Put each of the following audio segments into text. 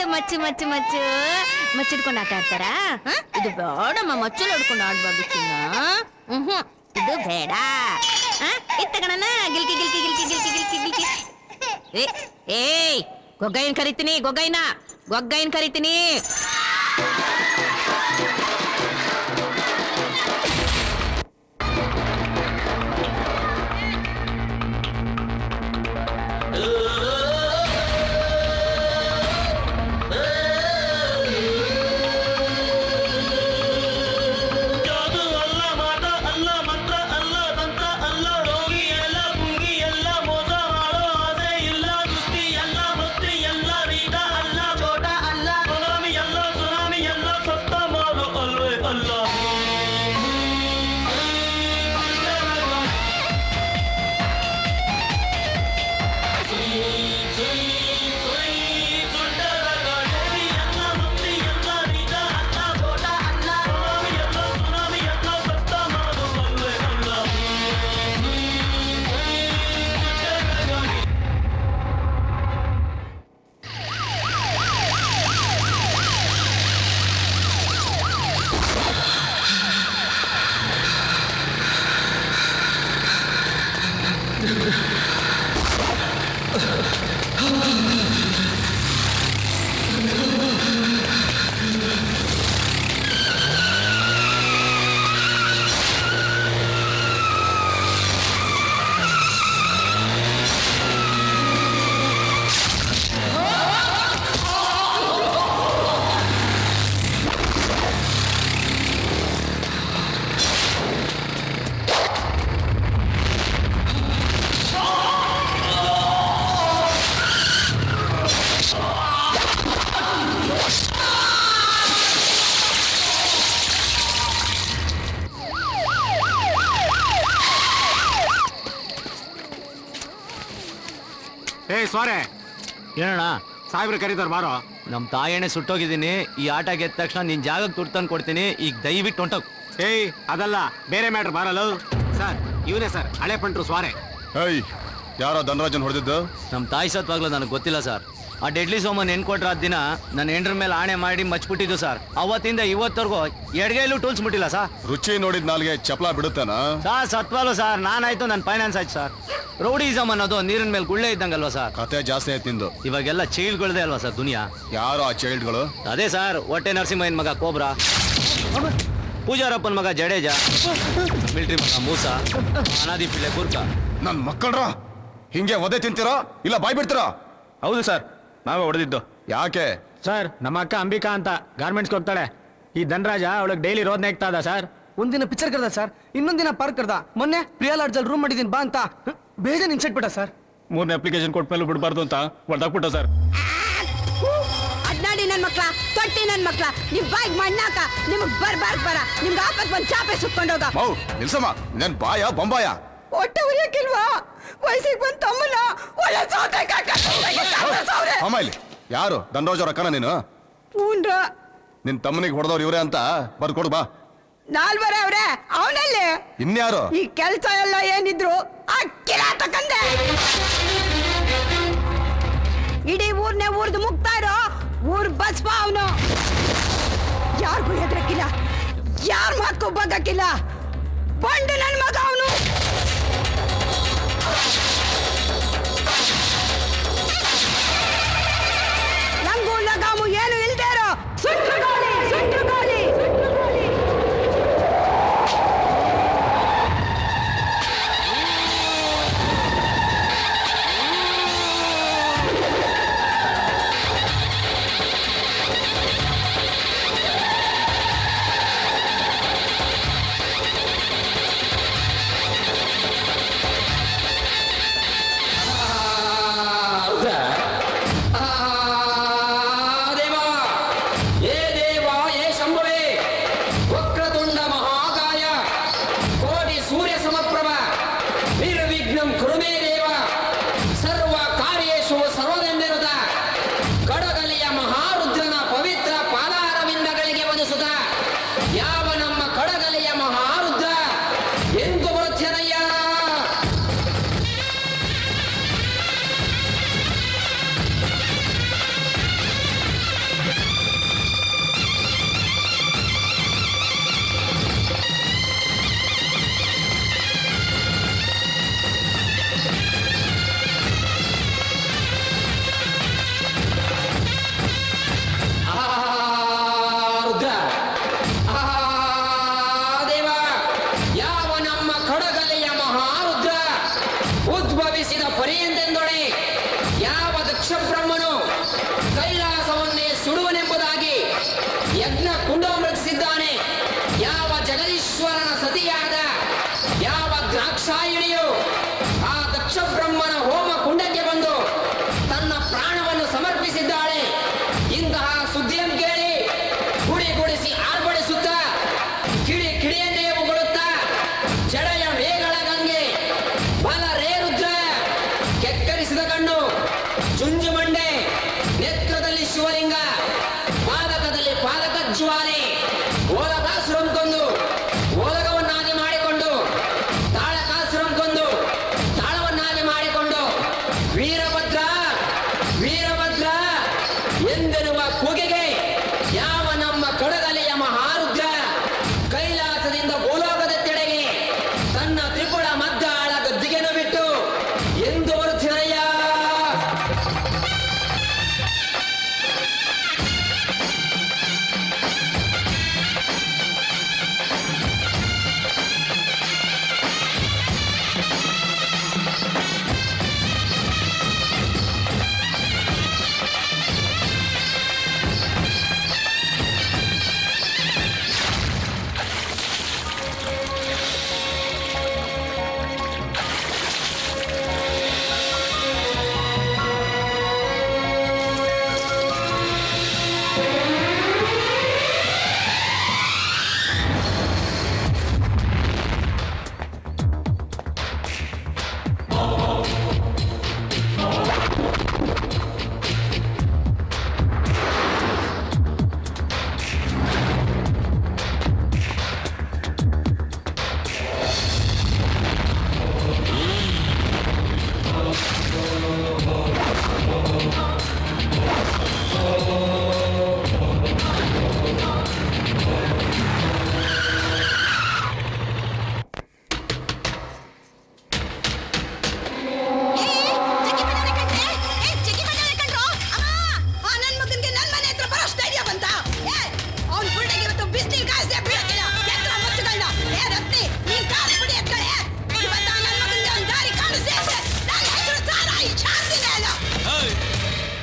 ಮಚ್ಚು ಮಚ್ಚು ಮಚ್ಚು ಮಚ್ಚಿಡ್ಕೊಂಡು ಆಟ ಆಡ್ತಾರಾ ಹ? ಇದು ಬೇಡಮ್ಮ ಮಚ್ಚಲ್ಲಿ ಹಿಡ್ಕೊಂಡು ಆಡ್ಬಾರ್ದು ಚಿನ್ನ ಹ್ಮ್ ಇದು ಬೇಡ ಇತ್ತಗಣ ಗಿಲ್ಕಿ ಗಿಲ್ಕಿ ಗಿಲ್ಕಿ ಗಿಲ್ಕಿ ಗಿಲ್ಕಿ ಗಿಲ್ಕಿ ಏ ಏಯ್ ಗೊಗ್ಗೈನ್ ಕರಿತೀನಿ ಗೊಗ್ಗೈನ ಗೊಗ್ಗೈನ್ ಕರಿತೀನಿ ಜಾದು ಅಲ್ಲ ಮಾಟ ಅಲ್ಲ ಮಂತ್ರ ಅಲ್ಲ ತಂತ್ರ ಅಲ್ಲ ರೋಗಿ ಎಲ್ಲ ಭೂಮಿ ಎಲ್ಲ ಮೋಸ ಮಾಡೋ ಆಸೆ ಇಲ್ಲ ದೃಷ್ಟಿ ಎಲ್ಲ ಭಕ್ತಿ ಎಲ್ಲ ರೀತ ಅಲ್ಲ ತೋಟ ಅಲ್ಲ ಸುನಾಮಿ ಎಲ್ಲ ಸುನಾಮಿ ಎಲ್ಲ ಸತ್ತ ಮಾಡು ಅಲ್ವೇ ಅಲ್ಲ ಏ ಸ್ವಾರೆ ಏನಣ್ಣ ಸಾಹೇಬ್ರು ಕರೀತಾರ ಬಾರೋ ನಮ್ಮ ತಾಯಣ್ಣೆ ಸುಟ್ಟೋಗಿದ್ದೀನಿ ಈ ಆಟ ಗೆದ್ದ ತಕ್ಷಣ ನಿನ್ ಜಾಗಕ್ಕೆ ದುಡ್ಡು ತಂದು ಕೊಡ್ತೀನಿ ಈಗ ದಯವಿಟ್ಟು ಹೊಂಟೋಗ್ ಏಯ್ ಅದಲ್ಲ ಬೇರೆ ಮ್ಯಾಟ್ರ್ ಬಾರಲ್ಲ ಸರ್ ಇವನೇ ಸರ್ ಹಳೆ ಪಂಟ್ರು ಸ್ವಾರೆ ಏಯ್ ಯಾರೋ ಧನರಾಜನ್ ಹೊಡೆದಿದ್ದು ನಮ್ಮ ತಾಯಿ ಸತ್ವಾಗ್ಲೂ ನನಗೆ ಗೊತ್ತಿಲ್ಲ ಸರ್ ಆ ಡೆಡ್ಲಿ ಸೋಮನ್ ಏನ್ ಕೊಟ್ರ ದಿನ ನನ್ನ ಹೆಂಡ್ರ ಮೇಲೆ ಆಣೆ ಮಾಡಿ ಮಚ್ಬಿಟ್ಟಿದ್ದು ಸರ್ ಅವತ್ತಿಂದ ಇವತ್ತವರೆಗೂ ಎಡಗೈಲೂ ಟೂಲ್ಸ್ ಮುಟ್ಟಿಲ್ಲ ಸರ್ ರುಚಿ ನೋಡಿದ ನಾಲ್ಗೆ ಚಪಲ ಬಿಡುತ್ತೇನಾ ಸರ್ ಸತ್ವಾಲು ಸರ್ ನಾನಾಯ್ತು ನನ್ನ ಫೈನಾನ್ಸ್ ಆಯ್ತು ಸರ್ ರೌಡಿಸಮ್ ಅನ್ನೋದು ನೀರಿನ ಮೇಲೆ ಗುಳ್ಳೆ ಇದ್ದಂಗಲ್ವಾ ಸರ್ ಕತೆ ಜಾಸ್ತಿ ಆಯ್ತು ನಿಂದು ಇವಾಗೆಲ್ಲ ಚೈಲ್ಡ್ಗಳದೇ ಅಲ್ವಾ ಸರ್ ದುನಿಯಾ ಯಾರೋ ಆ ಚೈಲ್ಡ್ಗಳು ಅದೇ ಸರ್ ಹೊಟ್ಟೆ ನರಸಿಂಹಯ್ಯನ ಮಗ ಕೋಬ್ರಾ ಪೂಜಾರಪ್ಪನ ಮಗ ಜಡೇಜ ಮಿಲ್ಟ್ರಿ ಮಗ ಮೂಸ ಅನಾದಿ ಪಿಳ್ಳೆ ಗುರ್ಕ ನನ್ ಮಕ್ಕಳ್ರ ಹಿಂಗೆ ಒದೆ ತಿಂತೀರಾ ಇಲ್ಲ ಬಾಯ್ ಬಿಡ್ತೀರಾ ಹೌದು ಸರ್ ನಾವೇ ಹೊಡೆದಿದ್ದು ಯಾಕೆ ಸರ್ ನಮ್ಮ ಅಕ್ಕ ಅಂಬಿಕಾ ಅಂತ ಗಾರ್ಮೆಂಟ್ಸ್ಗೆ ಹೋಗ್ತಾಳೆ ಈ ಧನರಾಜ ಅವಳಿಗೆ ಡೈಲಿ ರೋದ್ ನೆಗ್ತಾ ಇದ್ದ ಸರ್ ಒಂದಿನ ಪಿಕ್ಚರ್ ಕರ್ದ ಸರ್ ಇನ್ನೊಂದಿನ ಪಾರ್ಕ್ ಕರ್ದ ಮೊನ್ನೆ ಪ್ರಿಯಾ ಲಾಡ್ಜಲ್ಲಿ ರೂಮ್ ಮಾಡಿದೀನಿ ಬಾ ಅಂತ ಬೇಜಾನ್ ಇನ್ಸೆಟ್ ಬಿಟ್ಟ ಸರ್ ಮೂರನೇ ಅಪ್ಲಿಕೇಶನ್ ಕೊಟ್ಟ ಮೇಲೆ ಬಿಡಬಾರ್ದು ಅಂತ ಹೊಡೆದಾಕ್ಬಿಟ್ಟ ಸರ್ ಅದ್ನಾಡಿ ನನ್ ಮಕ್ಳ ತೊಟ್ಟಿ ನನ್ ಮಕ್ಳ ನಿಮ್ ಬಾಯಿಗೆ ಮಣ್ಣಾಕ ನಿಮಗ್ ಬರ್ಬಾರ್ದು ಬರ ನಿಮ್ಗೆ ಆಪತ್ ಬಂದ್ ಚಾಪೆ ಸುತ್ಕೊಂಡೋಗ ಮೌ ನಿಲ್ಸಮ್ಮ ನನ್ ಬಾಯ ಬೊಂಬಾಯ ಹೊಟ್ಟೆ ಉರಿಯಕ್ಕಿಲ್ವಾ ವಯಸ್ಸಿಗೆ ಬಂದ್ ತಮ್ಮನ ಒಳ್ಳೆ ಸೌತೆ ಅಮ್ಮ ಇಲ್ಲಿ ಯಾರು ಧನರಾಜ್ ಅವ್ರ ಅಕ್ಕನ ನೀನು ಹೂನ್ರ ನಿನ್ ತಮ್ಮನಿಗೆ ಹೊಡೆದವ್ರು ಇವ್ರೆ ಅಂತ ಬರ್ಕೊಡು ಬಾ ನಾಲ್ವರ ಅವ್ರೆ ಅವನಲ್ಲಿ ಇನ್ಯಾರು ಈ ಕೆಲ್ಸ ಎಲ್ಲ ಏನಿದ್ರು ಆ ಕಿಲ ತಕಂದೆ ಇಡೀ ಊರ್ನೇ ಊರ್ದು ಮುಗ್ತಾರೋ ಊರ್ ಬಸ್ಪ ಅವನು ಯಾರಿಗೂ ಹೆದರಕ್ಕಿಲ್ಲ ಯಾರ ಮಾತು ಬಗ್ಗಕ್ಕಿಲ್ಲ ಬಂಡು ನನ್ ಮಗ ಅವನು ನಂಗೂ ಲಗಾಮು ಏನು ಇಲ್ದೇ ಇರೋ ಸುಟ್ರು ಗಾಳಿ ಸುಟ್ರು ಗಾಳಿ ಸುಟ್ರು ಗಾಳಿ ಏ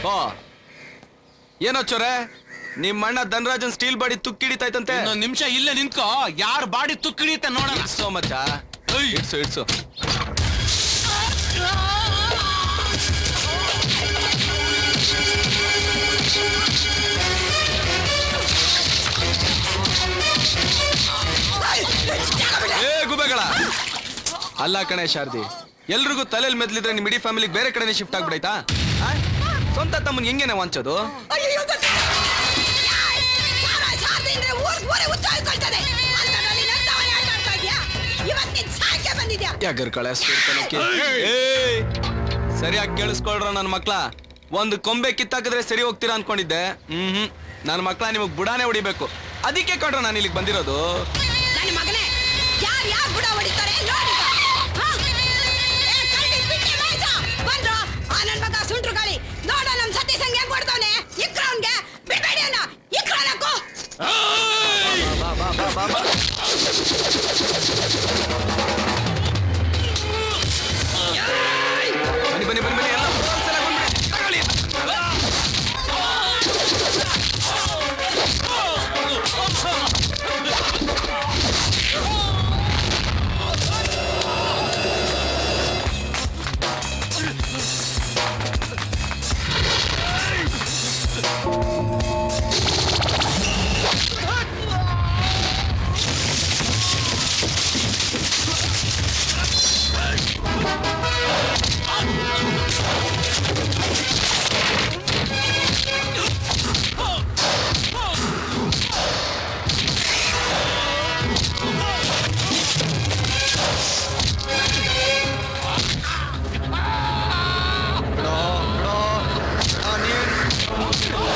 ಓ ಏನೋಚೋರೆ ನಿಮ್ ಅಣ್ಣ ಧನರಾಜನ್ ಸ್ಟೀಲ್ ಬಾಡಿ ತುಕ್ಕಿಡಿತೈತಂತೆ ಇನ್ನೊಂದ್ ನಿಮಿಷ ಇಲ್ಲೇ ನಿಂತ್ಕೋ ಯಾರ್ ಬಾಡಿ ತುಕ್ಕಿಡಿಯುತ್ತೆ ನೋಡೋಣ ಇಡ್ಸೋ ಮಚ್ಚ ಇಡ್ಸು ಇಡ್ಸು ಏ ಗುಬೆಗಳ ಅಲ್ಲ ಕಣೆ ಶಾರದಿ ಎಲ್ರಿಗೂ ತಲೆಯಲ್ಲಿ ಮೆದ್ಲಿದ್ರೆ ನಿಮ್ ಇಡೀ ಫ್ಯಾಮಿಲಿಗೆ ಬೇರೆ ಕಡೆನೇ ಶಿಫ್ಟ್ ಆಗ್ಬಿಡೈತಾ ಆ? ಸ್ವಂತ ತಮ್ಮನ್ ಹೆಂಗೇನೆ ವಂಚೋದು ಅಯ್ಯೋ ಶಾರದೆ ಅಂದ್ರೆ ಊರ್ ಊರೇ ಹುಚ್ಚಾಯ್ಕೊಳ್ತದೆ ಅಂಥದ್ರಲ್ಲಿ ನನ್ ತವನೇ ಆಟ ಆಡ್ತಾ ಇದ್ಯಾ ಇವತ್ತು ನಿನ್ ಸಾಯ್ಕೆ ಬಂದಿದ್ಯಾ ಯಾಗರ್ ಕಳೆ ಸರಿಯಾಗಿ ಕೇಳಿಸ್ಕೊಳ್ರ ನನ್ನ ಮಕ್ಳ ಒಂದು ಕೊಂಬೆ ಕಿತ್ತಾಕಿದ್ರೆ ಸರಿ ಹೋಗ್ತೀರಾ ಅನ್ಕೊಂಡಿದ್ದೆ ಹ್ಮ್ ಹ್ಮ್ ನನ್ನ ಮಕ್ಳ ನಿಮಗ್ ಬುಡಾನೆ ಹೊಡಿಬೇಕು ಅದಕ್ಕೆ ಕೊಡ್ರ ನಾನು ಇಲ್ಲಿಗೆ ಬಂದಿರೋದು ನನ್ನ ಮಗನೇ ಯಾರ್ ಯಾರ್ ಬುಡ ಹೊಡಿತಾರೆ ನೋಡಿ ಬಂದ್ರು ಆ ನನ್ ಮಗ ಸುಂಟ್ರು ಗಾಳಿ ನೋಡ ನಮ್ ಸತೀಶ್ ಹಂಗೆ ಹೆಂಗ್ ಕೊಡ್ತಾವನೆ ಇಕ್ರವನ್ಗೆ ಬಿಡ್ಬೇಡಿ ಅನ್ನ ಇಕ್ರವನಕ್ಕೂ ಬಾ ಬಾ ಬಾ ಬಾ ಬಾ ಬನ್ನಿ ಬನ್ನಿ ಬನ್ನಿ ಬನ್ನಿ ಎಲ್ಲ ಒಂದ್ಸಲ ಬಂದ್ಬಿಡಿ. ತಗೊಳ್ಳಿ. ಬಿಡೋ, ಬಿಡೋ. ಆ, ನೀನ್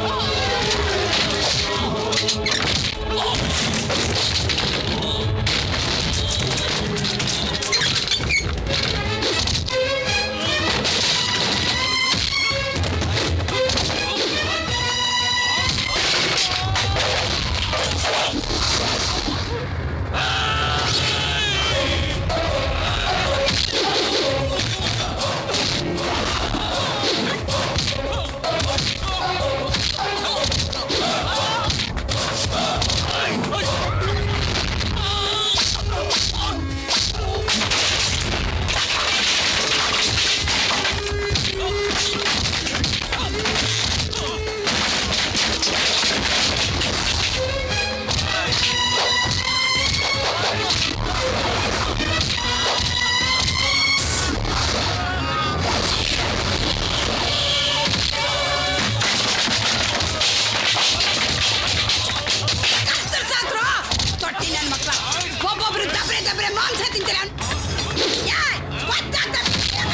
ಕಸ್ತರ್ ಸಾಕ್ರು ತೊಟ್ಟಿ ನನ್ ಮಕ್ಳ ಒಬ್ಬೊಬ್ರು ದಬ್ರೆ ದಬ್ರೆ ಮಾಂಸ ತಿಂತೀರ ಯಾಯ್ ಒತ್ತಾಗ್ತದೆ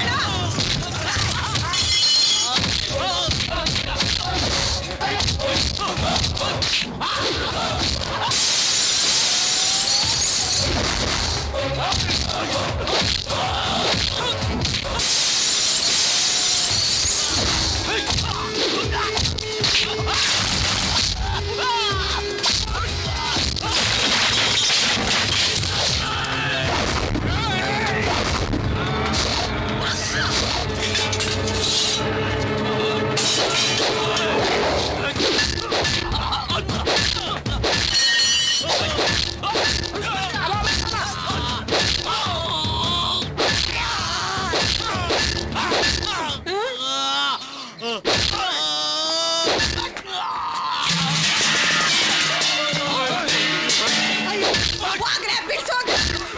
ಹೋಗ್ರೆ ಬಿಡ್ಸೋಗ್ರೆ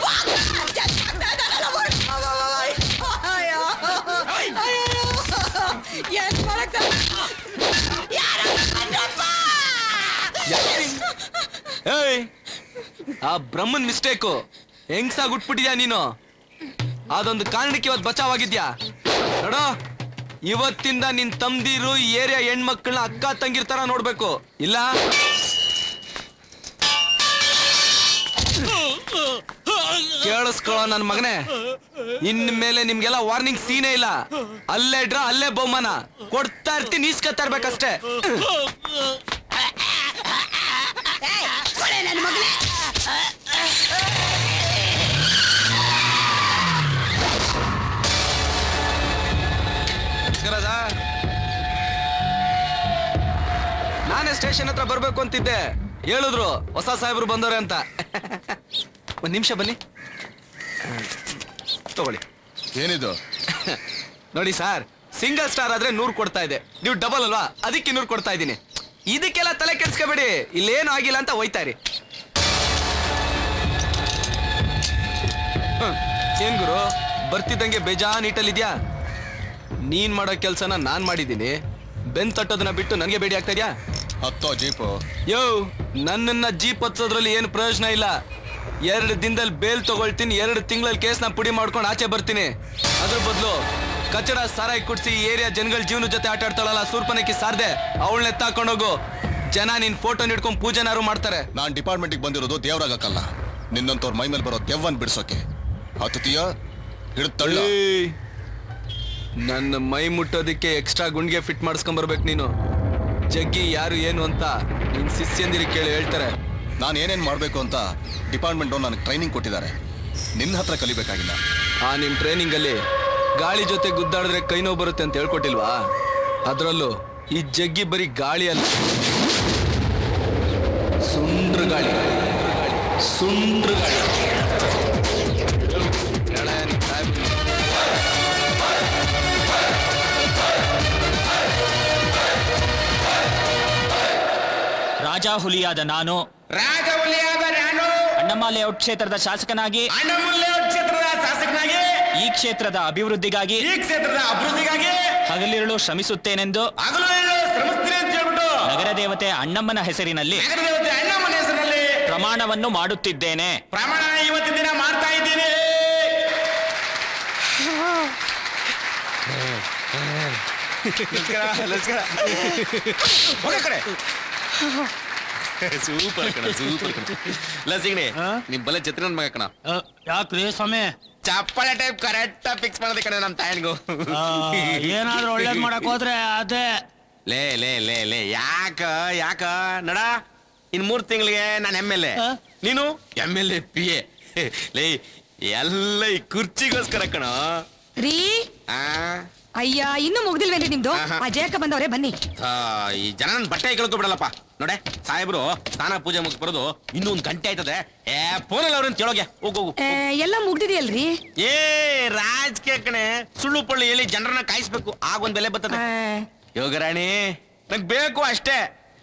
ಏನ್ ಮಾಡಕ್ ಏಯ್ ಆ ಬ್ರಹ್ಮನ್ ಮಿಸ್ಟೇಕು ಹೆಂಗ್ಸಾಗ್ ಉಟ್ಬಿಟ್ಟಿದ್ಯಾ ನೀನು ಅದೊಂದು ಕಾರಣಕ್ಕೆ ಇವತ್ತು ಬಚಾವಾಗಿದ್ಯಾ ನೋಡೋ ಇವತ್ತಿಂದ ನಿನ್ ತಮ್ದಿರು ಈ ಏರಿಯಾ ಹೆಣ್ಮಕ್ಳನ್ನ ಅಕ್ಕ ತಂಗಿರ್ ತರ ನೋಡ್ಬೇಕು ಇಲ್ಲ ಕೇಳಿಸ್ಕೊಳ್ಳೋ ನನ್ ಮಗನೇ ಇನ್ ಮೇಲೆ ನಿಮ್ಗೆಲ್ಲ ವಾರ್ನಿಂಗ್ ಸೀನೇ ಇಲ್ಲ ಅಲ್ಲೇ ಡ್ರಾ ಅಲ್ಲೇ ಬಹುಮಾನ ಕೊಡ್ತಾ ಇರ್ತೀನಿ ಈಸ್ಕೊತಾ ಇರ್ಬೇಕಷ್ಟೇ ನನ್ನ ಮಗನೇ ನಮಸ್ಕಾರ ಸರ್ ಸ್ಟೇಷನ್ ಹತ್ರ ಬರ್ಬೇಕು ಅಂತಿದ್ದೆ ಹೇಳಿದ್ರು ಹೊಸ ಸಾಹೇಬ್ರು ಬಂದವ್ರೆ ಅಂತ ಒಂದ್ ನಿಮಿಷ ಬನ್ನಿ ತಗೊಳ್ಳಿ ಏನಿದು ನೋಡಿ ಸರ್ ಸಿಂಗಲ್ ಸ್ಟಾರ್ ಆದ್ರೆ ನೂರ್ ಕೊಡ್ತಾ ಇದೆ ನೀವು ಡಬಲ್ ಅಲ್ವಾ ಅದಕ್ಕೆ ನೂರ್ ಕೊಡ್ತಾ ಇದ್ದೀನಿ ಇದಕ್ಕೆಲ್ಲ ತಲೆ ಕೆಡ್ಸ್ಕೊಬೇಡಿ ಇಲ್ಲೇನು ಆಗಿಲ್ಲ ಅಂತ ಹೋಯ್ತಾ ಇರಿ ಹ್ಮ್. ಏನ್ ಗುರು ಬರ್ತಿದ್ದಂಗೆ ಬೇಜಾನ್ ಇಟ್ಟಲ್ಲಿದ್ಯಾ ನೀನ್ ಮಾಡೋ ಕೆಲ್ಸನ ನಾನ್ ಮಾಡಿದ್ದೀನಿ ಬೆನ್ ತಟ್ಟೋದನ್ನ ಬಿಟ್ಟು ನನಗೆ ಬೇಡಿ ಆಗ್ತಾ ಇದ್ಯಾ ಹತ್ತೋ ಜೀಪು ಯೋ ನನ್ನನ್ನ ಜೀಪ್ ಹತ್ಸೋದ್ರಲ್ಲಿ ಏನು ಪ್ರಯೋಜನ ಇಲ್ಲ ಎರಡು ದಿನದಲ್ಲಿ ಬೇಲ್ ತಗೊಳ್ತೀನಿ ಎರಡು ತಿಂಗಳಲ್ಲಿ ಕೇಸ್ನ ಪುಡಿ ಮಾಡ್ಕೊಂಡು ಆಚೆ ಬರ್ತೀನಿ ಅದ್ರ ಬದಲು ಕಚಡ ಸಾರಾಯಿ ಕುಡ್ಸಿ ಏರಿಯಾ ಜನಗಳ ಜೀವನ ಜೊತೆ ಆಟ ಆಡ್ತಾಳಲ್ಲ ಸೂರ್ಪನಕ್ಕಿ ಸಾರ್ದೆ ಅವಳನ್ನ ಎತ್ತಾಕೊಂಡೋಗು ಜನ ನಿನ್ ಫೋಟೋ ಹಿಡ್ಕೊಂಡು ಪೂಜೆನಾರು ಮಾಡ್ತಾರೆ ನಾನ್ ಡಿಪಾರ್ಟ್ಮೆಂಟಿಗೆ ಬಂದಿರೋದು ದೇವ್ರಾಗಕ್ಕಲ್ಲ ನಿನ್ನಂತವ್ರ ಮೈ ಮೇಲೆ ಬರೋ ದೆವ್ವನ್ ಬಿಡ್ಸೋಕೆ ಹತ್ತತೀಯ ಹಿಡಿದು ತಳ್ಳು ಏಯ್, ನನ್ನ ಮೈ ಮುಟ್ಟೋದಿಕ್ಕೆ ಎಕ್ಸ್ಟ್ರಾ ಗುಂಡ್ಗೆ ಫಿಟ್ ಮಾಡಿಸ್ಕೊಂಬರ್ಬೇಕು ನೀನು ಜಗ್ಗಿ ಯಾರು ಏನು ಅಂತ ನಿನ್ ಶಿಷ್ಯಂದಿರಿ ಕೇಳಿ ಹೇಳ್ತಾರೆ ನಾನು ಏನೇನ್ ಮಾಡ್ಬೇಕು ಅಂತ ಡಿಪಾರ್ಟ್ಮೆಂಟ್ ನನಗೆ ಟ್ರೈನಿಂಗ್ ಕೊಟ್ಟಿದ್ದಾರೆ ನಿನ್ನ ಹತ್ರ ಕಲಿಬೇಕಾಗಿಲ್ಲ ಆ ನಿಮ್ ಟ್ರೈನಿಂಗ್ ಅಲ್ಲಿ ಗಾಳಿ ಜೊತೆ ಗುದ್ದಾಡಿದ್ರೆ ಕೈ ನೋವು ಬರುತ್ತೆ ಅಂತ ಹೇಳ್ಕೊಟ್ಟಿಲ್ವಾ ಅದ್ರಲ್ಲೂ ಈ ಜಗ್ಗಿ ಬರೀ ಗಾಳಿ ಅಲ್ಲ ಸುಂಡ್ರ ಗಾಳಿ ಸುಂಡ್ರ ಗಾಳಿ ಹೇಳ, ನಿಮ್ ಸಾಹೇಬ್ರು. ರಾಜ ಹುಲಿಯಾದ ನಾನು ರಾಜವಲಿಯಾದ ನಾನು ಅಣ್ಣಮ್ಮ ಲೇಔಟ್ ಕ್ಷೇತ್ರದ ಶಾಸಕನಾಗಿ ಅಣ್ಣಮೂಲ್ಯ ಕ್ಷೇತ್ರದ ಶಾಸಕನಾಗಿ ಈ ಕ್ಷೇತ್ರದ ಅಭಿವೃದ್ಧಿಗಾಗಿ ಈ ಕ್ಷೇತ್ರದ ಅಭಿವೃದ್ಧಿಗಾಗಿ ಹಗಲಿರುಳು ಶ್ರಮಿಸುತ್ತೇನೆಂದು ಹಗಲು ಇರುಳು ಶ್ರಮಿಸ್ತೀನಿ ಅಂತ ಹೇಳ್ಬಿಟ್ಟು ನಗರ ದೇವತೆ ಅಣ್ಣಮ್ಮನ ಹೆಸರಿನಲ್ಲಿ ನಗರ ದೇವತೆ ಅಣ್ಣಮ್ಮನ ಹೆಸರಿನಲ್ಲಿ ಪ್ರಮಾಣವನ್ನು ಮಾಡುತ್ತಿದ್ದೇನೆ ಪ್ರಮಾಣ ಇವತ್ತಿನ ದಿನ ಮಾಡ್ತಾ ಇದ್ದೀನಿ ನಮಸ್ಕಾರ ನಮಸ್ಕಾರ ಹೋಗ ಕಡೆ ಸೂಪರ್ ಕಣ ಸೂಪರ್ ಕಣ ಲಸಿಗಣಿ ನಿಮ್ ಬಲೆ ಛತ್ರಿ ನನ್ ಮಗ ಕಣ ಯಾಕ್ರಿ ಸ್ವಾಮಿ ಚಪ್ಪಾಳೆ ಟೈಪ್ ಕರೆಕ್ಟ್ ಫಿಕ್ಸ್ ಮಾಡೋದೇ ಕಣ ನಮ್ ತಾಯನ್ಗೂ ಆ, ಏನಾದ್ರೂ ಒಳ್ಳೇದ್ ಮಾಡಕ್ ಹೋದ್ರೆ ಅದೇ ಲೇ ಲೇ ಲೇ ಲೇ ಯಾಕ ಯಾಕ ನಡ ಇನ್ ಮೂರ್ ತಿಂಗಳಿಗೆ ನಾನು ಎಮ್ ಎಲ್ ಎ ಆ? ನೀನು M L A P A ಲೇ ಎಲ್ಲ ಈ ಕುರ್ಚಿಗೋಸ್ಕರ ಕಣ ರೀ ಆ ಅಯ್ಯ ಇನ್ನೂ ಮುಗ್ದಿಲ್ವೇನ್ರಿ ನಿಮ್ದು ಆಹಾ. ಆ ಜಯಕ ಬಂದವ್ರೆ ಬನ್ನಿ ಆ, ಈ ಜನ ನನ್ ಬಟ್ಟೆ ಕೇಳ್ಕೊಬಿಡಲ್ಲಪ್ಪ ನೋಡೆ ಸಾಹೇಬ್ರು ಸ್ನಾನ ಪೂಜೆ ಮುಗಿಸ್ ಬರೋದು ಇನ್ನೂ ಒಂದ್ ಗಂಟೆ ಆಯ್ತದೆ ಏ ಫೋನಲ್ಲಿ ಅವ್ರನ್ನ ಕೇಳೋಗೆ ಹೋಗು ಹೋಗು ಏ, ಎಲ್ಲ ಮುಗ್ದಿದೆಯಲ್ರಿ ಏ ರಾಜಕೀಯ ಕಣೆ ಸುಳ್ಳು ಪಳ್ಳು ಹೇಳಿ ಜನರನ್ನ ಕಾಯಿಸ್ಬೇಕು ಆಗ ಒಂದ್ ಬೆಲೆ ಬರ್ತದೆ ಯೋಗರಾಣಿ ನಂಗ್ ಬೇಕು ಅಷ್ಟೇ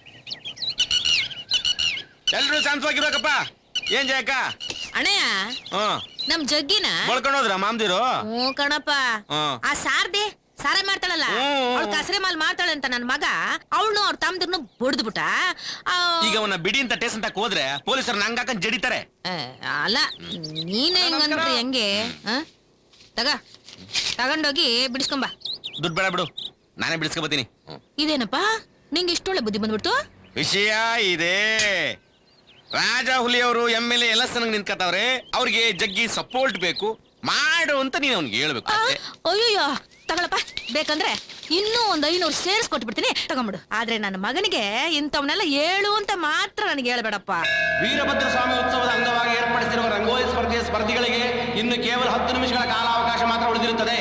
ಎಲ್ರು ಶಾಂತವಾಗಿರ್ಬೇಕಪ್ಪ ಏನ್ ಜಯಕ್ಕ ಅಣ್ಣಯ್ಯ ಹ್ಮ್ ನಮ್ ಜಗ್ಗಿನ ಬಳ್ಕೊಂಡೋದ್ರ ಮಾಮ್ದಿರು ಹ್ಞೂ ಕಣಪ್ಪ ಹ್ಮ್. ಆ ಸಾರ್ದೆ ಸಾರೆ ಮಾಡ್ತಾಳಲ್ಲ ಹ್ಮ್. ಅವಳು ಕಸರೆ ಮಾಲ್ ಮಾಡ್ತಾಳೆ ಅಂತ ನನ್ ಮಗ ಅವಳು ಅವ್ರ ತಮ್ದಿರ್ನು ಬಡ್ದ್ಬಿಟ್ಟ ಈಗ ಅವನ್ನ ಬಿಡಿ ಅಂತ ಟೇಸ್ ಅಂತ ಹೋದ್ರೆ ಪೊಲೀಸರು ನಂಗ್ ಹಾಕೊಂಡ್ ಜಡಿತಾರೆ ಅಲ್ಲ ನೀನೇ ಹೆಂಗಂದ್ರೆ ಹೆಂಗೆ ಆ? ತಗ ತಗೊಂಡೋಗಿ ಬಿಡಿಸ್ಕೊಂಬ ದುಡ್ಡು ಬೇಡ ಬಿಡು ನಾನೇ ಬಿಡಿಸ್ಕೊಬತ್ತೀನಿ ಇದೇನಪ್ಪ ನಿಂಗೆ ಇಷ್ಟೊಳ್ಳೆ ಬುದ್ಧಿ ಬಂದ್ಬಿಡ್ತು ವಿಷಯ ಇದೆ ರಾಜ ಹುಲಿಯವರು ಎಮ್ ಎಲ್ ಎ ಎಲೆಕ್ಷನ್ ನಿಂತ್ಕತ್ತವ್ರೆ ಅವ್ರಿಗೆ ಜಗ್ಗಿ ಸಪೋರ್ಟ್ ಬೇಕು ಮಾಡು ಅಂತ ನೀನು ಅವ್ನಿಗೆ ಹೇಳ್ಬೇಕು ಆ, ಅಷ್ಟೇ. ಅಯ್ಯಯ್ಯೋ ತಗೊಳಪ್ಪ ಬೇಕಂದ್ರೆ ಇನ್ನೂ ಒಂದ್ ಐನೂರು ಸೇರಿಸ್ ಕೊಟ್ಬಿಡ್ತೀನಿ ತಗೊಂಬಿಡು ಆದ್ರೆ ನನ್ನ ಮಗನಿಗೆ ಇಂಥವನ್ನೆಲ್ಲ ಹೇಳು ಅಂತ ಮಾತ್ರ ನನಗೆ ಹೇಳ್ಬೇಡಪ್ಪ ವೀರಭದ್ರ ಸ್ವಾಮಿ ಉತ್ಸವದ ಅಂಗವಾಗಿ ಏರ್ಪಡಿಸಿರುವ ರಂಗೋಲಿ ಸ್ಪರ್ಧೆಯ ಸ್ಪರ್ಧಿಗಳಿಗೆ ಇನ್ನು ಕೇವಲ ಹತ್ತು ನಿಮಿಷಗಳ ಕಾಲಾವಕಾಶ ಮಾತ್ರ ಉಳಿದಿರುತ್ತದೆ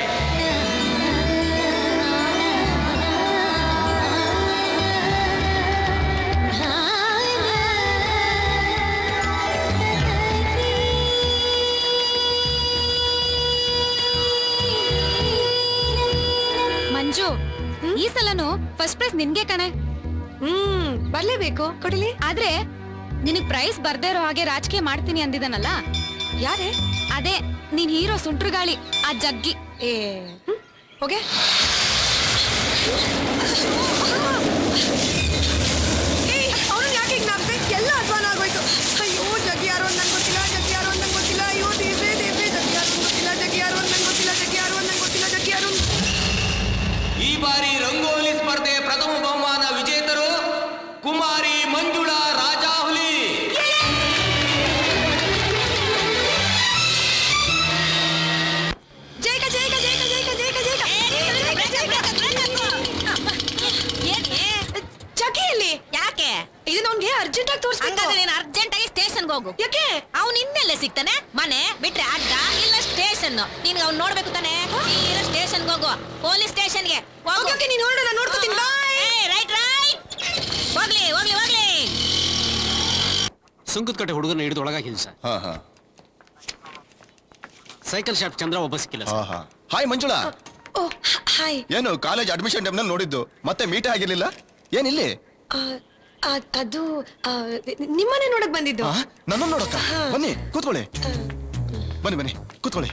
ಮಂಜು ಈ ಸಲನು ಫಸ್ಟ್ ಪ್ರೈಸ್ ನಿನ್ಗೆ ಕಣೆ ಹ್ಮ್ ಬರ್ಲೇಬೇಕು ಕೊಡಲಿ ಆದ್ರೆ ನಿನಗ್ ಪ್ರೈಸ್ ಬರ್ದೇ ಇರೋ ಹಾಗೆ ರಾಜಕೀಯ ಮಾಡ್ತೀನಿ ಅಂದಿದನಲ್ಲ ಯಾರೇ ಅದೇ ನೀನ್ ಹೀರೋ ಸುಂಟ್ರುಗಾಳಿ ಆ ಜಗ್ಗಿ ಏ ಹ್ಮ್, ಹೋಗೆ ಅವ್ರನ್ನ ಯಾಕೆ ಹಿಂಗ್ ನಾಪ್ದೆ? ಎಲ್ಲ ಅಧ್ವಾನ ಆಗೋಯ್ತು ಅಯ್ಯೋ ಜಗ್ಗಿ ಯಾರು ಅಂತ ನಂಗೆ ಗೊತ್ತಿಲ್ಲ ಜಗ್ಗಿ ಯಾರು ಅಂತ ನಂಗೆ ಗೊತ್ತಿಲ್ಲ ಅಯ್ಯೋ ದೇವ್ರೆ ದೇವ್ರೆ ಜಗ್ಗಿ ಯಾರು ಅಂತ ಗೊತ್ತಿಲ್ಲ ಜಗ್ಗಿ ಯಾರು ಅಂತ ನಂಗೆ ಗೊತ್ತಿಲ್ಲ ಜಗ್ಗಿ ಯಾರು ಅಂತ ನಂಗೆ ಗೊತ್ತಿಲ್ಲ ಜಗ್ಗಿ ಯಾರು ಅಂತ- ಈ ಬಾರಿ ರಂಗೋಲಿ ಸ್ಪರ್ಧೆ ಪ್ರಥಮ ಬಹುಮಾನ ವಿಜೇತರು ಕುಮಾರಿ ಮಂಜುಳಾ ರಾಜಾಹುಲಿ ಜೈಕ ಜೈಕ ಜೈಕ ಜೈಕ ಜೈಕ ಜೈಕ ಜಗ್ಗಿ ಎಲ್ಲಿ ಯಾಕೆ ಇದನ್ನ ಅವ್ನಿಗೆ ಅರ್ಜೆಂಟ್ ಆಗಿ ತೋರಿಸ್ಬೇಕು ಹಂಗಾದ್ರೆ ನೀನು ಅರ್ಜೆಂಟ್ ಆಗಿ ಸ್ಟೇಷನ್ಗೆ ಹೋಗು ಯಾಕೆ ಅವ್ನು ಇನ್ನೆಲ್ಲ ಸಿಗ್ತಾನೆ ಮನೆ ಬಿಟ್ರೆ ಅಡ್ಡ ಇಲ್ಲ ಸ್ಟೇಷನ್ ನೀನ್ ಅವ್ನು ನೋಡ್ಬೇಕು ತಾನೆ ಸೀದಾ ಸ್ಟೇಷನ್ಗೆ ಹೋಗು ಪೊಲೀಸ್ ಸ್ಟೇಷನ್ಗೆ ಓಕೆ ಓಕೆ ನೀನು ನೋಡು ನಾನು ನೋಡ್ಕೊತೀನಿ ಬಾಯ್ ರೈಟ್ ರೈಟ್ ಹೋಗ್ಲಿ ಹೋಗ್ಲಿ ಹೋಗ್ಲಿ ಸುಂಕದ ಕಟ್ಟೆ ಹುಡುಗನ ಹಿಡಿದು ಒಳಗಾಕಿದ್ವಿ ಸರ್ ಹಾ ಹಾ ಸೈಕಲ್ ಶಾಪ್ ಚಂದ್ರ ಒಬ್ಬ ಸಿಕ್ಕಿಲ್ಲ ಹಾ ಹಾ ಹಾಯ್ ಮಂಜುಳಾ ಓ ಹಾಯ್ ಏನು ಕಾಲೇಜ್ ಅಡ್ಮಿಷನ್ ಟೈಮ್ನಲ್ಲಿ ನೋಡಿದ್ದು ಮತ್ತೆ ಮೀಟ್ ಆಗಿರ್ಲಿಲ್ಲ ಏನಿಲ್ಲಿ ಅದು ಆ, ನಿಮ್ಮನೆ ನೋಡಕ್ ಬಂದಿದ್ದು ನನ್ನ ನೋಡಕ್ಕ ಬನ್ನಿ ಕೂತ್ಕೊಳ್ಳಿ ಬನ್ನಿ ಬನ್ನಿ ಕೂತ್ಕೊಳ್ಳಿ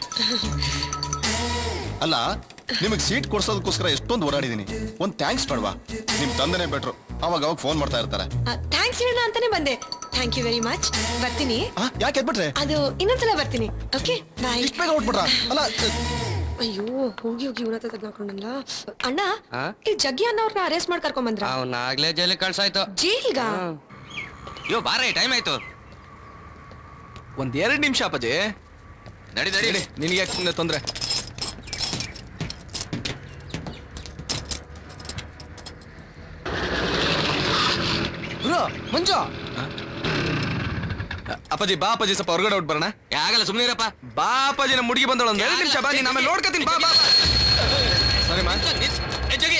ಅಲ್ಲ ನಿಮಗೆ ಸೀಟ್ ಕೊಡ್ಸೋದಕ್ಕೋಸ್ಕರ ಎಷ್ಟೊಂದು ಓಡಾಡಿದೀನಿ ಒಂದ್ ಥ್ಯಾಂಕ್ಸ್ ಬೇಡವಾ ನಿಮ್ ತಂದೆನೇ ಬೆಟ್ರು ಅವಾಗ ಅವಾಗ ಫೋನ್ ಮಾಡ್ತಾ ಇರ್ತಾರೆ ಥ್ಯಾಂಕ್ಸ್ ಹೇಳೋಣ ಅಂತಾನೆ ಬಂದೆ ಥ್ಯಾಂಕ್ ಯು ವೆರಿ ಮಚ್ ಬರ್ತೀನಿ ಯಾಕೆ ಎದ್ಬಿಟ್ರೆ ಅದು ಇನ್ನೊಂದ್ಸಲ ಬರ್ತೀನಿ ಓಕೆ ಬಾಯ್ ಇಷ್ಟ ಬೇಗ ಹೊಟ್ಬಿಟ್ರ ಅಲ್ಲ ಅಯ್ಯೋ ಹೋಗಿ ಹೋಗಿ ಇವನ ತೆಗ್ದಾಕೊಂಡಲ್ಲ ಅಣ್ಣ ಈ ಜಗ್ಗಿ ಅನ್ನೋರ್ನ ಅರೆಸ್ಟ್ ಮಾಡಿ ಕರ್ಕೊಂಡ್ ಬಂದ್ರ ಅವ್ನ ಆಗ್ಲೇ ಜೈಲಿಗೆ ಕಳ್ಸಾಯ್ತು ಜೈಲ್ಗ ಅಯ್ಯೋ ಬಾರೇ ಟೈಮ್ ಆಯ್ತು ಒಂದ್ ಎರಡ್ ನಿಮಿಷ ಅಪ್ಪಾಜಿ ನಡಿ ನಡಿ ನಿನಗೆ ಯಾಕೆ ಸುಮ್ಮನೆ ತೊಂದ್ರೆ ಬ್ರೋ ಮಂಜು ಅಪ್ಪಾಜಿ ಬಾ ಅಪ್ಪಾಜಿ ಸ್ವಲ್ಪ ಹೊರಗಡೆ ಔಟ್ ಬರೋಣ ಆಗಲ್ಲ ಸುಮ್ಮನೆ ಇರಪ್ಪ ಬಾ ಅಪ್ಪಾಜಿ ನಮ್ಮ ಹುಡುಗಿ ಬಂದಳು ಒಂದ್ ಎರಡು ನಿಮಿಷ ಬಾ ನೀನ್ ಆಮೇಲೆ ನೋಡ್ಕೊತೀನಿ ಬಾ ಬಾ ಬಾ. ಸರಿ ಮಾ ಏ, ಜೋಗಿ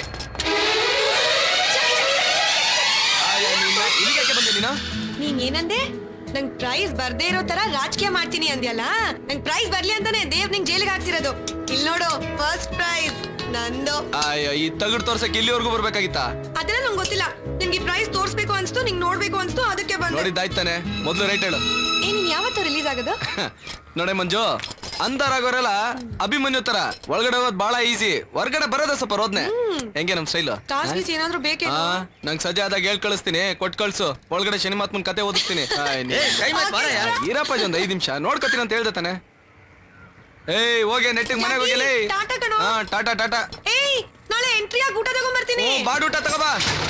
ಆಯಾ, ನೀನು ಇಲ್ಲಿಗೆ ಯಾಕೆ ಬಂದೆ ನೀನು ನೀನ್ ಏನಂದೆ ನಂಗ್ ಪ್ರೈಸ್ ಬರ್ದೇ ಇರೋ ತರ ರಾಜಕೀಯ ಮಾಡ್ತೀನಿ ಅಂದ್ಯಲ್ಲ ನಂಗ್ ಪ್ರೈಸ್ ಬರ್ಲಿ ಅಂತಾನೆ ದೇವ್ ನಿಂಗ್ ಜೈಲಿಗೆ ಹಾಕ್ಸಿರೋದು ಇಲ್ಲಿ ನೋಡು ಫಸ್ಟ್ ಪ್ರೈಸ್ ನಂದು ಅಯ್ಯೋ ಈ ತಗಡ್ ತೋರ್ಸಕ್ ಇಲ್ಲಿವರೆಗೂ ಬರ್ಬೇಕಾಗಿತ್ತಾ ಅದೆಲ್ಲ ನಂಗೆ ಗೊತ್ತಿಲ್ಲ ನಿನ್ಗೆ ಪ್ರೈಸ್ ತೋರ್ಸ್ಬೇಕು ಅನ್ಸ್ತು ನಿಂಗ್ ನೋಡ್ಬೇಕು ಅನ್ಸ್ತು ಅದಕ್ಕೆ ಬಂದೆ ನೋಡಿದ್ದಾಯ್ತಾನೆ ಮೊದ್ಲು ರೈಟ್ ಹೇಳು ಏ ನೀನ್ ಯಾವತ್ತು ರಿಲೀಸ್ ಆಗೋದು ನೋಡೆ ಮಂಜು ಅಂದರಾಗೋರೆಲ್ಲ ಅಭಿಮನ್ಯು ತರ ಒಳಗಡೆ ಹೋಗೋದ್ ಬಹಳ ಈಸಿ ಹೊರಗಡೆ ಬರೋದ ಸ್ವಲ್ಪ ರೋದ್ನೆ ಹೆಂಗೆ ನಮ್ ಸ್ಟೈಲ್ ಕಾಸ್ ಗೀಸ್ ಏನಾದ್ರೂ ಬೇಕೇ ಹಾ ನಂಗ್ ಸಜ್ಜೆ ಆದಾಗ ಹೇಳ್ ಕಳಿಸ್ತೀನಿ ಕೊಟ್ ಕಳ್ಸು ಒಳಗಡೆ ಶನಿಮಾತ್ಮನ್ ಕತೆ ಓದಿಸ್ತೀನಿ ಈರಪ್ಪಾಜಿ ಒಂದ್ ಐದ್ ನಿಮಿಷ ನೋಡ್ಕೊತೀನಿ ಅಂತ ಹೇಳ್ದೆ ತಾನೆ ಏಯ್ ಹೋಗಿ ನೆಟ್ಟಿಗೆ ಮನೆಗೆ ಹೋಗಿಲೇ ಟಾಟಾ ಕಣೋ. ಹಾ ಟಾಟಾ ಟಾಟಾ ಏಯ್ ನಾಳೆ ಎಂಟ್ರಿ ಆಗಿ ಊಟ ತಗೊಂಡ್ಬರ್ತೀನಿ ಓ ಬಾಡೂಟ ತಗೋಬಾ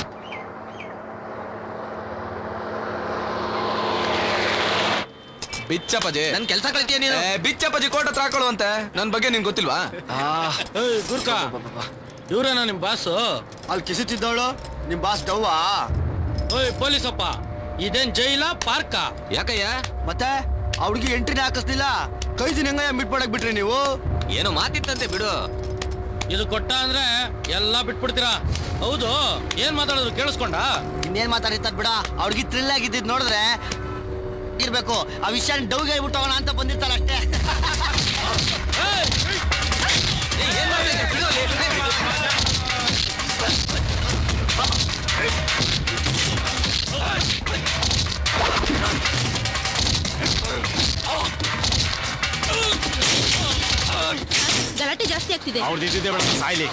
ಬಿಚ್ಚಪ್ಪಾಜಿ ನನ್ ಕೆಲಸ ಕಳಿತೀಯ ನೀನು ಬಿಚ್ಚಪ್ಪಾಜಿ ಕೋಟ್ ಹತ್ರ ಹಾಕೊಳ್ಳುವಂತೆ ನನ್ ಬಗ್ಗೆ ನಿನ್ ಗೊತ್ತಿಲ್ವಾ ಏಯ್ ಗುರ್ಕ ಇವ್ರೇನಾ ನಿಮ್ ಬಾಸು ಅಲ್ಲಿ ಕಿಸಿತಿದ್ದವಳು ನಿಮ್ ಬಾಸ್ ಡವ್ವಾ ಓಯ್ ಪೊಲೀಸಪ್ಪ ಇದೇನ್ ಜೈಲ ಪಾರ್ಕ ಯಾಕಯ್ಯ ಮತ್ತೆ ಆ ಹುಡುಗಿ ಎಂಟ್ರಿನೇ ಹಾಕಿಸ್ಲಿಲ್ಲ ಕೈ ದಿನ ಹೆಂಗಯ್ಯ ಮಿಟ್ ಮಾಡಕ್ ಬಿಟ್ರಿ ನೀವು ಏನೋ ಮಾತಿತ್ತಂತೆ ಬಿಡು ಇದು ಕೊಟ್ಟ ಅಂದ್ರೆ ಎಲ್ಲಾ ಬಿಟ್ಬಿಡ್ತೀರಾ ಹೌದು ಏನ್ ಮಾತಾಡೋದು ಕೇಳಿಸ್ಕೊಂಡ ಇನ್ನೇನ್ ಮಾತಾಡಿರ್ತದ ಬಿಡ ಆ ಹುಡುಗಿ ಥ್ರಿಲ್ ಆಗಿದ್ದಿದ್ ನೋಡಿದ್ರೆ ಇರ್ಬೇಕು ಆ ವಿಷಯ ಡೌಗೆ ಹೇಳ್ಬಿಟ್ಟು ಹೋಗೋಣ ಅಂತ ಬಂದಿರ್ತಾರ ಅಷ್ಟೇ ಗಲಾಟೆ ಜಾಸ್ತಿ ಆಗ್ತಿದೆ ಅವ್ರದ್ದು ಇದ್ದಿದ್ದೆ ಬೇಡ ಸಾಯ್ಲಿ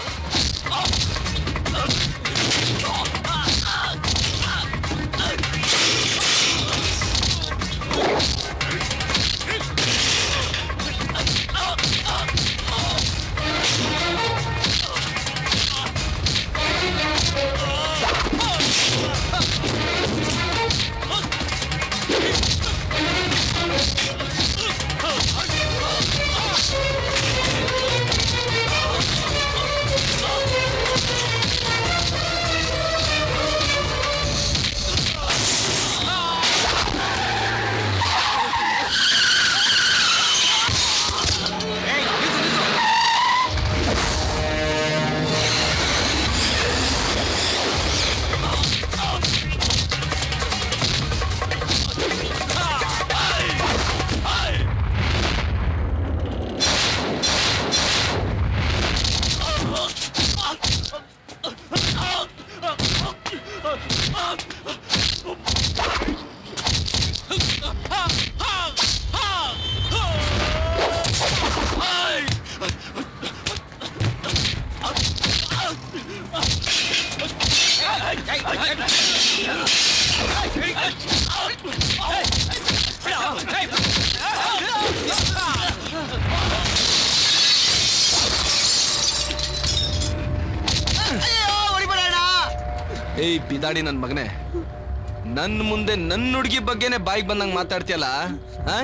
ಏಯ್ ಬಿದಾಡಿ ನನ್ ಮಗನೇ ನನ್ ಮುಂದೆ ನನ್ ಹುಡುಗಿ ಬಗ್ಗೆನೆ ಬಾಯಿಗೆ ಬಂದಂಗ್ ಮಾತಾಡ್ತೀಯಲ್ಲ ಆ?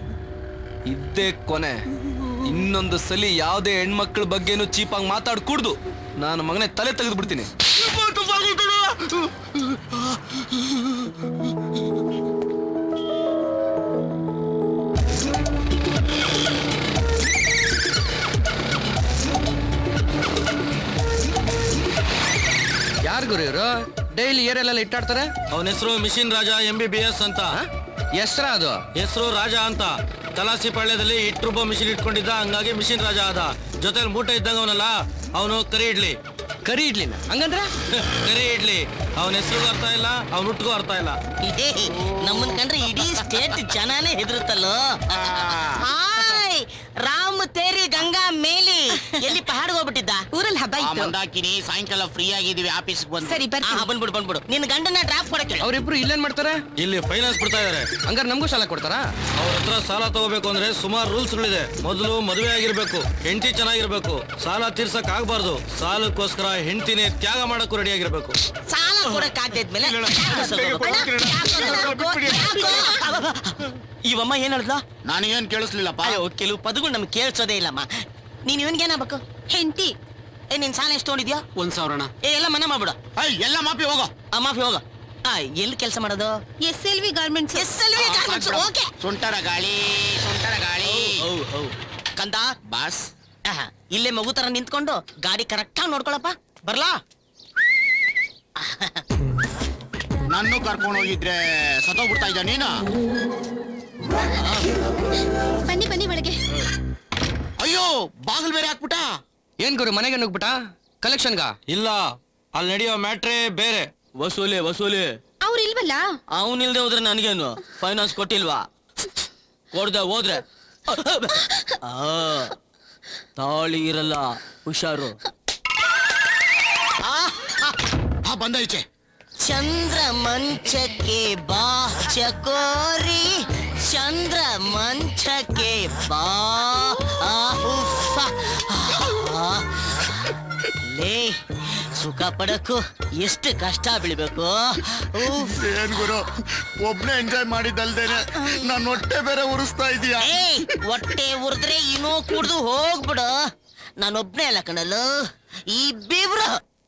ಇದ್ದೇ ಕೊನೆ ಇನ್ನೊಂದು ಸಲಿ ಯಾವ್ದೇ ಹೆಣ್ಮಕ್ಳ ಬಗ್ಗೆನೂ ಚೀಪಾಗಿ ಮಾತಾಡ್ ಕುಡ್ದು ನಾನು ಮಗನೇ ತಲೆ ತೆಗೆದು ಬಿಡ್ತೀನಿ ಯಾರು ಗುರು ಇವರು ಡೈಲಿ ಏರೆಲ್ಲ ಇಟ್ಟಾಡ್ತಾರೆ ಅವನ ಹೆಸರು machine Raja M B B S ಅಂತ ಹೆಸ್ರ ಅದು ಹೆಸರು ರಾಜ ಅಂತ ಕಲಾಸಿ ಪಾಳ್ಯದಲ್ಲಿ ಇಟ್ಟು ರೂಪಾಯಿ ಮಿಷಿನ್ ಇಟ್ಕೊಂಡಿದ್ದ ಹಂಗಾಗಿ ಮಿಷಿನ್ ರಾಜ ಆದ ಜೊತೆಲಿ ಮೂಟೆ ಇದ್ದಂಗ ಅವನಲ್ಲ ಅವನು ಕರಿ ಇಡ್ಲಿ ಕರಿ ಇಡ್ಲಿನ ಹಂಗಂದ್ರೆ ಕರಿ ಇಡ್ಲಿ ಅವನ ಹೆಸರು ಅರ್ಥ ಇಲ್ಲ ಅವ್ನ ಹುಟ್ಟಿಗೂ ಅರ್ಥ ಇಲ್ಲ ನಮ್ಮನ್ ಕಂಡ್ರೆ ಇಡೀ ಸ್ಟೇಟ್ ಜನಾನೇ ಹೆದರುತ್ತಲ್ಲೋ ಹಾಯ್ ರಾಮ್ ತೇರಿ ಗಂಗಾ ಮೇಲಿ ಎಲ್ಲಿ ಪಹಾಡ್ ಹೋಗ್ಬಿಟ್ಟಿದ್ದ ಊರಲ್ಲಿ ಹಬ್ಬ ಆ, ಇತ್ತು ಮಂದಾಕಿನಿ ಸಾಯಂಕಾಲ ಫ್ರೀ ಆಗಿದೀವಿ ಆಫೀಸ್ಗೆ ಬಂದು ಸರಿ, ಬರ್ತೀನಿ. ಆ, ಬಂದ್ಬಿಡು ಬಂದ್ಬಿಡು ನಿನ್ನ ಗಂಡನ ಡ್ರಾಪ್ ಕೊಡಕ್ಕೆ ಹೇಳು. ಅವ್ರಿಬ್ರು ಇಲ್ಲೇನ್ ಮಾಡ್ತಾರೆ ಇಲ್ಲಿ ಫೈನಾನ್ಸ್ ಬಿಡ್ತಾ ಇದಾರೆ ಹಂಗಾರೆ ನಮಗೂ ಸಾಲ ಕೊಡ್ತಾರಾ ಅವ್ರ ಹತ್ರ ಸಾಲ ತಗೋಬೇಕು ಅಂದ್ರೆ ಸುಮಾರು ರೂಲ್ಸ್ಗಳಿದೆ ಮೊದಲು ಮದುವೆ ಆಗಿರ್ಬೇಕು ಹೆಂಡತಿ ಚೆನ್ನಾಗಿರ್ಬೇಕು ಸಾಲ ತೀರ್ಸಕ್ ಆಗ್ಬಾರ್ದು ಸಾಲಕ್ಕೋಸ್ಕರ ಹೆಂಡತಿನೇ ತ್ಯಾಗ ಮಾಡಕ್ಕೂ ರೆಡಿ ಆಗಿರ್ಬೇಕು ಸಾಲ ಕೊಡಕ್ ಆಗ್ದಿದ್ಮೇಲೆ ಇವಮ್ಮ ಏನ್ ಹೇಳ್ದ ನನಗೇನ್ ಕೇಳಿಸ್ಲಿಲ್ಲಪ್ಪ ಅಯ್ಯೋ ಕೆಲವು ಪದಗಳು ನಮ್ಗೆ ಕೇಳಿಸೋದೇ ಇಲ್ಲಮ್ಮ ನೀನ್ ಇವನ್ಗೆ ಏನಾಗಬೇಕು ಹೆಂಡತಿ ಏ ನಿನ್ ಸಾಲ ಎಷ್ಟು ತೊಗೊಂಡಿದ್ಯಾ ಒಂದ್ ಸಾವಿರಣ ಏ ಎಲ್ಲ ಮನೆ ಮಾಡ್ಬಿಡು ಏಯ್ ಎಲ್ಲ ಮಾಪಿ ಹೋಗೋ ಆ ಮಾಫಿ ಹೋಗ ಆ ಎಲ್ಲಿ ಕೆಲಸ ಮಾಡೋದು S L V garments S L V okay ಸುಂಟರ ಗಾಳಿ ಸುಂಟರ ಗಾಳಿ ಕಂದ ಬಾಸ್ ಇಲ್ಲೇ ಮಗು ತರ ನಿಂತ್ಕೊಂಡು ಗಾಡಿ ಕರೆಕ್ಟಾಗಿ ನೋಡ್ಕೊಳಪ್ಪ ಬರ್ಲಾ ನನ್ನೂ ಕರ್ಕೊಂಡು ಹೋಗಿದ್ರೆ ಸತ್ತೋಗ್ಬಿಡ್ತಾ ಇದ್ದ ನೀನು ಬನ್ನಿ ಬನ್ನಿ ಒಳಗೆ ಅಯ್ಯೋ ಬಾಗಿಲು ಬೇರೆ ಹಾಕ್ಬಿಟ್ಟ ಏನ್ ಗುರು ಮನೆಗೆ ನುಗ್ಬಿಟ್ಟ ಕಲೆಕ್ಷನ್ಗ ಇಲ್ಲ ಅಲ್ಲಿ ನಡೆಯೋ ಮ್ಯಾಟ್ರೇ ಬೇರೆ ವಸೂಲಿ ವಸೂಲಿ ಅವ್ರು ಇಲ್ವಲ್ಲ ಅವನಿಲ್ದೆ ಹೋದ್ರೆ ನನಗೇನು ಫೈನಾನ್ಸ್ ಕೊಟ್ಟಿಲ್ವಾ ಕೊಡ್ದೆ ಹೋದ್ರೆ ಆ, ತಾಳಿ ಇರಲ್ಲ ಹುಷಾರು ಆ ಬಂದ ಈಚೆ ಚಂದ್ರ ಮಂಚಕ್ಕೆ ಬಾ ಚಕೋರಿ ಚಂದ್ರ ಮಂಚಕ್ಕೆ ಬಾ ಆ, ಉಫ್ಫ. ಆ, ಲೇ ಸುಖ ಪಡಕ್ಕೂ ಎಷ್ಟು ಕಷ್ಟ ಬೀಳ್ಬೇಕು ಉಫ್. ಏನ್ ಗುರು ಒಬ್ನೇ ಎಂಜಾಯ್ ಮಾಡಿದ್ದಲ್ದೇನೆ ನಾನು ಹೊಟ್ಟೆ ಬೇರೆ ಉರಿಸ್ತಾ ಇದೀಯ ಏಯ್ ಹೊಟ್ಟೆ ಉರಿದ್ರೆ ಇನ್ನೂ ಕುಡ್ದು ಹೋಗ್ಬಿಡು ನಾನೊಬ್ನೇ ಅಲ್ಲ ಕಣಲು ಇಬ್ಬಿಬ್ರು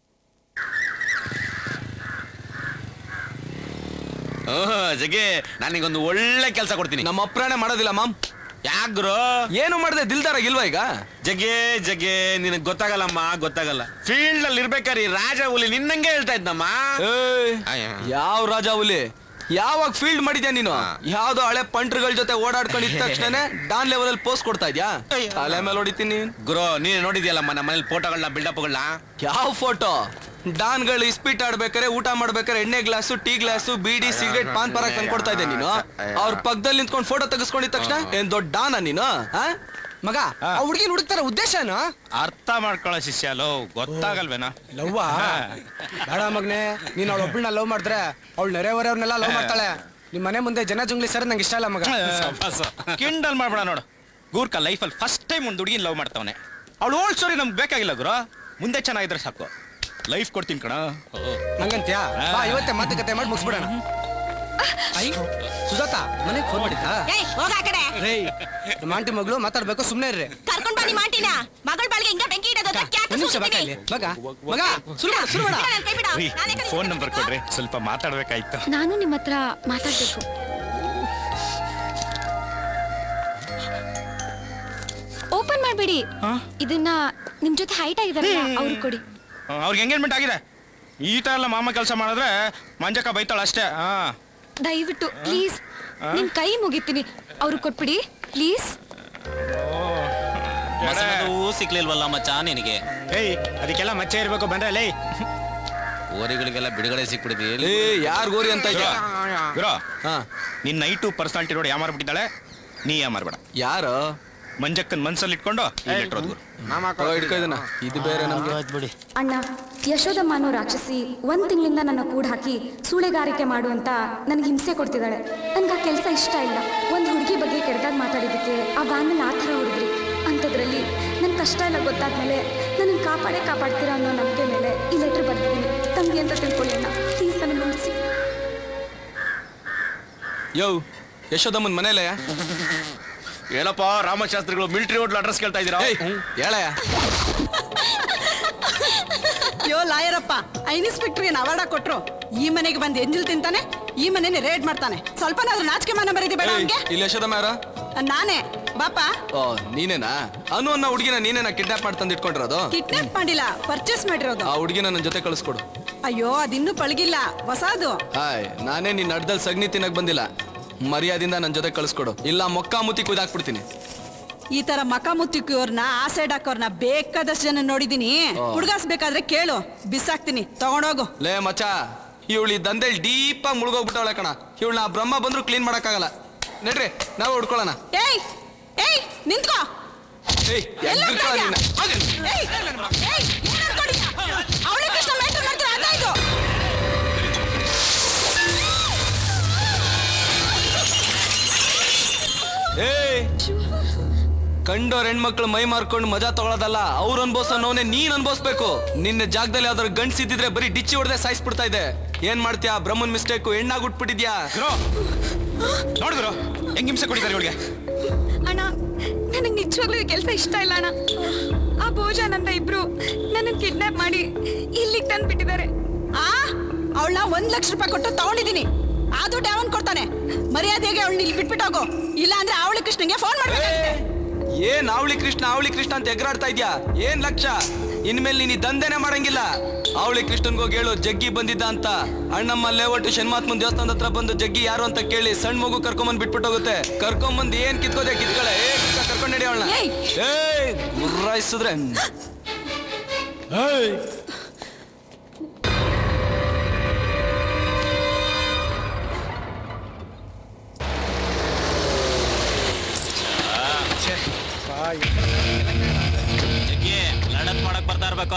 ಜಗ್ಗೆ ನಾನೀಗೊಂದು ಒಳ್ಳೆ ಕೆಲಸ ಕೊಡ್ತೀನಿ ನಮ್ಮ ಅಪ್ರಾಣೆ ಮಾಡೋದಿಲ್ಲ ಮಾಮ್ ಯಾಕ್ರು ಏನು ಮಾಡದೆ ದಿಲ್ದಾರ ಇಲ್ವಾ ಈಗ ಜಗ್ಗೆ ಜಗ್ಗೆ ನಿನಗ್ ಗೊತ್ತಾಗಲ್ಲಮ್ಮ ಗೊತ್ತಾಗಲ್ಲ ಫೀಲ್ಡ್ ಅಲ್ಲಿ ಇರ್ಬೇಕಾದ್ರೆ ಈ ರಾಜ ಹುಲಿ ನಿನ್ನಂಗೆ ಹೇಳ್ತಾ ಇದ್ನಮ್ಮ ಏಯ್, ಅಯ್ಯ. ಯಾವ ರಾಜ ಹುಲಿ ಯಾವಾಗ ಫೀಲ್ಡ್ ಮಾಡಿದ್ಯಾ ನೀನು ಯಾವ್ದೋ ಹಳೆ ಪಂಟ್ರಗಳ ಜೊತೆ ಓಡಾಡ್ಕೊಂಡಿದ್ದ ತಕ್ಷಣ ಡಾನ್ ಲೆವೆಲ್ ಅಲ್ಲಿ ಪೋಸ್ಟ್ ಕೊಡ್ತಾ ಇದ್ಯಾ ತಲೆ ಮೇಲೆ ಹೊಡಿತೀನಿ ಗುರು ನೀನು ನೋಡಿದ್ಯಲ್ಲಮ್ಮ ನಮ್ಮ ಮನೇಲಿ ಫೋಟೋಗಳನ್ನ ಬಿಲ್ಡಪ್ಗಳನ್ನ ಯಾವ ಫೋಟೋ ಡಾನ್ಗಳು ಇಸ್ಪೀಟ್ ಆಡ್ಬೇಕಾರೆ ಊಟ ಮಾಡ್ಬೇಕಾರೆ ಎಣ್ಣೆ ಗ್ಲಾಸು ಟೀ ಗ್ಲಾಸು ಬೀಡಿ ಸಿಗರೇಟ್ ಪಾನ್ ಪರಾಗ ತಂದ್ಕೊಡ್ತಾ ಇದ್ದೆ ನೀನು ಅವ್ರ ಪಕ್ಕದಲ್ಲಿ ನಿಂತ್ಕೊಂಡು ಫೋಟೋ ತೆಗೆಸ್ಕೊಂಡಿದ ತಕ್ಷಣ ಏನ್ ದೊಡ್ಡ ಡಾನ ನೀನು ಆ? ಮಗ ಆ ಹುಡುಗಿನ ಹುಡುಕ್ತಾರ ಉದ್ದೇಶ ಏನು ಅರ್ಥ ಮಾಡ್ಕೊಳ್ಳೋ ಶಿಷ್ಯ ಲೋ ಗೊತ್ತಾಗಲ್ವೇನಾ ಲವ್ವ ಬೇಡ ಮಗ್ನೆ ನೀನ್ ಅವಳ ಒಬ್ಬಳನ್ನ ಲವ್ ಮಾಡಿದ್ರೆ ಅವಳು ನೆರೆಹೊರೆಯವ್ರನ್ನೆಲ್ಲ ಲವ್ ಮಾಡ್ತಾಳೆ ನಿಮ್ ಮನೆ ಮುಂದೆ ಜನ ಜುಂಗ್ಲಿ ಸರ್ ನಂಗೆ ಇಷ್ಟ ಇಲ್ಲ ಮಗ ಕಿಂಡಲ್ ಮಾಡ್ಬೇಡ ನೋಡು ಗೂರ್ಕ ಲೈಫಲ್ಲಿ ಫಸ್ಟ್ ಟೈಮ್ ಒಂದು ಹುಡುಗಿನ ಲವ್ ಮಾಡ್ತಾವನೆ ಅವಳು ಓಲ್ಡ್ ಸ್ಟೋರಿ ನಮ್ಗೆ ಬೇಕಾಗಿಲ್ಲ ಗುರು ಮುಂದೆ ಚೆನ್ನಾಗಿದ್ರೆ ಸಾಕು ಲೈಫ್ ಕೊಡ್ತೀನಿ ಕಣ ಹಂಗಂತ್ಯಾ ಬಾ ಇವತ್ತೇ ಮಾತುಕತೆ ಮಾಡಿ ಮುಗಿಸ್ಬಿಡೋಣ ಐ ಸುಜಾತ ಮನೆಗೆ ಫೋನ್ ಮಾಡಿದ್ದ ಏಯ್ ಹೋಗ ಆ ಕಡೆ ರೇ ನಮ್ಮ ಆಂಟಿ ಮಗಳು ಮಾತಾಡ್ಬೇಕು ಸುಮ್ನೆ ಇರ್ರಿ ಕರ್ಕೊಂಡ್ ಬನ್ನಿ ಮಾಡ್ತೀನ ಮಗಳ ಬಾಳಿಗೆ ಹಿಂಗ ಬೆಂಕಿ ಇಡೋದು ಅದಕ್ಕೆ ಯಾಕೆ ಒಂದ್ ನಿಮಿಷ ಸುಮ್ನೆ ಬೇಕಾ ಇದ್ದೀನಿ? ಇಲ್ಲಿ ಮಗ ಮಗ ಸುರು ಮಾಡ ಸುರು ಮಾಡ ಬಿಡ, ನನ್ ಕೈ ಬಿಡ. ನಾನೇ ಕೈ ಫೋನ್ ನಂಬರ್ ಕೊಡ್ರಿ ಸ್ವಲ್ಪ ಮಾತಾಡ್ಬೇಕಾಯ್ತು ನಾನು ನಿಮ್ಮ ಹತ್ರ ಮಾತಾಡ್ಬೇಕು ಓಪನ್ ಮಾಡ್ಬೇಡಿ ಇದನ್ನ ನಿಮ್ ಜೊತೆ ಹೈಟ್ ಆಗಿದಾರಲ್ಲ ಅವ್ರಿಗೆ ಕೊಡಿ ಅವ್ರಿಗೆ ಎಂಗೇಜ್ಮೆಂಟ್ ಆಗಿದೆ ಈ ತರ ಎಲ್ಲ ಮಾಮ ಕೆಲಸ ಮಾಡಿದ್ರೆ ಮಂಜಕ್ಕ ಬೈತಾಳ ಅಷ್ಟೇ ಹಾ ದಯವಿಟ್ಟು ಪ್ಲೀಸ್ ನಿಮ್ ಕೈ ಮುಗಿತೀನಿ ಅವ್ರಿಗೆ ಕೊಟ್ಬಿಡಿ ಪ್ಲೀಸ್ ಸಿಕ್ಲಿಲ್ವಲ್ಲ ಮಚ್ಚ ನಿನಗೆ ಏಯ್ ಅದಕ್ಕೆಲ್ಲ ಮಚ್ಚೆ ಇರ್ಬೇಕು ಬಂದ್ರೆ ಲೇ ಓರಿಗಳಿಗೆಲ್ಲ ಬಿಡುಗಡೆ ಸಿಕ್ಬಿಡಿದಿ ಏ ಯಾರ್ ಗೋರಿ ಅಂತ ಇದ್ಯಾ ಗುರು ಹಾ ನಿನ್ನ ನೈಟು ಪರ್ಸನಾಲಿಟಿ ನೋಡಿ ಯಾಮಾರ್ಬಿಟ್ಟಿದ್ದಾಳೆ ನೀ ಯಾಮಾರ್ಬೇಡ ಯಾರು ಮಂಜಕ್ಕನ್ ಮನ್ಸಲ್ಲಿ ಇಟ್ಕೊಂಡು ಈ ಲೆಟ್ರ್ ಓದ್ಬಿಡು. ತಗೋ, ಹಿಡ್ಕೊ ಇದನ್ನ ಇದು ಬೇರೆ ನಮ್ಗೆ ಬಿಡಿ ಅಣ್ಣ ಯಶೋದಮ್ಮ ಅನ್ನೋ ರಾಕ್ಷಸಿ ಒಂದ್ ತಿಂಗಳಿಂದ ನನ್ನ ಕೂಡ ಹಾಕಿ ಸೂಳೆಗಾರಿಕೆ ಮಾಡು ಅಂತ ನನಗೆ ಹಿಂಸೆ ಕೊಡ್ತಿದ್ದಾಳೆ ನನ್ಗೆ ಆ ಕೆಲಸ ಇಷ್ಟ ಇಲ್ಲ ಒಂದು ಹುಡುಗಿ ಬಗ್ಗೆ ಕೆಡ್ದಾಗ ಮಾತಾಡಿದ್ದಕ್ಕೆ ಆ ವ್ಯಾನಲ್ಲಿ ಆ ಥರ ಹೊಡೆದ್ರಿ ಅಂಥದ್ರಲ್ಲಿ ನನ್ನ ಕಷ್ಟ ಎಲ್ಲ ಗೊತ್ತಾದ್ಮೇಲೆ ನನಗೆ ಕಾಪಾಡೇ ಕಾಪಾಡ್ತೀರಾ ಅನ್ನೋ ನಂಬಿಕೆ ಮೇಲೆ ಈ ಲೆಟ್ರ್ ಬರ್ತಿದ್ದೀನಿ ತಂಗಿ ಅಂತ ತಿಳ್ಕೊಳ್ಳಿ ಅಣ್ಣ ಪ್ಲೀಸ್ ನನಗೆ ಮುಗಿಸಿ ಯೋ ಯಶೋದಮ್ಮನ್ ಮನೇಲೆ ಹೇಳಪ್ಪ ರಾಮಶಾಸ್ತ್ರಿಗಳು ಮಿಲಿಟರಿ ಹೋಟ್ಲ್ ಅಡ್ರೆಸ್ ಕೇಳ್ತಾ ಇದ್ದೀರಾ ಏಯ್ ಹೇಳಯ್ಯ ಯೋ ಲಾಯರಪ್ಪ ಇನ್ಸ್ಪೆಕ್ಟರ್ಗೆ ಅವಾರ್ಡ ಕೊಟ್ರು ಈ ಮನೆಗೆ ಬಂದು ಎಂಜಿಲ್ ತಿಂತಾನೆ ಈ ಮನೆನೇ ರೇಡ್ ಮಾಡ್ತಾನೆ ಸ್ವಲ್ಪನಾದ್ರೂ ನಾಚಿಕೆ ಮಾನ ಬರೀದಿ ಬೇಡ ಏಯ್, ಅವ್ನಿಗೆ ಇಲ್ಲಿ ಯಶೋದಮ್ಮ ಯಾರ ನಾನೇ ಬಾಪ ಓ ನೀನೇನಾ ಅನು ಅನ್ನೋ ಹುಡುಗಿನ ನೀನೇನಾ ಕಿಡ್ನಾಪ್ ಮಾಡಿ ತಂದು ಇಟ್ಕೊಂಡಿರೋದು ಕಿಡ್ನಾಪ್ ಮಾಡಿಲ್ಲ ಪರ್ಚೇಸ್ ಮಾಡಿರೋದು ಆ ಹುಡುಗಿನ ನನ್ನ ಜೊತೆ ಕಳಿಸ್ಕೊಡು ಅಯ್ಯೋ ಅದಿನ್ನೂ ಪಳಗಿಲ್ಲ ಹೊಸಾದು ಹಾಯ್ ನಾನೇ ನಿನ್ನ ಅಡ್ಡದಲ್ಲಿ ಸಗಣಿ ತಿನ್ನಕ್ ಬಂದಿಲ್ಲ ಮರ್ಯಾದಿಂದ ನನ್ನ ಜೊತೆ ಕಳಿಸ್ಕೊಡು ಇಲ್ಲ ಮೊಕ್ಕ ಮುತ್ತಿ ಕುದಾಕ್ಬಿಡ್ತೀನಿ ಈ ತರ ಮಕ ಮುತ್ತಿಕ್ಕೋರ್ನ ಆ ಸೈಡ್ ಹಾಕೋರ್ನ ಬೇಕಾದಷ್ಟು ಜನ ನೋಡಿದೀನಿ ಆ. ಹುಡ್ಗಾಸ್ಬೇಕಾದ್ರೆ ಕೇಳು ಬಿಸಾಕ್ತೀನಿ ತಗೊಂಡೋಗು ಲೇ ಮಚ್ಚ ಇವಳು ದಂಧೆಲ್ ಡೀಪ್ ಆಗಿ ಮುಳುಗೋಗ್ಬಿಟ್ಟವಳೆ ಕಣ ಇವಳು ನಾ ಬ್ರಹ್ಮ ಬಂದ್ರು ಕ್ಲೀನ್ ಮಾಡಕ್ಕಾಗಲ್ಲ ನಡ್ರಿ ನಾವು ಹುಡ್ಕೊಳ್ಳೋಣ ಏಯ್ ಏಯ್ ನಿಂತ್ಕೋ ಏಯ್ ಎಗ್ಗಿರ್ಕೊಳ್ಳ ನಿನ್ನ ಏಯ್ ಏಯ್ ಏನ್ ಅನ್ಕೊಂಡಿದ್ಯಾ? ಅವ್ಳೆ ಕೃಷ್ಣ ಮೇಂಟೈನ್ ಮಾಡ್ತೀರ ಅರ್ಥ ಆಯ್ತು ಏಯ್ ಕಂಡೋರ್ ಹೆಣ್ಮಕ್ಳು ಮೈ ಮಾರ್ಕೊಂಡು ಮಜಾ ತಗೊಳ್ಳೋದಲ್ಲ ಅವ್ರು ಅನ್ಭವಿಸೋ ನೋನೆ ನೀನ್ ಅನ್ಭವಿಸ್ಬೇಕು ನಿನ್ನ ಜಾಗದಲ್ಲಿ ಯಾವ್ದಾದ್ರು ಗಂಡ್ಸ್ ಇದ್ದಿದ್ರೆ ಬರೀ ಡಿಚ್ಚಿ ಹೊಡೆದೇ ಸಾಯಿಸ್ಬಿಡ್ತಾ ಇದೆ ಏನ್ ಮಾಡ್ತೀಯಾ ಬ್ರಹ್ಮನ್ ಮಿಸ್ಟೇಕು ಹೆಣ್ಣಾಗ್ ಉಟ್ಬಿಟ್ಟಿದ್ಯಾ ನೋಡಿದ್ರು ಹೆಂಗ್ ಹಿಂಸೆ ಕೊಟ್ಟಿದ್ದಾರೆ ಇವಳಿಗೆ ಅಣ್ಣ ನನಗೆ ನಿಜವಾಗ್ಲೂ ಈ ಕೆಲಸ ಇಷ್ಟ ಇಲ್ಲ ಅಣ್ಣ ಆ ಭೋಜನ್ ಅಂತ ಇಬ್ರು ನನ್ನನ್ನು ಕಿಡ್ನಾಪ್ ಮಾಡಿ ಇಲ್ಲಿಗೆ ತಂದ್ಬಿಟ್ಟಿದ್ದಾರೆ ಆ ಅವಳನ್ನ ಒಂದ್ ಲಕ್ಷ ರೂಪಾಯಿ ಕೊಟ್ಟು ತಗೊಂಡಿದೀನಿ ಆ ದುಡ್ಡು ಯಾವನ್ ಕೊಡ್ತಾನೆ ಮರ್ಯಾದೆಗೆ ಅವಳನ್ನ ಇಲ್ಲಿ ಬಿಟ್ಬಿಟ್ಟೋಗು ಇಲ್ಲ ಅಂದ್ರೆ ಅವಳಿ ಕೃಷ್ಣಂಗೆ ಫೋನ್ ಮಾಡ್ಬೇಕಾಗುತ್ತೆ ಏನ್ ಅವಳಿ ಕೃಷ್ಣ ಅವಳಿ ಕೃಷ್ಣ ಅಂತ ಎಗರಾಡ್ತಾ ಇದ್ಯಾ ಏನ್ ಲಕ್ಷ ಇನ್ಮೇಲೆ ನೀನ್ ಈ ದಂಧೆನೆ ಮಾಡಂಗಿಲ್ಲ ಅವಳಿ ಕೃಷ್ಣನ್ಗೆ ಹೋಗಿ ಹೇಳು ಜಗ್ಗಿ ಬಂದಿದ್ದ ಅಂತ ಅಣ್ಣಮ್ಮ ಲೇಔಟ್ ಶನ್ಮಾತ್ಮನ್ ದೇವಸ್ಥಾನದ ಹತ್ರ ಬಂದು ಜಗ್ಗಿ ಯಾರು ಅಂತ ಕೇಳಿ ಸಣ್ಣ ಮಗು ಕರ್ಕೊಂಬಂದ್ ಬಿಟ್ಬಿಟ್ಟು ಹೋಗುತ್ತೆ ಕರ್ಕೊಂಬಂದ್ ಏನ್ ಕಿತ್ಕೋದೆ ಕಿತ್ಕೊಳ್ಳೆ ಏ ಕಿತ್ಕ ಕರ್ಕೊಂಡ್ ನಡಿ ಅವಳನ್ನ ಏಯ್! ಏಯ್ ಗುರ್ರಾಯಿಸಿದ್ರೆ ಜಗ್ಗಿ ಲಡಕ್ ಮಾಡಕ್ ಬರ್ತಾ ಇರ್ಬೇಕು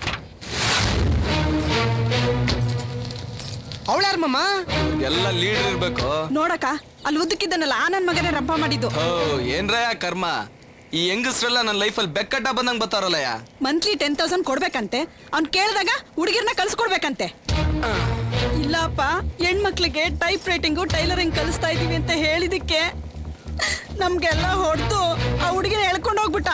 ಅವಳ್ಯಾರಮ್ಮ ಎಲ್ಲ ಲೀಡರ್ ಇರ್ಬೇಕು ನೋಡಕ್ಕ ಅಲ್ಲಿ ಉದ್ದಕ್ಕಿದ್ದನಲ್ಲ ಆ ನನ್ ಮಗನೇ ರಂಪ ಮಾಡಿದ್ದು ಓ ಏನ್ರಯ್ಯ ಕರ್ಮ ಈ ಹೆಂಗಸ್ರೆಲ್ಲ ನನ್ನ ಲೈಫಲ್ಲಿ ಬೆಕ್ಕಟ್ಟ ಬಂದಂಗ್ ಬರ್ತಾರಲ್ಲಯ್ಯ ಮಂತ್ಲಿ ಟೆನ್ ತೌಸಂಡ್ ಕೊಡ್ಬೇಕಂತೆ ಅವ್ನ್ ಕೇಳಿದಾಗ ಹುಡುಗಿರ್ನ ಕಳ್ಸ್ಕೊಡ್ಬೇಕಂತೆ ಇಲ್ಲಪ್ಪ ಹೆಣ್ಮಕ್ಳಿಗೆ ಟೈಪ್ ರೈಟಿಂಗು ಟೈಲರಿಂಗ್ ಕಲಿಸ್ತಾ ಇದೀವಿ ಅಂತ ಹೇಳಿದಕ್ಕೆ ನಮ್ಗೆಲ್ಲ ಹೊಡೆದು ಆ ಹುಡುಗಿನ ಎಳ್ಕೊಂಡು ಹೋಗ್ಬಿಟ್ಟ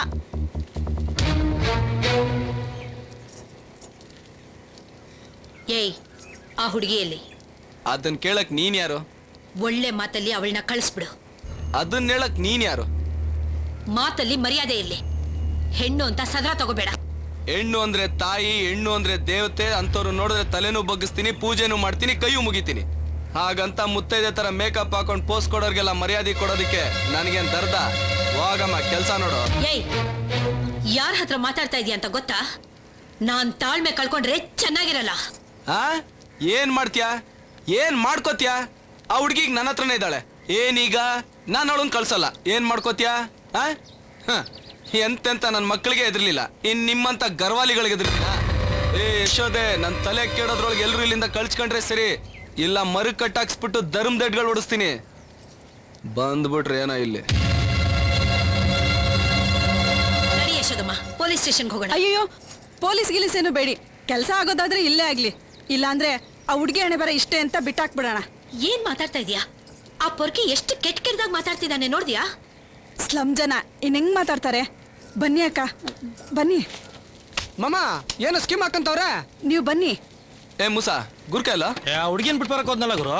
ಏಯ್ ಆ ಹುಡುಗಿಯಲ್ಲಿ ಅದನ್ ಕೇಳಕ್ ನೀನ್ ಯಾರು ಒಳ್ಳೆ ಮಾತಲ್ಲಿ ಅವಳನ್ನ ಕಳಿಸ್ಬಿಡು ಅದನ್ನ ಹೇಳಕ್ ನೀನ್ ಯಾರು ಮಾತಲ್ಲಿ ಮರ್ಯಾದೆ ಇಲ್ಲಿ ಹೆಣ್ಣು ಅಂತ ಸದಾ ತಗೋಬೇಡ ಹೆಣ್ಣು ಅಂದ್ರೆ ತಾಯಿ ಹೆಣ್ಣು ಅಂದ್ರೆ ದೇವತೆ ಅಂತವ್ರು ನೋಡಿದ್ರೆ ತಲೆನೂ ಬಗ್ಗಿಸ್ತೀನಿ ಪೂಜೆನೂ ಮಾಡ್ತೀನಿ ಕೈಯೂ ಮುಗಿತೀನಿ ಹಾಗಂತ ಮುತ್ತೈದೆ ತರ ಮೇಕಪ್ ಹಾಕೊಂಡ್ ಪೋಸ್ ಕೊಡೋರ್ಗೆಲ್ಲ ಮರ್ಯಾದೆ ಕೊಡೋದಕ್ಕೆ ನನಗೇನ್ ದರ್ದ ಹೋಗಮ್ಮ ಕೆಲ್ಸ ನೋಡು ಏಯ್ ಯಾರ ಹತ್ರ ಮಾತಾಡ್ತಾ ಇದೀಯ ಅಂತ ಗೊತ್ತಾ ನಾನ್ ತಾಳ್ಮೆ ಕಳ್ಕೊಂಡ್ರೆ ಚೆನ್ನಾಗಿರಲ್ಲ ಆ ಏನ್ ಮಾಡ್ತೀಯಾ ಏನ್ ಮಾಡ್ಕೋತ್ಯಾ ಆ ಹುಡ್ಗಿಗ್ ನನ್ನ ಹತ್ರನೇ ಇದ್ದಾಳೆ ಏನೀಗ ನಾನು ಅವಳನ್ ಕಳ್ಸಲ್ಲ ಏನ್ ಮಾಡ್ಕೋತ್ಯಾ ಆ ಹ, ಎಂತೆಂತ ನನ್ನ ಮಕ್ಕಳಿಗೆ ಎದ್ರಲಿಲ್ಲ ಇನ್ ನಿಮ್ಮಂತ ಗರ್ವಾಲಿಗಳಿಗೆ ಎದ್ರಲಿಲ್ಲ ಏ ಯಶೋದೆ ನನ್ ತಲೆ ಕೇಳೋದ್ರೊಳಗೆ ಎಲ್ರು ಇಲ್ಲಿಂದ ಕಳ್ಸ್ಕೊಂಡ್ರೆ ಸರಿ ಇಲ್ಲ ಮರು ಕಟ್ಟಾಕ್ಸ್ಬಿಟ್ಟು ಧರ್ಮ ದಡ್ಗಳು ಓಡಿಸ್ತೀನಿ ಬಂದ್ಬಿಟ್ರೆ ಏನೋ ಇಲ್ಲಿ ನಡಿ ಯಶೋದಮ್ಮ ಪೊಲೀಸ್ ಸ್ಟೇಷನ್ಗೆ ಹೋಗೋಣ ಅಯ್ಯೋ ಪೊಲೀಸ್ ಗಿಲೀಸ್ ಏನು ಬೇಡಿ ಕೆಲಸ ಆಗೋದಾದ್ರೆ ಇಲ್ಲೇ ಆಗ್ಲಿ ಇಲ್ಲಾಂದ್ರೆ ಆ ಹುಡುಗಿ ಹಣೆ ಬರ ಇಷ್ಟೇ ಅಂತ ಬಿಟ್ಟಾಕ್ಬಿಡೋಣ ಏನ್ ಮಾತಾಡ್ತಾ ಇದೀಯಾ ಆ ಪೊರ್ಕಿ ಎಷ್ಟು ಕೆಟ್ಟ ಕೆಟ್ಟದಾಗ ಮಾತಾಡ್ತಿದ್ದಾನೆ ನೋಡ್ದ್ಯಾ ಸ್ಲಮ್ ಜನ ಇನ್ ಹೆಂಗ್ ಮಾತಾಡ್ತಾರೆ ಬನ್ನಿ ಅಕ್ಕ ಬನ್ನಿ ಮಮ್ಮ ಏನು ಸ್ಕೀಮ್ ಹಾಕಂತವ್ರೆ ನೀವು ಬನ್ನಿ ಏ ಮುಸಾ ಗುರ್ಕ ಇಲ್ಲ ಹುಡುಗಿನ ಬಿಟ್ಟು ಬರಕ್ ಹೋದ್ನಲ್ಲ ಗುರು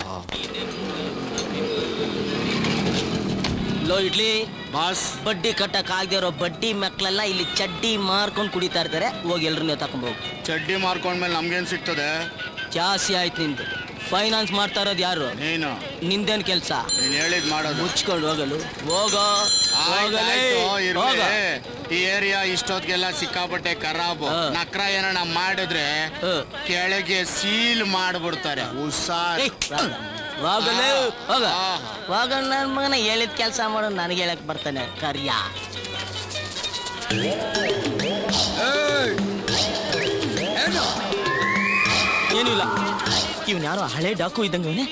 ಲೋ ಇಡ್ಲಿ ಬಾಸ್ ಬಡ್ಡಿ ಕಟ್ಟಕ್ ಆಗದೆ ಇರೋ ಬಡ್ಡಿ ಮಕ್ಳೆಲ್ಲ ಇಲ್ಲಿ ಚಡ್ಡಿ ಮಾರ್ಕೊಂಡು ಕುಡಿತಾ ಇರ್ತಾರೆ ಹೋಗಿ ಎಲ್ರನ್ನೂ ತಕೊಂಬೋಗು ಚಡ್ಡಿ ಮಾರ್ಕೊಂಡ್ಮೇಲೆ ನಮ್ಗೇನ್ ಸಿಗ್ತದೆ ಜಾಸ್ತಿ ಆಯ್ತು ನಿಂದು ಫೈನಾನ್ಸ್ ಮಾಡ್ತಾ ಇರೋದು ಯಾರು ನೀನು ನಿಂದೇನ್ ಕೆಲ್ಸ ನೀನ್ ಹೇಳಿದ್ ಮಾಡೋದು ಮುಚ್ಕೊಂಡು ಹೋಗಲು ಹೋಗೋ ಆಯ್ತ್ ಹೋಗಲೇ ಆಯ್ತು, ಇರ್ಲಿ. ಹೋಗ ಈ ಏರಿಯಾ ಇಷ್ಟೊತ್ತಿಗೆಲ್ಲ ಸಿಕ್ಕಾಪಟ್ಟೆ ಖರಾಬು ನಕ್ರ ಏನಾರ ಮಾಡಿದ್ರೆ ಕೆಳಗೆ ಸೀಲ್ ಮಾಡ್ಬಿಡ್ತಾರೆ ಹುಷಾರ್ ಹೋಗಲೇ ಹೋಗ ಆ. ಹೋಗ ನನ್ನ ಮಗನ ಹೇಳಿದ ಕೆಲಸ ಮಾಡೋ ನನಗೆ ಹೇಳಕ್ ಬರ್ತಾನೆ ಕರ್ಯ ಏನೂ ಇಲ್ಲ ಇವ್ನು ಯಾರೋ ಹಳೆ ಡಾಕು ಇದ್ದಂಗೆ ಇವನೇ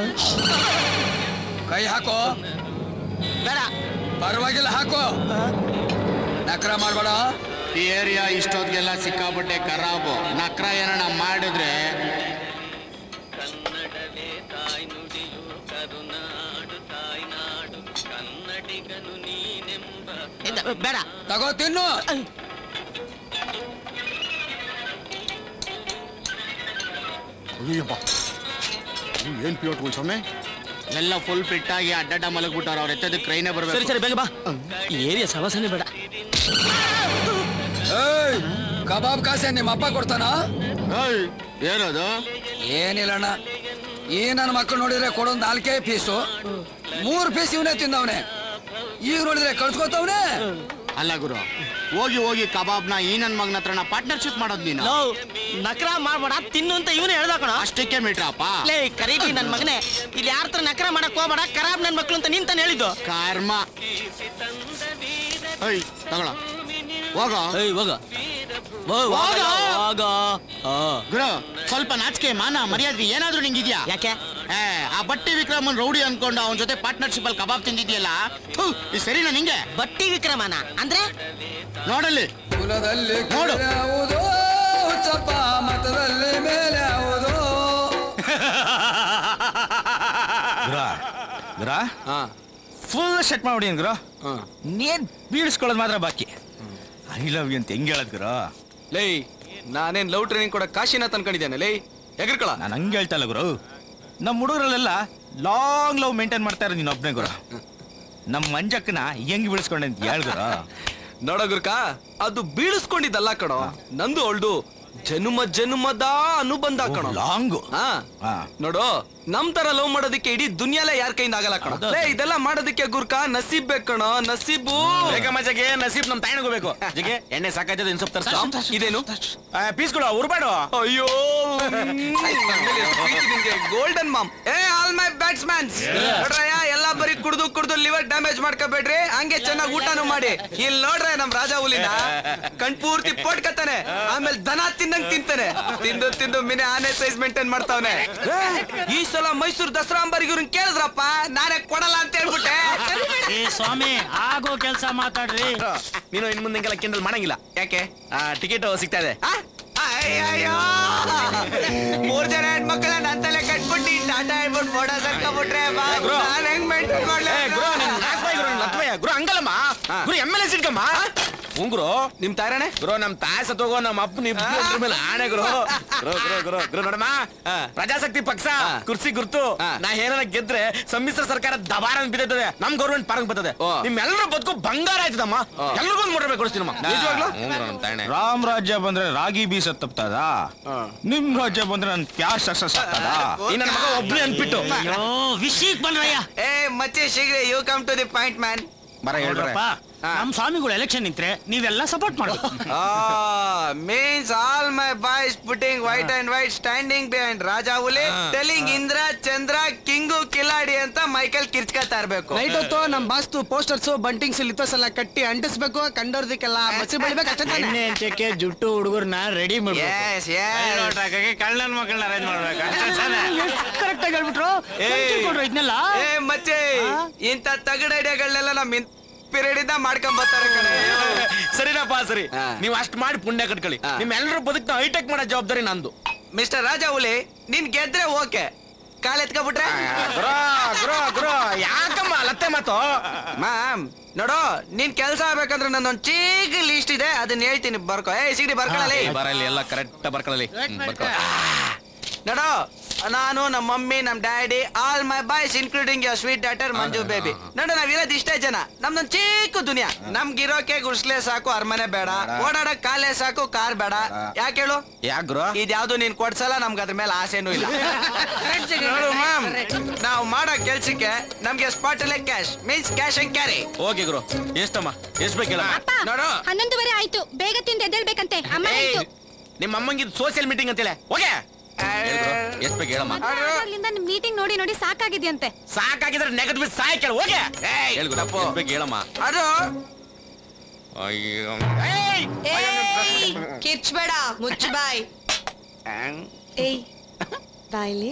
ಕೈ ಹಾಕೋ ಬೇಡ ಪರವಾಗಿಲ್ಲ ಹಾಕೋ ನಕ್ರ ಮಾಡ್ಬೇಡ ಈ ಏರಿಯಾ ಇಷ್ಟೊತ್ತಿಗೆಲ್ಲ ಸಿಕ್ಕಾಪಟ್ಟೆ ಖರಾಬು ನಕ್ರ ಏನಾರ ಮಾಡಿದ್ರೆ ಬೇಡ ತಗೋ ತಿನ್ನು ಅಯ್ಯಪ್ಪ ಏನ್ ಪಿಯೋಟ್ಗಳು ಸ್ವಾಮಿ ಎಲ್ಲ ಫುಲ್ ಫಿಟ್ಟಾಗಿ ಅಡ್ಡಡ್ಡ ಮಲಗ್ಬಿಟ್ಟಾರ ಅವ್ರ ಎತ್ತದ ಕ್ರೈನೇ ಬರ್ಬೇಕು ಸರಿ ಸರಿ ಬೇಗ ಬಾ ಈ ಏರಿಯಾ ಸವಾಸನೆ ಬೇಡ ಏಯ್ ಕಬಾಬ್ ಕಾಸೆ ನಿಮ್ಮ ಅಪ್ಪ ಕೊಡ್ತಾನ ಏನದು ಏನಿಲ್ಲಣ್ಣ ಈ ನನ್ನ ಮಕ್ಕಳು ನೋಡಿದ್ರೆ ಕೊಡೋದು ನಾಲ್ಕೇ ಪೀಸು ಮೂರು ಪೀಸ್ ಇವನೇ ತಿಂದವನೆ ಈಗ ನೋಡಿದ್ರೆ ಕಳ್ಸ್ಕೊತವ್ನೆ ಅಲ್ಲ ಗುರು ಹೋಗಿ ಹೋಗಿ ಕಬಾಬ್ನ ಈ ನನ್ ಮಗನ ಹತ್ರನ ಪಾರ್ಟ್ನರ್ಶಿಪ್ ಮಾಡೋದ್ ನೀನು ನಕರ ಮಾಡ್ಬೇಡ ತಿನ್ನು ಅಂತ ಇವನು ಹೇಳ್ದ ಕಣ ಅಷ್ಟಕ್ಕೆ ಮೀಟ್ರಪ್ಪ ಲೇ ಕರೀಲಿ ನನ್ ಮಗನೇ ಇಲ್ಲಿ ಯಾರ ಹತ್ರ ನಕರ ಮಾಡಕ್ ಹೋಗ್ಬೇಡ ಖರಾಬ್ ನನ್ ಮಕ್ಳು ಅಂತ ನಿಂತಾನೆ ಹೇಳಿದ್ದು ಕರ್ಮ ಐ ತಗೊಳ ಹೋಗ ಹೋಗ ಗುರು ಸ್ವಲ್ಪ ನಾಚಿಕೆ ಮಾನ ಮರ್ಯಾದೆ ಏನಾದ್ರೂ ನಿಂಗಿದ್ಯಾ ಯಾಕೆ ಏ ಆ ಬಟ್ಟಿ ವಿಕ್ರಮನ್ ರೌಡಿ ಅನ್ಕೊಂಡು ಅವನ ಜೊತೆ ಪಾರ್ಟ್ನರ್ಶಿಪ್ ಅಲ್ಲಿ ಕಬಾಬ್ ತಿಂದಿದ್ಯಲ್ಲ ಥು, ಇದು ಸರಿನಾ ನಿಂಗೆ ಬಟ್ಟಿ ವಿಕ್ರಮನ ಅಂದ್ರೆ ನೋಡಲ್ಲಿ ಕುಲದಲ್ಲಿ ನೋಡು ಯಾವುದೋ ಹುಚ್ಚಪ್ಪ ಮತದಲ್ಲಿ ಮೇಲೆ ಯಾವುದೋ ಗುರ ಗುರ ಫುಲ್ ಸೆಟ್ ಮಾಡ್ಬಿಡಿ ಗುರು ನೀನ್ ಬೀಳಿಸ್ಕೊಳ್ಳೋದು ಮಾತ್ರ ಬಾಕಿ ಐ ಲವ್ ಯು ಅಂತ ಹೆಂಗ್ ಹೇಳದ್ ಗುರು ಲೇ ನಾನೇನ್ ಲವ್ ಟ್ರೈನಿಂಗ್ ಕೊಡ ಕಾಶಿನಾಥ್ ಅನ್ಕೊಂಡಿದ್ದೇನೆ ಲೇ ಎಗರ್ಕೊಳ ನಾನು ಹಂಗೆ ಹೇಳ್ತಾ ಇಲ್ಲ ಗುರು ನಮ್ಮ ಹುಡುಗರಲ್ಲೆಲ್ಲ ಲಾಂಗ್ ಲವ್ ಮೇಂಟೈನ್ ಮಾಡ್ತಾ ಇರೋದು ನೀನು ಒಬ್ಬನೇ ಗುರು ನಮ್ಮ ಮಂಜಕ್ಕನ ಹೆಂಗ್ ಬೀಳಿಸ್ಕೊಂಡೆ ಅಂತ ಹೇಳ್ ಗುರು ನೋಡೋ ಗುರ್ಕ ಅದು ಬೀಳಿಸ್ಕೊಂಡಿದ್ದಲ್ಲ ಕಣೋ ನಂದು ಅವಳ್ದು ಜನುಮ ಜನುಮದ ಅನುಬಂಧ ಕಣೋ ಲಾಂಗು ಹಾ ನೋಡು ನಮ್ ತರ ಲವ್ ಮಾಡೋದಕ್ಕೆ ಇಡೀ ದುನಿಯಾಲೇ ಯಾರ ಕೈಯಿಂದ ಆಗಲ್ಲ ಕಣೋ ಲೇ ಇದೆಲ್ಲ ಮಾಡೋದಕ್ಕೆ ಗುರ್ಕ ನಸೀಬ್ ಬೇಕು ಕಣೋ ನಸೀಬು ಬೇಗ ಮಜಗೆ ನಸೀಬ್ ನಮ್ ತಾಯಿನಗೋಬೇಕು ಜಗೆ ಎಣ್ಣೆ ಸಾಕಾಯ್ತದೆ ಇನ್ ಸ್ವಲ್ಪ ತರ್ಸ ಇದೇನು ಪೀಸ್ಗಳು ಉರ್ಬೇಡು ಅಯ್ಯೋ ಗೋಲ್ಡನ್ ಮಾಮ್ ಏ ಆಲ್ ಮೈ ಬ್ಯಾಟ್ಸ್ಮನ್ಸ್ ನೋಡ್ರಯ್ಯ ಎಲ್ಲ ಬರೀ ಕುಡ್ದು ಕುಡ್ದು ಲಿವರ್ ಡ್ಯಾಮೇಜ್ ಮಾಡ್ಕೋಬೇಡ್ರಿ ಹಂಗೆ ಚೆನ್ನಾಗಿ ಊಟನು ಮಾಡಿ ಇಲ್ಲಿ ನೋಡ್ರೆ ನಮ್ ರಾಜ ಹುಲಿನ ಕಣ್ ಪೂರ್ತಿ ಪೋಟ್ಕತಾನೆ ಆಮೇಲೆ ದನ ತಿನ್ನಂಗ್ ತಿಂತಾನೆ ತಿಂದು ತಿಂದು ಮಿನೆ ಆನೆ ಸೈಜ್ ಮೇಂಟೈನ್ ಮಾಡ್ತಾವನೆ ಈ ಸಲ ಮೈಸೂರು ದಸರಾ ಅಂಬರಿಗೆ ಇವ್ರನ್ನ ಕೇಳಿದ್ರಪ್ಪ ನಾನೇ ಕೊಡಲ್ಲ ಅಂತ ಹೇಳ್ಬಿಟ್ಟೆ ಏ ಸ್ವಾಮಿ ಆಗೋ ಕೆಲಸ ಮಾತಾಡ್ರಿ ನೀನು ಇನ್ ಮುಂದೆ ಹಿಂಗೆಲ್ಲ ಕಿಂಡಲ್ ಮಾಡಂಗಿಲ್ಲ ಯಾಕೆ ಟಿಕೆಟ್ ಸಿಗ್ತಾ ಇದೆ ಅಯ್ಯಯ್ಯೋ ಮೂರ್ ಜನ ಹೆಣ್ಮಕ್ಳ ನನ್ ತಲೆ ಕಟ್ಬಿಟ್ಟು ಈ ಟಾಟಾ ಹೇಳ್ಬಿಟ್ಟು ಫೋಟೋ ಸರ್ಕೊಂಡ್ಬಿಟ್ರೆ ಗುರು. ನಾನ್ ಹೆಂಗ್ ಮೇಂಟೈನ್ ಮಾಡ್ಲಿ ಏ, ಗುರು ನಿನ್ ನಾಸ್ಬಾಯ್ ಗುರು ನಿನ್ ನತ್ವಯ್ಯ. ಗುರು ಹಂಗಲ್ಲಮ್ಮ ಗುರು ಎಮ್ ಎಲ್ ಎ ಸಿಟ್ಕಮ್ಮ ಹ್ಞೂ ಗುರು ನಿಮ್ ತಾರನೆ ಗುರು ನಮ್ ತಾಯಿ ಸತ್ತೋಗೋ ನಮ್ಮ ಅಪ್ಪನ ಇಬ್ಬರ ಮೇಲೆ ಆಣೆ ಗುರು ಗುರು ಗುರು ಗುರು ಗುರು ನೋಡಮ್ಮ ಪ್ರಜಾಸಕ್ತಿ ಪಕ್ಷ ಕುರ್ಸಿ ಗುರ್ತು ನಾ ಏನಾರ ಗೆದ್ರೆ ಸಮ್ಮಿಶ್ರ ಸರ್ಕಾರ ದಬಾರ ಅಂತ ಬಿದ್ದೈತದೆ ನಮ್ ಗೌರ್ಮೆಂಟ್ ಪಾರ್ಕ್ ಬರ್ತದೆ ನಿಮ್ಮೆಲ್ಲರೂ ಬದುಕು ಬಂಗಾರ ಆಯ್ತದಮ್ಮ ಎಲ್ರಿಗೂ ಒಂದು ಮೂರು ರೂಪಾಯಿ ಕೊಡಿಸ್ತೀನಮ್ಮ ನಿಜವಾಗ್ಲೂ? ಹ್ಞೂ ಗುರು, ನಮ್ ತಾಯಣೆ ರಾಮ್ ರಾಜ್ಯ ಬಂದ್ರೆ ರಾಗಿ ಬೀಸ ತಪ್ತದ ನಿಮ್ ರಾಜ್ಯ ಬಂದ್ರೆ ನನ್ ಪ್ಯಾರ್ ಸಕ್ಸಸ್ ಆಗ್ತದ ಈ ನನ್ನ ಮಗ ಒಬ್ನೇ ಅನ್ಬಿಟ್ಟು ಅಯ್ಯೋ ವಿಷಯಕ್ ಬಂದ್ರಯ್ಯ ಏ ಮಚ್ಚೆ ಶೀಘ್ರ you come to the point man ಬರ ನೋಡ್ರಪ್ಪ ನಮ್ ಸ್ವಾಮಿಗಳು ಎಲೆಕ್ಷನ್ ನಿಂತ್ರೆ ನೀವೆಲ್ಲ ಸಪೋರ್ಟ್ ಮಾಡ್ಬೇಕು means all my boys putting white and white standing behind Raja Huli telling Indra Chandra king ಕಿಲಾಡಿ ಅಂತ ಮೈಕಲ್ ಕಿರ್ಚ್ಕೊತಾ ಇರ್ಬೇಕು ನೈಟ್ ಹೊತ್ತು ನಮ್ ಬಾಸ್ತು ಪೋಸ್ಟರ್ಸ್ ಬಂಟಿಂಗ್ಸ್ ಲಿಥೋಸ್ ಎಲ್ಲ ಕಟ್ಟಿ ಅಂಟಿಸ್ಬೇಕು ಕಂಡೋರ್ದಕ್ಕೆಲ್ಲ ಮಸಿ ಬೆಳಿಬೇಕು ಅಷ್ಟೇ ತಾನೇ? ಎಣ್ಣೆ ಹಂಚಕ್ಕೆ ಜುಟ್ಟು ಹುಡುಗರ್ನ ರೆಡಿ Yes, yes. ಕಳ್ಳನ್ ಮಕ್ಕಳನ್ನ ಅರೇಂಜ್ ಮಾಡ್ಬೇಕು ಕರೆಕ್ಟ್ ಆಗಿ ಹೇಳ್ಬಿಟ್ರು ಏ. ತಿಳ್ಕೊಂಡ್ರು ಇದನ್ನೆಲ್ಲ ಏ ಮಚ್ಚೆ ಇಂತ ತಗಡ ಐಡಿಯಾಗಳನ್ನೆಲ್ಲ ನಮ್ ಪೀರಿಯಡ್ ಇಂದ ಮಾಡ್ಕೊಂಡ್ ಬರ್ತಾರೆ ಕಣೆ ಸರಿನಪ್ಪ ಸರಿ ನೀವು ಅಷ್ಟ್ ಮಾಡಿ ಪುಣ್ಯ ಕಟ್ಕೊಳ್ಳಿ ನಿಮ್ ಎಲ್ಲರೂ ಬದುಕ್ನ ಹೈಟೆಕ್ ಮಾಡೋ ಜವಾಬ್ದಾರಿ ನಂದು ಮಿಸ್ಟರ್ ರಾಜಾ ಹುಲಿ ನೀನ್ ಗೆದ್ರೆ ಓಕೆ ಕಾಲ್ ಎತ್ಕೊಬಿಟ್ರೆ ಗುರು ಗುರು ಗುರು ಯಾಕಮ್ಮ ಲತ್ತೆ ಮಾತು ಮ್ಯಾಮ್ ನೋಡು ನೀನ್ ಕೆಲ್ಸ ಆಗ್ಬೇಕಂದ್ರೆ ನನ್ನೊಂದ್ ಚಿಕ್ಕ ಲಿಸ್ಟ್ ಇದೆ ಅದನ್ನ ಹೇಳ್ತೀನಿ ಬರ್ಕೋ ಏ ಸಿಗಡಿ ಬರ್ಕೊಳ್ಳಿ ಬರಲಿ ಎಲ್ಲ ಕರೆಕ್ಟ್ ಬರ್ಕೊಳ್ಳಿ ನೋಡು ನಾನು ನಮ್ಮ ಮಮ್ಮಿ ನಮ್ daddy all my boys including your sweet daughter Manju baby ನೋಡು ನಾವಿರೋದು ಇಷ್ಟೇ ಜನ ನಮ್ದೊಂದ್ ಚಿಕ್ಕ ದುನಿಯಾ ನಮ್ಗಿರೋಕೆ ಗುಡ್ಸ್ಲೆ ಸಾಕು ಅರಮನೆ ಬೇಡ ಓಡಾಡಕ್ ಕಾಲೇ ಸಾಕು ಕಾರ್ ಬೇಡ ಯಾಕೆ ಹೇಳು ಯಾಕ್ ಗುರು ಇದ್ಯಾವ್ದು ನೀನ್ ಕೊಡ್ಸಲ್ಲ ನಮ್ಗೆ ಅದ್ರ ಮೇಲೆ ಆಸೆನೂ ಇಲ್ಲ ನೋಡು ಮ್ಯಾಮ್ ನಾವು ಮಾಡೋ ಕೆಲ್ಸಕ್ಕೆ ನಮ್ಗೆ ಸ್ಪಾಟ್ ಅಲ್ಲೇ cash means cash and carry okay ಗುರು ಎಷ್ಟಮ್ಮ ಎಷ್ಟ್ ಬೇಕು ಹೇಳಮ್ಮ ನೋಡು ಹನ್ನೊಂದುವರೆ ಆಯ್ತು ಬೇಗ ತಿಂದು ಎದ್ದೇಳ್ಬೇಕಂತೆ ಅಮ್ಮ ಏಯ್, ಆಯ್ತು ನಿಮ್ಮ ಅಮ್ಮಂಗಿದ್ ಸೋಷಿಯಲ್ ಮೀಟಿಂಗ್ ಅಂತೇಳಿ ಓಕೆ ಎಷ್ಟ್ ಬೇಕು ಹೇಳಮ್ಮ ಅವಾಗ್ಲಿಂದ ನಿಮ್ ಮೀಟಿಂಗ್ ನೋಡಿ ನೋಡಿ ಸಾಕಾಗಿದ್ಯಂತೆ ಸಾಕಾಗಿದ್ರೆ ನೆಗದ್ ಬಿಟ್ಟು ಸಾಯ್ ಕೇಳು ಓಕೆ ಹೇಳ್ಗುರು ಎಷ್ಟ್ ಬೇಕು ಹೇಳಮ್ಮ ಅದು ಅಯ್ಯೋ ಕಿರ್ಚ್ಬೇಡ ಮುಚ್ಚ ಬಾಯ್ ಏಯ್ ಬಾಯ್ಲಿ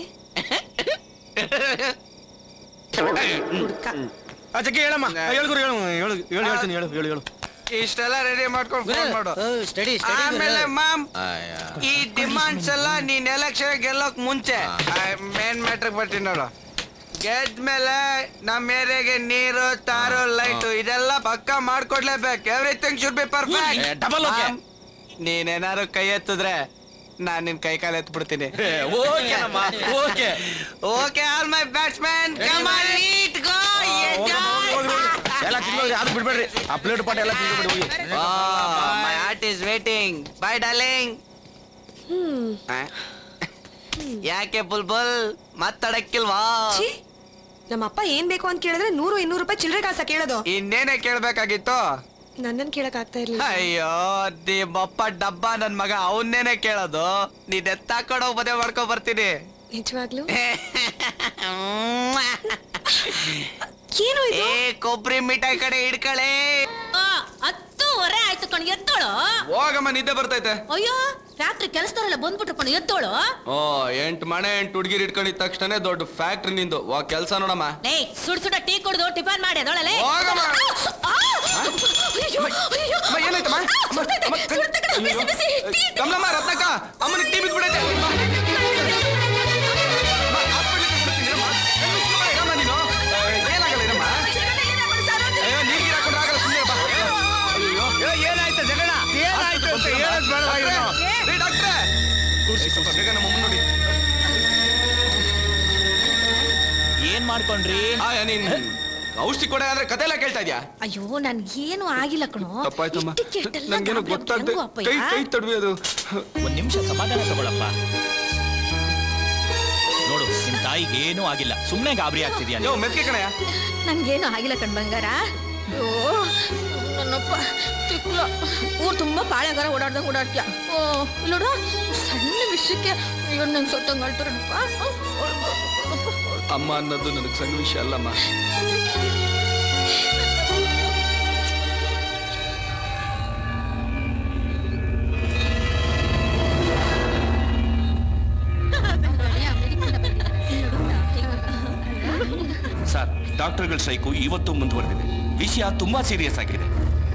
ಅದಕ್ಕೆ ಹೇಳಮ್ಮ ಹೇಳು ಗುರು ಹೇಳು ಹೇಳು ಹೇಳು ಹೇಳ್ತೀನಿ ಹೇಳು ಹೇಳು ಹೇಳು ಇಷ್ಟೆಲ್ಲ ರೆಡಿ ಮಾಡ್ಕೊಂಡು ಫೋನ್ ಮಾಡು ಸ್ಟಡಿ ಆಮೇಲೆ ಮ್ಯಾಮ್ ಈ ಡಿಮಾಂಡ್ಸ್ ಎಲ್ಲ ನೀನ್ ಎಲೆಕ್ಷನ್ ಗೆಲ್ಲೋಕ್ ಮುಂಚೆ ಮೇನ್ ಮ್ಯಾಟ್ರಿಕ್ ಬರ್ತೀನಿ ನೋಡು ಗೆದ್ಮೇಲೆ ನಮ್ಮ ಏರಿಯಾಗೆ ನೀರು ತಾರು ಲೈಟ್ ಇದೆಲ್ಲ ಪಕ್ಕ ಮಾಡ್ಕೊಡ್ಲೇಬೇಕು ಎವ್ರಿಥಿಂಗ್ ಶುಡ್ ಬಿ ಪರ್ಫೆಕ್ಟ್ ಏ, double okay. ನೀನೇನಾರು ಕೈ ಎತ್ತಿದ್ರೆ ನಾನ್ ನಿನ್ ಕೈ ಕಾಲು ಎತ್ಬಿಡ್ತೀನಿ ಓಕೆ ಅಮ್ಮ okay okay all my batsman come on eat go ಎಲ್ಲ ತಿನ್ನೋದು ಯಾರು ಬಿಡ್ಬೇಡ್ರಿ ಆ ಪ್ಲೇಟ್ ಪಾಟ್ ಎಲ್ಲ ತಿನ್ಬಿಡಿ ಹೋಗಿ my heart is waiting bye darling ಯಾಕೆ ಬುಲ್ಬುಲ್ ಮಾತಾಡಕ್ಕಿಲ್ವಾ ಛೀ, ನಮ್ಮಪ್ಪ ಏನ್ ಬೇಕು ಅಂತ ಕೇಳಿದ್ರೆ ನೂರು ಇನ್ನೂರು ರೂಪಾಯಿ ಚಿಲ್ಲರೆ ಕಾಸ ಕೇಳೋದು ಇನ್ನೇನೆ ಕೇಳ್ಬೇಕಾಗಿತ್ತು ನನ್ನನ್ ಕೇಳಕ್ ಆಗ್ತಾ ಇರ್ಲಿಲ್ಲ ಅಯ್ಯೋ ನಿಮ್ಮಪ್ಪ ಡಬ್ಬ ನನ್ ಮಗ ಅವನ್ನೇನೆ ಕೇಳೋದು ನೀನ್ ಎತ್ತಾಕೊಂಡು ಮದುವೆ ಮಾಡ್ಕೊ ಬರ್ತೀನಿ ನಿಜವಾಗ್ಲು ಏನು ಏ ಕೊಬ್ಬರಿ ಮಿಠಾಯಿ ಕಡೆ ಹಿಡ್ಕಳೆ ಹತ್ತೂವರೆ ಆಯ್ತು ಕಣ್ ಎದ್ದೋಳು ಹೋಗಮ್ಮ ನಿದ್ದೆ ಬರ್ತೈತೆ ಅಯ್ಯೋ ಫ್ಯಾಕ್ಟ್ರಿ ಕೆಲಸದವರೆಲ್ಲ ಬಂದ್ಬಿಟ್ರು ಕಣ್ ಎದ್ದೋಳು ಓ ಎಂಟ್ ಮನೆ ಎಂಟ್ ಹುಡ್ಗಿರ್ ಇಟ್ಕೊಂಡಿದ ತಕ್ಷಣ ದೊಡ್ಡ ಫ್ಯಾಕ್ಟ್ರಿ ನಿಂದು ವಾ ಕೆಲ್ಸ ನೋಡಮ್ಮ ಏಯ್ ಸುಡ್ ಸುಡ ಟೀ ಕುಡ್ದು ಟಿಫನ್ ಮಾಡಿ ಅದೊಳಲೆ ಹೋಗಮ್ಮ. ಅಮ್ಮ, ಏನಾಯ್ತಮ್ಮ? ಅಮ್ಮ, ಅಮ್ಮ, ಅಯ್ಯೋ. ಕಮಲಮ್ಮ ರತ್ನಕ್ಕ ಅಮ್ಮನಿಗೆ ಟೀ ಬಿದ್ಬಿಡೈತೆ ಅಮ್ಮ, ಹಾಸ್ಪಿಟ್ಲಿಗೆ ಬಿಡ್ತೀನಿ, ಇರಮ್ಮ. ಕಣ್ಣು ಮುಚ್ಕೊಂಡ್ ಬಾ, ಇರಮ್ಮ ನೀನು. ಏ, ಏನಾಗಲ್ಲ ಇರಮ್ಮ. ಅಯ್ಯೋ, ನೀರ್ ಗೀರ್ ಹಾಕೊಂಡ್ರೆ ಆಗಲ್ಲ, ಸುಮ್ನೆ ಬಾ. ಅಯ್ಯೋ. ಏನಾಯ್ತು ಜಗಣ ಏನಾಯ್ತು ಅಂತ ಹೇಳೋದ್ ಬೇಡವಾಗಿರೋ ಏ, ಡಾಕ್ಟ್ರೇ. ಕೂರ್ಸಿ, ಸ್ವಲ್ಪ ಬೇಗ ನಮ್ಮ ಅಮ್ಮನ್ ನೋಡಿ ಏನ್ ಮಾಡ್ಕೊಂಡ್ರಿ ಆ, ನೀನ್ ಔಷಧಿ ಕೊಡ ಅಂದ್ರೆ ಕತೆ ಎಲ್ಲ ಕೇಳ್ತಾ ಇದ್ಯಾ ಅಯ್ಯೋ ನನ್ಗೇನು ಆಗಿಲ್ಲ ಕಣೋ ತಪ್ಪಾಯ್ತಮ್ಮ ಇಷ್ಟಕ್ಕೆ ಇಷ್ಟೆಲ್ಲ ನಂಗೇನು ಗಾಬ್ರಿ ಗೊತ್ತಾಗ್ದೆ ಹೆಂಗೋ ಅಪ್ಪಯ್ಯ? ಕೈ ಕೈ ತಡ್ವಿ ಅದು ಒಂದ್ ನಿಮಿಷ ಸಮಾಧಾನ ತಗೊಳಪ್ಪ ನೋಡು ನಿಮ್ ತಾಯಿಗೆ ಏನೂ ಆಗಿಲ್ಲ ಸುಮ್ನೆ ಗಾಬರಿ ಆಗ್ತಿದ್ಯಾ ಯೋ ಮೆತ್ಕೆ ಕಣಯ್ಯ ನನ್ಗೇನು ಆಗಿಲ್ಲ ಕಣ್ ಬಂಗಾರ ಅಯ್ಯೋ ನನ್ನಪ್ಪ ತಿಕ್ಲ ಊರ್ ತುಂಬಾ ಪಾಳೆಗಾರ ಓಡಾಡ್ದಂಗ್ ಓಡಾಡ್ತೀಯ ಓ ನೋಡು ಸಣ್ಣ ವಿಷಯಕ್ಕೆ ಅಯ್ಯೋ ನಂಗೆ ಸೊತ್ತಂಗ್ ಅಳ್ತಾರಪ್ಪ ಅಮ್ಮ ಅನ್ನೋದು ನನಗೆ ಸಣ್ಣ ವಿಷಯ ಅಲ್ಲಮ್ಮ ಸರ್ ಡಾಕ್ಟರ್ಗಳ ಸ್ಟ್ರೈಕು ಇವತ್ತು ಮುಂದುವರೆದಿದೆ ವಿಷಯ ತುಂಬಾ ಸೀರಿಯಸ್ ಆಗಿದೆ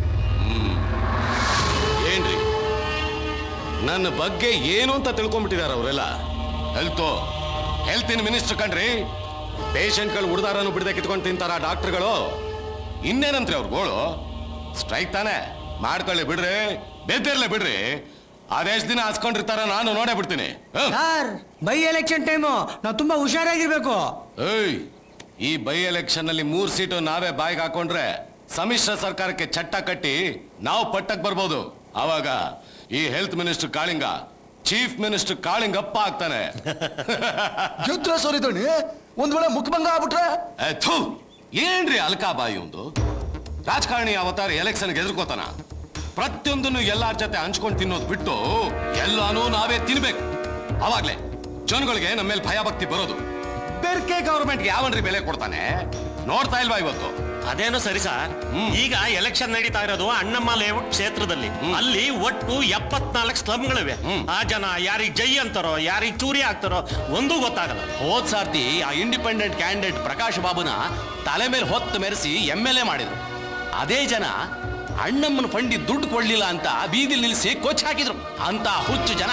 ಏನ್ರಿ ನನ್ನ ಬಗ್ಗೆ ಏನು ಅಂತ ತಿಳ್ಕೊಂಡ್ಬಿಟ್ಟಿದಾರ ಅವರೆಲ್ಲ ಹೆಲ್ತು ಹೆಲ್ತಿನ ಮಿನಿಸ್ಟರ್ ಕಣ್ರಿ ಪೇಷಂಟ್ಗಳು ಉಡ್ದಾರನು ಬಿಡದೆ ಕಿತ್ಕೊಂಡು ತಿಂತಾರ ಡಾಕ್ಟರ್ಗಳು ಇನ್ನೇನಂತ್ರಿ ಅವ್ರ ಗೋಳು ಸ್ಟ್ರೈಕ್ ತಾನೆ ಮಾಡ್ಕೊಳ್ಳಿ ಬಿಡ್ರಿ ಬೇತಿರ್ಲೆ ಬಿಡ್ರಿ ಅದೆಷ್ಟು ದಿನ ಹಸ್ಕೊಂಡಿರ್ತಾರ ನಾನು ನೋಡೇ ಬಿಡ್ತೀನಿ ಹ? ಸರ್ ಬೈ ಎಲೆಕ್ಷನ್ ಟೈಮು ನಾವು ತುಂಬಾ ಹುಷಾರಾಗಿರ್ಬೇಕು ಏಯ್ ಈ ಬೈ ಎಲೆಕ್ಷನ್ ಅಲ್ಲಿ ಮೂರ್ ಸೀಟು ನಾವೇ ಬಾಯಿಗೆ ಹಾಕೊಂಡ್ರೆ ಸಮ್ಮಿಶ್ರ ಸರ್ಕಾರಕ್ಕೆ ಚಟ್ಟ ಕಟ್ಟಿ ನಾವು ಪಟ್ಟಕ್ ಬರ್ಬೋದು ಆವಾಗ ಈ health minister Kalinga chief minister Kalingappa ಆಗ್ತಾನೆ ಗೆದ್ರೆ ಸೋರಿದಣಿ ಒಂದ್ ವೇಳೆ ಮುಖಭಂಗ ಆಗ್ಬಿಟ್ರೆ ಏ, ಥು, ಏನ್ರಿ ಅಲ್ಕಾ ಬಾಯಿ ಒಂದು ರಾಜಕಾರಣಿ ಅವತಾರ ಎಲೆಕ್ಷನ್ ಎದುರ್ಕೋತಾನ ಪ್ರತಿಯೊಂದನ್ನು ಎಲ್ಲಾರ ಜೊತೆ ಹಂಚ್ಕೊಂಡು ತಿನ್ನೋದು ಬಿಟ್ಟು ಎಲ್ಲಾನು ನಾವೇ ತಿನ್ಬೇಕು ಅವಾಗ್ಲೇ ಜನಗಳಿಗೆ ನಮ್ಮ ಮೇಲೆ ಭಯ ಭಕ್ತಿ ಬರೋದು ಬೇರ್ಕೆ ಗವರ್ಮೆಂಟ್ಗೆ ಯಾವನ್ರಿ ಬೆಲೆ ಕೊಡ್ತಾನೆ ನೋಡ್ತಾ ಇಲ್ವಾ ಇವತ್ತು ಅದೇನು ಸರಿ ಸರ್ ಈಗ ಎಲೆಕ್ಷನ್ ನಡೀತಾ ಇರೋದು ಅಣ್ಣಮ್ಮ ಲೇಔಟ್ ಕ್ಷೇತ್ರದಲ್ಲಿ ಅಲ್ಲಿ ಒಟ್ಟು ಎಪ್ಪತ್ನಾಲ್ಕು ಸ್ಲಮ್ಗಳಿವೆ ಆ ಜನ ಯಾರಿಗ್ ಜೈ ಅಂತಾರೋ ಯಾರಿಗ್ ಚೂರಿ ಆಗ್ತಾರೋ ಒಂದೂ ಗೊತ್ತಾಗಲ್ಲ ಹೋದ್ ಸಾರ್ತಿ ಆ ಇಂಡಿಪೆಂಡೆಂಟ್ ಕ್ಯಾಂಡಿಡೇಟ್ ಪ್ರಕಾಶ್ ಬಾಬುನ ತಲೆ ಮೇಲೆ ಹೊತ್ತು ಮೆರೆಸಿ ಎಂ ಎಲ್ ಎ ಮಾಡಿದ್ರು ಅದೇ ಜನ ಅಣ್ಣಮ್ಮನ ಫಂಡಿ ದುಡ್ಡು ಕೊಡ್ಲಿಲ್ಲ ಅಂತ ಬೀದಿಲ್ ನಿಲ್ಲಿಸಿ ಕೊಚ್ಚ ಹಾಕಿದ್ರು ಅಂತ ಹುಚ್ಚು ಜನ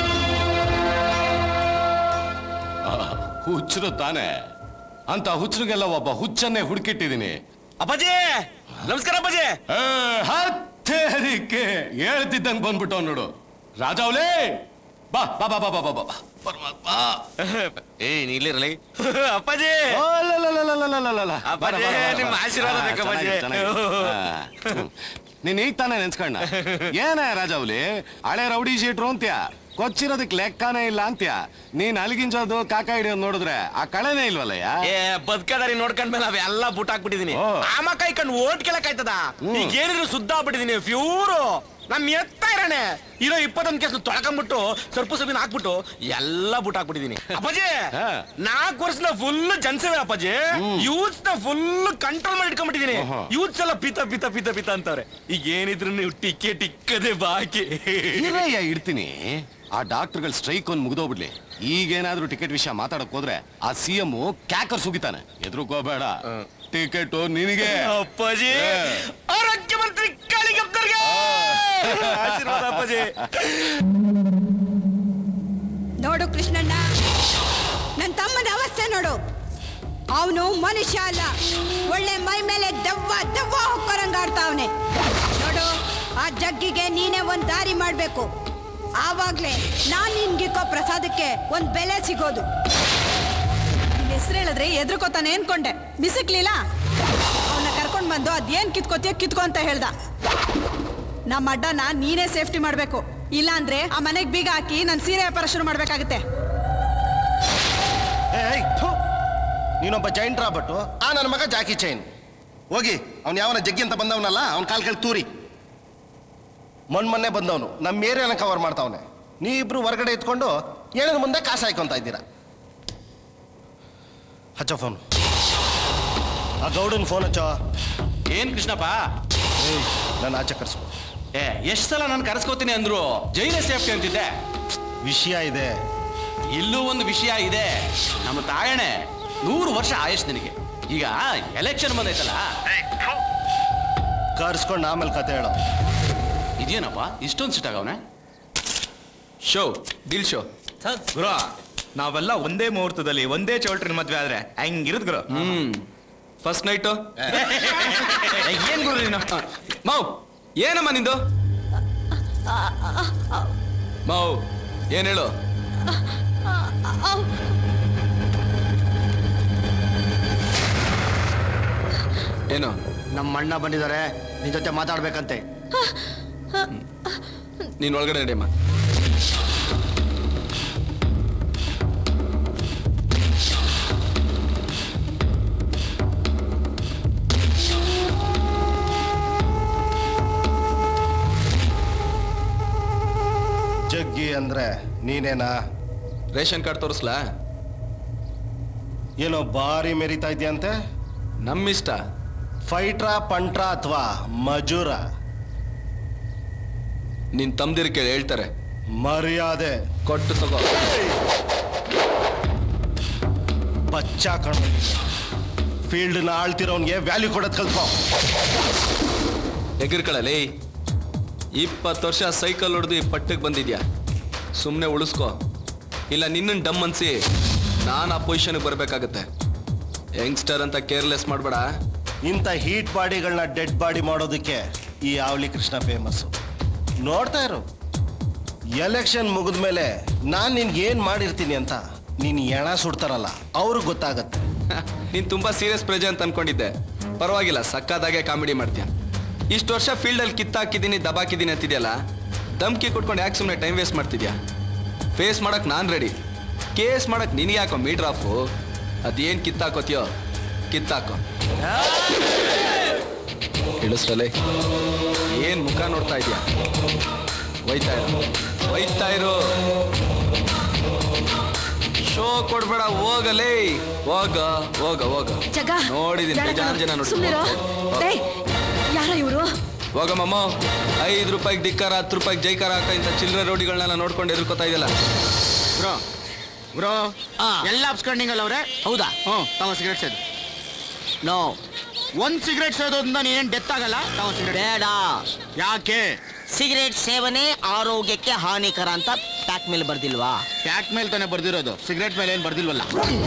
ಆ, ಹುಚ್ಚರು ತಾನೆ ಅಂತ ಹುಚ್ಚರಿಗೆಲ್ಲ ಒಬ್ಬ ಹುಚ್ಚನ್ನೇ ಹುಡುಕಿಟ್ಟಿದ್ದೀನಿ ಅಪ್ಪಾಜಿ ನಮಸ್ಕಾರ ಅಪ್ಪಾಜಿ ಹತ್ತೇರಿಕೆ ಹೇಳ್ತಿದ್ದಂಗ್ ಬಂದ್ಬಿಟ್ಟು ನೋಡು ರಾಜಾವ್ಲೇ ಬಾ ಬಾ ಬಾ ಬಾ ಬಾ ಬಾ ಬಾ ಬಾ ಪರಮಾತ್ಮ ಏ ನೀಲಿರಲಿ ಅಪ್ಪಾಜಿ ಓ, ಲ, ಲ, ಲ, ಲ, ಲ, ಲ, ಲ, ಲ, ಲ. ಅಪ್ಪಾಜಿ, ಬಾರ, ಬಾರ, ಬಾರ, ನಿಮ್ಮ ಬಾರ. ಆಶೀರ್ವಾದ ಹಾ, ಬೇಕು, ಅಪ್ಪಾಜಿ. ಚೆನ್ನಾಗಿದೆ, ಚೆನ್ನಾಗಿದೆ. ಹಾ. ನೀನ್ ಈಗ ತಾನೇ ನೆನ್ಸ್ಕೊಂಡ ಏನ ರಾಜಾವ್ಲಿ ಹಳೆ ರೌಡಿ ಶೀಟ್ರು ಅಂತ್ಯ ಕೊಚ್ಚಿರೋದಕ್ ಲೆಕ್ಕನೇ ಇಲ್ಲ ಅಂತ್ಯ ನೀನ್ ಅಲ್ಗಿಂಜೋದು ಕಾಕ ಹಿಡಿಯೋದು ನೋಡಿದ್ರೆ ಆ ಕಳೆನೇ ಇಲ್ವಲ್ಲಯ್ಯ ಏ ಬದುಕದಾರಿ ನೋಡ್ಕೊಂಡ್ಮೇಲೆ ಅವೆಲ್ಲ ಬುಟ್ ಹಾಕ್ಬಿಟ್ಟಿದೀನಿ ಆಮ ಕಾಯ್ಕೊಂಡು ಓಟ್ ಕೇಳಕ್ ಆಯ್ತದ ಈಗ ಏನಿದ್ರು ಸುದ್ದ ಆಗ್ಬಿಟ್ಟಿದೀನಿ ಫ್ಯೂರು ನಮ್ ಎತ್ತ ಇರೋಣ ಇರೋ ಇಪ್ಪತ್ತೊಂದ್ ಕೇಸ್ ತೊಳ್ಕೊಂಡ್ಬಿಟ್ಟು ಸ್ವಲ್ಪ ಸ್ವಲ್ಪ ಹಾಕ್ಬಿಟ್ಟು ಎಲ್ಲ ಬುಟ್ ಹಾಕ್ಬಿಟ್ಟಿದೀನಿ ಅಪ್ಪಾಜಿ ನಾಲ್ಕು ವರ್ಷದ ಫುಲ್ ಜನಸೇವೆ ಅಪ್ಪಾಜಿ ಯೂತ್ಸ್ ನ ಫುಲ್ ಕಂಟ್ರೋಲ್ ಮಾಡಿ ಇಟ್ಕೊಂಡ್ಬಿಟ್ಟಿದೀನಿ ಯೂತ್ಸ್ ಎಲ್ಲ ಪಿತ ಪಿತ ಪಿತ ಪಿತ ಅಂತಾರೆ ಈಗ ಏನಿದ್ರು ನೀವು ಟಿಕೆಟ್ ಇಕ್ಕದೆ ಬಾಕಿ ಇರಯ್ಯ ಇಡ್ತೀನಿ ಆ ಡಾಕ್ಟರ್ಗಳ ಸ್ಟ್ರೈಕ್ ಒಂದು ಮುಗ್ದೋಗ್ಬಿಡ್ಲಿ ಈಗೇನಾದ್ರೂ ಟಿಕೆಟ್ ವಿಷಯ ಮಾತಾಡಕ್ ಹೋದ್ರೆ ಆ ಸಿ ಎಂ ಕ್ಯಾಕರ್ ಸುಗಿತಾನೆ ಎದ್ರುಕೋಬೇಡ ಟಿಕೆಟ್ ನಿನಗೆ ಅಪ್ಪಾಜಿ ಏ. ಆರೋಗ್ಯ ಮಂತ್ರಿ ಕಾಳಿಗಪ್ಪರಿಗೆ ಆಶೀರ್ವಾದ ಅಪ್ಪಾಜಿ ನೋಡು ಕೃಷ್ಣಣ್ಣ ನನ್ನ ತಮ್ಮನ ಅವಸ್ಥೆ ನೋಡು ಅವನು ಮನುಷ್ಯ ಅಲ್ಲ ಒಳ್ಳೆ ಮೈ ಮೇಲೆ ದೆವ್ವ ದೆವ್ವ ಹೊಕ್ಕರಂಗ ಆಡ್ತಾವನೆ ನೋಡು ಆ ಜಗ್ಗಿಗೆ ನೀನೇ ಒಂದ್ ದಾರಿ ಮಾಡ್ಬೇಕು ಆವಾಗ್ಲೇ ನಾನ್ ನಿನ್ಗಿಕ್ಕೋ ಪ್ರಸಾದಕ್ಕೆ ಒಂದ್ ಬೆಲೆ ಸಿಗೋದು ಹೆಸರು ಹೇಳಿದ್ರೆ ಎದ್ರುಕೋತಾನೆ ಅನ್ಕೊಂಡೆ ಬಿಸಿಕ್ಲಿಲ್ಲ ಅವನ್ನ ಕರ್ಕೊಂಡ್ ಬಂದು ಅದೇನ್ ಕಿತ್ಕೋತೀಯ ಕಿತ್ಕೋ ಅಂತ ಹೇಳ್ದ ನಮ್ಮ ಅಡ್ಡನ ನೀನೇ ಸೇಫ್ಟಿ ಮಾಡ್ಬೇಕು ಇಲ್ಲ ಅಂದ್ರೆ ಆ ಮನೆಗ್ ಬೀಗ ಹಾಕಿ ನನ್ ಸೀರೆ ವ್ಯಾಪಾರ ಶುರು ಮಾಡ್ಬೇಕಾಗುತ್ತೆ ಏಯ್ ಥು. ನೀನೊಬ್ಬ ಜೈಂಟ್ ರಾಬಟ್ಟು ಆ ನನ್ನ ಮಗ ಜಾಕಿ ಚೈನ್ ಹೋಗಿ ಅವ್ನು ಯಾವನ ಜಗ್ಗಿ ಅಂತ ಬಂದವನಲ್ಲ ಅವ್ನ ಕಾಲ್ ಕೆಳಗೆ ತೂರಿ ಮೊನ್ನೆ ಮೊನ್ನೆ ಬಂದವನು ನಮ್ಮ ಏರಿಯಾನ ಕವರ್ ಮಾಡ್ತಾವನೆ ನೀ ಇಬ್ರು ಹೊರಗಡೆ ಇತ್ಕೊಂಡು ಏನೇನು ಮುಂದೆ ಕಾಸು ಹಾಯ್ಕೊಂತ ಇದ್ದೀರಾ ಹಚ್ಚೋ ಫೋನ್ ಆ ಗೌಡನ್ ಫೋನ್ ಹಚ್ಚೋ ಏನ್ ಕೃಷ್ಣಪ್ಪ ನಾನು ಆಚೆ ಕರ್ಸ್ಕೊ ಏ ಎಷ್ಟ್ ಸಲ ನಾನು ಕರೆಸ್ಕೋತೀನಿ ಅಂದ್ರು ಜೈನ ಸೇಫ್ಟಿ ಅಂತಿದ್ದೆ ವಿಷಯ ಇದೆ ಇಲ್ಲೂ ಒಂದು ವಿಷಯ ಇದೆ ನಮ್ಮ ತಾಯಣೆ ನೂರು ವರ್ಷ ಆಯಸ್ ನಿನಗೆ ಈಗ ಎಲೆಕ್ಷನ್ ಬಂದೈತಲ್ಲ ಕರ್ಸ್ಕೊಂಡು ಆಮೇಲೆ ಕತೆ ಹೇಳೋ ಇದೇನಪ್ಪ ಇಷ್ಟೊಂದು ಸಿಟ್ ಆಗವನೆ ಶೋ ದಿಲ್ ಶೋ ಗುರು ನಾವೆಲ್ಲ ಒಂದೇ ಮುಹೂರ್ತದಲ್ಲಿ ಒಂದೇ ಚೌಲ್ಟ್ರಿನ ಮದ್ವೆ ಆದ್ರೆ ಹಂಗಿರುದ್ ಗುರು ಹ್ಮ್ ಫಸ್ಟ್ ನೈಟು ಏನ್ ಗುರು ನೀನು ಮೌ ಏನಮ್ಮ ನಿಂದು ಮೌ ಏನ್ ಹೇಳು ಏನು ನಮ್ಮ ಅಣ್ಣ ಬಂದಿದ್ದಾರೆ ನಿನ್ ಜೊತೆ ಮಾತಾಡ್ಬೇಕಂತೆ ನೀನ್ ಒಳಗಡೆ ನಡಿಯಮ್ಮ ಜಗ್ಗಿ ಅಂದ್ರೆ ನೀನೇನಾ ರೇಷನ್ ಕಾರ್ಡ್ ತೋರಿಸ್ಲಾ ಏನೋ ಭಾರಿ ಮೆರಿತಾ ಇದೆಯಂತೆ ನಮ್ಮಿಷ್ಟ ಫೈಟ್ರಾ ಪಂಟ್ರಾ ಅಥವಾ ಮಜೂರ ನಿನ್ ತಮ್ದಿರ್ ಕೇಳಿ ಹೇಳ್ತಾರೆ ಮರ್ಯಾದೆ ಕೊಟ್ಟು ತಗೋ ಬಚ್ಚ ಕಣ ಫೀಲ್ಡ್ನ ಆಳ್ತಿರೋನ್ಗೆ ವ್ಯಾಲ್ಯೂ ಕೊಡೋದ್ ಕಲ್ತ್ಕೋ ಎಗಿರ್ಕೊಳ್ಳಲೇ ಇಪ್ಪತ್ತು ವರ್ಷ ಸೈಕಲ್ ಹೊಡೆದು ಈ ಪಟ್ಟಕ್ಕೆ ಬಂದಿದ್ಯಾ ಸುಮ್ಮನೆ ಉಳಿಸ್ಕೋ ಇಲ್ಲ ನಿನ್ನನ್ನು ಡಮ್ ಅನ್ಸಿ ನಾನು ಆ ಪೊಸಿಷನ್ಗೆ ಬರಬೇಕಾಗತ್ತೆ ಯಂಗ್ಸ್ಟರ್ ಅಂತ ಕೇರ್ಲೆಸ್ ಮಾಡಬೇಡ ಇಂಥ ಹೀಟ್ ಬಾಡಿಗಳನ್ನ ಡೆಡ್ ಬಾಡಿ ಮಾಡೋದಕ್ಕೆ ಈ ಆವ್ಲಿ ಕೃಷ್ಣ ಫೇಮಸ್ ನೋಡ್ತಾ ಇರು ಎಲೆಕ್ಷನ್ ಮುಗಿದ್ಮೇಲೆ ನಾನು ನಿನ್ಗೆ ಏನ್ ಮಾಡಿರ್ತೀನಿ ಅಂತ ನೀನ್ ಎಣ ಸುಡ್ತಾರಲ್ಲ ಅವ್ರಿಗೆ ಗೊತ್ತಾಗತ್ತೆ ನೀನ್ ತುಂಬಾ ಸೀರಿಯಸ್ ಪ್ರಜೆ ಅಂತ ಅನ್ಕೊಂಡಿದ್ದೆ ಪರವಾಗಿಲ್ಲ ಸಕ್ಕದಾಗೆ ಕಾಮಿಡಿ ಮಾಡ್ತೀಯ ಇಷ್ಟು ವರ್ಷ ಫೀಲ್ಡಲ್ಲಿ ಕಿತ್ತಾಕಿದ್ದೀನಿ ದಬಾಕಿದ್ದೀನಿ ಅಂತಿದ್ಯಲ್ಲ ಧಮ್ಕಿ ಕೊಟ್ಕೊಂಡು ಯಾಕೆ ಸುಮ್ಮನೆ ಟೈಮ್ ವೇಸ್ಟ್ ಮಾಡ್ತಿದ್ಯಾ ಫೇಸ್ ಮಾಡಕ್ ನಾನು ರೆಡಿ ಕೇಸ್ ಮಾಡಕ್ ನಿನಗೆ ಯಾಕೋ ಮೀಟರ್ ಆಫು ಅದೇನ್ ಕಿತ್ತಾಕೋತಿಯೋ ಕಿತ್ತಾಕೋ ಇಳಿಸ್ರಲೇ ಏನ್ ಮುಖ ನೋಡ್ತಾ ಇದೀಯ ಒಯ್ತಾ ಇರು ಒಯ್ತಾ ಇರು ಶೋ ಕೊಡ್ಬೇಡ ಹೋಗಲೇ ಹೋಗ ಹೋಗ ಹೋಗ ಜಗ ನೋಡಿದೀನಿ ಬೇಡ ಬೇಜಾನ್ ಜನ ಕಣೋ, ಸುಮ್ನಿರು. ನೋಡಿ ಏಯ್, ಯಾರ ಇವರು ಹೋಗಮ್ಮಮ್ಮ ಐದು ರೂಪಾಯಿಗೆ ಧಿಕ್ಕಾರ ಹತ್ತು ರೂಪಾಯಿಗೆ ಜೈಕಾರ ಹಾಕ ಇಂಥ ಚಿಲ್ಲರೆ ರೋಡಿಗಳನ್ನೆಲ್ಲ ನೋಡ್ಕೊಂಡು ಎದುರ್ಕೋತಾ ಇದೆಯಲ್ಲ ಬ್ರೋ ಬ್ರೋ ಎಲ್ಲ ಅಪ್ಸ್ಕೊಂಡಿಂಗಲ್ಲ ಅವ್ರೆ ಹೌದಾ ಹ್ಞೂ ತಾವ ಸಿಗರೇಟ್ ಸೇದು ನೋ ಒಂದ್ ಸಿಗರೇಟ್ ಸೇದೋದ್ರಿಂದ ನೀನೇನ್ ಡೆತ್ ಆಗಲ್ಲ ತಾವ ಸಿಗರೇಟ್ ಬೇಡ ಯಾಕೆ ಸಿಗರೇಟ್ ಸೇವನೆ ಆರೋಗ್ಯಕ್ಕೆ ಹಾನಿಕರ ಅಂತ ಪ್ಯಾಕ್ ಮೇಲೆ ಬರ್ದಿಲ್ವಾ ಪ್ಯಾಕ್ ಮೇಲೆ ತಾನೇ ಬರ್ದಿರೋದು ಸಿಗರೇಟ್ ಮೇಲೆ ಏನ್ ಬರ್ದಿಲ್ವಲ್ಲ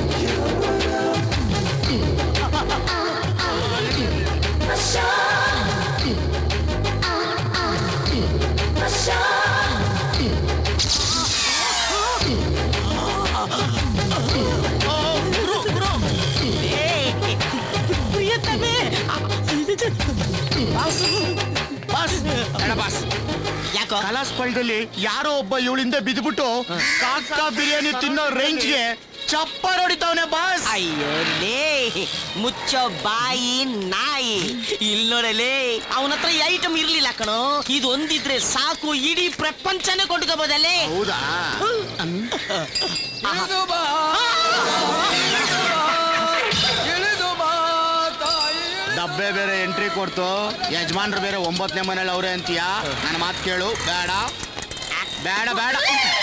ಯಾಕೋ ಕಲಾಸ್ ಪಲ್ದಲ್ಲಿ ಯಾರೋ ಒಬ್ಬ ಇವಳಿಂದ ಬಿದ್ಬಿಟ್ಟು ಕಾಕ ಬಿರಿಯಾನಿ ತಿನ್ನೋ ರೇಂಜ್ಗೆ ಚಪ್ಪರ್ ಹೊಡಿತಾವನೆ ಬಾಸ್ ಅಯ್ಯೋ ಲೇ ಮುಚ್ಚೋ ಬಾಯಿ ನಾಯಿ ಇಲ್ಲಿ ನೋಡಲೇ ಅವನ ಹತ್ರ ಐಟಮ್ ಇರ್ಲಿಲ್ಲ ಕಣೋ ಇದು ಒಂದಿದ್ರೆ ಸಾಕು ಇಡೀ ಪ್ರಪಂಚನೇ ಕೊಂಡ್ಕೋಬೋದಲ್ಲೇ ಹೌದಾ ಇಳಿದು ಬಾ ಇಳಿದು ಬಾ ತಾಯಿ ಡಬ್ಬೆ ಬೇರೆ ಎಂಟ್ರಿ ಕೊಡ್ತು ಯಜಮಾನ್ರು ಬೇರೆ ಒಂಬತ್ತನೇ ಮನೇಲಿ ಅವ್ರೆ ಅಂತೀಯ ನನ್ನ ಮಾತು ಕೇಳು ಬೇಡ ಬೇಡ ಬೇಡ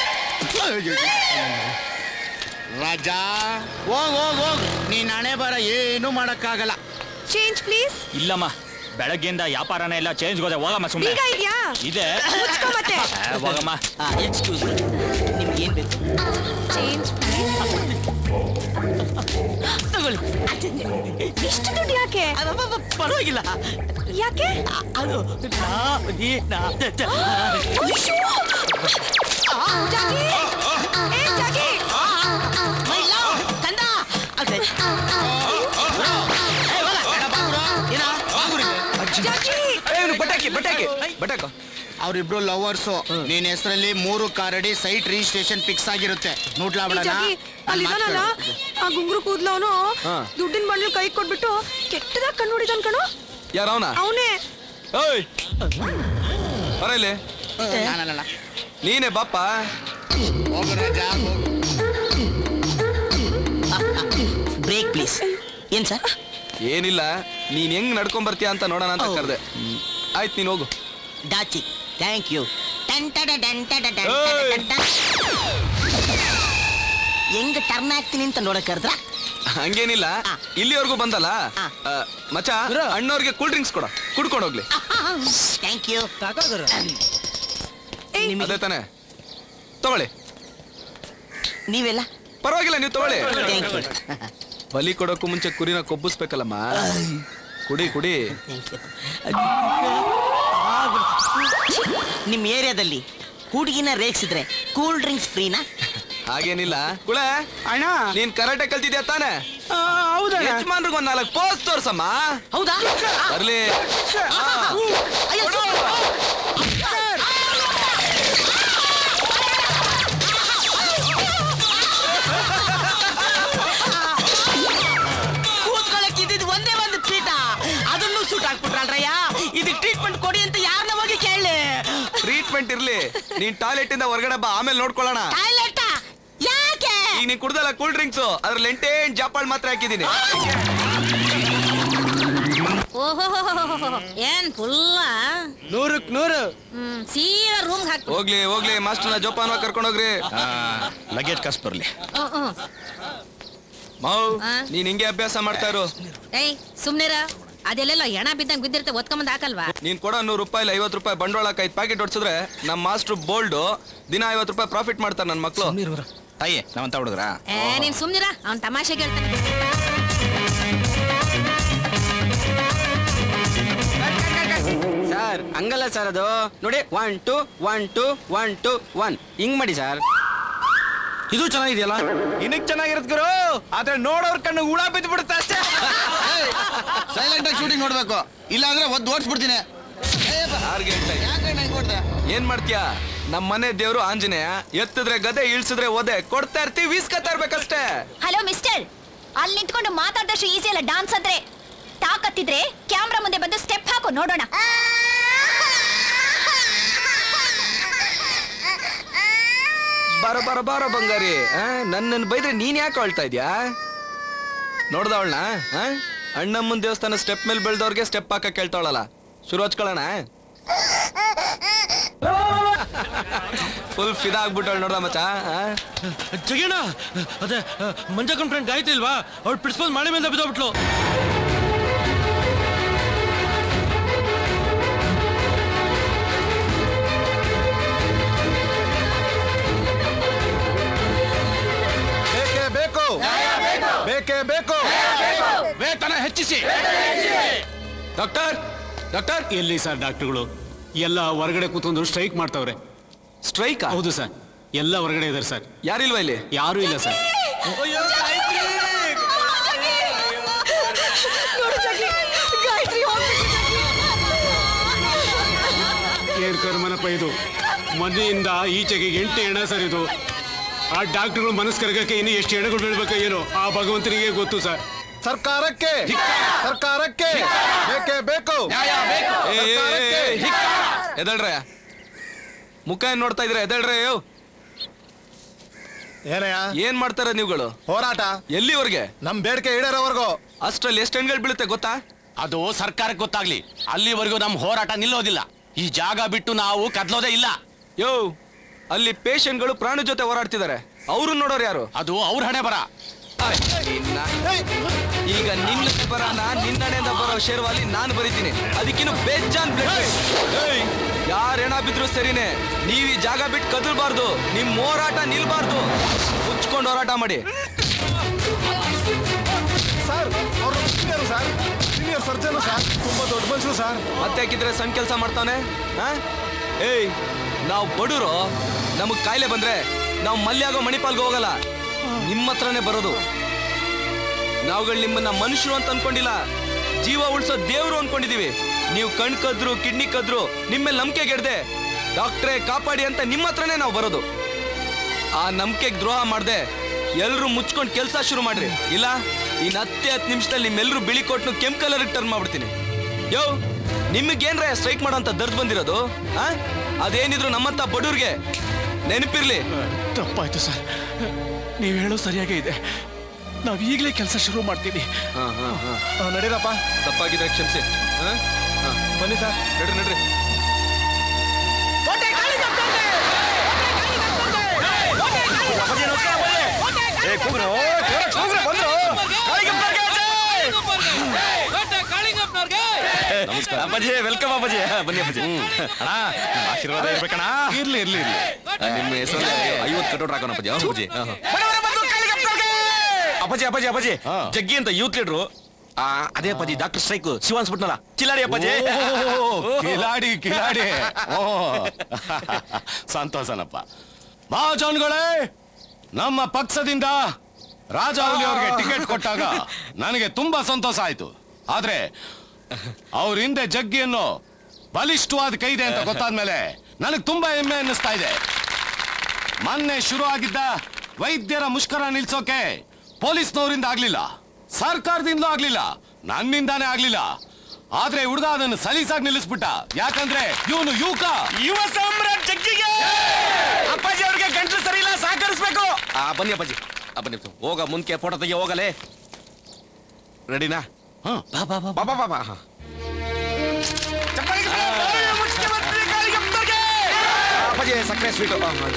ರಾಜಾ ಹೋಗ್ ಹೋಗ್ ಹೋಗ್ ನೀನ್ ಹಣೆ ಬರ ಏನು ಮಾಡಕ್ಕಾಗಲ್ಲ ಚೇಂಜ್ ಪ್ಲೀಸ್ ಇಲ್ಲಮ್ಮ ಬೆಳಗ್ಗೆಯಿಂದ ವ್ಯಾಪಾರನೇ ಇಲ್ಲ ಚೇಂಜ್ ಹೋದೆ ಹೋಗಮ್ಮ ಸುಮ್ಮನೆ ಬೀಗ ಇದ್ಯಾ ಇದೆ ಮುಚ್ಕೊ ಮತ್ತೆ ಆ, ಹೋಗಮ್ಮ ಎಕ್ಸ್ಕ್ಯೂಸ್ ನಿಮ್ಗೆ ಏನ್ ಬೇಕು ಚೇಂಜ್ ತಗೊಳ್ಳಿ ಇಷ್ಟು ದುಡ್ಡು ಯಾಕೆ ಪರವಾಗಿಲ್ಲ ಯಾಕೆ ಅದು ನಾ- ನೀ- ನಾ- ಅಯ್ಯೋ! ಜಾಗಿ! ಏ, ಜಾಗಿ! ಮೈಲಾ, ಕಂದ! ಅದೇ. ಜಾಗಿ! ಬಟಾಕಿ ಬಟಾಕಿ ಬಟಾಕ ಅವ್ರಿಬ್ರು ಲವರ್ಸು ನಿನ್ ಹೆಸರಲ್ಲಿ ಮೂರು ಕಾರಡಿ ಸೈಟ್ ರಿಜಿಸ್ಟ್ರೇಷನ್ ಫಿಕ್ಸ್ ಆಗಿರುತ್ತೆ ನೋಡ್ಲಾ ಬಿಡಣ ಜಗ್ಗಿ, ಅಲ್ಲಿ ಇದಾನಲ್ಲ ಆ ಗುಂಗುರು ಕೂದ್ಲವನು ಹಾ. ದುಡ್ಡಿನ ಬಂಡ್ಲು ಕೈ ಕೊಟ್ಬಿಟ್ಟು ಕೆಟ್ಟದಾಗ ಕಣ್ಣು ಹೊಡಿತಾನ್ ಕಣೋ ಯಾರ ಅವನ ಅವನೇ ಓಯ್ ಬರ ಇಲ್ಲಿ ನೀನೇ ಬಾಪ್ಪ ಬ್ರೇಕ್ ಪ್ಲೀಸ್ ಏನ್ ಸರ್ ಏನಿಲ್ಲ ನೀನ್ ಹೆಂಗ್ ನಡ್ಕೊಂಡ್ ಬರ್ತೀಯ ಅಂತ ನೋಡೋಣ ಅಂತ ಕರೆದೆ ಆಯ್ತು ನೀನ್ ಹೋಗು ಡಾಚಿ ಥ್ಯಾಂಕ್ ಯು ಹೆಂಗ್ ಟರ್ನ್ ಆಗ್ತೀನಿ ಅಂತ ನೋಡಕ್ ಕರೆದ್ರ ಹಂಗೇನಿಲ್ಲ ಇಲ್ಲಿವರೆಗೂ ಬಂದಲ್ಲ ಆ, ಮಚ್ಚ ಅಣ್ಣವ್ರಿಗೆ ಕೂಲ್ ಡ್ರಿಂಕ್ಸ್ ಕೊಡ ಕುಡ್ಕೊಂಡು ಹೋಗ್ಲಿ ಥ್ಯಾಂಕ್ ಯು ಅದೇ ತಾನೆ ತಗೊಳ್ಳಿ ನೀವೆಲ್ಲ ಪರವಾಗಿಲ್ಲ ನೀವು ತಗೊಳ್ಳಿ Thank you. ಬಲಿ ಕೊಡೋಕ್ಕೂ ಮುಂಚೆ ಕುರಿನ ಕೊಬ್ಬಿಸ್ಬೇಕಲ್ಲಮ್ಮ ಕುಡಿ ಕುಡಿ ನಿಮ್ ಏರಿಯಾದಲ್ಲಿ ಹುಡುಗಿನ ರೇಗಿಸಿದ್ರೆ ಕೂಲ್ ಡ್ರಿಂಕ್ಸ್ ಫ್ರೀನಾ ಹಾಗೇನಿಲ್ಲ ಕುಳೆ ಅಣ್ಣ ನೀನ್ ಕರಾಟೆ ಕಲ್ತಿದ್ಯಾ ತಾನೆ ಯಜಮಾನ್ರಿಗೆ ಒಂದ್ ನಾಲ್ಕು ಪೋಸ್ ತೋರ್ಸಮ್ಮ ಹೌದಾ ಬರ್ಲಿ ಆ. ಕೂತ್ಕೊಳ್ಳಕ್ ಇದ್ದಿದ್ದು ಒಂದೇ ಒಂದು ಪೀಠ ಅದನ್ನು ಸೂಟ್ ಹಾಕ್ಬಿಟ್ರಲ್ರಯ್ಯ ಇದಕ್ಕೆ ಟ್ರೀಟ್ಮೆಂಟ್ ಕೊಡಿ ಅಂತ ಯಾರನ್ನ ಹೋಗಿ ಕೇಳಿ ಟ್ರೀಟ್ಮೆಂಟ್ ಇರ್ಲಿ ನೀನ್ ಟಾಯ್ಲೆಟ್ ಇಂದ ಹೊರಗಡೆ ಬಾ ಆಮೇಲೆ ನೋಡ್ಕೊಳ್ಳೋಣ ಟಾಯ್ಲೆಟ್ ಯಾಕೆ ಈಗ ನೀನ್ ಕುಡ್ದಲ್ಲ ಕೂಲ್ ಡ್ರಿಂಕ್ಸ್ ಅದ್ರಲ್ಲಿ ಎಂಟೇಂಟ್ ಜಾಪಾಳ್ ಮಾತ್ರ ಹಾಕಿದೀನಿ ಓಹೋ ಏನ್ ಫುಲ್ಲ ನೂರಕ್ ನೂರು ಹ್ಮ್ ಸೀದಾ ರೂಮ್ ಹಾಕ್ತು ಹೋಗ್ಲಿ ಹೋಗ್ಲಿ ಮಾಸ್ಟರ್ನ ಜೋಪಾನ ಕರ್ಕೊಂಡು ಹೋಗ್ರಿ ಲಗೇಜ್ ಕಸ್ ಬರ್ಲಿ ಹ್ಮ್, ಹ್ಮ್. ಮಾವ್ ಆ? ನೀನ್ ಹಿಂಗೆ ಅಭ್ಯಾಸ ಮಾಡ್ತಾ ಇರು ಏಯ್ ಸುಮ್ನಿರ ಅದೆಲ್ಲೆಲ್ಲ ಎಣ ಬಿದ್ದಂಗ್ ಬಿದ್ದಿರುತ್ತೆ ಒತ್ಕೊಂಬಂದ್ ಹಾಕಲ್ವಾ ನೀನ್ ಕೊಡೋ ನೂರು ರೂಪಾಯಿ ಐವತ್ತು ರೂಪಾಯಿ ಬಂಡವಾಳಕ್ಕೆ ಐದು ಪ್ಯಾಕೆಟ್ ಹೊಡ್ಸಿದ್ರೆ ನಮ್ಮ ಮಾಸ್ಟರ್ ಬೋಲ್ಡ್ ದಿನ ಐವತ್ತು ರೂಪಾಯಿ ಪ್ರಾಫಿಟ್ ಮಾಡ್ತಾರೆ ನನ್ನ ಮಕ್ಳು ತಾಯಿ ನಾವಂತ ಹುಡುಗ್ರ ಏ ನೀನ್ ಸುಮ್ನಿರ ಅವ್ನ್ ತಮಾಷೆ ಹೇಳ್ತಾನೆ ಸರ್ ಹಂಗಲ್ಲ ಸರ್ ಅದು ನೋಡಿ one two one two one two one ಹಿಂಗ್ ಮಾಡಿ ಸರ್ ಇದು ಚೆನ್ನಾಗಿದೆಯಲ್ಲ ಇನ್ನಕ್ ಚೆನ್ನಾಗಿರತ್ ಗುರು ಆದ್ರೆ ನೋಡೋರ್ ಕಣ್ಣು ಹುಳ ಬಿದ್ದು ಬಿಡುತ್ತೆ ಅಷ್ಟೇ ಸೈಲೆಂಟ್ ಆಗಿ ಶೂಟಿಂಗ್ ನೋಡ್ಬೇಕು ಇಲ್ಲ ಅಂದ್ರೆ ಒದ್ದು ಓಡಿಸ್ಬಿಡ್ತೀನಿ ಯಾರ್ಗೆ ಹೇಳ್ತಾ ಇದ್ದೆ? ಏನ್ ಮಾಡ್ತೀಯಾ ನಮ್ಮ ಮನೆ ದೇವ್ರು ಆಂಜನೇಯ ಎತ್ತಿದ್ರೆ ಗದೆ ಇಳ್ಸಿದ್ರೆ ಒದೆ ಕೊಡ್ತಾ ಇರ್ತೀವಿ ವೀಸ್ಕತ್ತಾ ಇರ್ಬೇಕಷ್ಟೇ ಹಲೋ ಮಿಸ್ಟರ್ ಅಲ್ಲಿ ನಿಂತ್ಕೊಂಡು ಮಾತಾಡದಷ್ಟು ಈಸಿ ಅಲ್ಲ ಡಾನ್ಸ್ ಅಂದ್ರೆ ತಾಕತ್ತಿದ್ರೆ ಕ್ಯಾಮ್ರಾ ಮುಂದೆ ಬಂದು ಸ್ಟೆಪ್ ಹಾಕು ನೋಡೋಣ ಬಾರ ಬಾರ ಬಾರ ಬಂಗಾರಿ ನನ್ನನ್ನು ಬೈದ್ರೆ ನೀನ್ ಯಾಕೆ ಅಳ್ತಾ ಇದ್ಯಾ ನೋಡ್ದ ಅವಳನ್ನ ಅಣ್ಣಮ್ಮನ ದೇವಸ್ಥಾನ ಸ್ಟೆಪ್ ಮೇಲೆ ಬೆಳ್ದವ್ರಿಗೆ ಸ್ಟೆಪ್ ಹಾಕಕ್ ಕೇಳ್ತಾವಳಲ್ಲ ಶುರು ಹಚ್ಕೊಳ್ಳೋಣ ಫುಲ್ ಫಿದಾ ಆಗ್ಬಿಟ್ಟವಳು ನೋಡ್ದ ಮಚ್ಚ ಆ? ಜಗೇಣ ಅದೇ ಮಂಜಕ್ಕನ್ ಫ್ರೆಂಡ್ ಗಾಯತ್ರಿ ಇಲ್ವಾ ಅವ್ಳು ಪ್ರಿನ್ಸಿಪಲ್ ಮಾಡಿ ಮೇಲೆ ಬಿದ್ದೋಗ್ಬಿಟ್ಲು ಬೇಕೇ ಬೇಕು ಬೇಕೇ ಬೇಕು ವೇತನ ಹೆಚ್ಚಿಸಿ ಡಾಕ್ಟರ್ ಡಾಕ್ಟರ್ ಎಲ್ಲಿ ಸರ್ ಡಾಕ್ಟರ್ಗಳು ಎಲ್ಲ ಹೊರಗಡೆ ಕೂತ್ಕೊಂಡು ಸ್ಟ್ರೈಕ್ ಮಾಡ್ತಾವ್ರೆ ಸ್ಟ್ರೈಕ್ ಹೌದು ಸರ್ ಎಲ್ಲ ಹೊರಗಡೆ ಇದಾರೆ ಸರ್ ಯಾರಿಲ್ವಾ ಇಲ್ಲಿ ಯಾರು ಇಲ್ಲ ಸರ್ ಏನ್ ಕರ್ಮನಪ್ಪ ಇದು ಮನೆಯಿಂದ ಈಚೆಗೆ ಎಂಟು ಎಣ ಸರ್ ಇದು ಆ ಡಾಕ್ಟರ್ಗಳು ಮನಸ್ಸು ಕರಗಕ್ಕೆ ಇನ್ನು ಎಷ್ಟು ಎಣಗಳು ಬೀಳ್ಬೇಕು ಏನೋ ಆ ಭಗವಂತನಿಗೆ ಗೊತ್ತು ಸರ್ ಸರ್ಕಾರಕ್ಕೆ ಸರ್ಕಾರಕ್ಕೆ ಬೇಕೇ ಬೇಕು ಏ, ಏ, ಏ, ಏ, ಎದಳ್ರೆ ಮುಖ ಏನ್ ನೋಡ್ತಾ ಇದ್ರೆ ಎದಳ್ರೆ ಯೋ ಏನಯ್ಯ ಏನ್ ಮಾಡ್ತಾರ ನೀವುಗಳು ಹೋರಾಟ ಎಲ್ಲಿವರೆಗೆ ನಮ್ ಬೇಡಿಕೆ ಈಡೇರೋವರೆಗೂ ಅಷ್ಟ್ರಲ್ಲಿ ಎಷ್ಟು ಹೆಣ್ಗಳು ಬೀಳುತ್ತೆ ಗೊತ್ತಾ ಅದು ಸರ್ಕಾರಕ್ಕೆ ಗೊತ್ತಾಗ್ಲಿ ಅಲ್ಲಿವರೆಗೂ ನಮ್ಮ ಹೋರಾಟ ನಿಲ್ಲೋದಿಲ್ಲ ಈ ಜಾಗ ಬಿಟ್ಟು ನಾವು ಕದ್ಲೋದೇ ಇಲ್ಲ ಯೋ ಅಲ್ಲಿ ಪೇಷಂಟ್ಗಳು ಪ್ರಾಣ ಜೊತೆ ಹೋರಾಡ್ತಿದ್ದಾರೆ ಅವ್ರು ನೋಡೋರು ಯಾರು ಅದು ಅವ್ರ ಹಣೆ ಬರ ಆಯ್, ನಿನ್ನ- ಈಗ ನಿನ್ನ ಬರನ ನಿನ್ನಣೆಯಿಂದ ಬರೋ ಶೇರ್ವಾಲಿ ನಾನು ಬರೀತೀನಿ ಅದಕ್ಕಿನ್ನು ಬೇಜಾನ್ ಬ್ಲಡ್ ಯಾರ ಹೆಣ ಬಿದ್ರು ಸರಿನೇ ನೀವ್ ಈ ಜಾಗ ಬಿಟ್ಟು ಕದಲ್ಬಾರ್ದು ನಿಮ್ ಹೋರಾಟ ನಿಲ್ಬಾರ್ದು ಮುಚ್ಕೊಂಡು ಹೋರಾಟ ಮಾಡಿ ಸರ್ ಅವರು senior sir senior surgeon sir ತುಂಬಾ ದೊಡ್ಡ ಮನುಷ್ಯರು ಸರ್ ಮತ್ತೆ ಹಾಕಿದ್ರೆ ಸಣ್ಣ ಕೆಲಸ ಮಾಡ್ತಾನೆ ಆ? ಏಯ್ ನಾವು ಬಡವರು ನಮಗ್ ಕಾಯಿಲೆ ಬಂದ್ರೆ ನಾವು ಮಲ್ಯಾಗೋ ಮಣಿಪಾಲ್ಗೆ ಹೋಗಲ್ಲ ನಿಮ್ಮ ಹತ್ರನೇ ಬರೋದು ನಾವುಗಳು ನಿಮ್ಮನ್ನ ಮನುಷ್ಯರು ಅಂತ ಅನ್ಕೊಂಡಿಲ್ಲ ಜೀವ ಉಳಿಸೋ ದೇವ್ರು ಅನ್ಕೊಂಡಿದೀವಿ ನೀವು ಕಣ್ ಕದ್ರು ಕಿಡ್ನಿ ಕದ್ರು ನಿಮ್ಮೇಲೆ ನಂಬಿಕೆ ಗೆಡ್ದೆ ಡಾಕ್ಟ್ರೇ ಕಾಪಾಡಿ ಅಂತ ನಿಮ್ಮ ಹತ್ರನೇ ನಾವು ಬರೋದು ಆ ನಂಬಿಕೆಗೆ ದ್ರೋಹ ಮಾಡ್ದೆ ಎಲ್ರು ಮುಚ್ಕೊಂಡು ಕೆಲಸ ಶುರು ಮಾಡ್ರಿ ಇಲ್ಲ ಇನ್ ಹತ್ತೆ ಹತ್ತು ನಿಮಿಷದಲ್ಲಿ ನಿಮ್ಮೆಲ್ಲರೂ ಬಿಳಿ ಕೊಟ್ಟು ಕೆಂಪ್ ಕಲರ್ ಟರ್ನ್ ಮಾಡ್ಬಿಡ್ತೀನಿ ಯೋ ನಿಮಗೇನ್ರ ಸ್ಟ್ರೈಕ್ ಮಾಡೋಂಥ ದರ್ದ್ ಬಂದಿರೋದು ಆ? ಅದೇನಿದ್ರು ನಮ್ಮಂತ ಬಡವ್ರಿಗೆ ನೆನಪಿರ್ಲಿ ತಪ್ಪಾಯ್ತು ಸರ್ ನೀವು ಹೇಳೋ ಸರಿಯಾಗೇ ಇದೆ ನಾವ್ ಈಗಲೇ ಕೆಲಸ ಶುರು ಮಾಡ್ತೀವಿ ನಡೀರಪ್ಪ ತಪ್ಪಾಗಿದ್ರೆ ಕ್ಷಮಿಸಿ ಬನ್ನಿ ಸರ್ ನಡ್ರಿ ನಡ್ರಿ ನಮಸ್ಕಾರ ಅಪ್ಪಾಜಿ ವೆಲ್ಕಮ್ ಅಪ್ಪಾಜಿ ಬನ್ನಿ ಅಪ್ಪಾಜಿ ಅಣ್ಣ ನಿಮ್ಮ ಆಶೀರ್ವಾದ ಇರ್ಬೇಕಣ್ಣ ಇರ್ಲಿ ಇರ್ಲಿ ಇರ್ಲಿ ನಿಮ್ಮ ಹೆಸರು ಐವತ್ತು ಕಟೋಟ್ ಹಾಕೋಣ ಅಪ್ಪಾಜಿ ಹೌದು ಅಪ್ಪಾಜಿ ಹಾ, ಹಾ. ಅಪ್ಪಾಜಿ ಅಪ್ಪಾಜಿ ಅಪ್ಪಾಜಿ ಜಗ್ಗಿ ಅಂತ ಯೂತ್ ಲೀಡ್ರು ಅದೇ ಅಪ್ಪಾಜಿ ಡಾಕ್ಟರ್ ಸ್ಟ್ರೈಕ್ ಶಿವ ಅನ್ಸ್ಬಿಟ್ನಲ್ಲ ಚಿಲ್ಲಾಡಿ ಅಪ್ಪಾಜಿ ಓ, ಕಿಲಾಡಿ ಕಿಲಾಡಿ ಓ ಸಂತೋಷನಪ್ಪ ಮಹಾಜನ್ಗಳೇ ನಮ್ಮ ಪಕ್ಷದಿಂದ ರಾಜಾವಲಿ ಅವ್ರಿಗೆ ಟಿಕೆಟ್ ಕೊಟ್ಟಾಗ ನನಗೆ ತುಂಬಾ ಸಂತೋಷ ಆಯ್ತು ಆದ್ರೆ ಅವ್ರ ಹಿಂದೆ ಜಗ್ಗಿಯನ್ನು ಬಲಿಷ್ಠವಾದ ಕೈದೆ ಅಂತ ಗೊತ್ತಾದ್ಮೇಲೆ ನನಗೆ ತುಂಬಾ ಹೆಮ್ಮೆ ಅನ್ನಿಸ್ತಾ ಇದೆ ಮೊನ್ನೆ ಶುರು ಆಗಿದ್ದ ವೈದ್ಯರ ಮುಷ್ಕರ ನಿಲ್ಸೋಕೆ ಪೊಲೀಸ್ನವರಿಂದ ಆಗ್ಲಿಲ್ಲ ಸರ್ಕಾರದಿಂದಲೂ ಆಗ್ಲಿಲ್ಲ ನನ್ನಿಂದಾನೇ ಆಗ್ಲಿಲ್ಲ ಆದ್ರೆ ಹುಡುಗ ಅದನ್ನು ಸಲೀಸಾಗಿ ನಿಲ್ಲಿಸ್ಬಿಟ್ಟ ಯಾಕಂದ್ರೆ ಇವನು ಯುವಕ ಯುವ ಸಾಮ್ರಾಟ್ ಜಗ್ಗಿಗೆ ಅಪ್ಪಾಜಿ ಅವ್ರಿಗೆ ಗಂಟ್ಲು ಸರಿ ಇಲ್ಲ ಸಹಕರಿಸ್ಬೇಕು ಆ ಬನ್ನಿ ಅಪ್ಪಾಜಿ ಆ, ಬನ್ನಿ ಹೋಗ ಮುಂಕೆ ಫೋಟೋ ತೆಗಿ ಹೋಗಲೇ ರೆಡಿನಾ ಬಾ ಬಾ ಬಾ ಬಾ ಬಾ ಬಾ ಹಾ. ಅಪ್ಪಾಜಿ ಸಕ್ಕರೆ ಸ್ವೀಟು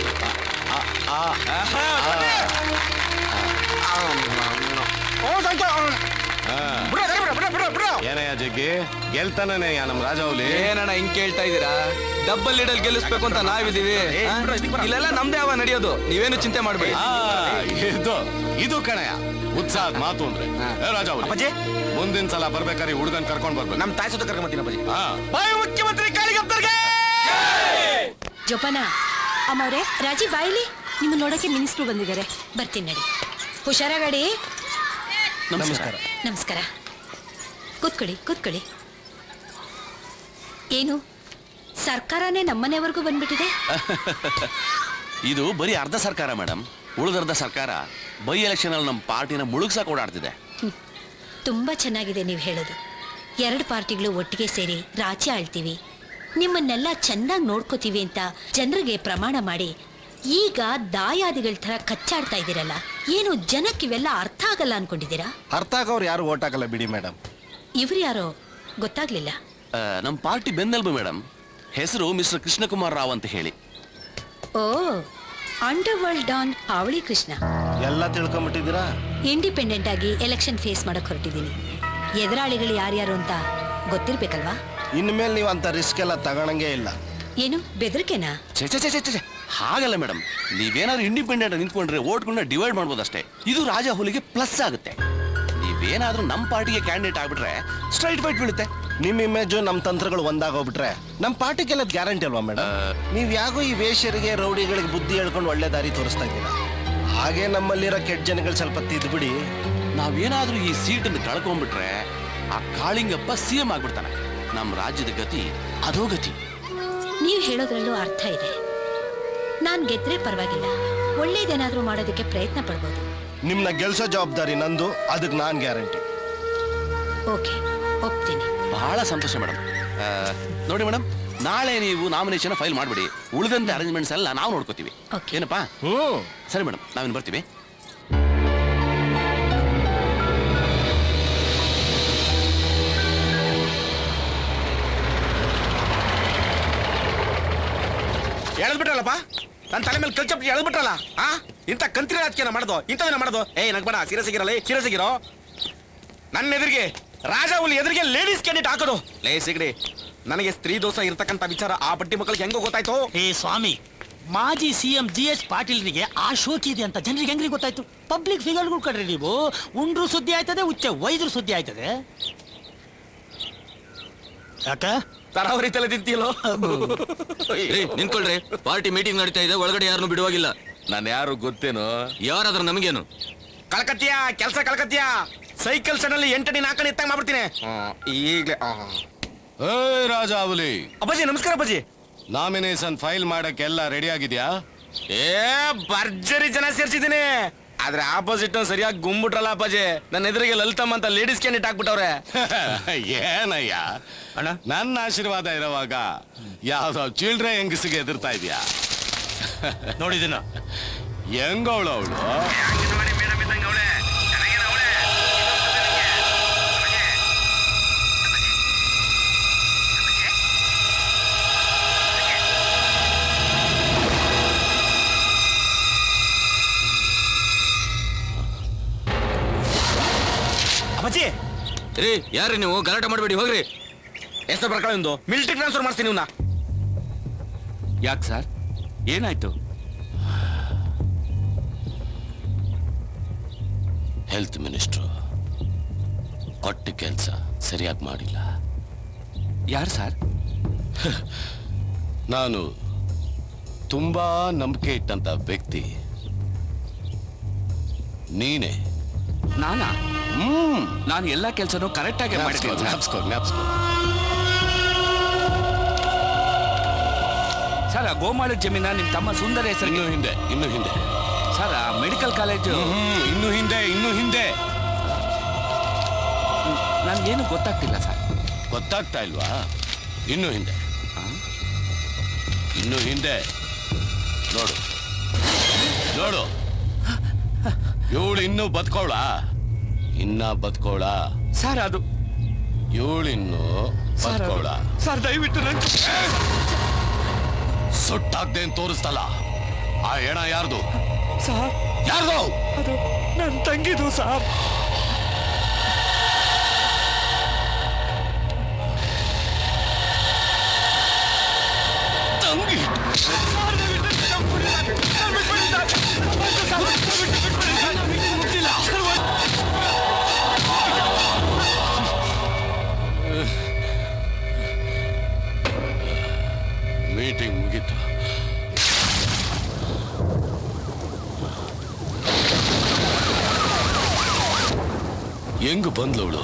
ಏನಯ್ಯ ಜಗ್ಗಿ ಗೆಲ್ತಾನೇ ನಮ್ಮ ರಾಜಾವಲಿ ಏನಣ್ಣ ಹಿಂಗ್ ಕೇಳ್ತಾ ಇದೀರಾ ಡಬ್ಬಲ್ ಲೀಡಲ್ ಗೆಲ್ಲಿಸ್ಬೇಕು ಅಂತ ನಾವಿದೀವಿ ಆ? ಇಲ್ಲೆಲ್ಲ ನಮ್ದೇ ಅವ ನಡೆಯೋದು ನೀವೇನು ಚಿಂತೆ ಮಾಡ್ಬೇಡಿ ಆ, ಇದು ಇದು ಕಣಯ್ಯ ಉತ್ಸಾಹದ ಮಾತು ಅಂದ್ರೆ ಏ ರಾಜಾವಲಿ ಅಪ್ಪಾಜಿ ಮುಂದಿನ ಸಲ ಬರ್ಬೇಕಾದ್ರೆ ಹುಡುಗನ್ ಕರ್ಕೊಂಡ್ ಬರ್ಬೇಕು ನಮ್ ತಾಯಿ ಸುತ್ತ ಕರ್ಕೊಂಬತ್ತೀನಿ ಅಪ್ಪಾಜಿ ಹಾ ಬಾಯ್ ಮುಖ್ಯಮಂತ್ರಿ ಕಾಳಿಗಪ್ಪರ್ಗೆ ಜೋಪಾನ ಅಮ್ಮವ್ರೆ ರಾಜಿ ಬಾಯಿಲಿ ನಿಮ್ಮ ನೋಡಕ್ಕೆ ಮಿನಿಸ್ಟ್ರು ಬಂದಿದ್ದಾರೆ ಬರ್ತೀನಿ ನಡಿ ಹುಷಾರ ಗಾಡಿ ನಮಸ್ಕಾರ ನಮಸ್ಕಾರ ಕೂತ್ಕೊಳ್ಳಿ ಕೂತ್ಕೊಳ್ಳಿ ಏನು ಸರ್ಕಾರನೇ ನಮ್ಮನೆವರೆಗೂ ಬಂದ್ಬಿಟ್ಟಿದೆ ಇದು ಬರೀ ಅರ್ಧ ಸರ್ಕಾರ ಮೇಡಮ್ ಉಳಿದರ್ಧ ಸರ್ಕಾರ ಬೈ ಎಲೆಕ್ಷನ್ ಅಲ್ಲಿ ನಮ್ಮ ಪಾರ್ಟಿನ ಮುಳುಗ್ಸಕ್ ಓಡಾಡ್ತಿದೆ ತುಂಬಾ ಚೆನ್ನಾಗಿದೆ ನೀವು ಹೇಳೋದು ಎರಡು ಪಾರ್ಟಿಗಳು ಒಟ್ಟಿಗೆ ಸೇರಿ ರಾಜ್ಯ ಆಳ್ತೀವಿ ನಿಮ್ಮನ್ನೆಲ್ಲ ಚೆನ್ನಾಗಿ ನೋಡ್ಕೋತೀವಿ ಅಂತ ಜನರಿಗೆ ಪ್ರಮಾಣ ಮಾಡಿ ಈಗ ದಾಯಾದಿಗಳ ಥರ ಕಚ್ಚಾಡ್ತಾ ಇದ್ದೀರಲ್ಲ ಏನು ಜನಕ್ಕೆ ಇವೆಲ್ಲ ಅರ್ಥ ಆಗಲ್ಲ ಅನ್ಕೊಂಡಿದ್ದೀರಾ ಅರ್ಥ ಆಗೋರು ಯಾರು ಓಟ್ ಹಾಕಲ್ಲ ಬಿಡಿ ಮೇಡಮ್ ಇವ್ರು ಯಾರೋ ಗೊತ್ತಾಗ್ಲಿಲ್ಲ ಆ, ನಮ್ಮ ಪಾರ್ಟಿ ಬೆನ್ನೆಲುಬು ಮೇಡಮ್ ಹೆಸರು ಮಿಸ್ಟರ್ ಕೃಷ್ಣಕುಮಾರ್ ರಾವ್ ಅಂತ ಹೇಳಿ ಓ ಅಂಡರ್ ವರ್ಲ್ಡ್ ಡಾನ್ ಅವಳಿ ಕೃಷ್ಣ ಎಲ್ಲ ತಿಳ್ಕೊಂಬಿಟ್ಟಿದ್ದೀರಾ ಇಂಡಿಪೆಂಡೆಂಟ್ ಆಗಿ ಎಲೆಕ್ಷನ್ ಫೇಸ್ ಮಾಡಕ್ ಹೊರಟಿದ್ದೀನಿ ಎದುರಾಳಿಗಳು ಯಾರ್ಯಾರು ಅಂತ ಗೊತ್ತಿರ್ಬೇಕಲ್ವಾ ಇನ್ಮೇಲೆ ನೀವು ಅಂತ ರಿಸ್ಕ್ ಎಲ್ಲ ತಗೊಳಂಗೆ ಇಲ್ಲ ಏನು ಬೆದರಿಕೆನಾ ಛೆ ಛೆ ಛೆ ಛೆ ಛೆ. ಹಾಗಲ್ಲ ಮೇಡಮ್ ನೀವೇನಾದ್ರೂ ಇಂಡಿಪೆಂಡೆಂಟ್ ನಿಂತ್ಕೊಂಡ್ರೆ ಓಟ್ಗಳನ್ನ ಡಿವೈಡ್ ಮಾಡ್ಬೋದು ಅಷ್ಟೇ ಇದು ರಾಜ ಹುಲಿಗೆ ಪ್ಲಸ್ ಆಗುತ್ತೆ ನೀವೇನಾದ್ರೂ ನಮ್ಮ ಪಾರ್ಟಿಗೆ ಕ್ಯಾಂಡಿಡೇಟ್ ಆಗ್ಬಿಟ್ರೆ ಸ್ಟ್ರೈಟ್ ಫೈಟ್ ಬೀಳುತ್ತೆ ನಿಮ್ ಇಮೇಜು ನಮ್ ತಂತ್ರಗಳು ಒಂದಾಗೋಗ್ಬಿಟ್ರೆ ನಮ್ ಪಾರ್ಟಿಗೆಲ್ಲ ಗ್ಯಾರಂಟಿ ಅಲ್ವಾ ಮೇಡಮ್ ನೀವ್ ಯಾಕೋ ಈ ವೇಶ್ಯರಿಗೆ ರೌಡಿಗಳಿಗೆ ಬುದ್ಧಿ ಹೇಳ್ಕೊಂಡು ಒಳ್ಳೆ ದಾರಿ ತೋರಿಸ್ತಾ ಇದ್ದೀರಾ ಹಾಗೆ ನಮ್ಮಲ್ಲಿರೋ ಕೆಟ್ಟ ಜನಗಳು ಸ್ವಲ್ಪ ತಿದ್ಬಿಡಿ ನಾವೇನಾದ್ರೂ ಈ ಸೀಟನ್ನು ಕಳ್ಕೊಂಡ್ಬಿಟ್ರೆ ಆ ಕಾಳಿಂಗಪ್ಪ ಸಿ ಎಂ ಆಗ್ಬಿಡ್ತಾನೆ ನಮ್ಮ ರಾಜ್ಯದ ಗತಿ ಅದೋ ಗತಿ ನೀವು ಹೇಳೋದ್ರಲ್ಲೂ ಅರ್ಥ ಇದೆ ನಾನ್ ಗೆದ್ರೆ ಪರವಾಗಿಲ್ಲ ಒಳ್ಳೇದೇನಾದ್ರೂ ಮಾಡೋದಕ್ಕೆ ಪ್ರಯತ್ನ ಪಡ್ಬೋದು ನಿಮ್ನ ಗೆಲ್ಸೋ ಜವಾಬ್ದಾರಿ ನಂದು ಅದಕ್ಕೆ ನಾನ್ ಗ್ಯಾರಂಟಿ ಓಕೆ ಒಪ್ತೀನಿ ಬಹಳ ಸಂತೋಷ ಮೇಡಮ್ ನೋಡಿ ಮೇಡಮ್ ನಾಳೆ ನೀವು ನಾಮಿನೇಷನ್ ಫೈಲ್ ಮಾಡ್ಬಿಡಿ ಉಳಿದಂತೆ ಅರೇಂಜ್ಮೆಂಟ್ಸ್ ಎಲ್ಲ ನಾವು ನೋಡ್ಕೋತೀವಿ ಏನಪ್ಪಾ ಹ್ಮ್ ಸರಿ ಮೇಡಮ್ ನಾವಿನ್ ಬರ್ತೀವಿ ಎಳೆದ್ಬಿಟ್ರಲ್ಲಪ್ಪ ನನ್ನ ತಲೆ ಮೇಲೆ ಕಲ್ಚಪ್ಟಿ ಎಳೆದ್ಬಿಟ್ರಲ್ಲ ಆ ಇಂಥ ಕಂತ್ರಿ ರಾಜಕೀಯ ಮಾಡೋದು ಇಂಥವೇನ ಮಾಡೋದು ಏಯ್ ನಗ್ಬೇಡ ಸೀರಿಯಸ್ ಆಗಿರಲ್ಲ ಸೀರಿಯಸ್ ಆಗಿರೋ ನನ್ನ ಎದುರಿಗೆ ರಾಜ ಹುಲಿ ಎದುರಿಗೆ ಲೇಡೀಸ್ ಕ್ಯಾಂಡಿಡೇಟ್ ಹಾಕೋದು ಲೇ ಸಿಗಡಿ ನನಗೆ ಸ್ತ್ರೀ ದೋಷ ಇರ್ತಕ್ಕಂಥ ವಿಚಾರ ಆ ಬಟ್ಟಿ ಮಕ್ಕಳಿಗೆ ಹೆಂಗೋ ಗೊತ್ತಾಯ್ತು ಏ ಸ್ವಾಮಿ ಮಾಜಿ ಸಿಎಂ ಜಿ ಎಚ್ ಪಾಟೀಲ್ರಿಗೆ ಆ ಶೋಕಿ ಇದೆ ಅಂತ ಜನರಿಗೆ ಹೆಂಗ್ರಿ ಗೊತ್ತಾಯ್ತು ಪಬ್ಲಿಕ್ ಫಿಗರ್ಗಳು ಕಡ್ರಿ ನೀವು ಉಂಡ್ರು ಸುದ್ದಿ ಆಯ್ತದೆ ಉಚ್ಚ ವೈದ್ರು ಸುದ್ದಿ ಆಯ್ತದೆ ಯಾಕ ತರಾವರಿ ತಲೆ ತಿಂತೀಯಲ್ಲೋ ರೀ ನಿಂತ್ಕೊಳ್ರಿ ಪಾರ್ಟಿ ಮೀಟಿಂಗ್ ನಡೀತಾ ಇದೆ ಒಳಗಡೆ ಯಾರನ್ನು ಬಿಡುವಾಗಿಲ್ಲ ನಾನು ಯಾರು ಗೊತ್ತೇನೋ ಯಾರಾದ್ರೂ ನಮಗೇನು ಕಳ್ಕತ್ತೀಯ ಕೆಲಸ ಕಳ್ಕತ್ತೀಯ ಸೈಕಲ್ ಸಡನ್ಲಿ ಎಂಟಡಿ ನಾಲ್ಕನೇ ಎತ್ತಾಗ ಮಾಡ್ಬಿಡ್ತೀನಿ ಈಗಲೇ ಏ ರಾಜಾವಲಿ ಅಪ್ಪಾಜಿ ನಮಸ್ಕಾರ ಅಪ್ಪಾಜಿ ನಾಮಿನೇಷನ್ ಫೈಲ್ ಮಾಡಕ್ಕೆಲ್ಲ ರೆಡಿ ಆಗಿದ್ಯಾ ಏ ಭರ್ಜರಿ ಜನ ಸೇರ್ಸಿದ್ದೀನಿ ಆದ್ರೆ ಆಪೋಸಿಟ್ ಸರಿಯಾಗಿ ಗುಂಬಿಟ್ರಲ್ಲ ಅಪ್ಪಾಜಿ ನನ್ನ ಎದುರಿಗೆ ಲಲಿತಮ್ಮ ಅಂತ ಲೇಡೀಸ್ ಕ್ಯಾಂಡಿಡೇಟ್ ಹಾಕ್ಬಿಟ್ಟವ್ರೆ ಏನಯ್ಯ ಅಣ್ಣ ನನ್ನ ಆಶೀರ್ವಾದ ಇರೋವಾಗ ಯಾವ್ದೋ ಚಿಲ್ಡ್ರೆ ಹೆಂಗಸಿಗೆ ಎದುರ್ತಾ ಇದೆಯಾ ನೋಡಿದಿನ ಹೆಂಗವಳು ಅವಳು ಅಪ್ಪಾಜಿ ರೀ ಯಾರ್ರಿ ನೀವು ಗಲಾಟೆ ಮಾಡಬೇಡಿ ಹೋಗ್ರಿ ಹೆಸರು ಬರ್ಕೊಳ್ಳಿ ಮಿಲಿಟರಿ ಟ್ರಾನ್ಸ್ಫರ್ ಮಾಡ್ತೀನಿ ಇವ್ನ ಯಾಕೆ ಸರ್ ಏನಾಯ್ತು ಹೆಲ್ತ್ ಮಿನಿಸ್ಟ್ರು ಕೊಟ್ಟ ಕೆಲಸ ಸರಿಯಾಗಿ ಮಾಡಿಲ್ಲ ಯಾರು ಸರ್ ನಾನು ತುಂಬಾ ನಂಬಿಕೆ ಇಟ್ಟಂತ ವ್ಯಕ್ತಿ ನೀನೇ ನಾನಾ ಹ್ಮ್ ನಾನು ಎಲ್ಲಾ ಕೆಲಸನೂ ಕರೆಕ್ಟ್ ಆಗಿ ಮಾಡಿದ್ದೀನಿ ಸರ್. ಜ್ಞಾಪಿಸ್ಕೊ ಜ್ಞಾಪಿಸ್ಕೊ ಸರ್ ಆ ಗೋಮಾಳ ಜಮೀನ ನಿಮ್ ತಮ್ಮ ಸುಂದರ ಹೆಸರು ಇನ್ನು ಹಿಂದೆ ಇನ್ನು ಹಿಂದೆ ಸರ್ ಆ ಮೆಡಿಕಲ್ ಕಾಲೇಜು ಹ್ಮ್ ಇನ್ನು ಹಿಂದೆ ಇನ್ನು ಹಿಂದೆ ನನ್ಗೇನು ಗೊತ್ತಾಗ್ತಿಲ್ಲ ಸರ್ ಗೊತ್ತಾಗ್ತಾ ಇಲ್ವಾ ಇನ್ನು ಹಿಂದೆ ಇನ್ನು ಹಿಂದೆ ನೋಡು ನೋಡು ಇವಳು ಇನ್ನೂ ಬದುಕೋಳ ಇನ್ನ ಬದುಕೋಳ ಸರ್ ಅದು ಇವಳಿನ್ನು ಸರ್ ಅದು- ಬದುಕೋಳ ಸರ್ ದಯವಿಟ್ಟು ನನ್ ಸುಟ್ಟಾಗ್ದೆ ಅಂತ ತೋರಿಸ್ತಲ್ಲ ಆ ಹೆಣ ಯಾರ್ದು ಸರ್ ಯಾರ್ದು ಅದು ನನ್ನ ತಂಗಿದು ಸರ್ ತಂಗಿ ಮೀಟಿಂಗ್ ಮುಗೀತು ಹೆಂಗ್ ಬಂದ್ಲವಳು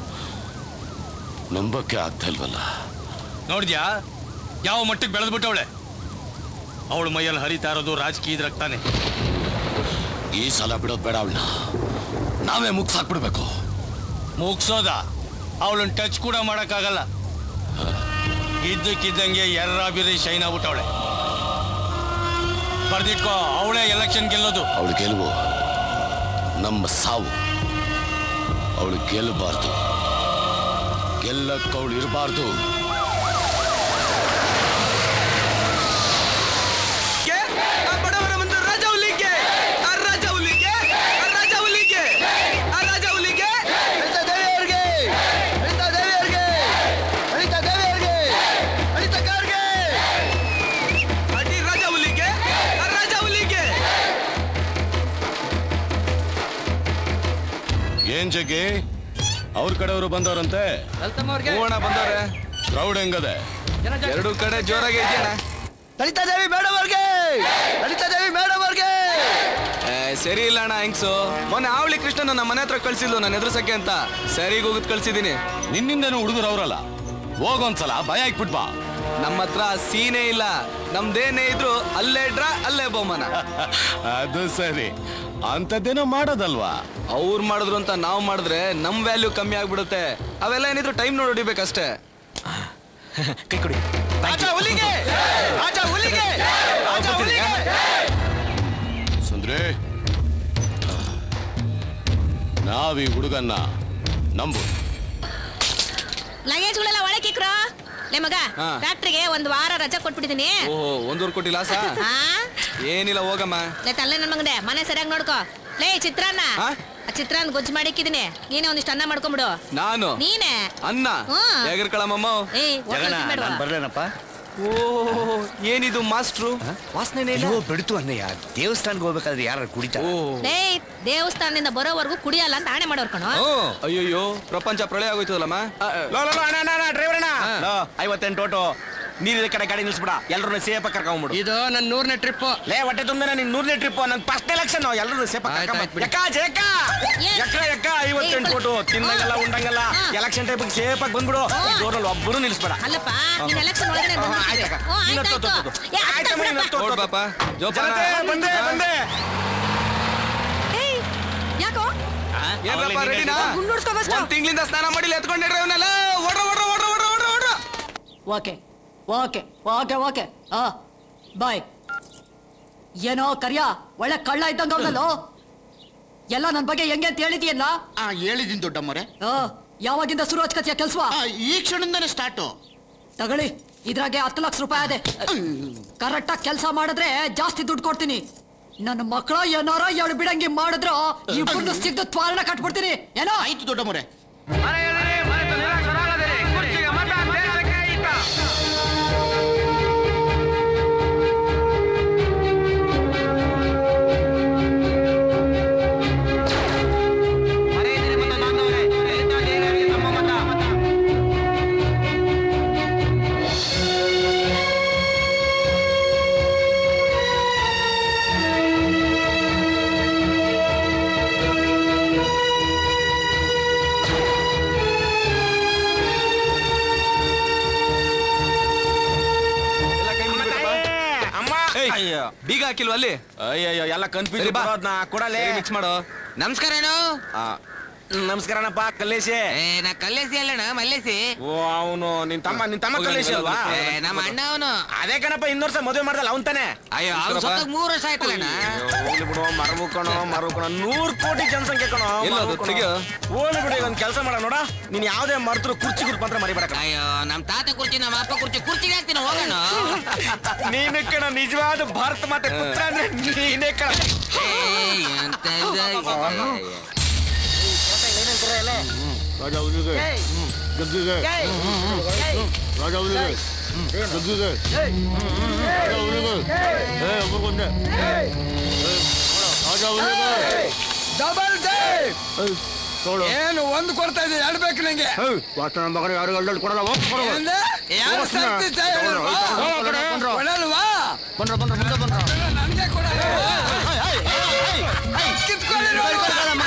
ನಂಬಕ್ಕೆ ಆಗ್ತಾ ಇಲ್ವಲ್ಲ ನೋಡಿದ್ಯಾ ಯಾವ ಮಟ್ಟಕ್ಕೆ ಬೆಳೆದ್ಬಿಟ್ಟವಳೆ ಅವಳ ಮೈಯಲ್ಲಿ ಹರಿತಾ ಇರೋದು ರಾಜಕೀಯದ ರಕ್ತಾನೆ ಈ ಸಲ ಬಿಡೋದ್ ಬೇಡ ಅವಳನ್ನ ನಾವೇ ಮುಗ್ಸಾಕ್ಬಿಡ್ಬೇಕು ಮುಗ್ಸೋದ ಅವಳನ್ನ ಟಚ್ ಕೂಡ ಮಾಡಕ್ಕಾಗಲ್ಲ ಇದ್ದಕ್ಕಿದ್ದಂಗೆ ಎರ್ರ ಬಿರಿ ಶೈನ್ ಆಗ್ಬಿಟ್ಟವಳೆ ಬರ್ದಿಟ್ಕೋ ಅವಳೇ ಎಲೆಕ್ಷನ್ ಗೆಲ್ಲೋದು ಅವಳು ಗೆಲುವು ನಮ್ಮ ಸಾವು ಅವಳು ಗೆಲ್ಲಬಾರ್ದು ಗೆಲ್ಲಕ್ಕೆ ಅವಳು ಇರಬಾರ್ದು ಬಡವರ ಮುಂದೆ ರಾಜ ಹುಲಿಗೆ ಆ ರಾಜ ಹುಲಿಗೆ ಆ ರಾಜ ಹುಲಿಗೆ ಆ ರಾಜ ಹುಲಿಗೆ ಅಡಿ ರಾಜ ಹುಲಿಗೆ ಆ ರಾಜ ಹುಲಿಗೆ ಏನ್ ಜಗ್ಗಿ ಅವ್ರ ಕಡೆಯವರು ಬಂದವರಂತೆ ಹೂವಣ್ಣ ಬಂದವ್ರೆ ಕ್ರೌಡ್ ಹೆಂಗದೆ ಎರಡು ಕಡೆ ಜೋರಾಗಿ ಇದೆಯಣ್ಣ ಲಲಿತಾದೇವಿ ಮೇಡಮ್ ಅವ್ರಿಗೆ ಲಲಿತಾದೇವಿ ಮೇಡಮ್ ಅವ್ರಿಗೆ ಸರಿ ಇಲ್ಲ ಅಣ್ಣ ಹೆಂಗ್ಸು ಮೊನ್ನೆ ಆವಳಿ ಕೃಷ್ಣ ನಮ್ಮ ಮನೆ ಹತ್ರ ಕಳ್ಸಿದ್ಲು ನನ್ನ ಎದುರ್ಸಕ್ಕೆ ಅಂತ ಸರಿಗೆ ಹೋಗುದ್ ಕಳ್ಸಿದೀನಿ ನಿನ್ನಿಂದನೂ ಹುಡುಗರು ಅವರಲ್ಲ ಹೋಗೊಂದ್ಸಲ ಭಯ ಇಕ್ಬಿಟ್ ಬಾ ನಮ್ಮ ಹತ್ರ ಸೀನೆ ಇಲ್ಲ ನಮ್ದೇನೇ ಇದ್ರು ಅಲ್ಲೇ ಡ್ರಾ ಅಲ್ಲೇ ಬಹುಮಾನ ಅದು ಸರಿ ಅಂತದ್ದೇನೋ ಮಾಡೋದಲ್ವಾ ಅವ್ರು ಮಾಡಿದ್ರು ಅಂತ ನಾವು ಮಾಡಿದ್ರೆ ನಮ್ ವ್ಯಾಲ್ಯೂ ಕಮ್ಮಿ ಆಗ್ಬಿಡುತ್ತೆ ಅವೆಲ್ಲ ಏನಿದ್ರು ಟೈಮ್ ನೋಡಿ ಹೊಡಿಬೇಕಷ್ಟೇ ಕೈ ಕೊಡಿ ರಾಜ ಹುಲಿಗೆ ರಾಜ ಹುಲಿಗೆ ರಾಜ ಹುಲಿಗೆ ಸುಂದ್ರಿ ನಾವೀ ಹುಡುಗನ್ನ ನಂಬು ಲಗೇಜ್ಗಳೆಲ್ಲ ಒಳಕಿಕ್ರು ಲೇ ಮಗ ಹಾ. ಫ್ಯಾಕ್ಟ್ರಿಗೆ ಒಂದ್ ವಾರ ರಜಾ ಕೊಟ್ಬಿಟ್ಟಿದೀನಿ ಓಹೋ ಒಂದೂವರೆ ಕೋಟಿ ಲಾಸ ಹಾ ಏನಿಲ್ಲ ಹೋಗಮ್ಮ ಲೇ ತಲೆ ನನ್ ಮಗನೇ ಮನೆ ಸರಿಯಾಗಿ ನೋಡ್ಕೋ ಲೇ ಚಿತ್ರಾನ್ನ ಹಾ? ಆ ಚಿತ್ರಾನ್ನ ಗೊಜ್ಜು ಮಾಡಿಕ್ಕಿದೀನಿ ನೀನೇ ಒಂದಿಷ್ಟು ಅನ್ನ ಮಾಡ್ಕೊಂಬಿಡು ನಾನು ನೀನೇ ಅನ್ನ ಹ್ಮ್. ಎಗರ್ಕಳಮ್ಮ ಏಯ್ ಹೋಟ್ಲಲ್ಲಿ ತಿನ್ಬೇಡ್ವಾ? ಬರ್ಲೇನಪ್ಪ ಓ ಏನಿದು ಮಾಸ್ಟ್ರು ವಾಸನೆ ಇಲ್ಲ ಬಿಡ್ತು ಅನ್ನಯ್ಯ ದೇವಸ್ಥಾನಕ್ಕೆ ಹೋಗ್ಬೇಕಾದ್ರೆ ಯಾರು ಕುಡಿತಾರ ಲೇ ದೇವಸ್ಥಾನದಿಂದ ಬರೋವರೆಗೂ ಕುಡಿಯಲ್ಲ ಅಂತ ಆಣೆ ಮಾಡೋರ್ ಕಣೋ ಅಯ್ಯಯ್ಯೋ ಪ್ರಪಂಚ ಪ್ರಳಯ ಆಗೋಯ್ತದಲ್ಲಮ್ಮ ಲೋ ಲೋ ಲೋ, ಅಣ್ಣ ಅಣ್ಣ, ಅಣ್ಣ ಡ್ರೈವರ್ ಅಣ್ಣ ಲೋ, ಐವತ್ತೆಂಟು ಓಟು ನೀರಿನ ಕಡೆ ಗಾಡಿ ನಿಲ್ಸ್ಬಿಡ ಎಲ್ಲರೂ ಸೇಫ್ ಕರ್ಕೊಂಡ್ಬಿಡು ಇದು ನನ್ನ ನೂರನೇ ಟ್ರಿಪ್ ಲೇ ಹೊಟ್ಟೆ ತುಂಬ ನಿನ್ ನೂರನೇ ಟ್ರಿಪ್ ನನ್ ಫಸ್ಟ್ ಎಲೆಕ್ಷನ್ ಎಲ್ಲರೂ ಸೇಫ್ ಯಕ್ಕ ಜೇಕ ಎಕ್ಕ ಎಕ್ಕ ಐವತ್ತೆಂಟು ಕೋಟು ತಿನ್ನಂಗಲ್ಲ ಉಂಡಂಗಲ್ಲ ಎಲೆಕ್ಷನ್ ಟೈಪ್ ಸೇಫ್ ಆಗಿ ಬಂದ್ಬಿಡು ಊರಲ್ಲಿ ಒಬ್ಬರು ನಿಲ್ಸ್ಬೇಡ ಅಲ್ಲಪ್ಪ ನೀನ್ ಎಲೆಕ್ಷನ್ ಒಳಗಡೆ ಹಾ, ಬಂದ್ಬಿಟ್ಟಿದೆ. ಆಯ್ತಕ್ಕ. ಹ್ಞೂ, ನೀನ್ ಆಯ್ತು, ಹತ್ತು, ಆಯ್ತು. ಹತ್ತು, ಏ, ಹತ್ತು ಆಯ್ತಮ್ಮ, ನೀನ್ ಹತ್ತು, ನೋಡ್ ಹತ್ತು. ಪಾಪ ಜೋಪಾನ ಜನತೆ, ಬಂದೆ ಬಂದೆ ಏಯ್ ಯಾಕೋ ಏನ್ರಪ್ಪ ರೆಡಿನಾ ಗುಂಡುಡ್ಸ್ಕೊ ಫಸ್ಟ್ ಒಂದ್ ತಿಂಗಳಿಂದ ಸ್ನಾನ ಮಾಡಿಲ್ಲ ಎತ್ಕೊಂಡಿಡ್ರಿ ಅವನ್ನೆಲ್ಲ ಓಡ್ರ ಓಡ್ರ ಓಡ್ರ ಓಡ್ರ ಓಡ್ರ ಓಡ್ರ ಓಕೆ ಓಕೆ ಓಕೆ ಓಕೆ ಆ ಬಾಯ್ ಏನೋ ಕರಿಯ ಒಳ್ಳೆ ಕಳ್ಳ ಇದ್ದಂಗ ಅವನಲ್ಲೋ ಎಲ್ಲ ನನ್ನ ಬಗ್ಗೆ ಹೆಂಗೆ ಅಂತ ಹೇಳಿದೀಯಲ್ಲ ಆ ಹೇಳಿದೀನಿ ದೊಡ್ಡಮ್ಮರೆ ಆ, ಯಾವಾಗಿಂದ ಶುರು ಹಚ್ಕತಿಯ ಕೆಲ್ಸವಾ ಈ ಕ್ಷಣದಿಂದನೇ ಸ್ಟಾರ್ಟು ತಗೊಳ್ಳಿ ಇದ್ರಾಗೆ ಹತ್ತು ಲಕ್ಷ ರೂಪಾಯಿ ಅದೇ ಕರೆಕ್ಟಾಗಿ ಕೆಲಸ ಮಾಡಿದ್ರೆ ಜಾಸ್ತಿ ದುಡ್ಡು ಕೊಡ್ತೀನಿ ನನ್ನ ಮಕ್ಕಳ ಏನಾರ ಎಳ್ ಬಿಡಂಗಿ ಮಾಡಿದ್ರ ಇಬ್ಬರನ್ನು ಸಿಗ್ದು ತ್ವಾರಣ ಕಟ್ಬಿಡ್ತೀನಿ ಏನೋ ಆಯ್ತು ದೊಡ್ಡಮ್ಮರೆ ಅಮ್ಮ ಅಯ್ಯೋ ಬೀಗ ಹಾಕಿಲ್ವ ಅಲ್ಲಿ ಅಯ್ಯಯ್ಯೋ ಎಲ್ಲ ಕನ್ಫ್ಯೂಸ್ ಸರಿ ಬಾ. ಬರೋದ್ನ ಕೊಡಲೇ ಮಿಕ್ಸ್ ಮಾಡು ನಮಸ್ಕಾರ ಏನು ನಮಸ್ಕಾರನಪ್ಪ ಕಲ್ಲೇಶಿ ಏ ನಾ ಕಲ್ಲೇಸಿ ಅಲ್ಲಣ್ಣ ಮಲ್ಲೇಸಿ ಓ ಅವನು ನಿನ್ ತಮ್ಮ ನಿನ್ ತಮ್ಮ ಕಲ್ಲೇಶಿ ಅಲ್ವಾ ಏ, ನಮ್ಮ ಅಣ್ಣ ಅವನು ಅದೇ ಕಣಪ್ಪ ಇನ್ನೂರ್ ವರ್ಷ ಮದುವೆ ಮಾಡ್ದಲ್ಲ ಅವನ್ ತಾನೆ ಅಯ್ಯೋ ಅವ್ನು ಸತ್ತ ಮೂರು ವರ್ಷ ಆಯ್ತಲ್ಲಣ್ಣ ಹೋಗ್ಲಿ ಬಿಡು ಮರವು ಕಣೋ ಮರವು ಕಣೋ ನೂರ್ ಕೋಟಿ ಜನಸಂಖ್ಯೆ ಕಣೋ ಎಲ್ಲ ಅದು ತೆಗ್ಯೋ. ಹೋಗ್ಲಿ ಬಿಡು ಈಗ ಒಂದ್ ಕೆಲಸ ಮಾಡ ನೋಡ ನೀನ್ ಯಾವ್ದೇ ಮರ್ತರು ಕುರ್ಚಿ ಗುರುತು ಮಾತ್ರ ಮರಿಬೇಡ ಕಣೋ. ಅಯ್ಯೋ ನಮ್ ತಾತ ಕುರ್ಚಿ ನಮ್ಮ ಅಪ್ಪ ಕುರ್ಚಿ ಕುರ್ಚಿಗೆ ಹಾಕ್ತೀನಿ ಹೋಗೋಣ ನೀನು ಕಣ ನಿಜವಾದ ಭಾರತ ಮಾತೆ ಪುತ್ರ ಅಂದ್ರೆ ನೀನೇ ಕಣ ಎಂತ ಇದೆ? ರಾಜ ಹುಲಿಗೆ ಜಗ್ಗಿಗೆ ರಾಜ ಹುಲಿಗೆ ಜಗ್ಗಿಗೆ ರಾಜ ಹುಲಿಗೆ ಏ ಒಬ್ಬರಿಗೊಂದೆ ರಾಜ ಹುಲಿಗೆ ಡಬಲ್ ಏನು ಒಂದು ಕೊಡ್ತಾ ಇದೆ ಎರಡು ಬೇಕು ನಂಗೆ ವಾಸನ ಮಗನ ಯಾರು ಎರಡು ಕೊಡಲ್ಲ ಹೋಗ್ ಕೊಡು. ఏంది? ಯಾರು ಹೋಗ್ ಸುಮ್ನೆ. ಸರ್ತಿ ಚಾಯ್ ಹೇಳಿಲ್ವಾ? ಹೋಗ್ ಆ ಕಡೆ. ಕೊಡಲ್ವಾ? ಬಂದ್ರ ಬಂದ್ರ ಮುಂದೆ ಬಂದ್ರ ನನ್ಗೆ ಕೊಡಲ್ಲ. ಕಿತ್ಕೊಳ್ಳಿ ನೋಡು.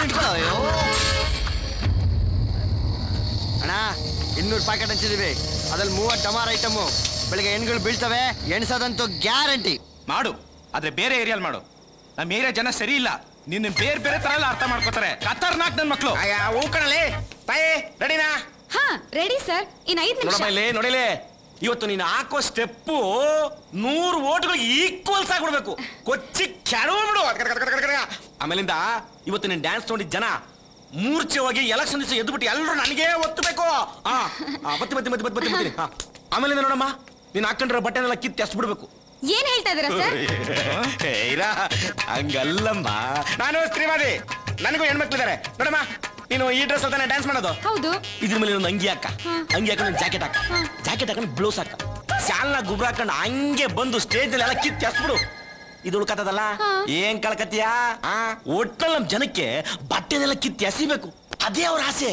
ಅಣ್ಣ ಇನ್ನೂರು ಪ್ಯಾಕೆಟ್ ಹಂಚಿದೀವಿ ಅದ್ರಲ್ಲಿ ಮೂವತ್ತು ಟಮಾರ್ ಐಟಮು ಬೆಳಿಗ್ಗೆ ಹೆಣ್ಗಳು ಬೀಳ್ತವೆ ಎಣ್ಸೋದಂತೂ ಗ್ಯಾರಂಟಿ ಮಾಡು ಆದ್ರೆ ಬೇರೆ ಏರಿಯಾಲ್ ಮಾಡು ನಮ್ಮ ಏರಿಯಾ ಜನ ಸರಿ ಇಲ್ಲ ನಿನ್ನ ಬೇರೆ ಬೇರೆ ತರ ಎಲ್ಲ ಅರ್ಥ ಮಾಡ್ಕೋತಾರೆ ಖತರ್ನಾಕ್ ನನ್ ಮಕ್ಳು ಹೂ ಕಣಲೆ ತಾಯಿ ರೆಡಿನಾ ಹಾ ರೆಡಿ ಸರ್ ಇನ್ ಐದ್ ನಿಮಿಷ ನೋಡಮ್ಮ ಇಲ್ಲಿ ನೋಡಿಲೆ ಇವತ್ತು ನೀನು ಹಾಕೋ ಸ್ಟೆಪ್ಪು ನೂರು ಓಟ್ಗಳಿಗೆ ಈಕ್ವಲ್ಸ್ ಆಗ್ಬಿಡ್ಬೇಕು ಕೊಚ್ಚಿ ಕೆಡವ್ಬಿಡು ಆಮೇಲಿಂದ ಇವತ್ತು ನೀನು ಡ್ಯಾನ್ಸ್ ನೋಡಿದ ಜನ ಮೂರ್ಛೆ ಹೋಗಿ ಎಲೆಕ್ಷನ್ ದಿವಸ ಎದ್ದುಬಿಟ್ಟು ಎಲ್ಲರೂ ನನಗೆ ಒತ್ತಬೇಕು ಹಾ ಹಾ, ಬತ್ತಿ ಬತ್ತಿ ಬತ್ತಿ ಬತ್ತಿ ಬತ್ತಿ ಬತ್ತಿ ಹಾ ಆಮೇಲಿಂದ ನೋಡಮ್ಮ ನೀನು ಹಾಕೊಂಡಿರೋ ಬಟ್ಟೆನೆಲ್ಲ ಕಿತ್ತು ಎಸ್ ಬಿಡ್ಬೇಕು ಏನ್ ಹೇಳ್ತಾ ಇದೀರಾ ಸರ್ ಇರಾ ಹಂಗಲ್ಲಮ್ಮ ನಾನು ಸ್ತ್ರೀವಾದಿ ನನಗೂ ಹೆಣ್ಮಕ್ಳಿದ್ದಾರೆ ನೋಡಮ್ಮ ನೀನು ಈ ಡ್ರೆಸ್ ತಾನೇ ಡ್ಯಾನ್ಸ್ ಮಾಡೋದು ಹೌದು ಇದ್ರ ಮೇಲೆ ಒಂದು ಅಂಗಿ ಹಾಕ ಅಂಗಿ ಹಾಕೊಂಡು ಜಾಕೆಟ್ ಹಾಕ ಜಾಕೆಟ್ ಹಾಕೊಂಡು ಬ್ಲೌಸ್ ಹಾಕ ಶಾಲ್ನ ಗುಬ್ರ ಹಾಕೊಂಡು ಹಂಗೆ ಬಂದು ಸ್ಟೇಜ್ ಅಲ್ಲಿ ಎಲ್ಲ ಕಿತ್ತು ಎಸ್ಬಿಡು ಇದು ಉಳ್ಕತ್ತದಲ್ಲ ಏನ್ ಕಳ್ಕತ್ತೀಯಾ ಆ ಒಟ್ಟಲ್ಲಿ ನಮ್ ಜನಕ್ಕೆ ಬಟ್ಟೆನೆಲ್ಲ ಕಿತ್ತು ಎಸಿಬೇಕು ಅದೇ ಅವ್ರ ಆಸೆ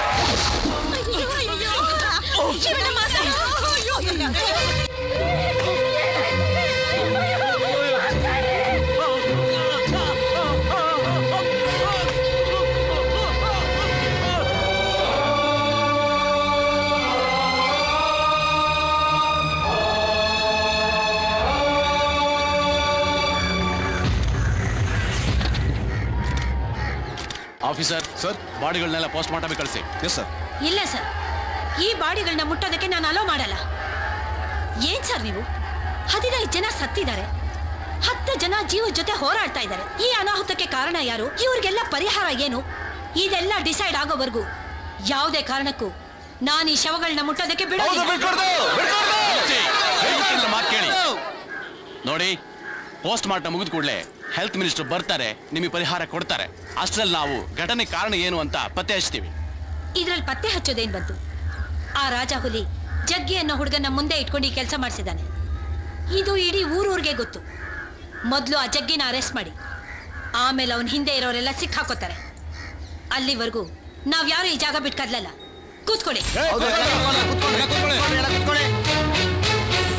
ಆಫೀಸರ್ ಸರ್ ಬಾಡಿಗಳನ್ನೆಲ್ಲ ಪೋಸ್ಟ್ ಮಾರ್ಟಮ್ ಕಳಿಸಿ ಎಸ್ ಸರ್ ಇಲ್ಲ ಸರ್ ಈ ಬಾಡಿಗಳನ್ನ ಮುಟ್ಟೋದಕ್ಕೆ ನಾನು ಅಲೋ ಮಾಡಲ್ಲ ಏನ್ ಸರ್ ನೀವು ಹದಿನೈದು ಜನ ಸತ್ತಿದ್ದಾರೆ ಹತ್ತು ಜನ ಜೀವ ಜೊತೆ ಹೋರಾಡ್ತಾ ಇದ್ದಾರೆ ಈ ಅನಾಹುತಕ್ಕೆ ಕಾರಣ ಯಾರು ಇವ್ರಿಗೆಲ್ಲ ಪರಿಹಾರ ಏನು ಇದೆಲ್ಲ ಡಿಸೈಡ್ ಆಗೋವರೆಗೂ ಯಾವುದೇ ಕಾರಣಕ್ಕೂ ನಾನು ಈ ಶವಗಳನ್ನ ಮುಟ್ಟೋದಕ್ಕೆ ಬಿಡೋದಿಲ್ಲ ದಯವಿಟ್ಟು ಮಾತು ಕೇಳಿ ನೋಡಿ ಪೋಸ್ಟ್ ಮಾರ್ಟಮ್ ಮುಗಿದ ಕೂಡಲೇ ಹೆಲ್ತ್ ಮಿನಿಸ್ಟರ್ ಬರ್ತಾರೆ ನಿಮಗೆ ಪರಿಹಾರ ಕೊಡ್ತಾರೆ ಅಷ್ಟರಲ್ಲಿ ನಾವು ಘಟನೆ ಕಾರಣ ಏನು ಅಂತ ಪತ್ತೆ ಹಚ್ತೀವಿ ಇದ್ರಲ್ಲಿ ಪತ್ತೆ ಹಚ್ಚೋದೇನ್ ಬಂತು ಆ ರಾಜ ಹುಲಿ ಜಗ್ಗಿ ಅನ್ನೋ ಹುಡುಗನ ಮುಂದೆ ಇಟ್ಕೊಂಡು ಈ ಕೆಲಸ ಮಾಡಿಸಿದ್ದಾನೆ ಇದು ಇಡೀ ಊರೂರಿಗೆ ಗೊತ್ತು ಮೊದಲು ಆ ಜಗ್ಗಿನ ಅರೆಸ್ಟ್ ಮಾಡಿ ಆಮೇಲೆ ಅವನ ಹಿಂದೆ ಇರೋರೆಲ್ಲ ಸಿಕ್ಕಾಕೋತಾರೆ ಅಲ್ಲಿವರೆಗೂ ನಾವ್ಯಾರು ಈ ಜಾಗ ಬಿಟ್ಟು ಕದ್ಲಲ್ಲ ಕೂತ್ಕೊಳ್ಳಿ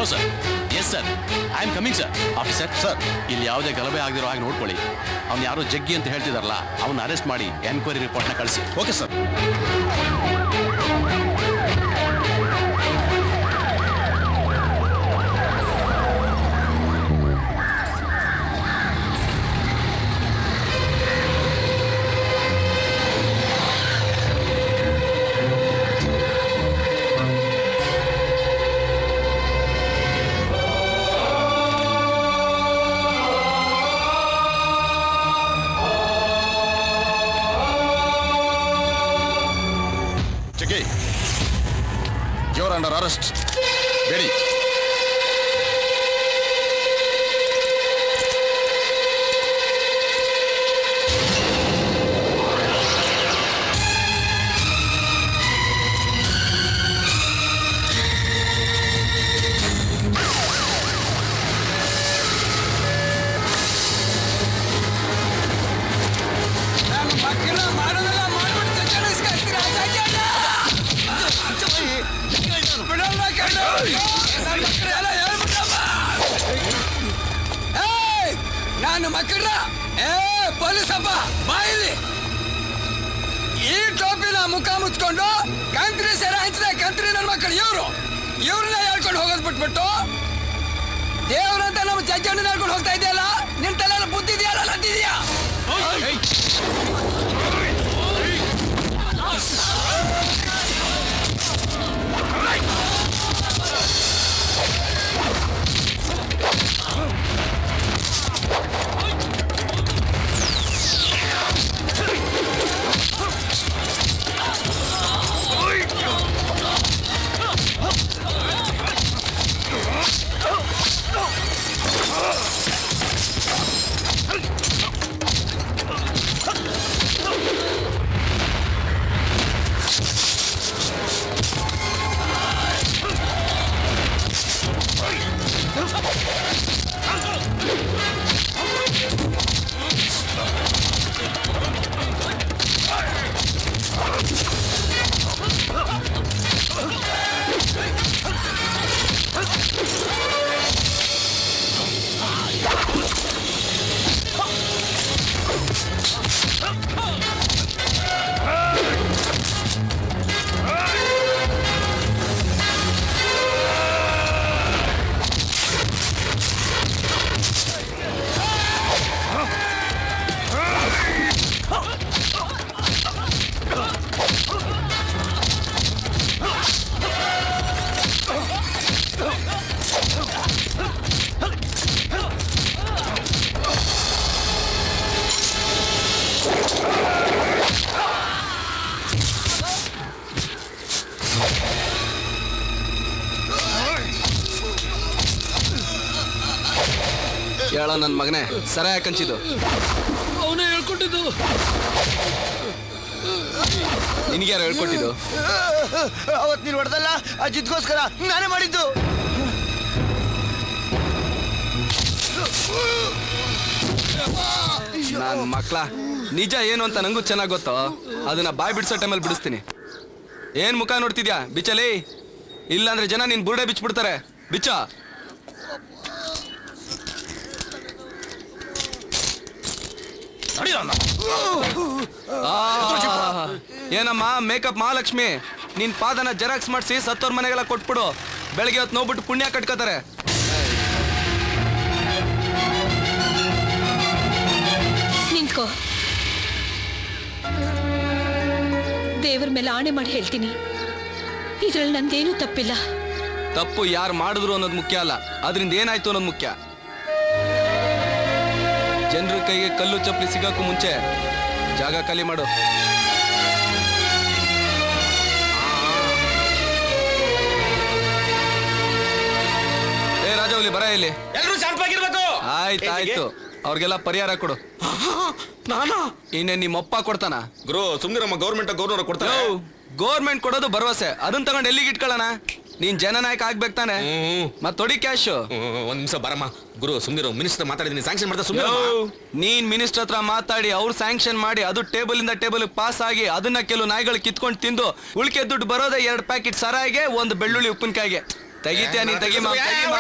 no sir yes sir I am coming sir officer sir ಇಲ್ಲಿ ಯಾವುದೇ ಗಲಭೆ ಆಗದಿರೋ ಹಾಗೆ ನೋಡ್ಕೊಳ್ಳಿ ಅವ್ನು ಯಾರೋ ಜಗ್ಗಿ ಅಂತ ಹೇಳ್ತಿದಾರಲ್ಲ ಅವನ್ನ ಅರೆಸ್ಟ್ ಮಾಡಿ ಎನ್ಕ್ವೈರಿ ರಿಪೋರ್ಟ್ನ ಕಳಿಸಿ okay sir Jaggi you're under arrest ready ನಾನು ಮಕ್ಕಳ ಮಾಡೋದೆಲ್ಲ ಮಾಡ್ಬಿಟ್ಟು ಕೆಡಿಸ್ಕೊಳ್ತೀರ, ಅಜ್ಜಾಜಿ ಅಣ್ಣ. ಬಿಡಲ್ಲ ಕಣ್ಣು. ನನ್ನ ಮಕ್ಕಳೆಲ್ಲ ಹೇಳ್ಬಿಟ್ಟಮ್ಮ. ಏಯ್, ನಾನು ಮಕ್ಕಳ ಏ ಪೊಲೀಸಪ್ಪ ಬಾಯಿಲಿ ಈ ಟೋಪಿನ ಮುಖ ಮುಚ್ಕೊಂಡು ಕಂತ್ರಿ ಸೆರೆ ಹಂಚಿದ ಕಂತ್ರಿ ನನ್ನ ಮಕ್ಕಳು ಇವರು ಇವ್ರನ್ನ ಹೇಳ್ಕೊಂಡು ಹೋಗೋದು ಬಿಟ್ಬಿಟ್ಟು ದೇವ್ರಂತ ನಮ್ಮ ಜಜ್ಜಣ್ಣನ ಹೇಳ್ಕೊಂಡು ಹೋಗ್ತಾ ಇದೆಯಲ್ಲ ನಿನ್ ತಲೆಲ್ಲ ಬುದ್ಧಿ ಇದೆಯಲ್ಲ ಲದ್ದಿದ್ಯಾ ಹೇಳ ನನ್ನ ಮಗನೇ ಸರ ಯಾಕಂಚಿದ್ದು ಅವನೇ ಹೇಳ್ಕೊಟ್ಟಿದ್ದು ನಿನಗೆ ಯಾರು ಹೇಳ್ಕೊಟ್ಟಿದ್ದು ಅವತ್ ನೀನು ಹೊಡೆದಲ್ಲ ಆ ಜಿದ್ಗೋಸ್ಕರ ನಾನೇ ಮಾಡಿದ್ದು ನಾನ್ ಮಕ್ಳ ನಿಜ ಏನು ಅಂತ ನಂಗೂ ಚೆನ್ನಾಗ್ ಗೊತ್ತು ಅದನ್ನ ಬಾಯ್ ಬಿಡ್ಸೋ ಟೈಮಲ್ಲಿ ಬಿಡಿಸ್ತೀನಿ ಏನ್ ಮುಖ ನೋಡ್ತಿದ್ಯಾ ಬಿಚ್ಚಲಿ ಇಲ್ಲಾಂದ್ರೆ ಜನ ನಿನ್ ಬುರುಡೆ ಬಿಚ್ಬಿಡ್ತಾರೆ ಬಿಚ್ಚ ಆ, ಏನಮ್ಮ ಮೇಕಪ್ ಮಹಾಲಕ್ಷ್ಮಿ ನಿನ್ ಪಾದನ ಜೆರಾಕ್ಸ್ ಮಾಡಿಸಿ ಸತ್ತೋರ್ ಮನೆಗೆಲ್ಲ ಕೊಟ್ಬಿಡು ಬೆಳಗ್ಗೆ ಹೊತ್ತು ನೋಡ್ಬಿಟ್ಟು ಪುಣ್ಯ ಕಟ್ಕೋತಾರೆ ನಿಂತ್ಕೋ ದೇವ್ರ ಮೇಲೆ ಆಣೆ ಮಾಡಿ ಹೇಳ್ತೀನಿ ಇದ್ರಲ್ಲಿ ನಂದೇನೂ ತಪ್ಪಿಲ್ಲ ತಪ್ಪು ಯಾರು ಮಾಡಿದ್ರು ಅನ್ನೋದು ಮುಖ್ಯ ಅಲ್ಲ ಅದರಿಂದ ಏನಾಯ್ತು ಅನ್ನೋದು ಮುಖ್ಯ ಜನರ ಕೈಗೆ ಕಲ್ಲು ಚಪ್ಪಲಿ ಸಿಗಕ್ಕೂ ಮುಂಚೆ ಜಾಗ ಖಾಲಿ ಮಾಡು ಏ ರಾಜವಲಿ ಬರ ಇಲ್ಲಿ ಎಲ್ರು ಶಾಂತವಾಗಿರ್ಬೇಕು ಆಯ್ತು ಆಯ್ತು ಅವ್ರಿಗೆಲ್ಲ ಪರಿಹಾರ ಕೊಡು ನಾನಾ ಇನ್ನೇ ನಿಮ್ಮಪ್ಪ ಕೊಡ್ತಾನ ಗುರು ಸುಮ್ನಿರಮ್ಮ ಗೌರ್ಮೆಂಟ್ ಗೌರ್ನರ್ ಕೊಡ್ತಾರೆ ಗೌರ್ಮೆಂಟ್ ಕೊಡೋದು ಭರವಸೆ ಅದನ್ನ ತಗೊಂಡು ಎಲ್ಲಿಗೆ ಇಟ್ಕೊಳ್ಳೋಣ ನೀನ್ ಜನನಾಯಕ ಆಗ್ಬೇಕು ತಾನೆ ಮತ್ ತೊಡಿ ಕ್ಯಾಶ್ ಒಂದ್ ನಿಮಿಷ ಬರಮ್ಮ ಗುರು ಸುಮ್ನಿರು ಮಿನಿಸ್ಟರ್ ಮಾತಾಡಿದೀನಿ ಸ್ಯಾಂಕ್ಷನ್ ಮಾಡ್ತಾ ಸುಮ್ನಿರು ನೀನ್ ಮಿನಿಸ್ಟರ್ ಹತ್ರ ಮಾತಾಡಿ ಅವ್ರು ಸ್ಯಾಂಕ್ಷನ್ ಮಾಡಿ ಅದು ಟೇಬಲ್ ಇಂದ ಟೇಬಲ್ ಪಾಸ್ ಆಗಿ ಅದನ್ನ ಕೆಲವು ನಾಯಿಗಳು ಕಿತ್ಕೊಂಡು ತಿಂದು ಉಳಿಕೆ ದುಡ್ಡು ಬರೋದೇ ಎರಡು ಪ್ಯಾಕೆಟ್ ಸರಾಯಿಗೆ ಒಂದು ಬೆಳ್ಳುಳ್ಳಿ ಉಪ್ಪಿನಕಾಯಿಗೆ ತೆಗಿತೀಯ ನೀನ್ ತೆಗಿಮ ತೆಗಿಮ.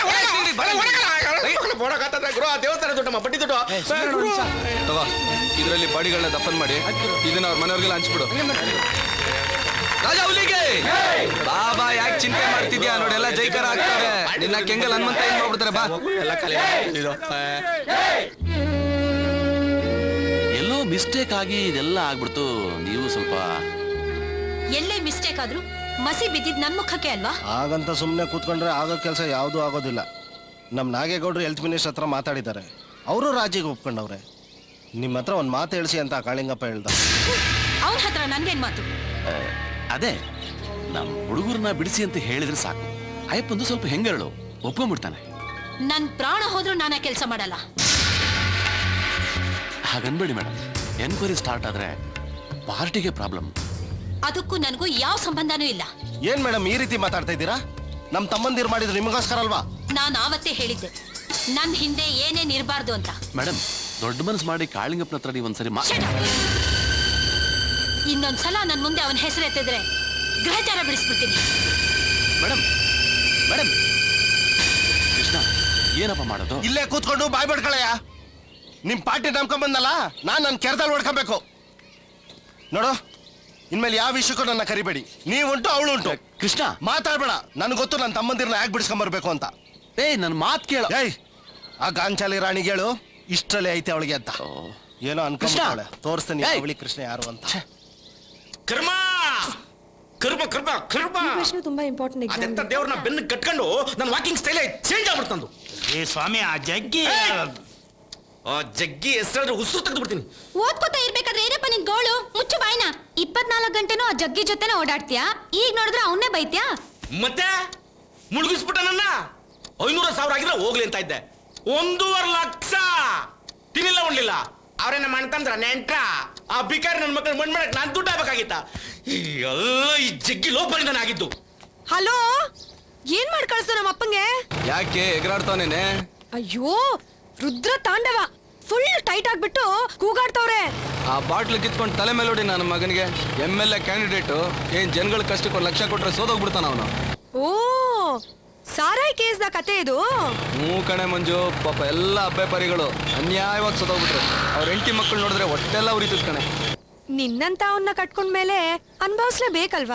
ದೇವಸ್ಥಾನ ದುಡ್ಡಮ್ಮ ಬಡ್ಡಿ ದುಡ್ಡು ತಗೋ ಇದರಲ್ಲಿ ಬಾಡಿಗಳನ್ನ ದಫನ್ ಮಾಡಿ ಇದನ್ನ ಅವ್ರ ಮನೆಯವ್ರಿಗೆಲ್ಲ ಹಂಚ್ಬಿಡು ರಾಜ ಹುಲಿಗೆ ಬಾಬಾ ಯಾಕೆ ಚಿಂತೆ ಮಾಡ್ತಿದ್ಯಾ ನೋಡಿ ಎಲ್ಲ ಜೈಕಾರ ಆಗ್ತವೆ ನಿನ್ನ ಕೆಂಗಲ್ ಹನುಮಂತ ಏನ್ ಮಾಡ್ಬಿಡ್ತಾರೆ ಬಾ ಎಲ್ಲ ಖಾಲಿ ಎಲ್ಲೋ ಮಿಸ್ಟೇಕ್ ಆಗಿ ಇದೆಲ್ಲ ಆಗ್ಬಿಡ್ತು ನೀವು ಸ್ವಲ್ಪ ಎಲ್ಲೇ ಮಿಸ್ಟೇಕ್ ಆದ್ರೂ ಮಸಿ ಬಿದ್ದಿದ್ ನನ್ ಮುಖಕ್ಕೆ ಅಲ್ವಾ ಹಾಗಂತ ಸುಮ್ಮನೆ ಕೂತ್ಕೊಂಡ್ರೆ ಆಗೋ ಕೆಲಸ ಯಾವುದೂ ಆಗೋದಿಲ್ಲ ನಮ್ಮ ನಾಗೇಗೌಡರು ಹೆಲ್ತ್ ಮಿನಿಸ್ಟರ್ ಹತ್ರ ಮಾತಾಡಿದ್ದಾರೆ ಅವರು ರಾಜಿಗೆ ಒಪ್ಕೊಂಡವ್ರೆ ನಿಮ್ಮ ಹತ್ರ ಒಂದು ಮಾತು ಹೇಳಿಸಿ ಅಂತ ಆ ಕಾಳಿಂಗಪ್ಪ ಹೇಳ್ದ ಅವನ ಹತ್ರ ನನ್ಗೇನ್ ಮಾತು ಆ, ಅದೇ ನಮ್ಮ ಹುಡುಗರನ್ನ ಬಿಡಿಸಿ ಅಂತ ಹೇಳಿದ್ರೆ ಸಾಕು ಅಯ್ಯಪ್ಪಂದು ಸ್ವಲ್ಪ ಹೆಂಗರಳು ಒಪ್ಕೊಂಡ್ಬಿಡ್ತಾನೆ ನನ್ ಪ್ರಾಣ ಹೋದ್ರೂ ನಾನೇ ಕೆಲಸ ಮಾಡಲ್ಲ ಹಾಗನ್ಬೇಡಿ ಮೇಡಮ್ ಎನ್ಕ್ವೈರಿ ಸ್ಟಾರ್ಟ್ ಆದ್ರೆ ಪಾರ್ಟಿಗೆ ಪ್ರಾಬ್ಲಮ್ ಅದಕ್ಕೂ ನನಗೂ ಯಾವ ಸಂಬಂಧನೂ ಇಲ್ಲ ಏನ್ ಮೇಡಮ್ ಈ ರೀತಿ ಮಾತಾಡ್ತಾ ಇದ್ದೀರಾ ನಮ್ಮ ತಮ್ಮಂದಿರು ಮಾಡಿದ್ರು ನಿಮಗೋಸ್ಕರ ಅಲ್ವಾ ನಾನು ಆವತ್ತೇ ಹೇಳಿದ್ದೆ ನನ್ ಹಿಂದೆ ಏನೇನ್ ಇರಬಾರ್ದು ಅಂತ ಮೇಡಮ್ ದೊಡ್ಡ ಮನಸ್ಸು ಮಾಡಿ ಕಾಳಿಂಗಪ್ಪನ ಹತ್ರ ನೀವು ಒಂದ್ಸರಿ ಮಾ ಇನ್ನೊಂದ್ಸಲ ನನ್ ಮುಂದೆ ಅವನ ಹೆಸರು ಎತ್ತಿದ್ರೆ ಗ್ರಹಚಾರ ಬಿಡಿಸ್ಬಿಡ್ತೀನಿ ಮೇಡಮ್ ಮೇಡಮ್ ಕೃಷ್ಣ ಏನಪ್ಪ ಮಾಡೋದು ಇಲ್ಲೇ ಕೂತ್ಕೊಂಡು ಬಾಯ್ ಬಡ್ಕಳಯ್ಯ ನಿಮ್ ಪಾರ್ಟಿ ನಂಬ್ಕೊಂಡ್ ಬಂದಲ್ಲ ನಾನ್ ನನ್ನ ಕೆರೆದಲ್ಲಿ ಹೊಡ್ಕೊಬೇಕು ನೋಡು ಇನ್ಮೇಲೆ ಯಾವ ವಿಷಯಕ್ಕೂ ನನ್ನ ಕರಿಬೇಡಿ ನೀವುಂಟು ಅವಳು ಉಂಟು ಕೃಷ್ಣ ಮಾತಾಡ್ಬೇಡ ನನ್ಗೆ ಗೊತ್ತು ನನ್ನ ತಮ್ಮಂದಿರನ್ನ ಯಾಕೆ ಬಿಡಿಸ್ಕೊಂಡ್ ಬರ್ಬೇಕು ಅಂತ ಏಯ್ ನನ್ನ ಮಾತು ಕೇಳು ಏಯ್ ಆ ಗಾಂಚಾಲಿ ರಾಣಿಗೆ ಹೇಳು ಇಷ್ಟರಲ್ಲೇ ಐತೆ ಅವಳಿಗೆ ಅಂತ ಏನೋ ಅನ್ಕೊಂಡ್ಬಿಟ್ಟವಳೆ ತೋರಿಸ್ತೀನಿ ಅವಳಿ ಕೃಷ್ಣ ಯಾರು ಅಂತ ಕರ್ಮ ಕರ್ಮ ಕರ್ಮ ಕರ್ಮ ಪ್ರಶ್ನೆ ತುಂಬಾ ಇಂಪಾರ್ಟೆಂಟ್ ಎಕ್ಸಾಮ್ ಅದೆಂತ ದೇವ್ರನ್ನ ಬೆನ್ನು ಕಟ್ಕೊಂಡು ನನ್ನ ವಾಕಿಂಗ್ ಸ್ಟೈಲೇ ಚೇಂಜ್ ಆಗ್ಬಿಡ್ತಂದು ಏ ಸ್ವಾಮಿ ಆ ಜಗ್ಗಿ ಆ ಜಗ್ಗಿ ಹೆಸರಾದ್ರೆ ಉಸಿರು ತೆಗೆದು ಬಿಡ್ತೀನಿ ಓದ್ಕೋತಾ ಇರ್ಬೇಕಾದ್ರೆ ಏನಪ್ಪ ನಿನ್ ಗೋಳು ಮುಚ್ಚು ಬಾಯ್ನ ಇಪ್ಪತ್ನಾಲ್ಕು ಗಂಟೆನೂ ಆ ಜಗ್ಗಿ ಜೊತೆನೆ ಓಡಾಡ್ತೀಯಾ ಈಗ ನೋಡಿದ್ರೆ ಅವನ್ನೇ ಬೈತ್ಯಾ ಮತ್ತೆ ಮುಳುಗಿಸ್ಬಿಟ್ಟ ನನ್ನ ಐನೂರ ಸಾವಿರ ಆಗಿದ್ರೆ ಹೋಗ್ಲಿ ಅಂತ ಇದ್ದೆ ಒಂದೂವರೆ ಲಕ್ಷ ತಿನ್ನಿಲ್ಲ ಉಣ್ಲಿಲ್ಲ ಅವ್ರೇನ ಮಾಡ್ತಂದ್ರ ನೆಂಟ್ರ ಆ ಬಿಕಾರಿ ನನ್ನ ಮಕ್ಕಳು ಮಣ್ಣು ಮಾಡಕ್ ನಾನು ದುಡ್ಡು ಆಗ್ಬೇಕಾಗಿತ್ತ ಎಲ್ಲ ಈ ಜಗ್ಗಿ ಲೋಪರಿಂದ ಆಗಿದ್ದು ಹಲೋ ಏನ್ ಮಾಡಿ ಕಳ್ಸು ನಮ್ಮ ಅಪ್ಪಂಗೆ ಯಾಕೆ ಎಗರಾಡ್ತಾನೇನೆ ಅಯ್ಯೋ ರುದ್ರ ತಾಂಡವ ಫುಲ್ ಟೈಟ್ ಆಗ್ಬಿಟ್ಟು ಕೂಗಾಡ್ತವ್ರೆ ಆ ಬಾಟ್ಲ್ ಕಿತ್ಕೊಂಡು ತಲೆ ಮೇಲೆ ಹೊಡಿ ನನ್ನ ಮಗನಿಗೆ ಎಮ್ ಎಲ್ ಎ ಕ್ಯಾಂಡಿಡೇಟು ಏನ್ ಜನಗಳ ಕಷ್ಟಕ್ಕೆ ಒಂದ್ ಲಕ್ಷ ಕೊಟ್ರೆ ಸೋದೋಗ್ಬಿಡ್ತಾನ ಅವನು ಓ ಸಾರಾಯ್ ಕೇಸ್ದ ಕತೆ ಇದು ಹ್ಞೂ ಕಣೆ ಮಂಜು ಪಾಪ ಎಲ್ಲ ಅಬ್ಬೆ ಪರಿಗಳು ಅನ್ಯಾಯವಾಗಿ ಸೋದೋಗ್ಬಿಟ್ರು ಅವ್ರ ಹೆಂಡತಿ ಮಕ್ಕಳು ನೋಡಿದ್ರೆ ಹೊಟ್ಟೆಲ್ಲ ಉರಿತದ ಕಣೆ ನಿನ್ನಂತ ಅವನ್ನ ಕಟ್ಕೊಂಡ್ಮೇಲೆ ಅನ್ಭವಿಸ್ಲೇಬೇಕಲ್ವಾ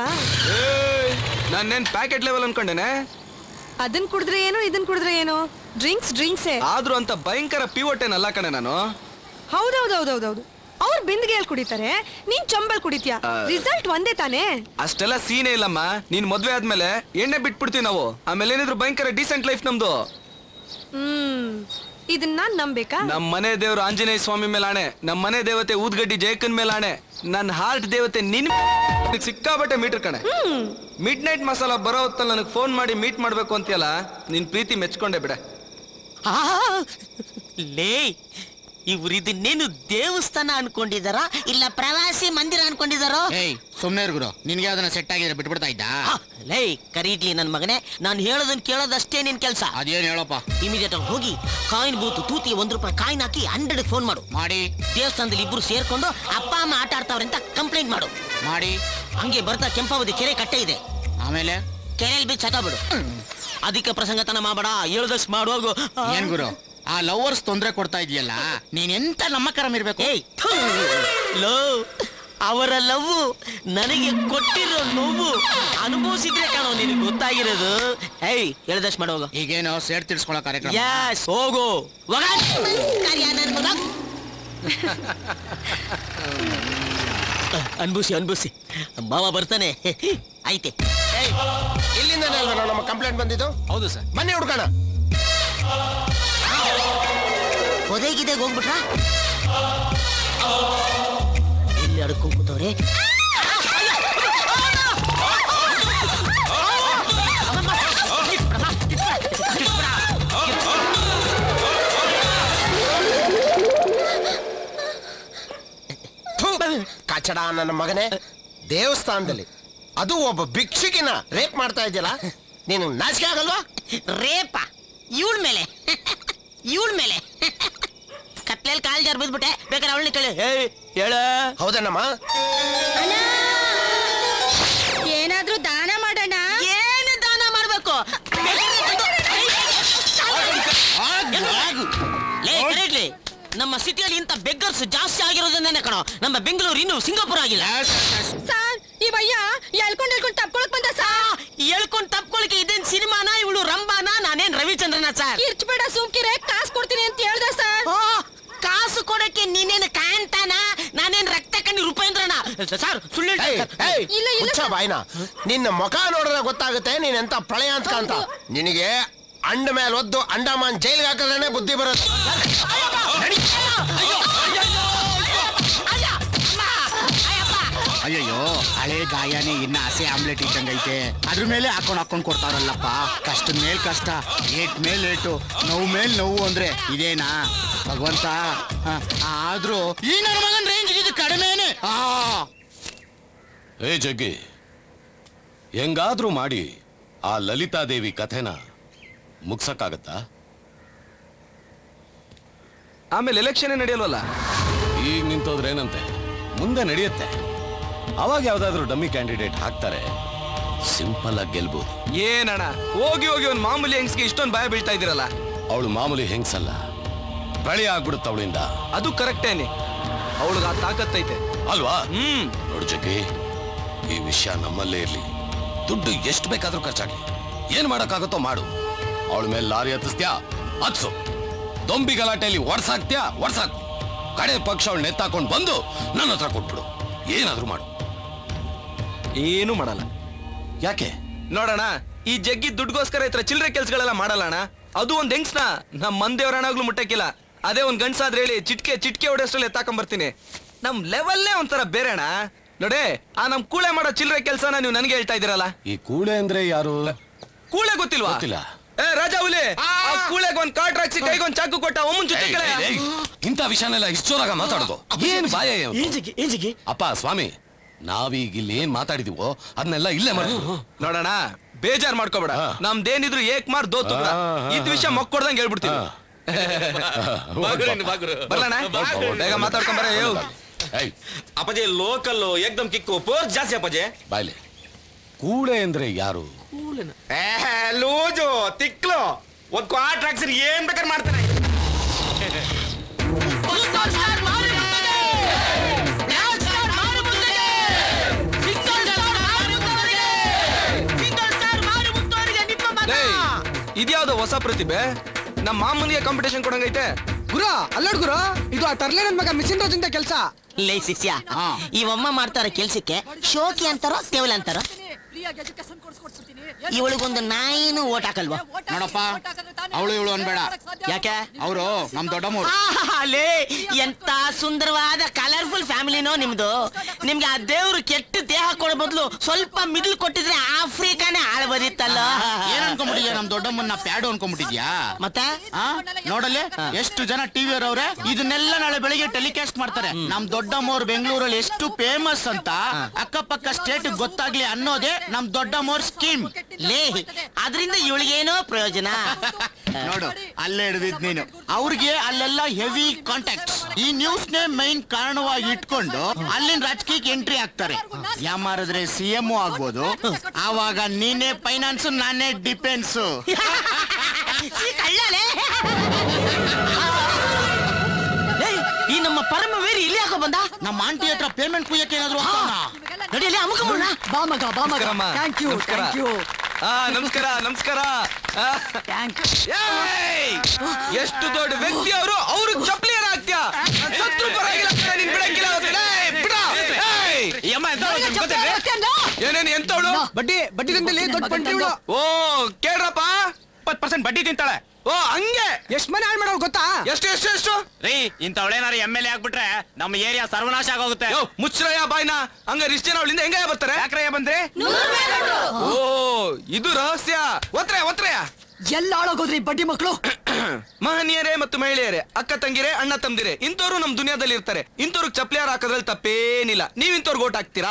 ನಾನೇನ್ ಪ್ಯಾಕೆಟ್ ಲೆವೆಲ್ ಅನ್ಕೊಂಡೇನೆ ಅದನ್ ಕುಡಿದ್ರೆ ಏನು ಇದನ್ ಕುಡಿದ್ರೆ ಏನು ಡ್ರಿಂಕ್ಸ್ ಡ್ರಿಂಕ್ಸೇ ಆದ್ರೂ ಅಂತ ಭಯಂಕರ ಪಿವೋಟೇನಲ್ಲ ಕಣೆ ನಾನು ಹೌದೌದೌದೌದೌದು ಅವ್ರು ಬಿಂದಿಗೆಲ್ ಕುಡಿತಾರೆ ನೀನ್ ಚಂಬಲ್ ಕುಡಿತೀಯ ಆ. ರಿಸಲ್ಟ್ ಒಂದೇ ತಾನೇ ಅಷ್ಟೆಲ್ಲ ಸೀನೇ ಇಲ್ಲಮ್ಮ ನೀನ್ ಮದ್ವೆ ಆದ್ಮೇಲೆ ಎಣ್ಣೆ ಬಿಟ್ಬಿಡ್ತೀವಿ ನಾವು ಆಮೇಲೆ ಏನಿದ್ರು ಭಯಂಕರ ಡೀಸೆಂಟ್ ಲೈಫ್ ನಮ್ದು ಹ್ಮ್ ಇದನ್ನ ನಾನ್ ನಂಬೇಕಾ ನಮ್ ಮನೆ ದೇವ್ರು ಆಂಜನೇಯ ಸ್ವಾಮಿ ಮೇಲೆ ಆಣೆ ನಮ್ ಮನೆ ದೇವತೆ ಊದ್ಗಡ್ಡಿ ಜಯಕನ್ ಮೇಲೆ ಆಣೆ ನನ್ನ ಹಾರ್ಟ್ ದೇವತೆ ನಿನ್ ನಿನಗ್ ಸಿಕ್ಕಾಬಟ್ಟೆ ಮೀಟರ್ ಕಣೆ ಮಿಡ್ ನೈಟ್ ಮಸಾಲ ಬರೋ ಹೊತ್ತಲ್ಲಿ ನನಗೆ ಫೋನ್ ಮಾಡಿ ಮೀಟ್ ಮಾಡ್ಬೇಕು ಅಂತೀಯಲ್ಲ ನಿನ್ ಪ್ರೀತಿ ಮೆಚ್ಕೊಂಡೆ ಬಿಡೆ ಆ, ಲೇ ಇವ್ರು ಇದನ್ನೇನು ದೇವಸ್ಥಾನ ಅನ್ಕೊಂಡಿದಾರ ಇಲ್ಲ ಪ್ರವಾಸಿ ಮಂದಿರ ಅನ್ಕೊಂಡಿದಾರೋ ಏಯ್ ಸುಮ್ನೆ ಗುರು ನಿನ್ಗೆ ಅದನ್ನ ಸೆಟ್ ಆಗಿದ್ರೆ ಬಿಟ್ಬಿಡ್ತಾ ಇದ್ದ ಲೇ ಕರೀಗ್ಲಿ ನನ್ ಮಗನೇ ನಾನು ಹೇಳೋದನ್ನ ಕೇಳೋದಷ್ಟೇ ನಿನ್ ಕೆಲಸ ಅದೇನ್ ಹೇಳಪ್ಪ ಇಮಿಡಿಯೇಟ್ ಆಗಿ ಹೋಗಿ ಕಾಯಿನ್ ಬೂತ್ ತೂತಿ ಒಂದ್ ರೂಪಾಯಿ ಕಾಯಿನ್ ಹಾಕಿ ಹಂಡ್ರೆಡ್ ಫೋನ್ ಮಾಡು ಮಾಡಿ ದೇವಸ್ಥಾನದಲ್ಲಿ ಇಬ್ರು ಸೇರ್ಕೊಂಡು ಅಪ್ಪ ಅಮ್ಮ ಆಟ ಆಡ್ತಾವ್ರೆ ಅಂತ ಕಂಪ್ಲೇಂಟ್ ಮಾಡು ಮಾಡಿ ಹಂಗೆ ಬರ್ತಾ ಕೆಂಪಾವತಿ ಕೆರೆ ಕಟ್ಟೆ ಇದೆ ಆಮೇಲೆ ಕೆರೆಯಲ್ಲಿ ಬಿದ್ದು ಸತ್ತ ಬಿಡು ಅದಕ್ಕೆ ಪ್ರಸಂಗತನ ಮಾಡಬೇಡ ಹೇಳ್ದಷ್ಟು ಮಾಡೋಗು ಏನ್ ಗುರು ಆ ಲವರ್ಸ್ ತೊಂದ್ರೆ ಕೊಡ್ತಾ ಇದೆಯಲ್ಲ ನೀನ್ ಎಂತ ನಮ್ಮ ಕರಮ್ ಇರ್ಬೇಕು ಲೋ ಅವರ ಲವ್ ನನಗೆ ಕೊಟ್ಟಿರೋ ನೋವು ಅನುಭವಿಸಿದ್ರೆ ಕಾಣೋ ನಿನಗೆ ಗೊತ್ತಾಗಿರೋದು ಏಯ್ ಹೇಳ್ದಷ್ಟು ಮಾಡೋಗು ಈಗೇನೋ ಸೇಡ್ ತಿರ್ಸ್ಕೊಳ್ಳೋ ಕಾರ್ಯಕ್ರಮ ಯಸ್ ಹೋಗು ಹೋಗ. ಕಾರ್ಯ ನನ್ ಮಗ. ಅನ್ಭೂಸಿ ಅನ್ಭೂಸಿ ಮಾವ ಬರ್ತಾನೆ ಐತೆ ಇಲ್ಲಿಂದನೇ ಅಲ್ವಾ ನಮ್ಮ ಕಂಪ್ಲೇಂಟ್ ಬಂದಿದ್ದು ಹೌದು ಸರ್ ಬನ್ನಿ ಹುಡ್ಕೋಣ ಒದಗಿದೆ ಹೋಗ್ಬಿಟ್ರ ಎಲ್ಲಿ ಅಡ್ಕೊಂಡ್ ಕೂತವ್ರೆ ಕಚಡ ನನ್ನ ಮಗನೇ ದೇವಸ್ಥಾನದಲ್ಲಿ ಅದು ಒಬ್ಬ ಭಿಕ್ಷುಕಿನ ರೇಪ್ ಮಾಡ್ತಾ ಇದೆಯಲ್ಲ ನೀನು ನಾಚಿಕೆ ಆಗಲ್ವಾ ರೇಪ ಇವಳ ಮೇಲೆ ಇವಳ ಮೇಲೆ ಕತ್ಲೆಯಲ್ಲಿ ಕಾಲ್ ಜಾರ್ ಬಿದ್ಬಿಟ್ಟೆ ಬೇಕಾದ್ರೆ ಅವಳನ್ನ ಕೇಳಿ ಹೇಳ ಹೌದಣ್ಣಮ್ಮ ಏನಾದ್ರೂ ದಾನ ಮಾಡೋಣ ಏನು ದಾನ ಮಾಡ್ಬೇಕು ಸಿಟಿಯಲ್ಲಿ ಇಂಥ ಬೆಗ್ಗರ್ಸ್ ಜಾಸ್ತಿ ಆಗಿರೋದ್ರಿಂದನೇ ಕಣೋ ನಮ್ಮ ಬೆಂಗಳೂರು ಇನ್ನು ಸಿಂಗಾಪುರ ಆಗಿಲ್ಲ ಸರ್ ಈ ಭಯ್ಯ ಎಳ್ಕೊಂಡ್ ಎಳ್ಕೊಂಡ್ ತಪ್ಕೊಳಕ್ ಬಂದ ಸರ್ ಹೇಳ್ಕೊಂಡ್ ತಪ್ಕೊಳಕ್ಕೆ ಇದೇನ್ ಸಿನಿಮಾನ ಇವಳು ರಂಬಾನ ನಾನೇನ್ ರವಿಚಂದ್ರನ ಸರ್ ಕಿರ್ಚ್ಬೇಡ ಸುಮ್ಕಿರೆ ಕಾಸು ಕೊಡ್ತೀನಿ ಅಂತ ಹೇಳ್ದೆ ಸರ್ ಕಾಸು ಕೊಡಕ್ಕೆ ನೀನೇನು ಕಾಣ್ತಾನ ನಾನೇನ್ ರಕ್ತ ಕಣ್ಣಿ ರೂಪೇಂದ್ರನ ಸರ್ ಸುಳ್ಳು ಏಯ್, ಏಯ್, ಇಲ್ಲ, ಇಲ್ಲ ಮುಚ್ಚ ಸರ್. ಬಾಯ್ನ ನಿನ್ನ ಮುಖ ನೋಡಿದ್ರೆ ಗೊತ್ತಾಗುತ್ತೆ ನೀನ್ ಎಂತ ಪ್ರಳಯ ಅಂತ ಕಾಂತ ನಿನಗೆ ಅಂಡ ಮೇಲೆ ಒದ್ದು ಅಂಡಮಾನ್ ಜೈಲ್ಗೆ ಹಾಕಿದ್ರೇನೆ ಬುದ್ಧಿ ಬರುತ್ತೆ ನಡಿ. ಅಯ್ಯಯ್ಯೋ ಹಳೆ ಗಾಯನೇ ಇನ್ನ ಹಸೆ ಆಮ್ಲೆಟ್ ಇದ್ದಂಗೈತೆ ಅದ್ರ ಮೇಲೆ ಹಾಕೊಂಡ್ ಹಾಕೊಂಡ್ ಕೊಡ್ತಾರಲ್ಲಪ್ಪ ಕಷ್ಟದ ಮೇಲ್ ಕಷ್ಟ ಏಟ್ ಮೇಲ್ ಏಟು ನೋವು ಮೇಲ್ ನೋವು ಅಂದ್ರೆ ಇದೇನಾ ಭಗವಂತ ಹ, ಆದ್ರೂ ಈ ನನ್ನ ಮಗನ್ ರೇಂಜ್ ಇದು ಕಡಿಮೆನೆ ಆ ಏ ಜಗ್ಗಿ ಹೆಂಗಾದ್ರೂ ಮಾಡಿ ಆ ಲಲಿತಾದೇವಿ ಕಥೆನ ಮುಗ್ಸಕ್ಕಾಗತ್ತಾ ಆಮೇಲೆ ಎಲೆಕ್ಷನ್ ನಡೆಯಲ್ವಲ್ಲ ಈಗ ನಿಂತೋದ್ರೆ ಏನಂತೆ ಮುಂದೆ ನಡೆಯುತ್ತೆ ಅವಾಗ ಯಾವ್ದಾದ್ರು ಡಮ್ಮಿ ಕ್ಯಾಂಡಿಡೇಟ್ ಹಾಕ್ತಾರೆ ಸಿಂಪಲ್ ಆಗಿ ಗೆಲ್ಬೋದು ಏನಣ್ಣ ಹೋಗಿ ಹೋಗಿ ಒಂದ್ ಮಾಮೂಲಿ ಹೆಂಗ್ಸ್ಗೆ ಇಷ್ಟೊಂದು ಭಯ ಬೀಳ್ತಾ ಇದ್ದೀರಲ್ಲ ಅವಳು ಮಾಮೂಲಿ ಹೆಂಗ್ಸಲ್ಲ ಬಳಿ ಆಗ್ಬಿಡುತ್ತೆ ಅವಳಿಂದ ಅದು ಕರೆಕ್ಟೇನೆ ಅವಳಿಗೆ ಆ ತಾಕತ್ತೈತೆ ಅಲ್ವಾ ಹ್ಮ್ ನೋಡು ಜಗ್ಗಿ ಈ ವಿಷಯ ನಮ್ಮಲ್ಲೇ ಇರ್ಲಿ ದುಡ್ಡು ಎಷ್ಟು ಬೇಕಾದ್ರೂ ಖರ್ಚಾಗ್ಲಿ ಏನ್ ಮಾಡಕ್ಕಾಗತ್ತೋ ಮಾಡು ಅವಳ ಮೇಲೆ ಲಾರಿ ಹತ್ತಿಸ್ತ್ಯಾ ಹತ್ಸು ದೊಂಬಿ ಗಲಾಟೆಯಲ್ಲಿ ಒಡ್ಸಾಕ್ತ್ಯಾ ಒಡ್ಸಾಕು ಕಡೆ ಪಕ್ಷ ಅವಳು ನೆತ್ತಾಕೊಂಡು ಬಂದು ನನ್ನ ಹತ್ರ ಕೊಟ್ಬಿಡು ಏನಾದ್ರೂ ಮಾಡು ಏನು ಮಾಡಲ್ಲ ಯಾಕೆ ನೋಡೋಣ ಈ ಜಗ್ಗಿ ದುಡ್ಗೋಸ್ಕರ ಇತರ ಚಿಲ್ಲರೆ ಕೆಲ್ಸಗಳೆಲ್ಲ ಮಾಡಲ್ಲ ಅಣ್ಣ ಅದು ಒಂದ್ ಹೆಂಗ್ಸ್ನ ನಮ್ ಮಂದೇವ್ರಣಾಗ್ಲೂ ಮುಟ್ಟಕ್ಕಿಲ್ಲ ಅದೇ ಒಂದ್ ಗಂಡ್ಸಾದ್ರೆ ಹೇಳಿ ಚಿಟ್ಕೆ ಚಿಟ್ಕೆ ಹೊಡೆಯಷ್ಟ್ರಲ್ಲಿ ಎತ್ತಾಕೊಂಬರ್ತೀನಿ ನಮ್ ಲೆವೆಲ್ಲೇ ಒಂಥರ ಬೇರೆ ಅಣ್ಣ ನೋಡೆ ಆ ನಮ್ ಕೂಳೆ ಮಾಡೋ ಚಿಲ್ಲರೆ ಕೆಲ್ಸನ ನೀವು ನನಗೆ ಹೇಳ್ತಾ ಇದೀರಲ್ಲ ಈ ಕೂಳೆ ಅಂದ್ರೆ ಯಾರು ಕೂಳೆ ಗೊತ್ತಿಲ್ವಾ ಗೊತ್ತಿಲ್ಲ ಏ ರಾಜಾ ಹುಲಿ ಆ ಕೂಳೆಗ್ ಒಂದ್ ಕಾಟ್ ಹಾಕ್ಸಿ ಕೈಗೊಂದ್ ಚಾಕು ಕೊಟ್ಟ ಒಮ್ಮನ್ ಜೊತೆ ಕಳೆ ಏಯ್, ಏಯ್, ಇಂಥ ವಿಷಯನೆಲ್ಲ ಇಷ್ಟು ಜೋರಾಗ ಮಾತಾಡೋದು ಏನ್ ಬಾಯ ಇವ್ನು? ಅಪ್ಪ ಸ್ವಾಮಿ ನಾವೀಗ ಇಲ್ಲಿ ಏನ್ ಮಾತಾಡಿದೀವೋ ಅದನ್ನೆಲ್ಲ ಇಲ್ಲೇ ಮಾಡಿ ನೋಡೋಣ ಬೇಜಾರ್ ಮಾಡ್ಕೋಬೇಡ ನಮ್ದೇನಿದ್ರು ಏಕ್ ಮಾರ್ ದೋತು ಬಿಡ. ಇದ್ ವಿಷಯ ಮಕ್ಕೊಡ್ದಂಗ್ ಹೇಳ್ಬಿಡ್ತೀವಿ ಬಾಗುರು ಇನ್ನು ಬಾಗುರು. ಬರ್ಲಣ್ಣ? ಬೇಗ ಮಾತಾಡ್ಕೊಂಡ್ ಬರ ಯೋ. ಅಪ್ಪಾಜಿ ಲೋಕಲ್ ಏಕ್ದಮ್ ಕಿಕ್ಕು ಪೋಸ್ಟ್ ಜಾಸ್ತಿ ಅಪ್ಪಾಜಿ ಬಾಯ್ಲೆ ಕೂಳೆ ಅಂದ್ರೆ ಯಾರು ಏ, ಲೂಜು ತಿಕ್ಲು ಒಂದ್ ಕ್ವಾಟ್ ಹಾಕ್ಸಿರಿ ಏನ್ ಬೇಕಾದ್ರೆ ಮಾಡ್ತಾನೆ ಡೇಯ್, ಇದ್ಯಾವ್ದೋ ಹೊಸ ಪ್ರತಿಭೆ ನಮ್ಮ ಮಾಮೂಲಿಗೆ ಕಾಂಪಿಟೇಷನ್ ಕೊಡಂಗೈತೆ ಗುರು ಅಲ್ಲೋಡ್ ಗುರು ಇದು ಆ ತರ್ಲೆ ನನ್ ಮಗ ಮಿಸಿನ್ ರೋಜಿಂದ ಕೆಲಸ ಲೇ ಶಿಷ್ಯ ಇವಮ್ಮ ಮಾಡ್ತಾರ ಕೆಲ್ಸಕ್ಕೆ ಶೋಕಿ ಅಂತಾರೋ ತೆವಲ್ ಅಂತಾರೋ ಇವಳಿಗೊಂದು ನಾಯಿನೂ ಓಟ್ ಹಾಕಲ್ವಾ ನೋಡಪ್ಪ ಅವಳು ಇವಳು ಅನ್ಬೇಡ ಯಾಕೆ ಅವರು ನಮ್ ದೊಡ್ಡಮ್ಮವ್ರು ಲೇ ಎಂತ ಸುಂದರವಾದ ಕಲರ್ಫುಲ್ ಫ್ಯಾಮಿಲಿನೋ ನಿಮ್ದು ನಿಮ್ಗೆ ಆ ದೇವ್ರು ಕೆಟ್ಟ ದೇಹ ಕೊಡೋ ಬದಲು ಸ್ವಲ್ಪ ಮಿಡ್ಲ್ ಕೊಟ್ಟಿದ್ರೆ ಆಫ್ರಿಕಾನೇ ಆಳ್ಬೋದಿತ್ತಲ್ಲ ಏನ್ ಅನ್ಕೊಂಡ್ಬಿಟ್ಟಿದ್ಯಾ ನಮ್ ದೊಡ್ಡಮ್ಮನ್ನ ಪ್ಯಾಡು ಅನ್ಕೊಂಡ್ಬಿಟ್ಟಿದ್ಯಾ ಮತ್ತೆ ಆ? ನೋಡಲ್ಲಿ ಎಷ್ಟು ಜನ ಟಿವಿ ಅವ್ರೆ ಇದನ್ನೆಲ್ಲ ನಾಳೆ ಬೆಳಿಗ್ಗೆ ಟೆಲಿಕಾಸ್ಟ್ ಮಾಡ್ತಾರೆ ನಮ್ ದೊಡ್ಡಮ್ಮವ್ರು ಬೆಂಗಳೂರಲ್ಲಿ ಎಷ್ಟು ಫೇಮಸ್ ಅಂತ ಅಕ್ಕಪಕ್ಕ ಸ್ಟೇಟ್ ಗೊತ್ತಾಗ್ಲಿ ಅನ್ನೋದೇ ನಮ್ ದೊಡ್ಡಮ್ಮವ್ರ ಸ್ಕೀಮ್ ಲೇ ಅದರಿಂದ ಇವಳಿಗೇನೋ ಪ್ರಯೋಜನ ನೋಡು ಅಲ್ಲೇ ಹಿಡಿದಿದ್ ನೀನು ಅವ್ರಿಗೆ ಅಲ್ಲೆಲ್ಲ ಹೆವಿ ಕಾಂಟ್ಯಾಕ್ಟ್ಸ್ ಈ ನ್ಯೂಸ್ ನೇ ಮೈನ್ ಕಾರಣವಾಗಿ ಇಟ್ಕೊಂಡು ಅಲ್ಲಿನ ರಾಜಕೀಯಕ್ಕೆ ಎಂಟ್ರಿ ಆಗ್ತಾರೆ ಯಾಮಾರಿದ್ರೆ ಸಿ ಎಂ ಆಗ್ಬೋದು ಆವಾಗ ನೀನೇ ಫೈನಾನ್ಸ್ ನಾನೇ ಡಿಫೆನ್ಸ್ ಕಳ್ಳಲೇ ಏಯ್, ಈ ನಮ್ಮ ಪರಮವೀರಿ ಇಲ್ಲಿ ಯಾಕೋ ಬಂದ ನಮ್ಮ ಆಂಟಿ ಹತ್ರ ಪೇಮೆಂಟ್ ಕುಯ್ಯಕ್ಕೆ ಏನಾದ್ರು ನಡಿಯಲ್ಲಿ ಅಮುಕ ಬಾ ಮಗ ಬಾ ಮಗ ನಮಸ್ಕಾರಮ್ಮ. ಥ್ಯಾಂಕ್ ಯು ನಮಸ್ಕಾರ. ಥ್ಯಾಂಕ್ ಯು ಆ ನಮಸ್ಕಾರ ನಮಸ್ಕಾರ ಆ, ಏಯ್! ಎಷ್ಟು ದೊಡ್ಡ ವ್ಯಕ್ತಿ ಅವರು ಅವ್ರು ಚಪ್ಲಿ ಏನ್ ಹಾಕ್ತ್ಯಾ ಸತ್ರು ಪರವಾಗಿಲ್ಲ ಕಣೆ, ನೀನ್ ಬಿಡಕ್ಕಿಲ್ಲ ಅವ್ರ್ನ. ಏಯ್, ಬಿಡ. ಏಯ್! ಈ ಅಮ್ಮ ಎಂತ ಅವ್ಳು ನಿಮ್ಗ್ ಗೊತ್ತೇನ್ರಿ? ಏನೇನ್ ಎಂತವಳು ಬಡ್ಡಿ ಬಡ್ಡಿ ದಂಧೆಲಿ ದೊಡ್ಡ ಬಂಟ್ರಿ ಇವಳು ಓ ಕೇಳ್ರಪ್ಪ ಇಪ್ಪತ್ ಪರ್ಸೆಂಟ್ ಬಡ್ಡಿ ತಿಂತಾಳೆ ಓ ಹಂಗೆ ಎಷ್ಟ್ ಮನೆ ಹಾಳು ಮಾಡೋರು ಗೊತ್ತಾ ಎಷ್ಟು ಎಷ್ಟು ಎಷ್ಟು ರೀ ಇಂಥವಳೇನಾರು ಎಮ್ ಎಲ್ ಎ ಆಗ್ಬಿಟ್ರೆ ನಮ್ಮ ಏರಿಯಾ ಸರ್ವನಾಶ ಆಗೋಗುತ್ತೆ ಯೋ ಮುಚ್ಚರಯ್ಯ ಬಾಯ್ನ ಹಂಗಾರೆ ಇಷ್ಟ ಜನ ಅವಳಿಂದ ಹೆಂಗ ಬರ್ತಾರೆ ಯಾಕ್ರಯ್ಯ ಬಂದ್ರಿ ಓ ಇದು ರಹಸ್ಯ ಒತ್ರೆ ಒತ್ರೆಯ ಎಲ್ಲ ಹಾಳಾಗೋದ್ರಿ ಬಡ್ಡಿ ಮಕ್ಕಳು ಮಹನೀಯರೇ ಮತ್ತು ಮಹಿಳೆಯರೇ ಅಕ್ಕ ತಂಗಿರೇ ಅಣ್ಣ ತಮ್ದಿರೇ ಇಂಥವ್ರು ನಮ್ ದುನಿಯಾದಲ್ಲಿ ಇರ್ತಾರೆ ಇಂಥವ್ರಿಗೆ ಚಪ್ಲಿಯಾರ ಹಾಕೋದ್ರಲ್ಲಿ ತಪ್ಪೇನಿಲ್ಲ ನೀವ್ ಇಂಥವ್ರಿಗೆ ಓಟ್ ಹಾಕ್ತೀರಾ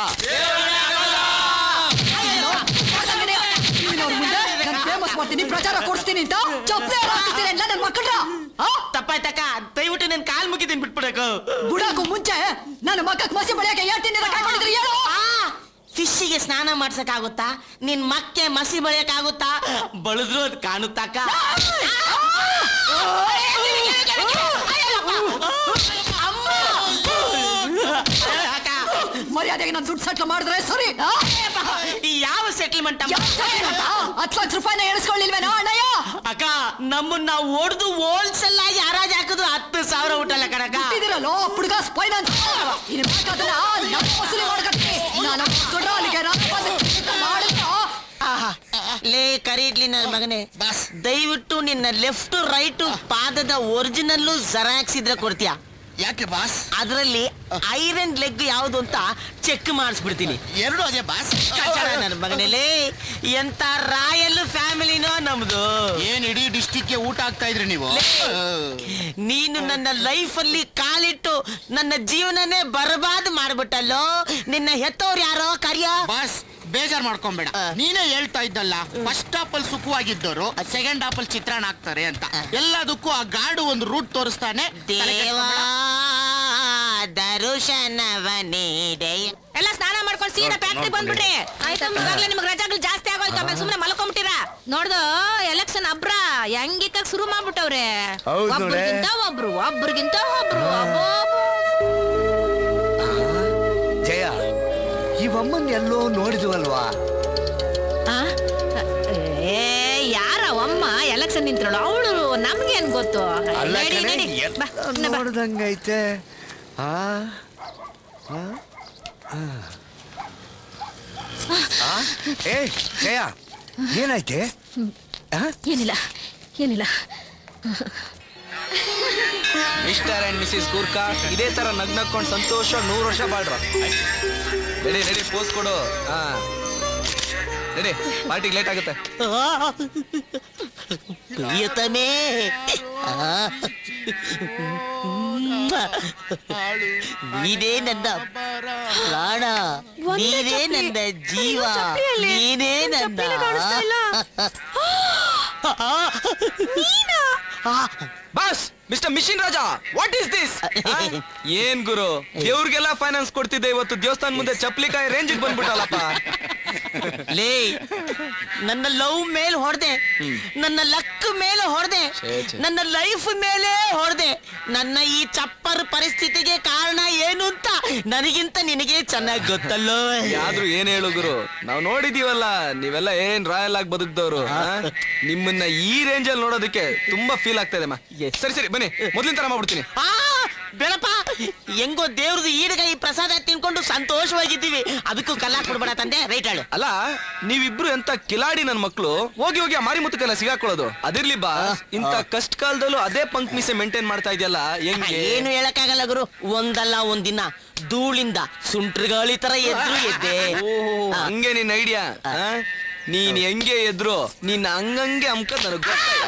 ನೀವಿನವ್ರ ಮುಂದೆ ನಾನು ಫೇಮಸ್ ಮಾಡ್ತೀನಿ ಪ್ರಚಾರ ಕೊಡಿಸ್ತೀನಿ ಅಂತ ಚಪ್ಪಲಿ ಹಾಕ್ತೀನಿ ಅಂತ ನನ್ನ ಮಕ್ಕಳ ತಪ್ಪಾಯ್ತಕ್ಕ ದಯವಿಟ್ಟು ನಿನ್ ಕಾಲ್ ಮುಗಿದೀನಿ ಬಿಟ್ಬಿಡಕು ಬುಡಾಕು ಮುಂಚೆ ನನ್ನ ಮಕ್ಕಕ್ಕೆ ಮಸಿ ಬಳಿಯಕ್ಕೆ ಹೇಳ್ತೀನಿ ಅಂತ ಕಾಯ್ಕೊಂಡಿದ್ರಿ ಹೇಳು ಫಿಶ್ಗೆ ಸ್ನಾನ ಮಾಡ್ಸಕ್ಕಾಗುತ್ತಾ ನಿನ್ ಮಕ್ಕೆ ಮಸಿ ಬಳಿಯಕ್ಕಾಗುತ್ತಾ ಬಳದ್ರು ಅದ್ ಕಾಣುತ್ತಕ್ಕ ಮರ್ಯಾದೆಗೆ ನಾನು ದುಡ್ಡು ಸೆಟ್ಲ್ ಮಾಡಿದ್ರೆ ಸರಿ ಆ? ಯಾವ ಸೆಟಲ್ಮೆಂಟ್ ಯಾವ settlement ಆ? ಹತ್ತು ಲಕ್ಷ ರೂಪಾಯಿನ ಎಣಿಸ್ಕೊಳ್ಳಿಲ್ವೇನೋ ಅಣ್ಣಯ್ಯ ಅಕ್ಕ ನಮ್ಮನ್ನ ಹೊಡೆದು ಹೋಲ್ಸೆಲ್ ಆಗಿ ಹರಾಜ್ ಹಾಕಿದ್ರು ಹತ್ತು ಸಾವಿರ ಊಟಲ್ಲ ಕಣಕ್ಕ ಇದಿರಲ್ಲೋ ಪುಡ್ಗಾಸ್ ಫೈನಾನ್ಸ್ ಇನ್ನು ಬೇಕಾದನ್ನ ನಮ್ಮ ವಸೂಲಿ ಮಾಡ್ಕತ್ತೀನಿ ನಾನು ದೊಡ್ಡ ಅಲ್ಲಿಗೆ ನಾನು ಬಂದು ಮಾಡಿದ್ರು ಆಹಾ. ಲೇ ಕರೀಡ್ಲಿ ನನ್ನ ಮಗನೇ ಬಸ್ ದಯವಿಟ್ಟು ನಿನ್ನ ಲೆಫ್ಟ್ ರೈಟ್ ಪಾದದ ಒರಿಜಿನಲ್ಲು ಜೆರಾಕ್ಸ್ ಇದ್ರೆ ಕೊಡ್ತೀಯಾ ಯಾಕೆ ಬಾಸ್ ಅದರಲ್ಲಿ ಐರನ್ ಲೆಗ್ ಯಾವುದು ಅಂತ ಚೆಕ್ ಮಾಡಿಸ್ಬಿಡ್ತೀನಿ ಎರಡು ಅದೇ ಬಾಸ್ ನನ್ನ ಮಗನೇಲೇ ಎಂತ ರಾಯಲ್ ಫ್ಯಾಮಿಲಿನೋ ನಮ್ದು ಏನ್ ಇಡೀ ಡಿಸ್ಟಿಕ್ಗೆ ಊಟ ಆಗ್ತಾ ಇದ್ರಿ ನೀವು ನೀನು ನನ್ನ ಲೈಫಲ್ಲಿ ಕಾಲಿಟ್ಟು ನನ್ನ ಜೀವನನೇ ಬರ್ಬಾದ್ ಮಾಡ್ಬಿಟ್ಟಲ್ಲೋ ನಿನ್ನ ಹೆತ್ತವ್ರು ಯಾರೋ ಕರಿಯ ಬಾಸ್ ಬೇಜಾರ್ ಮಾಡ್ಕೊಂಬೇಡ ನೀನೇ ಹೇಳ್ತಾ ಇದ್ದಲ್ಲ ಫಸ್ಟ್ ಹಾಫ್ ಅಲ್ಲಿ ಸುಖವಾಗಿದ್ದವರು ಸೆಕೆಂಡ್ ಹಾಫ್ ಅಲ್ಲಿ ಚಿತ್ರಾನ್ನ ಹಾಕ್ತಾರೆ ಅಂತ ಎಲ್ಲದಕ್ಕೂ ಆ ಗಾಡು ಒಂದು ರೂಟ್ ತೋರಿಸ್ತಾನೆ ತಲೆ ದೇವಾ ಕೆಡ್ಸ್ಕೊಂಬೇಡ. ದರುಶನವ ನೀಡೆ ಎಲ್ಲ ಸ್ನಾನ ಮಾಡ್ಕೊಂಡು ಸೀದಾ ಫ್ಯಾಕ್ಟ್ರಿ ಬಂದ್ಬಿಡ್ರಿ ಆಯ್ತಾ ಇವಾಗ್ಲೇ ನಿಮ್ಗೆ ರಜಾಗಳು ಜಾಸ್ತಿ ಆಗೋಯ್ತು ಆಮೇಲೆ ಸುಮ್ಮನೆ ಮಲ್ಕೊಂಬಿಟ್ಟಿರ ನೋಡ್ದು ಎಲೆಕ್ಷನ್ ಅಬ್ರ ಹೆಂಗಿಕ್ಕ ಶುರು ಮಾಡ್ಬಿಟ್ಟವ್ರೆ ಹೌದ್ ನೋಡೆ. ಒಬ್ರಿಗಿಂತ ಒಬ್ರು ಒಬ್ರಿಗಿಂತ ಒಬ್ರು ಅಬ್ಬೋ ಜಯ ಇವಮ್ಮನ್ ಎಲ್ಲೋ ನೋಡಿದ್ವಲ್ವಾ ಆ? ಏ ಯಾರ ಅಮ್ಮ ಎಲೆಕ್ಷನ್ ನಿಂತ್ರಳು ಅವಳು ನಮ್ಗೇನ್ ಗೊತ್ತು ಅಲ್ಲ ನಡಿ, ಕಣೆ, ನಡಿ. ಎಲ್ಲ ಬಾ, ಸುಮ್ನೆ ಬಾ. ನೋಡ್ದಂಗೈತೆ ಆ ಆ? ಆ. ಆ? ಏ ಜಯ ಏನಾಯ್ತೆ ಆ? ಏನಿಲ್ಲ ಏನಿಲ್ಲ ಮಿಸ್ಟರ್ ಅಂಡ್ ಮಿಸಿಸ್ ಗೂರ್ಖಾ ಇದೇ ತರ ನಗ್ ನಕ್ಕೊಂಡು ಸಂತೋಷ ನೂರು ವರ್ಷ ಬಾಳ್ರ ರೆಡಿ ರೆಡಿ ಪೋಸ್ ಕೊಡು ಹಾ ರೆಡಿ ಪಾರ್ಟಿಗೆ ಲೇಟ್ ಆಗುತ್ತೆ ಪ್ರಿಯತಮೇ ಆ. ನೀನೇ ನನ್ನ ಪ್ರಾಣ ನೀನೇ ನನ್ನ ಜೀವ ನೀನೇ ನನ್ನ boss mister machine Raja what is this ಏನ್ ಗುರು ದೇವ್ರಿಗೆಲ್ಲ ಫೈನಾನ್ಸ್ ಕೊಡ್ತಿದ್ದೆ ಇವತ್ತು ದೇವಸ್ಥಾನ ಮುಂದೆ ಚಪ್ಲಿಕಾಯಿ ರೇಂಜಿಗೆ ಬಂದ್ಬಿಟ್ಟಲ್ಲಪ್ಪ ಲೇ ನನ್ನ ಲವ್ ಮೇಲೆ ಹೊಡೆದೆ ನನ್ನ ಲಕ್ ಮೇಲೆ ಹೊಡೆದೆ ಛೇ, ಛೇ. ನನ್ನ ಲೈಫ್ ಮೇಲೆ ಹೊಡೆದೆ ನನ್ನ ಈ ಚಪ್ಪರ್ ಪರಿಸ್ಥಿತಿಗೆ ಕಾರಣ ಏನು ಅಂತ ನನಗಿಂತ ನಿನಗೆ ಚೆನ್ನಾಗಿ ಗೊತ್ತಲ್ಲೋ ಯಾವ್ದು ಏನ್ ಹೇಳು ಗುರು ನಾವ್ ನೋಡಿದೀವಲ್ಲ ನೀವೆಲ್ಲ ಏನ್ ರಾಯಲ್ ಆಗಿ ಬದುಕ್ದವ್ರು ಆ? ನಿಮ್ಮನ್ನ ಈ ರೇಂಜ್ ಅಲ್ಲಿ ನೋಡೋದಕ್ಕೆ ತುಂಬಾ ಫೀಲ್ ಆಗ್ತಾ ಇದೆ ಅಮ್ಮ ಸರಿ ಸರಿ ಬನ್ನಿ ಮೊದ್ಲಿನ ತರ ಮಾಡ್ಬಿಡ್ತೀನಿ ಆ ಬೆಳಪ ಹೆಂಗೋ ದೇವ್ರದ್ದು ಈಡಗೈ ಪ್ರಸಾದ ತಿನ್ಕೊಂಡು ಸಂತೋಷವಾಗಿದ್ದೀವಿ ಅದಕ್ಕೂ ಕಲ್ಲ ಕೊಡ್ಬೇಡ ತಂದೆ ರೈಟ್ ಹೇಳು ಅಲ್ಲ ನೀವಿಬ್ರು ಎಂತ ಕಿಲಾಡಿ ನನ್ ಮಕ್ಳು ಹೋಗಿ ಹೋಗಿ ಆ ಮಾರಿ ಮುತ್ತಕ್ಕೆಲ್ಲ ಸಿಗಾಕೊಳ್ಳೋದು ಅದಿರ್ಲಿ ಬಾ ಇಂತ ಕಷ್ಟ ಕಾಲದಲ್ಲೂ ಅದೇ ಪಂಕ್ ಮೀಸೆ ಮೇಂಟೈನ್ ಮಾಡ್ತಾ ಇದೆಯಲ್ಲ ಹೆಂಗೆ ಏನು ಹೇಳಕ್ಕಾಗಲ್ಲ ಗುರು ಒಂದಲ್ಲ ಒಂದಿನ ಧೂಳಿಂದ ಸುಂಟ್ರಗಾಳಿ ತರ ಎದ್ರು ಎದ್ದೆ ಓಹೋ ಹಂಗೆ ನಿನ್ ಐಡಿಯಾ ನೀನ್ ಹೆಂಗೆ ಎದ್ರು ನೀನ್ ಹಂಗಂಗೆ ಅಮ್ಕ ನನಗ್ ಗೊತ್ತಾಯ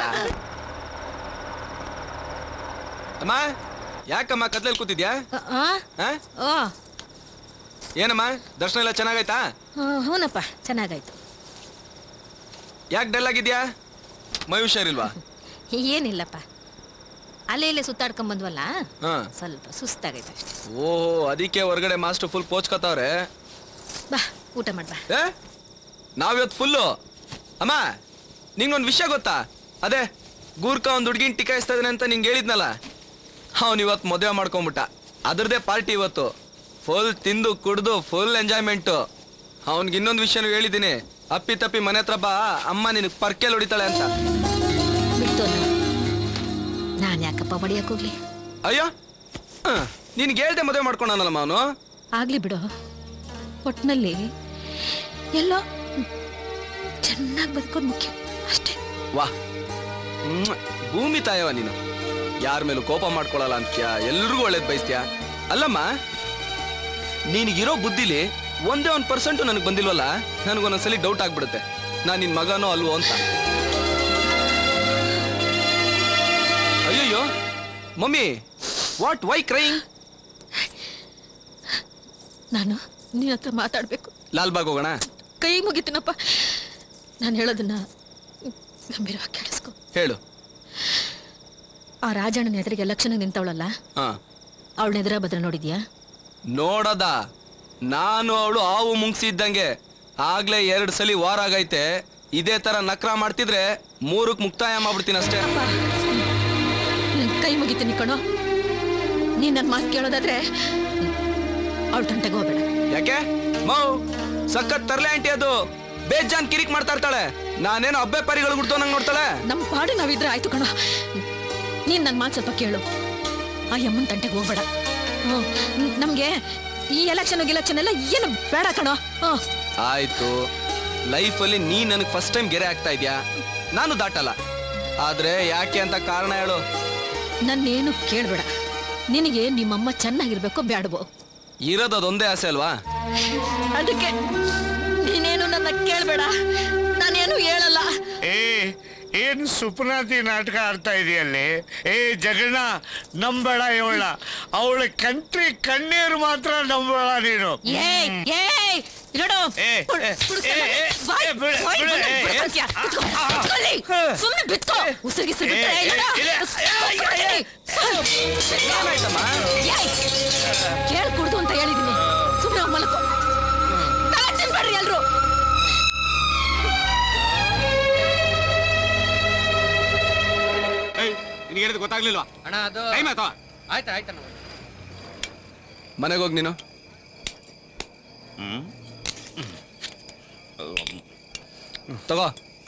ಅಮ್ಮ ಯಾಕಮ್ಮ ಕತ್ಲಲ್ಲಿ ಕೂತಿದ್ಯಾ ಆ? ಆ? ಓ ಏನಮ್ಮ ದರ್ಶನ ಎಲ್ಲ ಚೆನ್ನಾಗಾಯ್ತಾ ಹ್ಮ್, ಹೂನಪ್ಪ ಚೆನ್ನಾಗಾಯ್ತು ಯಾಕೆ ಡಲ್ ಆಗಿದ್ಯಾ ಮೈ ಹುಷಾರಿಲ್ವಾ ಏನಿಲ್ಲಪ್ಪ ಅಲ್ಲೇ ಇಲ್ಲೇ ಸುತ್ತಾಡ್ಕೊಂಡ್ ಬಂದ್ವಲ್ಲ ಹಾ ಸ್ವಲ್ಪ ಸುಸ್ತಾಗೈತೆ ಅಷ್ಟೇ ಓಹೋ ಅದಕ್ಕೆ ಹೊರಗಡೆ ಮಾಸ್ಟರ್ ಫುಲ್ ಪೋಚ್ಕೋತಾವ್ರೆ ಬಾ ಊಟ ಮಾಡ್ಬಾ ಏ ನಾವಿವತ್ತು ಫುಲ್ಲು ಅಮ್ಮ ನಿಂಗೊಂದು ವಿಷಯ ಗೊತ್ತಾ ಅದೇ ಗೂರ್ಕ ಒಂದು ಹುಡ್ಗಿನ್ ಟಿಕಾಯಿಸ್ತಾ ಇದ್ದಾನೆ ಅಂತ ನಿಂಗೆ ಹೇಳಿದ್ನಲ್ಲ ಅವನು ಇವತ್ತು ಮದುವೆ ಮಾಡ್ಕೊಂಬಿಟ್ಟ ಅದ್ರದ್ದೇ ಪಾರ್ಟಿ ಇವತ್ತು ಫುಲ್ ತಿಂದು ಕುಡ್ದು ಫುಲ್ ಎಂಜಾಯ್ಮೆಂಟು ಅವನ್ಗೆ ಇನ್ನೊಂದು ವಿಷಯನೂ ಹೇಳಿದ್ದೀನಿ ಅಪ್ಪಿ ತಪ್ಪಿ ಮನೆ ಹತ್ರ ಬಾ ಅಮ್ಮ ನಿನಗೆ ಪರ್ಕೆಲ್ ಹೊಡಿತಾಳೆ ಅಂತ ಬಿಡ್ತು ನಾನು ಯಾಕಪ್ಪ ಬಡಿಯಕ್ ಹೋಗ್ಲಿ ಅಯ್ಯೋ ನಿನ್ಗೆ ಹೇಳ್ದೆ ಮದುವೆ ಮಾಡ್ಕೊಂಡನಲ್ಲಮ್ಮ ಅವನು ಆಗ್ಲಿ ಬಿಡು ಒಟ್ನಲ್ಲಿ ಎಲ್ಲೋ ಚೆನ್ನಾಗಿ ಬದುಕೋದು ಮುಖ್ಯ ಅಷ್ಟೇ ವಾ ಮ್ಮ್. ಭೂಮಿ ತಾಯವ ನೀನು ಯಾರ ಮೇಲೂ ಕೋಪ ಮಾಡ್ಕೊಳಲ್ಲ ಅಂತ್ಯ ಎಲ್ರಿಗೂ ಒಳ್ಳೇದ್ ಬಯಸ್ತೀಯ ಅಲ್ಲಮ್ಮ ನಿನಗಿರೋ ಬುದ್ಧಿಲಿ ಒಂದೇ ಒಂದು ಪರ್ಸೆಂಟು ನನಗೆ ಬಂದಿಲ್ವಲ್ಲ ನನಗೊಂದೊಂದ್ಸಲಿ ಡೌಟ್ ಆಗ್ಬಿಡುತ್ತೆ ನಾನು ನಿನ್ ಮಗನೋ ಅಲ್ವೋ ಅಂತ ಅಯ್ಯಯ್ಯೋ ಮಮ್ಮಿ ವಾಟ್ ವೈ ಕ್ರೈಂಗ್ ನಾನು ನಿನ್ನ ಹತ್ರ ಮಾತಾಡ್ಬೇಕು ಲಾಲ್ಬಾಗ್ ಹೋಗೋಣ ಕೈ ಮುಗಿತೀನಪ್ಪ ನಾನು ಹೇಳೋದನ್ನ ಗಂಭೀರವಾಗಿ ಕೇಳಿಸ್ಕೊ ಹೇಳು ಆ ರಾಜಣ್ಣನ ಎದುರಿಗೆ ಎಲೆಕ್ಷನ್ ನಿಂತವಳಲ್ಲ ಹಾ ಅವಳನ್ನ ಎದುರ ಬದ್ರ ನೋಡಿದ್ಯಾ ನೋಡದ ನಾನು ಅವಳು ಹಾವು ಮುಂಗ್ಸಿ ಇದ್ದಂಗೆ ಆಗ್ಲೇ ಎರಡ್ ಸಲಿ ವಾರ ಆಗೈತೆ ಇದೇ ತರ ನಕ್ರ ಮಾಡ್ತಿದ್ರೆ ಮೂರಕ್ ಮುಕ್ತಾಯ ಮಾಡ್ಬಿಡ್ತೀನಿ ಅಷ್ಟೇ ನಿನ್ ಕೈ ಮುಗಿತೀನಿ ಕಣೋ ನೀನ್ ನನ್ ಮಾತು ಕೇಳೋದಾದ್ರೆ ಅವಳ ತಂಟೆಗೆ ಹೋಗ್ಬೇಡ ಯಾಕೆ ಮೌ ಸಖತ್ ತರ್ಲೆ ಆಂಟಿ ಅದು ಬೇಜಾನ್ ಕಿರಿಕ್ ಮಾಡ್ತಾ ಇರ್ತಾಳೆ ನಾನೇನು ಅಬ್ಬೆ ಪರಿಗಳು ಗುಡ್ತೋ ನಂಗೆ ನೋಡ್ತಾಳೆ ನಮ್ ಪಾಡು ನಾವಿದ್ರೆ ಆಯ್ತು ಕಣ ನೀನ್ ನನ್ ಮಾತು ಸ್ವಲ್ಪ ಕೇಳು ಆ ಯಮ್ಮನ್ ತಂಟೆಗೆ ಹೋಗ್ಬೇಡ ಹ್ಮ್. ನ್- ನಮ್ಗೆ ಈ ಎಲೆಕ್ಷನ್ ಗಿಲೆಕ್ಷನ್ ಎಲ್ಲ ಏನು ಬೇಡ ಕಣೋ ಹ್ಮ್. ಆಯ್ತು ಲೈಫಲ್ಲಿ ನೀ ನನಗೆ ಫಸ್ಟ್ ಟೈಮ್ ಗೆರೆ ಆಗ್ತಾ ಇದ್ಯಾ ನಾನು ದಾಟಲ್ಲ ಆದ್ರೆ ಯಾಕೆ ಅಂತ ಕಾರಣ ಹೇಳು ನನ್ನೇನು ಕೇಳ್ಬೇಡ ನಿನಗೆ ನಿಮ್ಮಮ್ಮ ಚೆನ್ನಾಗಿರ್ಬೇಕು ಬೇಡವೋ ಇರೋದು ಅದೊಂದೇ ಆಸೆ ಅಲ್ವಾ ಅದಕ್ಕೆ ನೀನೇನು ನನ್ನ ಕೇಳ್ಬೇಡ ನಾನೇನು ಹೇಳಲ್ಲ ಏ ಏನು ಸುಪ್ನಾತಿ ನಾಟಕ ಆಡ್ತಾ ಇದೆಯಲ್ಲಿ ಏ ಜಗಣ್ಣ ನಂಬೇಡ ಇವಳ ಅವಳ ಕಂಟ್ರಿ ಕಣ್ಣೀರು ಮಾತ್ರ ನಂಬೇಡ ನೀನು ಏಯ್ ಏಯ್ ನೋಡು ಏ, ಪುಡ್- ಏ, ಪುಡ್ಸ್ಕೊಂಡ್ ಏ, ಬಂದೆ. ಏ, ಬಾಯ್, ಏ, ಬಿಡು, ಬಾಯ್ ಬಿಡು, ಬಂದೆ, ಏ, ಏ, ಬಿಡ್ಕೊಂತ್ಯಾ? ಬಿಟ್ಕೊ, ಬಿಟ್ಕೊಳ್ಳಿ. ಸುಮ್ನೆ ಬಿತ್ಕೋ ಉಸಿರಿಗಿಸಿ ಬಿಟ್ರೆ ಏ, ಇಲ್ಲ. ಇಲ್ಲ. ಬಿಟ್ಕೊಳ್ತೀನಿ. ಏಯ್, ಕೇಳ್ ಕುಡ್ದು ಅಂತ ಹೇಳಿದೀನಿ ಸುಮ್ನೆ ಹೋಗ್ ಮಲ್ಕೋ ತಲೆ ತಿನ್ಬೇಡ್ರಿ ಎಲ್ರು ನಿನಗೆ ಹೇಳಿದ್ ಗೊತ್ತಾಗ್ಲಿಲ್ವಾ ಅಣ್ಣ ಅದು ಟೈಮ್ ಆಯ್ತಾ ಆಯ್ತು ಆಯ್ತಣ್ಣ ಮನೆಗೆ ಹೋಗಿ ನೀನು ತಗೋ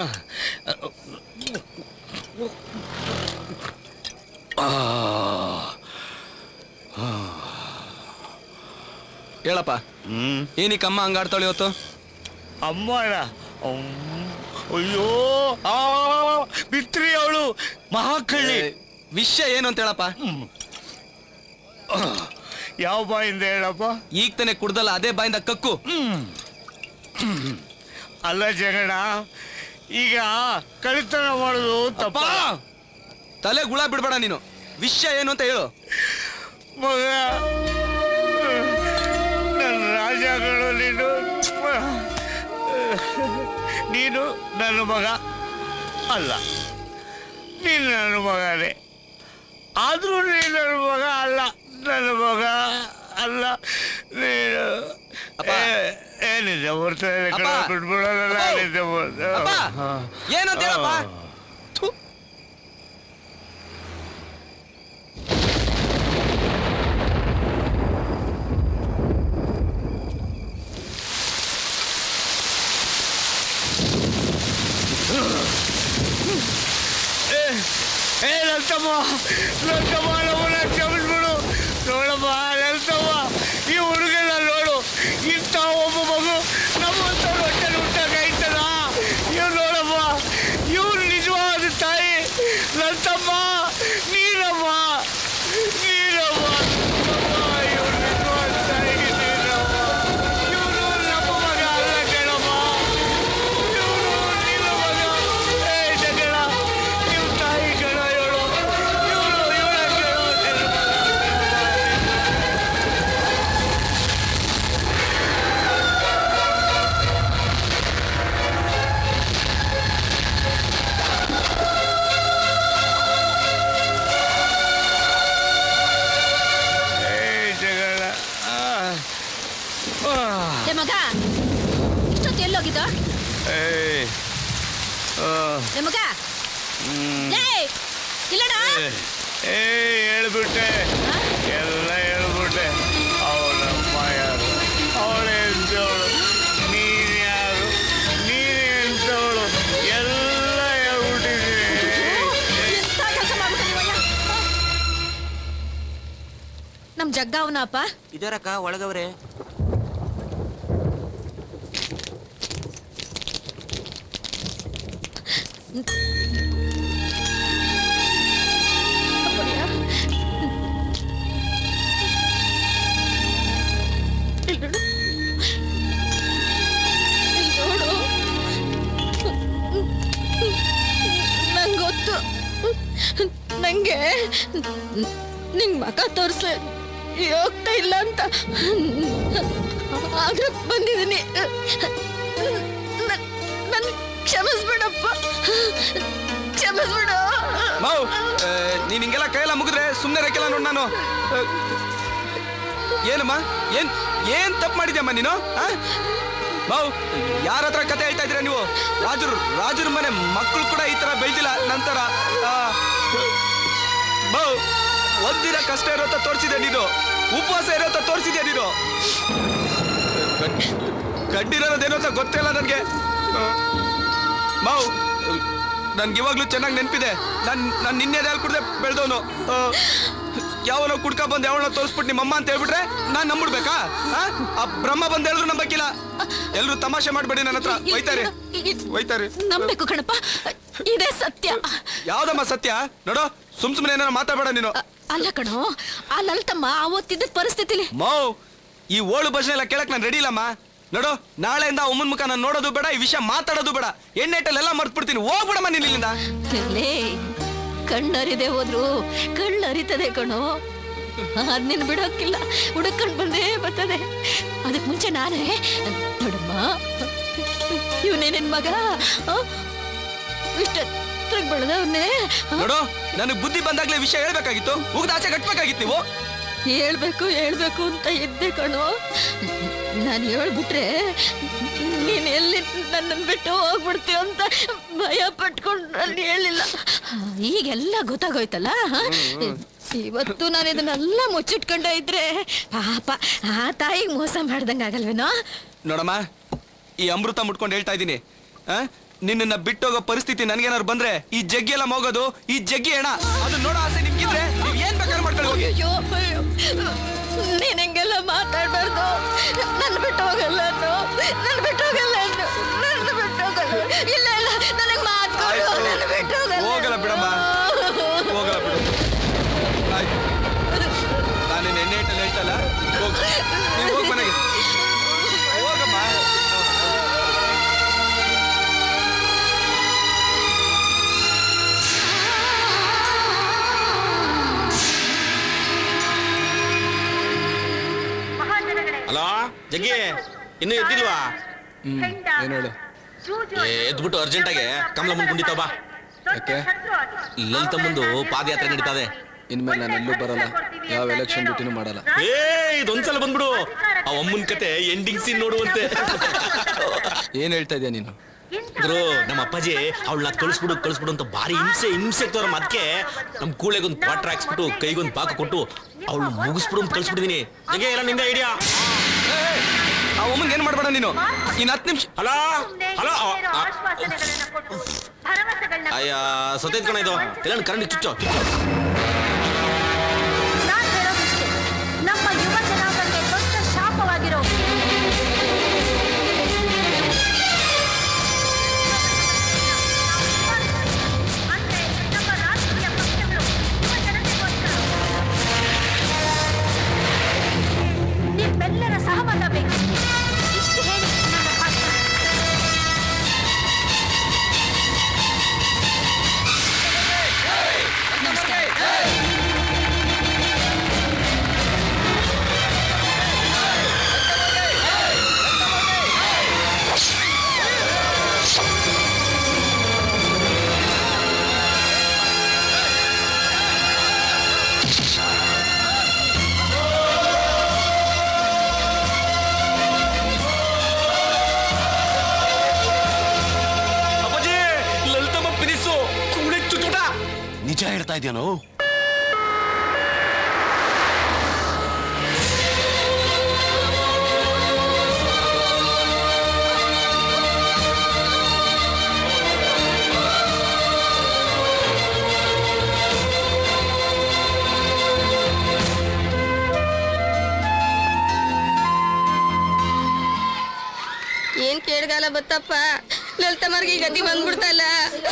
ಹೇಳಪ್ಪ ಏನಕ್ಕೆ ಅಮ್ಮ ಹಂಗಾಡ್ತಾಳೆ ಇವತ್ತು ಅಮ್ಮನ ಅಯ್ಯೋ ಆ, ಬಿತ್ರಿ ಅವಳು ಮಹಾಕಳ್ಳಿ ವಿಷಯ ಏನು ಅಂತ ಹೇಳಪ್ಪ ಯಾವ ಬಾಯಿಂದ ಹೇಳಪ್ಪ ಈಗ ತಾನೆ ಕುಡ್ದಲ್ಲ ಅದೇ ಬಾಯಿಂದ ಕಕ್ಕು ಅಲ್ಲ ಜಗಣ ಈಗ ಕಳಿತನ ಮಾಡೋದು ತಪ್ಪ ತಲೆ ಗುಳ ಬಿಡ್ಬೇಡ ನೀನು ವಿಷಯ ಏನು ಅಂತ ಹೇಳು ಮಗ ನನ್ನ ರಾಜಗಳು ನೀನು ನೀನು ನನ್ನ ಮಗ ಅಲ್ಲ ನೀನು ನನ್ನ ಮಗನೇ ಆದರೂ ನೀನು ನನ್ನ ಮಗ ಅಲ್ಲ ನನ್ನ ಮಗ ಅಲ್ಲ ನೀನು ಏ- ಏನಿದೆ ಬರ್ತಾರೆ ಅಪ್ಪ. ಬಿಟ್ಬಿಡೋದಲ್ಲ ಏನಿದೆ ಅಪ್ಪ, ಏನಂತ ಹೇಳಪ್ಪ ಏ ಲಲಿತಮ್ಮ ಲಲಿತಮ್ಮ ನಮ್ಮನ್ನ ಕ್ಷಮಿಸ್ಬಿಡು ನೋಡಮ್ಮ ಲಲಿತಮ್ಮ ಈ ಹುಡುಗನ ನೋಡು ಇಂಥ ಒಬ್ಬ ಮಗು ನಮ್ಮಂತ ಹೊಟ್ಟೆಲಿ ಹುಟ್ಟಾಗೈತಲ್ಲ ಇವ್ ನೋಡಮ್ಮ ಇವ್ರು ನಿಜವಾದ ತಾಯಿ ಲಲಿತಮ್ಮ ನೀನಮ್ಮ ನೀನಮ್ಮ ಇವ್ರು ನಿಜವಾದ ತಾಯಿ ನೀನಮ್ಮ ಇವ್ರು ನಮ್ಮ ಮಗ ಅಲ್ಲ ಕಣಮ್ಮ ಇವ್ರು ನಿನ್ನ ಮಗ ಏ ಜಗಳ ನೀವು ತಾಯಿ ಕಣ ಇವಳು ಇವಳು ಇವಳ ಕೇಳೋ ಏ ಜಗಳ ಆ. ಆ. ಏ ಮಗ ಇಷ್ಟೊತ್ತು ಎಲ್ಲೋಗಿದ್ದ ಏ ಆ. ಏ ಮಗ ಹ್ಮ್. ಏ ಇಲ್ಲಡ ಏ ಹೇಳ್ಬಿಟ್ಟೆ ಎಲ್ಲ ಹೇಳ್ಬಿಟ್ಟೆ ಅವಳಮ್ಮ ಯಾರು ಅವಳೆ ಎಂತವಳು ನೀನ್ ಯಾರು ನೀನ್ ಎಂತವಳು ಎಲ್ಲ ಹೇಳ್ಬಿಟ್ಟಿದ್ದೀನಿ ಎಂತ ಕೆಲಸ ಮಾಡ್ಬಿಟ್ಟ ನೀವಯ್ಯ ನಮ್ ಜಗ್ಗ ಅವನಪ್ಪ ಇದರಕ್ಕ ಒಳಗವ್ರೆ ನೋಡು ನಂಗೆ ಗೊತ್ತು ನಂಗೆ ನಿಂಗ್ ಮಕ ತೋರ್ಸ ಹೋಗ್ತಾ ಇಲ್ಲ ಅಂತ ಆದ್ರೆ ಬಂದಿದ್ದೀನಿ ನನ್ ಕ್ಷಮಿಸ್ಬಿಡಪ್ಪ ಕ್ಷಮಿಸ್ಬಿಡು ಮೌ ಆ, ನೀನ್ ಹಿಂಗೆಲ್ಲ ಕೈಯೆಲ್ಲ ಮುಗಿದ್ರೆ ಸುಮ್ಮನೆ ರೇಖೆಲ್ಲ ನೋಡ್ ನಾನು ಆ, ಏನಮ್ಮ ಏನ್ ಏನ್ ತಪ್ಪು ಮಾಡಿದ್ಯಮ್ಮ ನೀನು ಆ? ಮೌ ಯಾರ ಹತ್ರ ಕತೆ ಹೇಳ್ತಾ ಇದ್ದೀರಾ ನೀವು ರಾಜರು ರಾಜರ ಮನೆ ಮಕ್ಕಳು ಕೂಡ ಈ ತರ ಬೆಳ್ದಿಲ್ಲ ನಂತರ ಆ, ಮೌ ಒಂದಿನ ಕಷ್ಟ ಇರೋತ ತೋರಿಸಿದೆ ನೀನು ಉಪವಾಸ ಇರೋತ ತೋರಿಸಿದ್ಯಾ ನೀನು ಕಂಡಿರೋದೇನೋ ಅಂತ ಗೊತ್ತಿಲ್ಲ ನನಗೆ ಮಾವು ನನ್ಗೆ ಇವಾಗ್ಲೂ ಚೆನ್ನಾಗಿ ನೆನಪಿದೆ ನಾನು ನಾನು ನಿನ್ನೆ ಹಾಲು ಕುಡ್ದೆ ಬೆಳೆದವನು ಯಾವನೋ ಕುಡ್ಕ ಬಂದು ಯಾವನೋ ತೋರಿಸ್ಬಿಟ್ಟು ನಿಮ್ಮ ಅಮ್ಮ ಅಂತ ಹೇಳ್ಬಿಟ್ರೆ ನಾನು ನಂಬಿಡ್ಬೇಕಾ ಆ? ಆ ಬ್ರಹ್ಮ ಬಂದು ಹೇಳಿದ್ರು ನಂಬಕ್ಕಿಲ್ಲ ಎಲ್ರು ತಮಾಷೆ ಮಾಡ್ಬೇಡಿ ನನ್ನ ಹತ್ರ ಒಯ್ತಾರೆ ಒಯ್ತಾರೆ ನಂಬೇಕು ಕಣಪ್ಪ ಇದೇ ಸತ್ಯ ಯಾವ್ದಮ್ಮ ಸತ್ಯ ನೋಡೋ ಸುಮ್ ಸುಮ್ಮನೆ ಏನಾರ ಮಾತಾಡಬೇಡ ನೀನು ಅಲ್ಲ ಕಣೋ ಆ ಲಲಿತಮ್ಮ ಅವತ್ತಿದ್ದ ಪರಿಸ್ಥಿತಿಲಿ ಮೌ ಈ ಓಳು ಭಜನೆ ಎಲ್ಲ ಕೇಳಕ್ ನಾನು ರೆಡಿ ಇಲ್ಲಮ್ಮ ನೋಡು ನಾಳೆಯಿಂದ ಅಮ್ಮನ ಮುಖ ನಾನು ನೋಡೋದು ಬೇಡ ಈ ವಿಷಯ ಮಾತಾಡೋದು ಬೇಡ ಎಣ್ಣೆಟ್ಟಲ್ಲೆಲ್ಲ ಮರ್ತ್ ಬಿಡ್ತೀನಿ ಹೋಗ್ಬಿಡಮ್ಮ ನೀನ್ ಇಲ್ಲಿಂದ ಲೇ ಕಣ್ಣರಿದೆ ಹೋದ್ರು ಕಳ್ಳರಿತದೆ ಕಣೋ ಅದ್ ನಿನ್ ಬಿಡೋಕ್ಕಿಲ್ಲ ಹುಡುಕೊಂಡ್ ಬಂದೇ ಬರ್ತದೆ ಅದಕ್ ಮುಂಚೆ ನಾನೇ ನೋಡಮ್ಮ ಇವನೇ ನಿನ್ ಮಗ ಆ? ಇಷ್ಟ ಹತ್ರಕ್ ಬೆಳೆದವ್ನೇ ನೋಡು ನನಗ್ ಬುದ್ಧಿ ಬಂದಾಗ್ಲೇ ವಿಷಯ ಹೇಳ್ಬೇಕಾಗಿತ್ತು ಉಗ್ದ ಆಚೆ ಕಟ್ಬೇಕಾಗಿತ್ತು ನೀವು ಹೇಳ್ಬೇಕು ಹೇಳ್ಬೇಕು ಅಂತ ಇದ್ದೆ ಕಣೋ ನಾನು ಹೇಳ್ಬಿಟ್ರೆ ನೀನ್ ಎಲ್ಲಿ ನನ್ನನ್ನು ಬಿಟ್ಟು ಹೋಗ್ಬಿಡ್ತೀಯ ಅಂತ ಭಯ ಪಟ್ಕೊಂಡು ನಾನು ಹೇಳಿಲ್ಲ ಈಗೆಲ್ಲ ಗೊತ್ತಾಗೋಯ್ತಲ್ಲ ಹ? ಇವತ್ತು ನಾನು ಇದನ್ನೆಲ್ಲ ಮುಚ್ಚಿಟ್ಕೊಂಡೆ ಇದ್ರೆ ಪಾಪ ಆ ತಾಯಿಗೆ ಮೋಸ ಮಾಡ್ದಂಗೆ ಆಗಲ್ವೇನೋ ನೋಡಮ್ಮ ಈ ಅಮೃತ ಮುಟ್ಕೊಂಡು ಹೇಳ್ತಾ ಇದ್ದೀನಿ ಆ? ನಿನ್ನನ್ನ ಬಿಟ್ಟೋಗೋ ಪರಿಸ್ಥಿತಿ ನನ್ಗೇನಾದ್ರು ಬಂದ್ರೆ ಈ ಜಗ್ಗಿ ಎಲ್ಲ ಮೋಗೋದು ಈ ಜಗ್ಗಿ ಹೆಣ ಅದು ನೋಡೋ ಆಸೆ ನಿಮ್ಗಿದ್ರೆ ನೀವ್ ಏನ್ ಬೇಕಾದ್ರೂ ಮಾಡ್ಕೊಂಡು ಹೋಗಿ ಅಯ್ಯೋ ಅಯ್ಯೋ. ನೀನ್ ಹಿಂಗೆಲ್ಲ ಮಾತಾಡ್ಬಾರ್ದು ನನ್ನ ಬಿಟ್ಟು ಹೋಗಲ್ಲ ಅನ್ನು ನನ್ನ ಬಿಟ್ಟು ಹೋಗಲ್ಲ ಅನ್ನು ನನ್ನ ಬಿಟ್ಟು ಹೋಗಲ್ಲ ಇಲ್ಲ ಇಲ್ಲ ನನಗೆ ಮಾತು ಕೊಡು ನನ್ನ ಬಿಟ್ಟು ಹೋಗಲ್ಲ ಹೋಗಲ್ಲ ಬಿಡಮ್ಮ ಹೋಗಲ್ಲ ಬಿಡು ಆಯ್ತು ನಾನೇನು ಎಣ್ಣೆ ಇಟ್ಟಲ್ಲಿ ಹೇಳ್ತಲ್ಲ ಹೋಗ್ ನೀವ್ ಹೋಗ್ ಮನೆಗೆ ಹೋಗಮ್ಮ ಹಲೋ ಜಗ್ಗಿ ಇನ್ನೂ ಎದ್ದಿಲ್ವಾ ಏನು ಹೇಳು ಏ, ಎದ್ಬಿಟ್ಟು ಅರ್ಜೆಂಟಾಗೆ ಕಮಲ ಮುಂದೆ ಕುಂಡಿತಾವ ಬಾ ಯಾಕೆ ಲಲಿತ ಮುಂದು ಪಾದಯಾತ್ರೆ ನಡೀತದೆ ಇನ್ಮೇಲೆ ನಾನು ಎಲ್ಲೂ ಬರಲ್ಲ ಯಾವ ಎಲೆಕ್ಷನ್ ಡ್ಯೂಟಿನೂ ಮಾಡಲ್ಲ ಏ ಇದೊಂದ್ಸಲ ಬಂದ್ಬಿಡು ಆ ಅಮ್ಮನ್ ಕತೆ ಎಂಡಿಂಗ್ ಸೀನ್ ನೋಡುವಂತೆ ಏನ್ ಹೇಳ್ತಾ ಇದೀಯ ನೀನು ಗುರು ನಮ್ಮ ಅಪ್ಪಾಜಿ ಅವಳನ್ನ ಕಳಿಸ್ಬಿಡು ಕಳಿಸ್ಬಿಡು ಅಂತ ಭಾರಿ ಹಿಂಸೆ ಹಿಂಸೆ ತೋರ ಅದಕ್ಕೆ ನಮ್ ಕೂಳೆಗೊಂದು ಕ್ವಾಟ್ರ್ ಹಾಕ್ಸ್ಬಿಟ್ಟು ಕೈಗೊಂದು ಪಾಕ ಕೊಟ್ಟು ಅವಳು ಮುಗಿಸ್ಬಿಡು ಅಂತ ಕಳಿಸ್ಬಿಟ್ಟಿದೀನಿ ಹಂಗೆ ಎಲ್ಲ ನಿಂದ ಐಡಿಯಾ ಆ ಅಮ್ಮನ್ ಏನ್ ಮಾಡ್ಬೇಡ ನೀನು ಇನ್ ಹತ್ತು ನಿಮಿಷ ಹಲೋ ಹಲೋ ಅಯ್ಯ ಸತೈತ್ ಕಣ ಇದು ಎಲ್ಲ ಕರೆಂಟ್ ಚುಚ್ಚೋ ನಾನ್ ಹೇಳೋದಿಷ್ಟೇ ನಮ್ಮ ಯುವ ಜನಾಂಗಕ್ಕೆ ದೊಡ್ಡ ಶಾಪವಾಗಿರೋ ಅಂದ್ರೆ ನಮ್ಮ ರಾಷ್ಟ್ರೀಯ ಪಕ್ಷಗಳು ಯುವ ಜನತೆಗೋಸ್ಕರ ನಿಮ್ಮೆಲ್ಲರ ಸಹಮತ ಬೇಕು ಇಷ್ಟು ಹೇಳಿ ನನ್ನ ಭಾಷಣ ಅಪ್ಪಾಜಿ ಲಲಿತಮ್ಮ ಪಿನಿಸು ಕೂಳೆ ಚುಚ್ಚುಟ ನಿಜ ಹೇಳ್ತಾ ಇದೆಯೇನೋ ಏನ್ ಕೇಳ್ಗಾಲ ಬತ್ತಪ್ಪ ಲಲಿತಮ್ಮರ್ಗೆ ಈ ಗತಿ ಬಂದ್ಬಿಡ್ತಲ್ಲ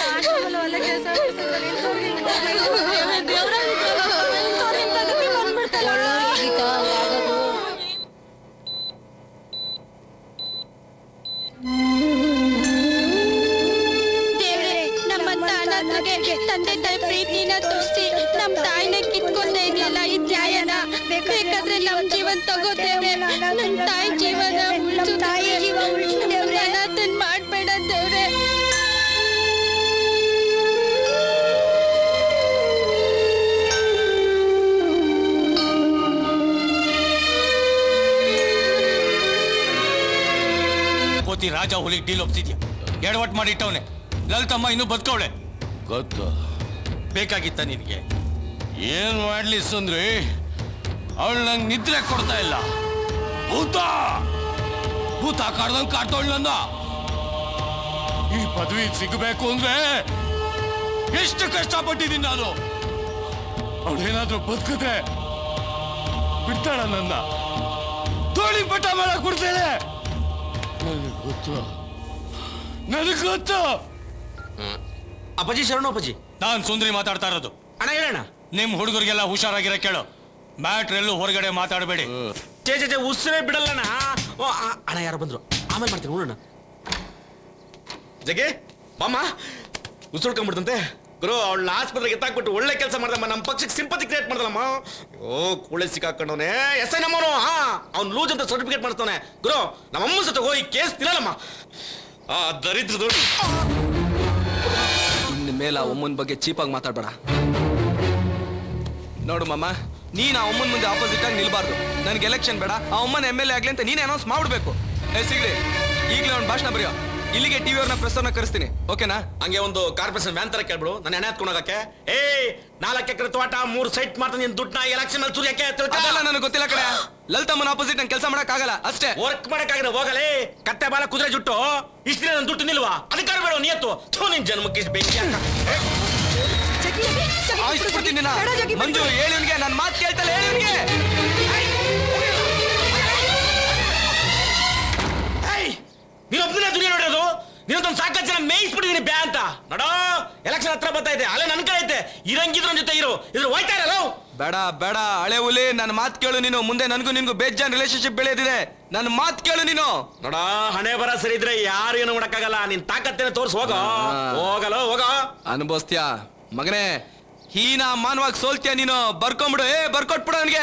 ದೇವ್ರೆ ನಮ್ಮಂತ ಅನಾಥರಿಗೆ ತಂದೆ ತಾಯಿ ಪ್ರೀತಿನ ತೋರಿಸಿ ನಮ್ ತಾಯಿನ ಕಿತ್ಕೊಂಡೇ ಇದೆಯಲ್ಲ ಈ ನ್ಯಾಯನ ಬೇಕಾದ್ರೆ ನಮ್ ಜೀವನ್ ತಗೋತೇವೆ ನಮ್ ತಾಯಿ ಜೀವನ ಉಳಿಸು ತಾಯಿ ಜೀವ ಉಳಿಸು ದೇವ್ರೆ ಅನಾಥನ್ ಮಾಡ್ಬೇಡ ದೇವ್ರೆ ಕೋತಿ ರಾಜ ಹುಲಿಗೆ ಡೀಲ್ ಒಪ್ಸಿದ್ಯಾ ಎಡವಟ್ ಮಾಡಿಟ್ಟವನೆ ಲಲಿತಮ್ಮ ಇನ್ನೂ ಬದುಕವಳೆ ಗೊತ್ತು ಬೇಕಾಗಿತ್ತ ನಿನಗೆ ಏನ್ ಮಾಡ್ಲಿ ಸುಂದ್ರಿ ಅವಳು ನಂಗೆ ನಿದ್ರೆ ಕೊಡ್ತಾ ಇಲ್ಲ ಭೂತ ಭೂತ ಕಾಡ್ದಂಗ್ ಕಾಡ್ತವಳು ನನ್ನ ಈ ಪದವಿ ಸಿಗಬೇಕು ಅಂದ್ರೆ ಎಷ್ಟು ಕಷ್ಟಪಟ್ಟಿದ್ದೀನಿ ನಾನು ಅವಳೇನಾದ್ರೂ ಬದುಕಿದ್ರೆ ಬಿಡ್ತಾಳ ನನ್ನ ತೋಳಿ ಪಟ್ಟ ಮಾಡಕ್ ಕೊಡ್ತಾಳೆ ನನಗೆ ಗೊತ್ತು ನನಗೆ ಗೊತ್ತು ಅಪ್ಪಾಜಿ ಶರಣು ಅಪ್ಪಾಜಿ ನಾನ್ ಸುಂದ್ರಿ ಮಾತಾಡ್ತಾ ಇರೋದು ಅಣ್ಣ ಹೇಳಣ್ಣ ನಿಮ್ ಹುಡುಗರಿಗೆಲ್ಲ ಹುಷಾರಾಗಿರ ಕೇಳು ಮ್ಯಾಟ್ರ್ ಎಲ್ಲೂ ಹೊರಗಡೆ ಮಾತಾಡಬೇಡಿ ಚೇ ಚೇ ಚೇ ಉಸಿರೇ ಬಿಡಲ್ಲಣ್ಣ ಓ, ಆ, ಅಣ್ಣ ಯಾರು ಬಂದ್ರು ಆಮೇಲೆ ಮಾಡ್ತೀನಿ ನೋಡೋಣ ಜಗೆ ಮಾಮ ಉಸಿಳ್ಕೊಂಡ್ಬಿಡ್ತಂತೆ ಗುರು ಅವಳನ್ನ ಆಸ್ಪತ್ರೆಗೆ ಎತ್ತಾಕ್ಬಿಟ್ಟು ಒಳ್ಳೆ ಕೆಲಸ ಮಾಡ್ದಮ್ಮ ನಮ್ಮ ಪಕ್ಷಕ್ಕೆ ಸಿಂಪತಿ ಕ್ರಿಯೇಟ್ ಮಾಡ್ದಲ್ಲಮ್ಮ ಓ ಕೂಳೆ ಸಿಕ್ಕಾಕೊಂಡವನೆ ಎಸ್ ಐ ನಮ್ಮವನು ಹಾ ಅವ್ನು ಲೂಜ್ ಅಂತ ಸರ್ಟಿಫಿಕೇಟ್ ಮಾಡ್ತಾನೆ ಗುರು ನಮ್ಮ ಅಮ್ಮ ಸತ ಹೋಗಿ ಕೇಸ್ ತಿನ್ನಲ್ಲಮ್ಮ ಆ ದರಿದ್ರದು ಇನ್ನು ಮೇಲೆ ಆ ಅಮ್ಮನ ಬಗ್ಗೆ ಚೀಪಾಗಿ ಮಾತಾಡ್ಬೇಡ ನೋಡು ಮಮ್ಮ ನೀನ್ ಆ ಅಮ್ಮನ ಮುಂದೆ ಆಪೋಸಿಟ್ ಆಗಿ ನಿಲ್ಬಾರ್ದು ನನ್ಗೆ ಎಲೆಕ್ಷನ್ ಬೇಡ ಆ ಅಮ್ಮನ ಎಮ್ ಎಲ್ ಎ ಆಗ್ಲಿ ಅಂತ ನೀನ್ ಅನೌನ್ಸ್ ಮಾಡ್ಬಿಡ್ಬೇಕು ಏ ಸಿಗ್ಲಿ ಈಗಲೇ ಒಂದು ಭಾಷಣ ಬರೆಯೋ ಇಲ್ಲಿಗೆ ಟಿವಿ ಅವ್ರನ್ನ ಪ್ರೆಸ್ಸವ್ರನ್ನ ಕರೆಸ್ತೀನಿ ಓಕೆನಾ ಹಂಗೆ ಒಂದು ಕಾರ್ಪೊರೇಷನ್ ವ್ಯಾನ್ ತರ ಕೇಳ್ಬಿಡು ನಾನು ಎಣ್ಣೆ ಹತ್ಕೊಂಡೋಗಕ್ಕೆ ಏ ನಾಲ್ಕು ಎಕರೆ ತೋಟ ಮೂರು ಸೈಟ್ ಮಾಡ್ತಾನೆ ನಿನ್ ದುಡ್ಡನ್ನ ಎಲೆಕ್ಷನ್ ಮೇಲೆ ಸುರಿಯಕ್ಕೆ ಅದೆಲ್ಲ ನನಗೆ ಗೊತ್ತಿಲ್ಲ ಕಡೆ ಲಲಿತಮ್ಮನ ಆಪೋಸಿಟ್ ನಂಗೆ ಕೆಲಸ ಮಾಡಕ್ ಆಗಲ್ಲ ಅಷ್ಟೇ ವರ್ಕ್ ಮಾಡಕ್ಕಾಗಿರೋ ಹೋಗಲೇ ಕತ್ತೆ ಬಾಲ ಕುದುರೆ ಜುಟ್ಟು ಇಷ್ಟ ದಿನ ನನ್ ದುಡ್ಡು ನಿಲ್ವಾ ಅದಕ್ಕಾರ ಬೇಡ ನಿಯತ್ತು ಥೂ ನಿನ್ ಜನ್ಮಕ್ಕೆ ಇಷ್ಟ್ ಬೆಂಕಿ ಹಾಕ. ಆಯ್ಸ್ಬಿಡ್ತೀನಿ ನಿನ್ನ ಮಂಜು ಹೇಳಿವ್ನಿಗೆ ನನ್ನ ಮಾತು ಕೇಳ್ತಲ್ಲ ಹೇಳಿವ್ನಿಗೆ ಏಯ್ ನೀನ್ ಒಬ್ಬನೇ ದುನಿಯಾ ನೋಡಿರೋದು ನೀನೊಂದು ಸಾಕಷ್ಟು ಜನ ಮೇಯಿಸ್ಬಿಟ್ಟಿದೀನಿ ಬ್ಯಾ ಅಂತ ನೋಡೋ ಎಲೆಕ್ಷನ್ ಹತ್ರ ಬರ್ತಾ ಇದೆ ಅಲ್ಲೇ ನನ್ ಕಡೆ ಐತೆ ಇರಂಗಿದ್ರ ನನ್ ಜೊತೆ ಇರು ಇದ್ರ ಹೋಯ್ತಾ ಇರಲ್ಲ ಬೇಡ ಬೇಡ ಹಳೆ ಹುಲಿ ನನ್ನ ಮಾತು ಕೇಳು ನೀನು ಮುಂದೆ ನನಗೂ ನಿನ್ಗೂ ಬೇಜಾನ್ ರಿಲೇಶನ್ಶಿಪ್ ಬೆಳೆಯೋದಿದೆ ನನ್ನ ಮಾತು ಕೇಳು ನೀನು ನೋಡ ಹಣೆ ಬರ ಸರಿ ಇದ್ರೆ ಯಾರು ಏನು ಮಾಡಕ್ಕಾಗಲ್ಲ ನಿನ್ ತಾಕತ್ತೇನೆ ತೋರ್ಸ್ ಹೋಗೋ ಹೋಗಲ್ಲ ಹೋಗೋ ಅನುಭವಿಸ್ತೀಯ ಮಗನೇ ಹೀನ ಮಾನವಾಗಿ ಸೋಲ್ತೀಯ ನೀನು ಬರ್ಕೊಂಬಿಡು ಏ ಬರ್ಕೊಟ್ಬಿಡು ಅವನಿಗೆ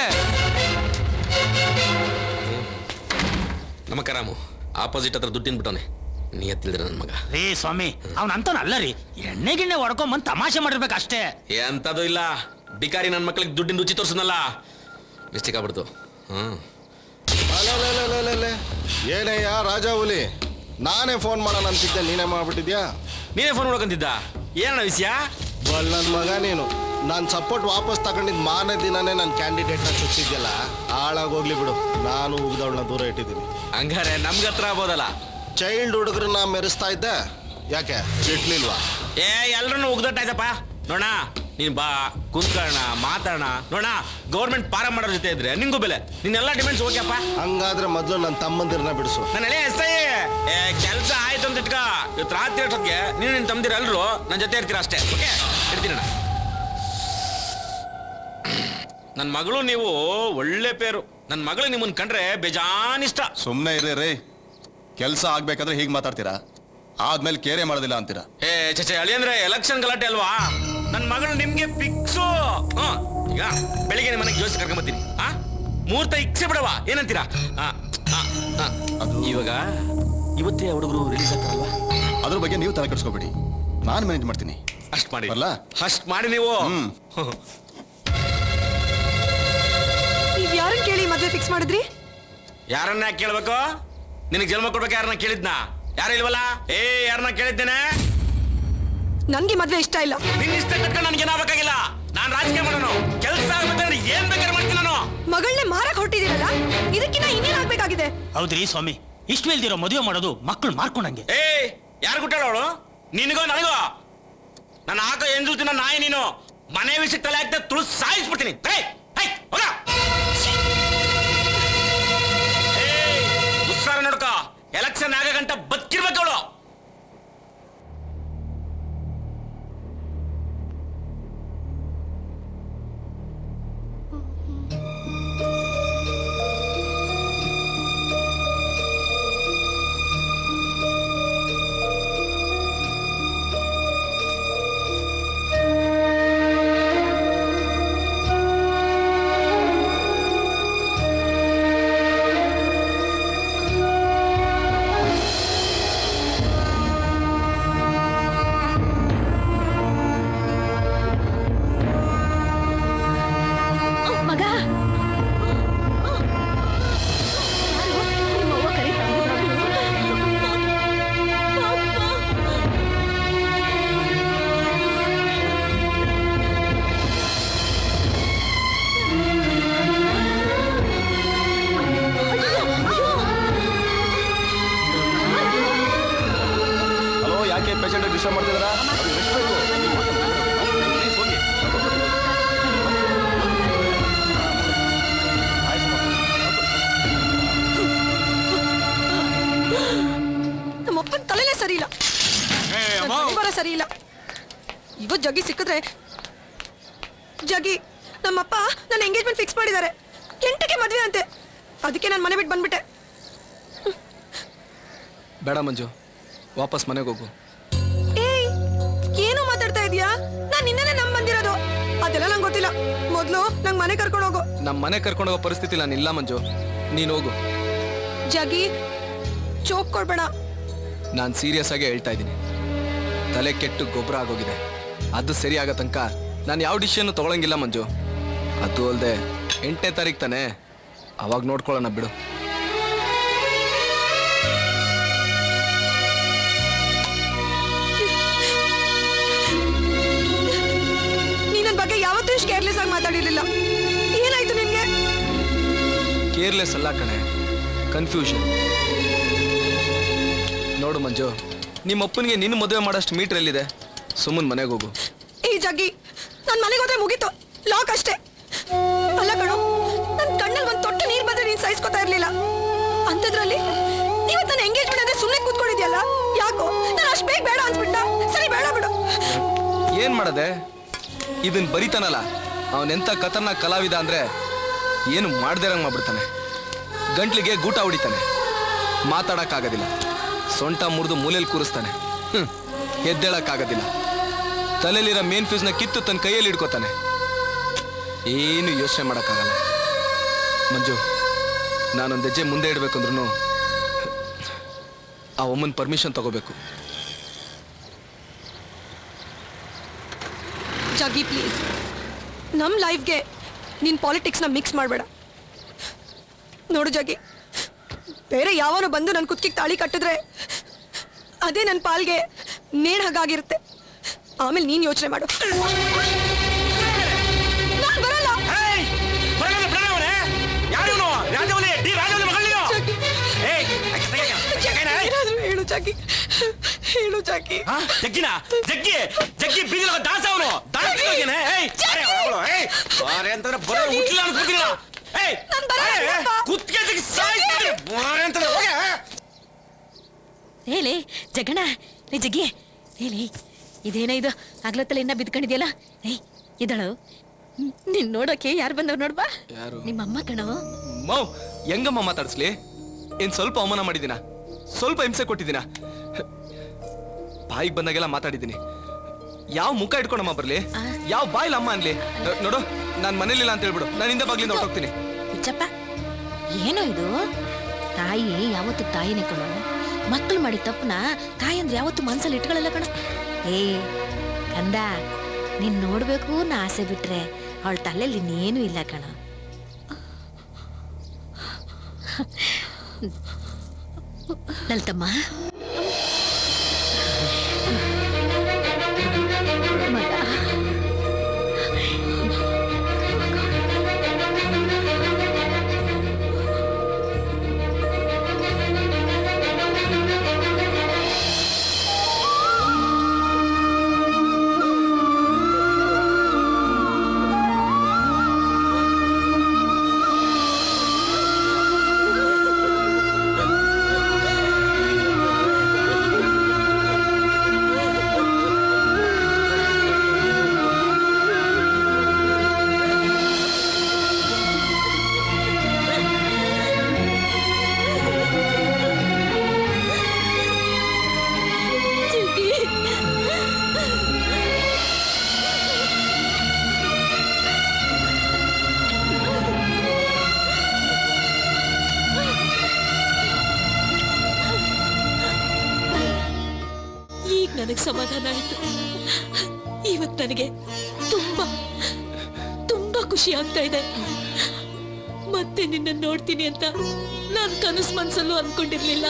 ನಮಕ ರಾಮು ಆಪೋಸಿಟ್ ಹತ್ರ ದುಡ್ಡಿನ ಬಿಟ್ಟವನೆ ನೀ ಎತ್ತಿಲ್ದಿರ ನನ್ನ ಮಗ ರೀ ಸ್ವಾಮಿ ಅವ್ನ ಅಂತವನ್ ಅಲ್ಲ ರೀ ಎಣ್ಣೆ ಗಿಣ್ಣೆ ಹೊಡ್ಕೊಂಬಂದ್ ತಮಾಷೆ ಮಾಡಿರ್ಬೇಕು ಅಷ್ಟೇ ಎಂತದು ಇಲ್ಲ ಬಿಕಾರಿ ನನ್ನ ಮಕ್ಳಿಗೆ ದುಡ್ಡಿನ ರುಚಿ ತೋರ್ಸನಲ್ಲ ಮಿಸ್ಟೇಕ್ ಆಗ್ಬಿಡ್ತು ಹ್ಮ್ ಅಲಲಲಲಲಲೆ. ಏನಯ್ಯ ರಾಜ ಹುಲಿ ನಾನೇ ಫೋನ್ ಮಾಡೋಣ ಅಂತಿದ್ದೆ ನೀನೇ ಮಾಡ್ಬಿಟ್ಟಿದ್ಯಾ ನೀನೇ ಫೋನ್ ಮಾಡ್ಕೊಂತಿದ್ದ ಏನಣ್ಣ ವಿಷಯ ಬಲ್ ನನ್ನ ಮಗ ನೀನು ನಾನು ಸಪೋರ್ಟ್ ವಾಪಸ್ ತಗೊಂಡಿದ್ ಮಾರನೇ ದಿನನೇ ನನ್ನ ಕ್ಯಾಂಡಿಡೇಟ್ನ ಚುಚ್ಚಿದ್ಯಲ್ಲ ಹಾಳಾಗೋಗ್ಲಿ ಬಿಡು ನಾನು ಉಗ್ದವಳನ್ನ ದೂರ ಇಟ್ಟಿದ್ದೀನಿ ಹಂಗಾರೆ ನಮ್ಗೆ ಹತ್ರ ಆಗ್ಬೋದಲ್ಲ ಚೈಲ್ಡ್ ಹುಡುಗರನ್ನ ಮೆರೆಸ್ತಾ ಇದ್ದೆ ಯಾಕೆ ಇಟ್ಲಿಲ್ವಾ ಏ ಎಲ್ರನ್ನೂ ಉಗ್ದಟ್ಟಾಯ್ತಪ್ಪ ನೋಡ ನೀನ್ ಬಾ ಕುಂತ್ಕೊಳ್ಳೋಣ ಮಾತಾಡೋಣ ನೋಡ ಗೌರ್ಮೆಂಟ್ ಪಾರ ಮಾಡೋರ್ ಜೊತೆ ಇದ್ರೆ ನಿಂಗೂ ಬೆಲೆ ನಿನ್ನೆಲ್ಲ ಡಿಮೆಂಡ್ಸ್ ಓಕೆಪ್ಪ ಹಂಗಾದ್ರೆ ಮೊದಲು ನನ್ನ ತಮ್ಮಂದಿರನ್ನ ಬಿಡಿಸು ನನ್ನ ಹಳೆ ಎಸ್ ಐ ಏ ಕೆಲಸ ಆಯ್ತು ಅಂತ ಇಟ್ಕ ಇವತ್ತು ರಾತ್ರಿ ಅಷ್ಟೊತ್ತಿಗೆ ನೀವು ನಿನ್ ತಮ್ದಿರ ಎಲ್ರು ನನ್ನ ಜೊತೆ ಇರ್ತೀರ ಅಷ್ಟೇ ಓಕೆ ಇರ್ತೀನಿ ನನ್ನ ಮಗಳು ನೀವು ಒಳ್ಳೆ ಪೇರು ನನ್ನ ಮಗಳು ನಿಮ್ಮನ್ನ ಕಂಡ್ರೆ ಬೇಜಾನ್ ಇಷ್ಟ ಸುಮ್ಮನೆ ಇರ್ರಿ ರೀ ಕೆಲಸ ಆಗ್ಬೇಕಾದ್ರೆ ಹೀಗೆ ಮಾತಾಡ್ತೀರಾ ಆದ್ಮೇಲೆ ಕೇರೆ ಮಾಡೋದಿಲ್ಲ ಅಂತೀರಾ ಏ ಚಚೆ ಅಳಿ ಅಂದ್ರೆ ಎಲೆಕ್ಷನ್ ಗಲಾಟೆ ಅಲ್ವಾ ನನ್ನ ಮಗಳು ನಿಮ್ಗೆ ಫಿಕ್ಸು ಈಗ ಬೆಳಿಗ್ಗೆ ನಿಮ್ಮ ಮನೆಗೆ ಜೋಸಿ ಕರ್ಕೊಂಬತ್ತೀನಿ ಆ ಮುಹೂರ್ತ ಇಕ್ಸೆ ಬಿಡವಾ ಏನಂತೀರಾ ಆ, ಆ, ಆ. ಇವಾಗ ಇವತ್ತೇ ಹುಡುಗರು ರಿಲೀಸ್ ಆಗ್ತಾರಲ್ವಾ ಅದ್ರ ಬಗ್ಗೆ ನೀವು ತಲೆ ಕೆಡಿಸ್ಕೋಬೇಡಿ ನಾನು ಮ್ಯಾನೇಜ್ ಮಾಡ್ತೀನಿ ಅಷ್ಟ್ ಮಾಡಿ ಅಲ್ಲ ಅಷ್ಟ್ ಮಾಡಿ ನೀವು ನೀವ್ ಯಾರನ್ನ ಕೇಳಿ ಮದ್ವೆ ಫಿಕ್ಸ್ ಮಾಡಿದ್ರಿ ಯಾರನ್ನ ಯಾಕ್ ಕೇಳ್ಬೇಕು ನಿನಗೆ ಜನ್ಮ ಕೊಡ್ಬೇಕು ಯಾರನ್ನ ಕೇಳಿದ್ನಾ ಯಾರು ಇಲ್ವಲ್ಲ ಏ ಯಾರನ್ನ ಕೇಳಿದ್ದೇನೆ ನನ್ಗೆ ಮದ್ವೆ ಇಷ್ಟ ಇಲ್ಲ ನಿನ್ನ ಇಷ್ಟ ಕಟ್ಕೊಂಡು ನನಗೆ ಏನಾಗಬೇಕಾಗಿಲ್ಲ ನಾನು ರಾಜಕೀಯ ಮಾಡೋನು ಕೆಲಸ ಆಗ್ಬೇಕಂದ್ರೆ ಏನ್ ಬೇಕಾದ್ರೆ ಮಾಡ್ತೀನಿ ನಾನು ಮಗಳನ್ನೇ ಮಾರಕ್ ಹೊಟ್ಟಿದ್ದೀರಲ್ಲ ಇದಕ್ಕಿನ್ನ ಇನ್ನೇನ್ ಆಗ್ಬೇಕಾಗಿದೆ ಹೌದ್ರಿ ಸ್ವಾಮಿ ಇಷ್ಟು ಇಲ್ದಿರೋ ಮದುವೆ ಮಾಡೋದು ಮಕ್ಕಳು ಮಾರ್ಕೊಂಡಂಗೆ ಏ ಯಾರು ಗುಟ್ಟಾಳ ಅವಳು ನಿನಗೋ ನನಗೋ ನಾನು ಹಾಕೋ ಎಂಜುತ್ತಿನ ನಾಯಿ ನೀನು ಮನೆ ವಿಷಯಕ್ಕೆ ತಲೆ ಹಾಕ್ತಾ ತುಳು ಸಾಯಿಸ್ಬಿಡ್ತೀನಿ ಏಯ್, ಏಯ್, ಹೋಗ. ಏಯ್, ಉತ್ಸಾಹ ನೋಡ್ಕೋ ಎಲೆಕ್ಷನ್ ಆಗ ಗಂಟ ಬದುಕಿರ್ಬೇಕು ಅವಳು ಪೇಷಂಟ್ ಡಿಸ್ಟರ್ಬ್ ಮಾಡ್ತಿದಾರಾ ಅವ್ರಿಗೆ rest ಬೇಕು. Please ಹೋಗಿ. ನಮ್ಮಪ್ಪನ ತಲೆನೇ ಸರಿ ಇಲ್ಲ ನನ್ ಮನೆ ಬರೋ ಸರಿ ಇಲ್ಲ ಇವತ್ತು ಜಗ್ಗಿ ಸಿಕ್ಕಿದ್ರೆ ಜಗ್ಗಿ ನಮ್ಮಪ್ಪ ನನ್ನ ಎಂಗೇಜ್ಮೆಂಟ್ ಫಿಕ್ಸ್ ಮಾಡಿದ್ದಾರೆ ಎಂಟಕ್ಕೆ ಮದ್ವೆ ಅಂತೆ ಅದಕ್ಕೆ ನಾನು ಮನೆ ಬಿಟ್ಟು ಬಂದ್ಬಿಟ್ಟೆ ಬೇಡ ಮಂಜು ವಾಪಸ್ ಮನೆಗೆ ಹೋಗು ಏಯ್ ಏನು ಮಾತಾಡ್ತಾ ಇದೀಯಾ ನಾನು ನಿನ್ನೆ ನಮ್ ಬಂದಿರೋದು ಅದೆಲ್ಲ ನಂಗೆ ಗೊತ್ತಿಲ್ಲ ಮೊದಲು ನಂಗೆ ಮನೆ ಕರ್ಕೊಂಡು ಹೋಗು ನಮ್ಮ ಮನೆ ಕರ್ಕೊಂಡು ಹೋಗೋ ಪರಿಸ್ಥಿತಿ ನಾನು ಇಲ್ಲ ಮಂಜು ನೀನು ಹೋಗು ಜಗಿ ಚೋಕ್ ಕೊಡ್ಬೇಡ ನಾನು ಸೀರಿಯಸ್ ಆಗಿ ಹೇಳ್ತಾ ಇದ್ದೀನಿ ತಲೆ ಕೆಟ್ಟು ಗೊಬ್ಬರ ಆಗೋಗಿದೆ ಅದು ಸರಿ ಆಗೋ ತನಕ ನಾನು ಯಾವ ಡಿಸಿಷನ್ ತಗೊಳಂಗಿಲ್ಲ ಮಂಜು ಅದು ಅಲ್ಲದೆ ಎಂಟನೇ ತಾರೀಕು ತಾನೇ ಅವಾಗ ನೋಡ್ಕೊಳ್ಳೋಣ ಬಿಡು ನೀ ನನ್ನ ಬಗ್ಗೆ ಯಾವತ್ತೂ ಇಷ್ಟು ಕೇರ್ಲೆಸ್ ಆಗಿ ಮಾತಾಡಿರ್ಲಿಲ್ಲ ಏನಾಯ್ತು ನಿನ್ಗೆ ಕೇರ್ಲೆಸ್ ಅಲ್ಲ ಕಣೆ ಕನ್ಫ್ಯೂಷನ್ ನೋಡು ಮಂಜು ನಿಮ್ಮ ಅಪ್ಪನಿಗೆ ನಿನ್ನ ಮದುವೆ ಮಾಡೋಷ್ಟು ಮೀಟ್ರ್ ಎಲ್ಲಿದೆ ಸುಮ್ಮನೆ ಮನೆಗೆ ಹೋಗು ಈ ಜಗ್ಗಿ ನನ್ನ ಮನೆಗೆ ಹೋದ್ರೆ ಮುಗೀತು ಲಾಕ್ ಅಷ್ಟೇ ಅಲ್ಲ ಕಣು ನನ್ನ ಕಣ್ಣಲ್ಲಿ ಒಂದು ತೊಟ್ಟು ನೀರು ಬಂದ್ರೆ ನೀನು ಸಹಿಸ್ಕೊತಾ ಇರ್ಲಿಲ್ಲ ಅಂಥದ್ರಲ್ಲಿ ಇವತ್ತು ನನ್ನ ಎಂಗೇಜ್ಮೆಂಟ್ ಅಂದ್ರೆ ಸುಮ್ಮನೆ ಕೂತ್ಕೊಂಡಿದ್ಯಲ್ಲ ಯಾಕೋ ನಾನು ಅಷ್ಟು ಬೇಗ ಬೇಡ ಅನ್ಸ್ಬಿಟ್ಟ ಸರಿ ಬೇಡ ಬಿಡು ಏನ್ ಮಾಡದೆ ಇದನ್ ಬರಿತಾನಲ್ಲ ಅವನೆಂತ ಖತರ್ನಾಕ್ ಕಲಾವಿದ ಅಂದ್ರೆ ಏನು ಮಾಡ್ದಿರಂಗ್ ಮಾಡ್ಬಿಡ್ತಾನೆ ಗಂಟ್ಲಿಗೆ ಗೂಟ ಹೊಡಿತಾನೆ ಮಾತಾಡಕ್ಕಾಗೋದಿಲ್ಲ ಸೊಂಟ ಮುರಿದು ಮೂಲೆಯಲ್ಲಿ ಕೂರಿಸ್ತಾನೆ ಹ್ಮ್ ಎದ್ದೇಳಕ್ಕಾಗೋದಿಲ್ಲ ತಲೆಯಲ್ಲಿರೋ ಮೇನ್ ಫ್ಯೂಸ್ನ ಕಿತ್ತು ತನ್ನ ಕೈಯಲ್ಲಿ ಹಿಡ್ಕೋತಾನೆ ಏನು ಯೋಚನೆ ಮಾಡೋಕ್ಕಾಗಲ್ಲ ಮಂಜು ನಾನೊಂದು ಹೆಜ್ಜೆ ಮುಂದೆ ಇಡ್ಬೇಕಂದ್ರೂ ಆ ಒಮ್ಮನ ಪರ್ಮಿಷನ್ ತಗೋಬೇಕು ಜಗ್ಗಿ ಪ್ಲೀಸ್ ನಮ್ಮ ಲೈಫ್ಗೆ ನೀನು ಪಾಲಿಟಿಕ್ಸ್ನ ಮಿಕ್ಸ್ ಮಾಡಬೇಡ ನೋಡು ಜಗ್ಗಿ ಬೇರೆ ಯಾವನು ಬಂದು ನನ್ನ ಕುತ್ತಿಗೆ ತಾಳಿ ಕಟ್ಟಿದ್ರೆ ಅದೇ ನನ್ನ ಪಾಲ್ಗೆ ನೇಣ್ ಹಾಗಾಗಿರುತ್ತೆ ಆಮೇಲೆ ನೀನು ಯೋಚನೆ ಮಾಡು ನಾನ್ ಬರಲ್ಲ ರಾಜವಲಿ ಡಿ ರಾಜವಲಿ ಮಗಳು ನೀನು ಏಯ್ ಏನಾದ್ರೂ ಹೇಳು ಜಗ್ಗಿ ಹೇಳು ಜಗ್ಗಿ ಜಗ್ಗಿನ ಜಗ್ಗಿ ಜಗ್ಗಿ ಬೀದಿಲ ದಾಸ ಅವನು ದಾಸ ಹೋಗ್ಯಾನೆ ಏಯ್ ಅರೆ ಅವಳು ಏಯ್ ಬಾರೆ ಅಂತಂದ್ರೆ ಬರೋ ಹುಟ್ಟಿಲ್ಲ ಅನ್ಸ್ಬಿಟ್ಟಿಲ್ಲ ಏಯ್ ಕುತ್ತಿಗೆ ಜಗ್ಗಿ ಸಾಯ್ತೀನಿ ಬಾರೆ ಅಂತಂದ್ರೆ ಹೋಗೆ ಹೇಳಿ ಜಗಣ ಲೇ ಜಗ್ಗಿ ಹೇಳಿ ಇದೇನ ಇದು ಆಗ್ಲತ್ತಲ್ಲ ಇನ್ನ ಬಿದ್ಕೊಂಡಿದ್ಯಲ್ಲ ಏಯ್ ಇದಳು ನಿನ್ ನೋಡೋಕೆ ಯಾರು ಬಂದವ್ ನೋಡ್ಬಾ ಯಾರು ನಿಮ್ಮ ಅಮ್ಮ ಕಣೋ ಮೌ ಹೆಂಗಮ್ಮ ಮಾತಾಡ್ಸ್ಲಿ ಏನ್ ಸ್ವಲ್ಪ ಅವಮಾನ ಮಾಡಿದಿನ ಸ್ವಲ್ಪ ಹಿಂಸೆ ಕೊಟ್ಟಿದ್ದೀನ ಬಾಯಿಗೆ ಬಂದಾಗೆಲ್ಲ ಮಾತಾಡಿದ್ದೀನಿ ಯಾವ ಮುಖ ಇಟ್ಕೊಂಡಮ್ಮ ಬರ್ಲಿ ಯಾವ ಬಾಯಿಲ್ ಅಮ್ಮ ಅನ್ಲಿ ನೋ- ನೋಡು ನಾನ್ ಮನೇಲಿಲ್ಲ ಅಂತ ಹೇಳ್ಬಿಡು ನಾನು ಹಿಂದೆ ಬಾಗ್ಲಿಂದ ಹೊರಟೋಗ್ತೀನಿ ಹುಚ್ಚಪ್ಪ ಏನೋ ಇದು ತಾಯಿ ಯಾವತ್ತು ತಾಯಿನೇ ಕಣೋ ಮಕ್ಕಳು ಮಾಡಿ ತಪ್ಪನ ತಾಯಿ ಅಂದ್ರೆ ಯಾವತ್ತು ಮನ್ಸಲ್ಲಿ ಇಟ್ಕೊಳ್ಳಲ್ಲ ಕಣ ಏ ಕಂದ ನೀನ್ ನೋಡ್ಬೇಕು ನಾ ಆಸೆ ಬಿಟ್ರೆ ಅವಳ ತಲೆಯಲ್ಲಿ ಇನ್ನೇನು ಇಲ್ಲ ಕಣ ಲಲಿತಮ್ಮ ಮಗ ಈಗ ನನಗೆ ಸಮಾಧಾನ ಆಯ್ತು ಇವತ್ತು ನನಗೆ ತುಂಬಾ ತುಂಬಾ ಖುಷಿ ಆಗ್ತಾ ಇದೆ ಮತ್ತೆ ನಿನ್ನ ನೋಡ್ತೀನಿ ಅಂತ ನಾನು ಕನಸು ಮನ್ಸಲ್ಲೂ ಅನ್ಕೊಂಡಿರ್ಲಿಲ್ಲ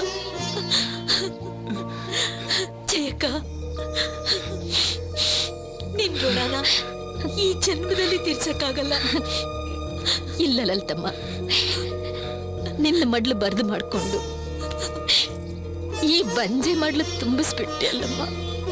ಜಯಕ್ಕ ನಿನ್ ಋಣನ ಈ ಜನ್ಮದಲ್ಲಿ ತೀರ್ಸಕ್ಕಾಗಲ್ಲ ಇಲ್ಲ ಲಲಿತಮ್ಮ ನಿನ್ನ ಮಡ್ಲು ಬರೆದು ಮಾಡ್ಕೊಂಡು ಈ ಬಂಜೆ ಮಾಡ್ಲು ತುಂಬಿಸ್ಬಿಟ್ಟೆ ಅಲ್ಲಮ್ಮ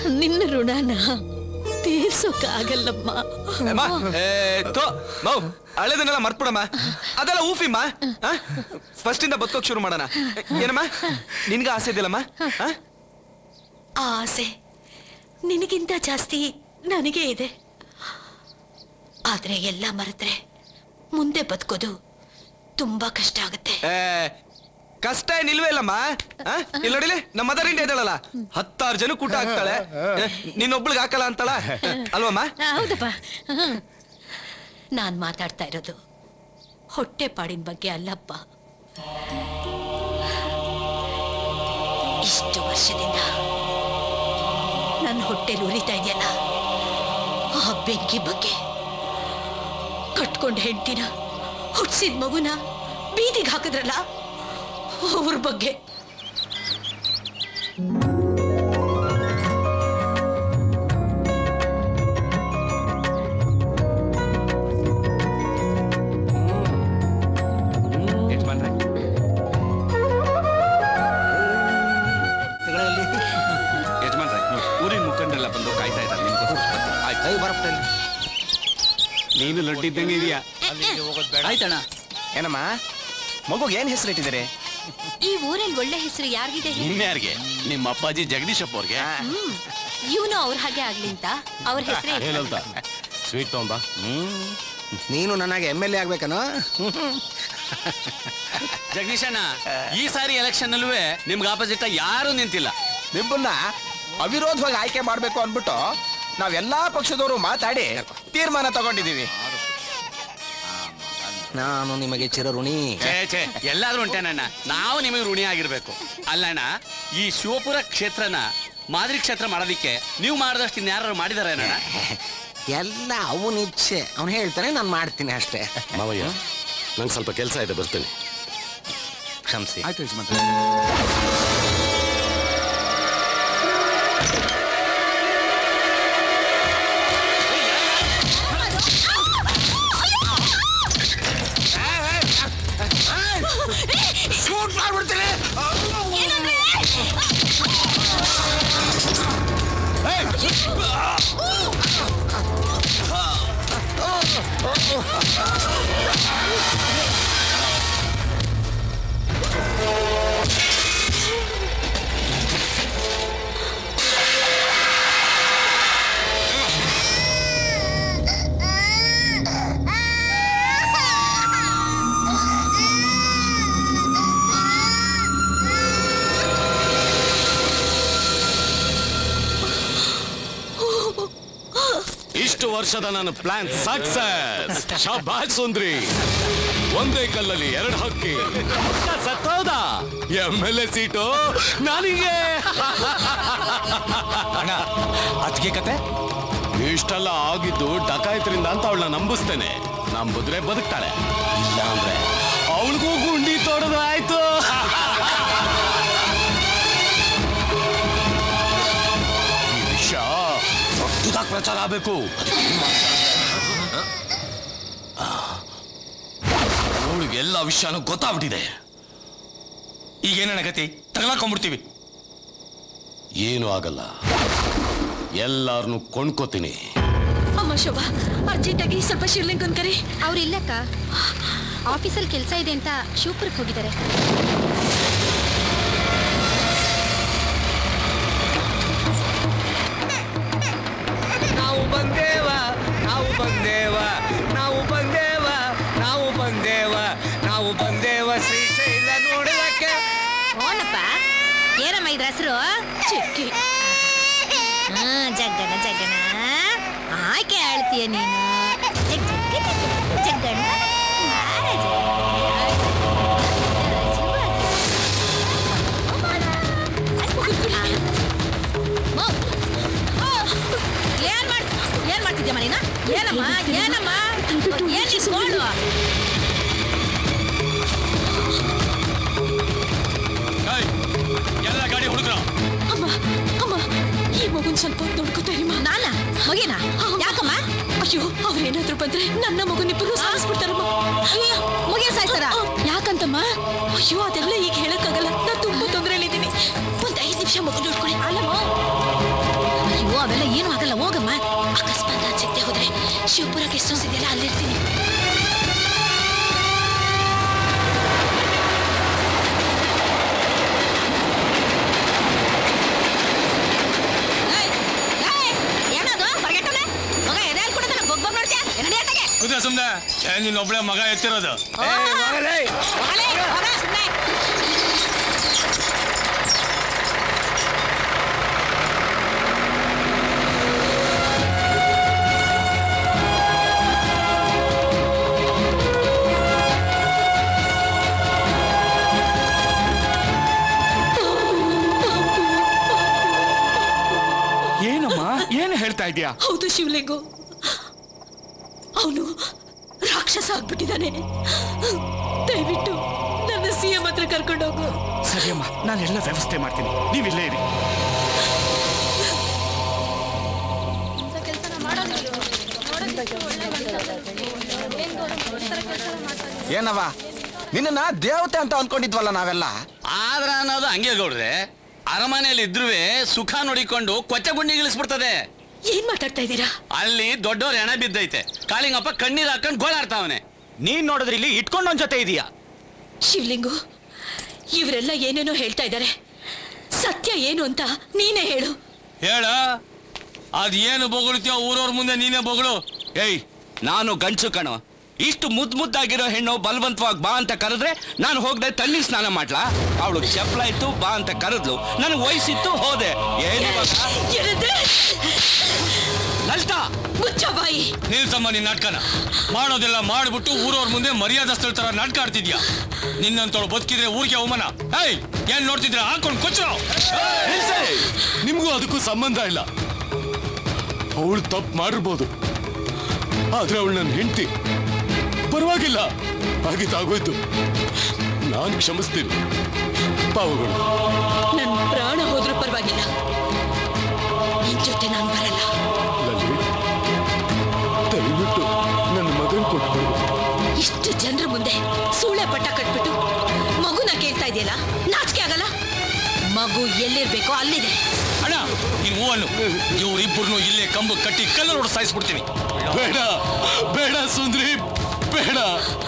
ನಿನ್ನ ಋಣನ ತೀರ್ಸೋಕ್ಕಾಗಲ್ಲಮ್ಮ ಅಮ್ಮ, ಏ, ತೋ, ಮೌ ಹಳೆದನ್ನೆಲ್ಲ ಮರ್ತ್ಬಿಡಮ್ಮ ಅದೆಲ್ಲ ಊಫಿಮ್ಮ ಫಸ್ಟ್ ಇಂದ ಬದುಕೋಕ್ ಶುರು ಮಾಡೋಣ ಏನಮ್ಮ ನಿನ್ಗ ಆಸೆ ಇದೆಯಲ್ಲಮ್ಮ ಆ? ಆ ಆಸೆ ನಿನಗಿಂತ ಜಾಸ್ತಿ ನನಗೆ ಇದೆ ಆದ್ರೆ ಎಲ್ಲ ಮರೆತ್ರೆ ಮುಂದೆ ಬದುಕೋದು ತುಂಬಾ ಕಷ್ಟ ಆಗುತ್ತೆ ಏ, ಕಷ್ಟ ಏನಿಲ್ವೇ ಇಲ್ಲಮ್ಮ ಆ? ಇಲ್ಲಿ ನೋಡಿಲಿ ನಮ್ಮ ಮದರ್ ಇಂಡಿಯಾ ಇದ್ದಾಳಲ್ಲ ಹತ್ತಾರು ಜನ ಕೂಟ ಹಾಕ್ತಾಳೆ ಏ, ನಿನ್ನೊಬ್ಳಿಗೆ ಹಾಕಲ್ಲ ಅಂತಾಳ ಅಲ್ವಮ್ಮ ಹೌದಪ್ಪ ಹ್ಮ್. ನಾನ್ ಮಾತಾಡ್ತಾ ಇರೋದು ಹೊಟ್ಟೆ ಪಾಡಿನ ಬಗ್ಗೆ ಅಲ್ಲಪ್ಪ ಇಷ್ಟು ವರ್ಷದಿಂದ ನನ್ನ ಹೊಟ್ಟೆಲಿ ಉರಿತಾ ಇದೆಯಲ್ಲ ಆ ಬೆಂಕಿ ಬಗ್ಗೆ ಕಟ್ಕೊಂಡ್ ಹೆಂಡ್ತಿನ ಹುಟ್ಸಿದ ಮಗುನ ಬೀದಿಗೆ ಹಾಕಿದ್ರಲ್ಲ ಅವ್ರ ಬಗ್ಗೆ ಯಜಮಾನ್ರೆ ಯಜಮಾನ್ರೆ ಊರಿನ ಮುಖಂಡರೆಲ್ಲ ಬಂದು ಕಾಯ್ತಾ ಇದ್ದಾರೆ ನಿಮ್ಗೋಸ್ಕರ ಬರ್ತೀನಿ. ಆಯ್ತು ಬರಪ್ಪ ನೀನು ಲಡ್ಡಿದ್ದಂಗೆ ಇದೆಯಾ ಆಯ್ತಣ್ಣ ಏನಮ್ಮ ಮಗುಗೆ ಏನ್ ಹೆಸರು ಇಟ್ಟಿದ್ದಾರೆ ಈ ಊರಲ್ಲಿ ಒಳ್ಳೆ ಹೆಸರು ಯಾರಿಗಿದೆ ಇನ್ಯಾರಿಗೆ ನಿಮ್ಮ ಅಪ್ಪಾಜಿ ಜಗದೀಶಪ್ಪ ಅವ್ರಿಗೆ ಇವನು ಅವ್ರ ಹಾಗೆ ಆಗ್ಲಿ ಅಂತ ಅವ್ರ ಹೆಸರೇ ಹೇಳಲ್ತ ಸ್ವೀಟ್ ತಗೊಂಬ ನೀನು ನನಗೆ ಎಮ್ ಎಲ್ ಎ ಆಗ್ಬೇಕನೋ ಜಗದೀಶಣ್ಣ ಈ ಸಾರಿ ಎಲೆಕ್ಷನ್ ಅಲ್ಲೂ ನಿಮ್ಗೆ ಆಪೋಸಿಟ್ ಯಾರು ನಿಂತಿಲ್ಲ ನಿಮ್ಮನ್ನ ಅವಿರೋಧವಾಗಿ ಆಯ್ಕೆ ಮಾಡ್ಬೇಕು ಅನ್ಬಿಟ್ಟು ನಾವೆಲ್ಲಾ ಪಕ್ಷದವರು ಮಾತಾಡಿ ತೀರ್ಮಾನ ತಗೊಂಡಿದೀವಿ ನಾನು ನಿಮಗೆ ಚಿರಋಣಿ ಛೇ ಛೇ ಎಲ್ಲಾದ್ರೂ ಉಂಟೇನಣ್ಣ ನಾವು ನಿಮಗೆ ಋಣಿ ಆಗಿರ್ಬೇಕು ಅಲ್ಲಣ್ಣ ಈ ಶಿವಪುರ ಕ್ಷೇತ್ರನ ಮಾದರಿ ಕ್ಷೇತ್ರ ಮಾಡೋದಿಕ್ಕೆ ನೀವು ಮಾಡಿದಷ್ಟು ಇನ್ಯಾರು ಮಾಡಿದಾರೆ ಅಣ್ಣ ಎಲ್ಲ ಅವನ ಇಚ್ಛೆ ಅವನು ಹೇಳ್ತಾನೆ ನಾನು ಮಾಡ್ತೀನಿ ಅಷ್ಟೇ ಮಾವಯ್ಯ ನಂಗೆ ಸ್ವಲ್ಪ ಕೆಲಸ ಇದೆ ಬರ್ತೀನಿ ಕ್ಷಮಿಸಿ ಆಯ್ತು ಯಜಮಾನ್ರೆ ಶೂಟ್ ಮಾಡ್ಬಿಡ್ತೀನಿ ಇಷ್ಟು ವರ್ಷದ ನನ್ನ ಪ್ಲಾನ್ ಸಕ್ಸಸ್ ಶಾಬಾಷ್ ಸುಂದ್ರಿ ಒಂದೇ ಕಲ್ಲಲ್ಲಿ ಎರಡು ಹಕ್ಕಿ ಸತ್ತೋದ ಎಂ ಎಲ್ ಎ ಸೀಟು ನನಗೆ ಅಣ್ಣ ಅದಕ್ಕೆ ಕತೆ ಇಷ್ಟೆಲ್ಲ ಆಗಿದ್ದು ಡಕಾಯತರಿಂದ ಅಂತ ಅವಳನ್ನ ನಂಬಿಸ್ತೇನೆ ನಂಬಿದ್ರೆ ಬದುಕ್ತಾಳೆ ಇಲ್ಲ ಅಂದ್ರೆ ಅವಳಿಗೂ ಗುಂಡಿ ತೊಡೆದು ಆಯ್ತು ಈ ವಿಷಯ ದೊಡ್ಡದಾಗಿ ಪ್ರಚಾರ ಆಗ್ಬೇಕು ಅವಳಿಗೆ ಎಲ್ಲ ವಿಷಯನೂ ಗೊತ್ತಾಗ್ಬಿಟ್ಟಿದೆ ಈಗೇನಣ್ಣ ಗತಿ ತಗಲಾಕೊಂಡ್ಬಿಡ್ತೀವಿ ಏನು ಆಗಲ್ಲ ಎಲ್ಲಾರನ್ನು ಕೊಂಡ್ಕೋತೀನಿ ಅಮ್ಮ ಶೋಭಾ ಅರ್ಜೆಂಟಾಗಿ ಸ್ವಲ್ಪ ಶಿವಲಿಂಗನ್ ಕರಿ ಅವ್ರಿಲ್ಲಕ್ಕ ಆಫೀಸಲ್ಲಿ ಕೆಲಸ ಇದೆ ಅಂತ ಶಿವಪುರಕ್ಕೆ ಹೋಗಿದ್ದಾರೆ ನಾವು ಬಂದೇವ ನಾವು ಬಂದೇವ ನಾವು ಬಂದೇವ ನಾವು ಬಂದೇವ ನಾವು ಬಂದೇವ ಶ್ರೀಶೈಲ ನೋಡಲಕ್ಕೆ ಓನಪ್ಪ ಏನಮ್ಮ ಇದ್ರ ಹೆಸರು ಚಿಕ್ಕಿ ಹಾ ಜಗ್ಗಣ ಜಗ್ಗಣ ಆಯ್ಕೆ ಆಳ್ತೀಯ ನೀನು ಜಗ್ ಜಗ್ಗ ಜಗ್ಗ ಜಗ್ಗಣ ಬಾರ ಏನ್ ಮಾಡ್ ಏನ್ ಮಾಡ್ತಿದ್ಯಮ್ಮ ನೀನ ಏನಮ್ಮ ಏನಮ್ಮ ಏನ್ ಇಸ್ಕೊಂಡು ಎಲ್ಲ ಗಾಡಿ ಹುಡುಗ್ರ ಅಮ್ಮ ಅಮ್ಮ ಈ ಮಗುನ್ ಸ್ವಲ್ಪ ಹೊತ್ತು ನೋಡ್ಕೋತಾ ಇಮ್ಮ ನಾನ ಮಗಿನ ಯಾಕಮ್ಮ ಅಯ್ಯೋ ಅವ್ರೇನಾದ್ರೂ ಬಂದ್ರೆ ನನ್ನ ಮಗುನಿಬ್ಬರು ಸಾಯಿಸ್ಬಿಡ್ತಾರಮ್ಮ ಅಯ್ಯೋ ಮುಗಿಯ ಸಾಯ್ತಾರ ಯಾಕಂತಮ್ಮ ಅಯ್ಯೋ ಅದೆಲ್ಲ ಈಗ ಹೇಳಕ್ಕಾಗಲ್ಲ ನಾನು ತುಂಬಾ ತೊಂದರೆಯಲ್ಲಿದ್ದೀನಿ ಒಂದ್ ಐದು ನಿಮಿಷ ಮಗು ನೋಡ್ಕೊಳ್ಳಿ ಅಲ್ಲಮ್ಮ ಅಯ್ಯೋ ಅವೆಲ್ಲ ಏನು ಆಗಲ್ಲ ಹೋಗಮ್ಮ ಅಕಸ್ಮಾತ್ ನಾನು ಸಿಗದೆ ಹೋದ್ರೆ ಶಿವಪುರ ಗೆಸ್ಟ್ ಹೌಸ್ ಇದೆಯಲ್ಲ ಅಲ್ಲಿರ್ತೀನಿ ಏನದು ಹೊರಗೆಟ್ಟನೆ ಮಗ ಎದೆ ಕೊಡದಲ್ಲ ಬೊಗ್ ಬೊಗ್ ನೋಡ್ತೀಯ ಎನ್ನಡಿ ಆಟಗೆ ಕುದ್ರೆ ಸುಮ್ನೆ ನಿನ್ನ ಒಬ್ಳೆ ಮಗ ಎತ್ತಿರೋದು ಹೋಗಲೇ ಹೋಗ ಸುಮ್ಮನೆ ಏನಮ್ಮ ಏನು ಹೇಳ್ತಾ ಇದೀಯಾ ಹೌದು ಶಿವಲಿಂಗು ಅವನು ರಾಕ್ಷಸ ಆಗ್ಬಿಟ್ಟಿದ್ದಾನೆ ದಯವಿಟ್ಟು ನನ್ನ ಸಿ ಎಂ ಹತ್ರ ಕರ್ಕೊಂಡೋಗು ಸರಿಯಮ್ಮ ನಾನೆಲ್ಲ ವ್ಯವಸ್ಥೆ ಮಾಡ್ತೀನಿ ನೀವಿಲ್ಲೇ ಇರಿ ಏನವ ನಿನ್ನ ದೇವತೆ ಅಂತ ಅನ್ಕೊಂಡಿದ್ವಲ್ಲ ನಾವೆಲ್ಲ ಆದ್ರ ಅನ್ನೋದು ಹಂಗೆ ಗೌಡ್ರೆ ಅರಮನೆಯಲ್ಲಿ ಇದ್ರೂ ಸುಖ ನೋಡಿಕೊಂಡು ಕೊಚ್ಚ ಗುಂಡಿಗಿಳಿಸ್ಬಿಡ್ತದೆ ಏನ್ ಮಾತಾಡ್ತಾ ಇದ್ದೀರಾ ಅಲ್ಲಿ ದೊಡ್ಡವ್ರ ಹೆಣ ಬಿದ್ದೈತೆ ಕಾಳಿಂಗಪ್ಪ ಕಣ್ಣೀರ್ ಹಾಕೊಂಡು ಗೋಳಾಡ್ತಾವನೆ ನೀನ್ ನೋಡಿದ್ರೆ ಇಲ್ಲಿ ಇಟ್ಕೊಂಡು ಒಂದ್ ಜೊತೆ ಇದೀಯಾ ಶಿವಲಿಂಗು ಇವರೆಲ್ಲ ಏನೇನೋ ಹೇಳ್ತಾ ಇದ್ದಾರೆ ಸತ್ಯ ಏನು ಅಂತ ನೀನೇ ಹೇಳು ಹೇಳ ಅದ್ ಏನು ಬೊಗಳ್ತೀಯೋ ಊರವ್ರ ಮುಂದೆ ನೀನೇ ಬೊಗಳು ಏಯ್ ನಾನು ಗಂಡ್ಸು ಕಣೋ ಇಷ್ಟು ಮುದ್ ಮುದ್ದಾಗಿರೋ ಹೆಣ್ಣು ಬಲವಂತವಾಗಿ ಬಾ ಅಂತ ಕರೆದ್ರೆ ನಾನು ಹೋಗದೆ ತಣ್ಣೀರ್ ಸ್ನಾನ ಮಾಡ್ಲಾ ಅವಳು ಚಪ್ಲ ಇತ್ತು ಬಾ ಅಂತ ಕರೆದ್ಲು ನನಗೆ ವಯಸ್ಸಿತ್ತು ಹೋದೆ ಏನು ಇವಾಗ? ಲಲಿತಾ ಮುಚ್ಚ ಬಾಯಿ ನಿಲ್ಸಮ್ಮ ನಿನ್ ನಾಟಕನ ಮಾಡೋದೆಲ್ಲ ಮಾಡ್ಬಿಟ್ಟು ಊರವ್ರ ಮುಂದೆ ಮರ್ಯಾದಸ್ಥಳ ತರ ನಾಟಕ ಆಡ್ತಿದ್ಯಾ ನಿನ್ನಂತವಳು ಬದುಕಿದ್ರೆ ಊರಿಗೆ ಅವಮಾನ ಏಯ್ ಏನ್ ನೋಡ್ತಿದ್ರ ಹಾಕೊಂಡು ಕೊಚ್ಚು ನಿಮಗೂ ಅದಕ್ಕೂ ಸಂಬಂಧ ಇಲ್ಲ ಅವಳು ತಪ್ಪು ಮಾಡಿರ್ಬೋದು ಆದ್ರೆ ಅವಳು ನನ್ನ ಹೆಂಡತಿ ಪರವಾಗಿಲ್ಲ ಆಗಿದ್ದಾಗೋಯ್ತು ನಾನು ಕ್ಷಮಿಸ್ತೀನಿ ಪಾವಗಳು ನನ್ ಪ್ರಾಣ ಹೋದ್ರೂ ಪರವಾಗಿಲ್ಲ ನಿನ್ ಜೊತೆ ನಾನು ಬರಲ್ಲ ಲಲಿ ದಯವಿಟ್ಟು ನನ್ನ ಮಗನ್ ಕೊಟ್ಬಿಡು ಇಷ್ಟು ಜನರ ಮುಂದೆ ಸೂಳೆ ಪಟ್ಟ ಕಟ್ಬಿಟ್ಟು ಮಗುನ ಕೇಳ್ತಾ ಇದೆಯಲ್ಲ ನಾಚಿಕೆ ಆಗಲ್ಲ ಮಗು ಎಲ್ಲಿರ್ಬೇಕೋ ಅಲ್ಲಿದೆ ಅಣ್ಣ ನೀನ್ ಹೂವನ್ನು ಇವ್ರಿಬ್ಬರನ್ನು ಇಲ್ಲೇ ಕಂಬು ಕಟ್ಟಿ ಕಲ್ಲರೋಡು ಸಾಯಿಸ್ಬಿಡ್ತೀನಿ ಬೇಡ ಬೇಡ ಸುಂದ್ರಿ ಬೇಡ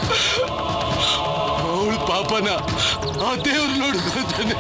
ಅವಳು ಪಾಪನ ಆ ದೇವ್ರು ನೋಡ್ಕೊತಾನೆ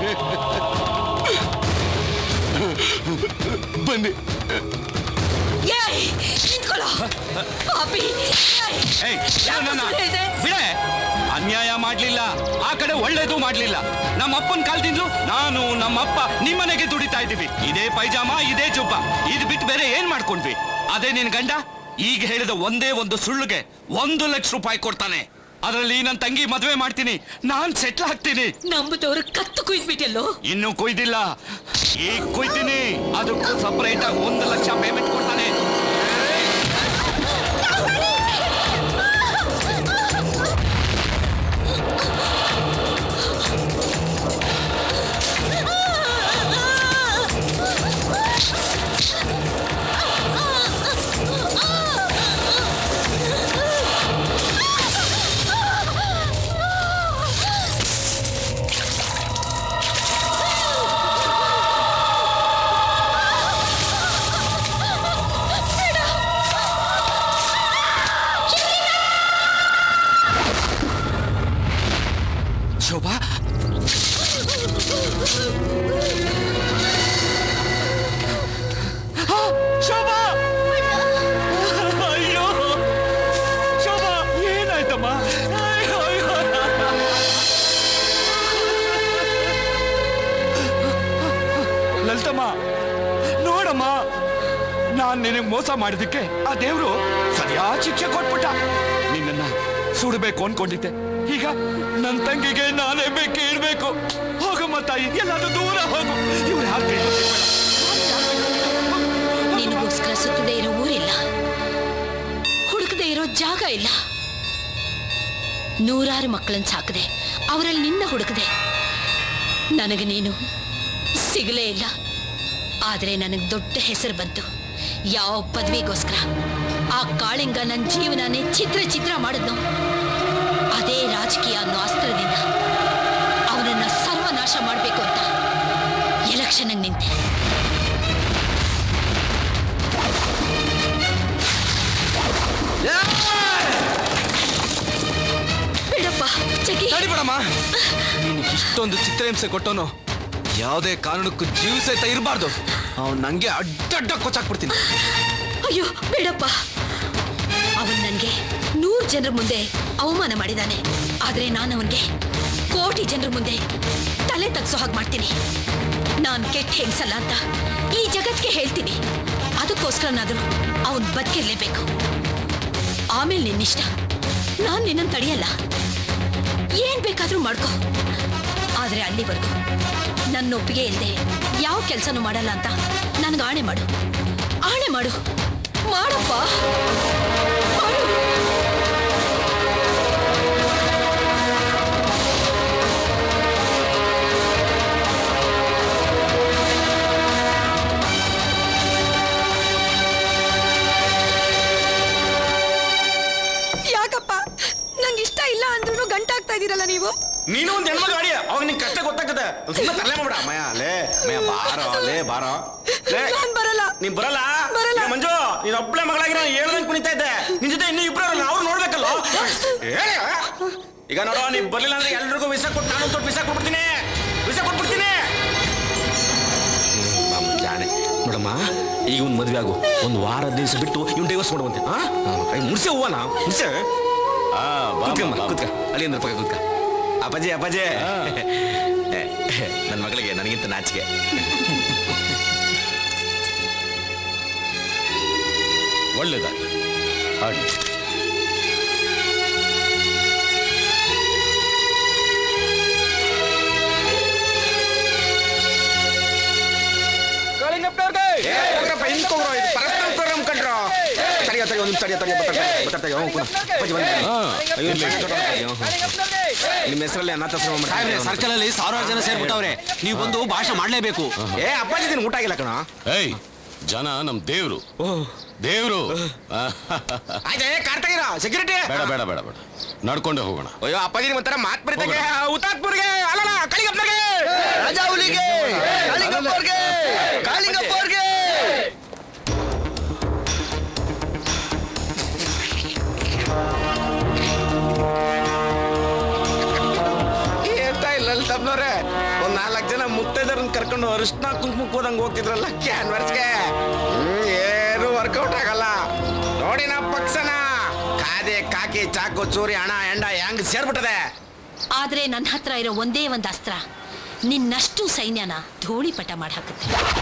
ಬನ್ನಿ ಏಯ್ ನಿಂತ್ಕೊಳ್ಳೋ ಪಾಪಿ ಏಯ್! ಏಯ್ ಯಾಕೋ ನನ್ನ ಸುಳ್ಳು ಹೇಳ್ದೆ? ಬಿಡೆ ಅನ್ಯಾಯ ಮಾಡ್ಲಿಲ್ಲ ಆ ಕಡೆ ಒಳ್ಳೇದು ಮಾಡ್ಲಿಲ್ಲ ನಮ್ಮ ಅಪ್ಪನ ಕಾಲದಿಂದಲೂ ನಾನು ನಮ್ಮಪ್ಪ ನಿಮ್ಮನೆಗೆ ದುಡಿತಾ ಇದ್ದೀವಿ ಇದೇ ಪೈಜಾಮ ಇದೇ ಚುಪ್ಪ ಇದು ಬಿಟ್ಟು ಬೇರೆ ಏನ್ ಮಾಡ್ಕೊಂಡ್ವಿ ಅದೇ ನಿನ್ ಗಂಡ ಈಗ ಹೇಳಿದ ಒಂದೇ ಒಂದು ಸುಳ್ಳುಗೆ ಒಂದು ಲಕ್ಷ ರೂಪಾಯಿ ಕೊಡ್ತಾನೆ ಅದರಲ್ಲಿ ನನ್ನ ತಂಗಿ ಮದುವೆ ಮಾಡ್ತೀನಿ ನಾನ್ ಸೆಟ್ಲ್ ಆಗ್ತೀನಿ ನಂಬುದವರು ಕತ್ತು ಕುಯ್ದ್ಬಿಟ್ಟಲ್ಲೋ ಇನ್ನು ಕೊಯ್ದಿಲ್ಲ ಈಗ ಕೊಯ್ತೀನಿ ಅದಕ್ಕೂ ಸಪರೇಟ್ ಆಗಿ ಒಂದು ಲಕ್ಷ ಪೇಮೆಂಟ್ ಕೊಡ್ತಾನೆ ಶೋಭಾ ಶೋಭಾ ಅಯ್ಯೋ ಶೋಭಾ ಏನಾಯ್ತಮ್ಮ ಅಯ್ಯೋ, ಅಯ್ಯೋ. ಲಲಿತಮ್ಮ ನೋಡಮ್ಮ ನಾನ್ ನಿನಗೆ ಮೋಸ ಮಾಡಿದಕ್ಕೆ ಆ ದೇವ್ರು ಸರಿಯಾದ ಶಿಕ್ಷೆ ಕೊಟ್ಬಿಟ್ಟ ನಿನ್ನನ್ನ ಸುಡಬೇಕು ಅನ್ಕೊಂಡಿದ್ದೆ ಈಗ ನನ್ನ ತಂಗಿಗೆ ನಾನೇ ಬೇಕೆ ಇಡ್ಬೇಕು ಹೋಗಮ್ಮ ತಾಯಿ ಎಲ್ಲಾದ್ರೂ ದೂರ ಹೋಗು ಇವ್ರು ಯಾರು ನಿನಗೋಸ್ಕರ ಸುತ್ತದೇ ಇರೋ ಊರಿಲ್ಲ ಹುಡುಕದೇ ಇರೋ ಜಾಗ ಇಲ್ಲ ನೂರಾರು ಮಕ್ಕಳನ್ನ ಸಾಕದೆ ಅವರಲ್ಲಿ ನಿನ್ನ ಹುಡುಕದೆ ನನಗೆ ನೀನು ಸಿಗಲೇ ಇಲ್ಲ ಆದರೆ ನನಗೆ ದೊಡ್ಡ ಹೆಸರು ಬಂತು ಯಾವ ಪದವಿಗೋಸ್ಕರ ಆ ಕಾಳಿಂಗ ನನ್ನ ಜೀವನನೇ ಚಿತ್ರ ಚಿತ್ರ ಮಾಡಿದ್ನು ಅದೇ ರಾಜಕೀಯ ಅನ್ನೋ ಅಸ್ತ್ರದಿಂದ ಅವನನ್ನ ಸರ್ವನಾಶ ಮಾಡಬೇಕು ಅಂತ ಎಲೆಕ್ಷನ್ಗೆ ನಿಂತೆ ಬಿಡಪ್ಪ ಜಗ್ಗಿ ತಡಿಬೇಡಮ್ಮ ನೀನು ಇಷ್ಟೊಂದು ಚಿತ್ರಹಿಂಸೆ ಕೊಟ್ಟವನು ಯಾವುದೇ ಕಾರಣಕ್ಕೂ ಜೀವ ಸಹಿತ ಇರಬಾರ್ದು ಅವ್ನು ನಂಗೆ ಅಡ್ಡಡ್ಡ ಕೊಚ್ಚಾಕ್ಬಿಡ್ತೀನಿ ಅಯ್ಯೋ ಬೇಡಪ್ಪ ಅವನ್ ನನ್ಗೆ ನೂರು ಜನರ ಮುಂದೆ ಅವಮಾನ ಮಾಡಿದಾನೆ ಆದ್ರೆ ನಾನು ಅವನ್ಗೆ ಕೋಟಿ ಜನರ ಮುಂದೆ ತಲೆ ತಗ್ಸೋ ಹಾಗೆ ಮಾಡ್ತೀನಿ ನಾನ್ ಕೆಟ್ಟ ಹೆಂಗ್ಸಲ್ಲ ಅಂತ ಈ ಜಗತ್ಗೆ ಹೇಳ್ತೀನಿ ಅದಕ್ಕೋಸ್ಕರನಾದ್ರೂ ಅವನ್ ಬದುಕಿರ್ಲೇಬೇಕು ಆಮೇಲೆ ನಿನ್ನಿಷ್ಟ ನಾನ್ ನಿನ್ನನ್ನು ತಡೆಯಲ್ಲ ಏನ್ ಬೇಕಾದ್ರೂ ಮಾಡ್ಕೋ ಆದ್ರೆ ಅಲ್ಲಿವರೆಗೂ ನನ್ನ ಒಪ್ಪಿಗೆ ಇಲ್ಲದೆ ಯಾವ ಕೆಲಸನೂ ಮಾಡಲ್ಲ ಅಂತ ನನ್ಗೆ ಆಣೆ ಮಾಡು ಆಣೆ ಮಾಡು ಮಾಡಪ್ಪ ಮಾಡು ಯಾಕಪ್ಪ ನಂಗೆ ಇಷ್ಟ ಇಲ್ಲ ಅಂದ್ರೂ ಗಂಟಾಗ್ತಾ ಇದೀರಲ್ಲ ನೀವು ನೀನು ಒಂದ್ ಹೆಣ್ಮಗ ಗಾಡಿ ಅವಾಗ ನಿನ್ ಕಷ್ಟ ಗೊತ್ತಾಗ್ತದೆ ಸುಮ್ಮನೆ ತರಲೆ ಮಾಡ್ಬಿಡ ಮಯ ಲೇ ಮಯ ಬಾರೋ ಲೇ ಬಾರೋ ಲೇ ನಾನ್ ಬರಲ್ಲ ನೀನ್ ಬರಲ್ಲ ಬರಲ್ಲ. ಏ ಮಂಜು ನೀನ್ ಒಬ್ಳೆ ಮಗಳಾಗಿರೋ ಹೇಳ್ದಂಗ್ ಕುಣಿತಾ ಇದ್ದೆ ನಿನ್ ಜೊತೆ ಇನ್ನೂ ಇಬ್ರು ಅವ್ರಲ್ಲ ಅವ್ರು ನೋಡ್ಬೇಕಲ್ಲ ಹೇಳಿ ಈಗ ನೋಡೋ ನೀನ್ ಬರ್ಲಿಲ್ಲ ಅಂದ್ರೆ ಎಲ್ರಿಗೂ ವಿಸಾ ಕೊಟ್ಟು ನಾನು ತೊಟ್ಟು ವಿಸಾ ಕೊಟ್ಬಿಡ್ತೀನಿ ವಿಸಾ ಕೊಟ್ಬಿಡ್ತೀನಿ ಹ್ಮ್, ಬಾ ಜಾಣೆ ನೋಡಮ್ಮ ಈಗ ಒಂದು ಮದ್ವೆ ಆಗು ಒಂದು ವಾರ ದಿವಸ ಬಿಟ್ಟು ಇವ್ನು ಡೈವರ್ಸ್ ಮಾಡುವಂತೆ ಹಾ ಕೈ ಮುಡ್ಸೆ ಹೂವನ ಮುಡ್ಸೆ ಆ ಬಾ ಕೂತ್ಕಮ್ಮ ಬಾ, ಬಾ. ಕೂತ್ಕ ಅಲ್ಲಿ ಅಂದ್ರೆ ಪಕ್ಕ ಕೂತ್ಕ ಅಪ್ಪಾಜಿ ಅಪ್ಪಾಜಿ ನನ್ನ ಮಗಳಿಗೆ ನನಗಿಂತ ನಾಚಿಕೆ ಒಳ್ಳೇದಾಗಿ ಹಾಗೆ ಏ, ಹೋಗ್ರಪ್ಪ, ಹಿಂದ್ಕ್ ಹೋಗ್ರೋ, ಇದು personal program ಕಣ್ರೋ. ತಡಿಯೋ, ತಡಿಯೋ, ಒಂದ್ ನಿಮಿಷ ತಡಿಯೋ, ತಡಿಯೋ, ಬರ್ತಾ ಇದ್ದಾರೆ, ಬರ್ತಾ ಇದ್ದಾರೆ, ಹ್ಞೂ, ಕೂತ್ಕೊ. ಅಪ್ಪಾಜಿ ಬಂದ್ರು. ಅಯ್ಯೋ, ಸಣ್ಣ ದೊಡ್ಡ ಅಯ್ಯೋ, ಹ್ಞೂ. ನಿಮ್ಮ ಹೆಸರಲ್ಲಿ ಅನಾಥಾಶ್ರಮ ಮಾಡ್ತಾರೆ ಸರ್ಕಲ್ ಅಲ್ಲಿ ಸಾವಿರಾರು ಜನ ಸೇರ್ಬಿಟ್ಟವ್ರೆ ನೀವು ಬಂದು ಭಾಷಣ ಮಾಡ್ಲೇಬೇಕು ಏ ಅಪ್ಪಾಜಿ ದಿನ ಊಟ ಆಗಿಲ್ಲ ಕಣ ಏಯ್ ಜನ ನಮ್ ದೇವ್ರು ದೇವ್ರು ಆಯ್ತಾ ಕಾರ್ತಾಗಿರ ಸೆಕ್ಯೂರಿಟಿ ಬೇಡ ಬೇಡ ಬೇಡ ಬೇಡ ನಡ್ಕೊಂಡೆ ಹೋಗೋಣ ಅಯ್ಯೋ ಅಪ್ಪಾಜಿ ಒಂಥರ ಮಾತ್ ಬರೀತಾಗೆ ಹುತಾತ್ಪುರ್ಗೆ ಅಲ್ಲಲ್ಲ ಕಳಿಗಪ್ಪನಿಗೆ ರಾಜಾಹುಲಿಗೆ ಕಾಳಿಂಗಪ್ಪವ್ರಿಗೆ ಕಾಳಿಂಗಪ್ಪವ್ರಿಗೆ ಎಂತ ಇಲ್ಲ ತಪ್ಪನವ್ರೆ ಒಂದ್ ನಾಲ್ಕು ಜನ ಮುತ್ತೈದರನ್ನ ಕರ್ಕೊಂಡು ಅರಿಶಿನ ಕುಂಕುಮಕ್ಕೆ ಹೋದಂಗ್ ಹೋಗ್ತಿದ್ರಲ್ಲ ಕ್ಯಾನ್ವರ್ಸ್ಗೆ ಹ್ಮ್, ಏನು ವರ್ಕೌಟ್ ಆಗಲ್ಲ ನೋಡಿ ನಾ ಪಕ್ಷನ ಕಾದೆ ಕಾಕಿ ಚಾಕು ಚೂರಿ ಹಣ ಎಂಡ ಹೆಂಗ್ ಸೇರ್ಬಿಟ್ಟದೆ ಆದ್ರೆ ನನ್ನ ಹತ್ರ ಇರೋ ಒಂದೇ ಒಂದು ಅಸ್ತ್ರ ನಿನ್ನಷ್ಟು ಸೈನ್ಯನ ಧೂಳಿಪಟ ಮಾಡಿ ಹಾಕುತ್ತೆ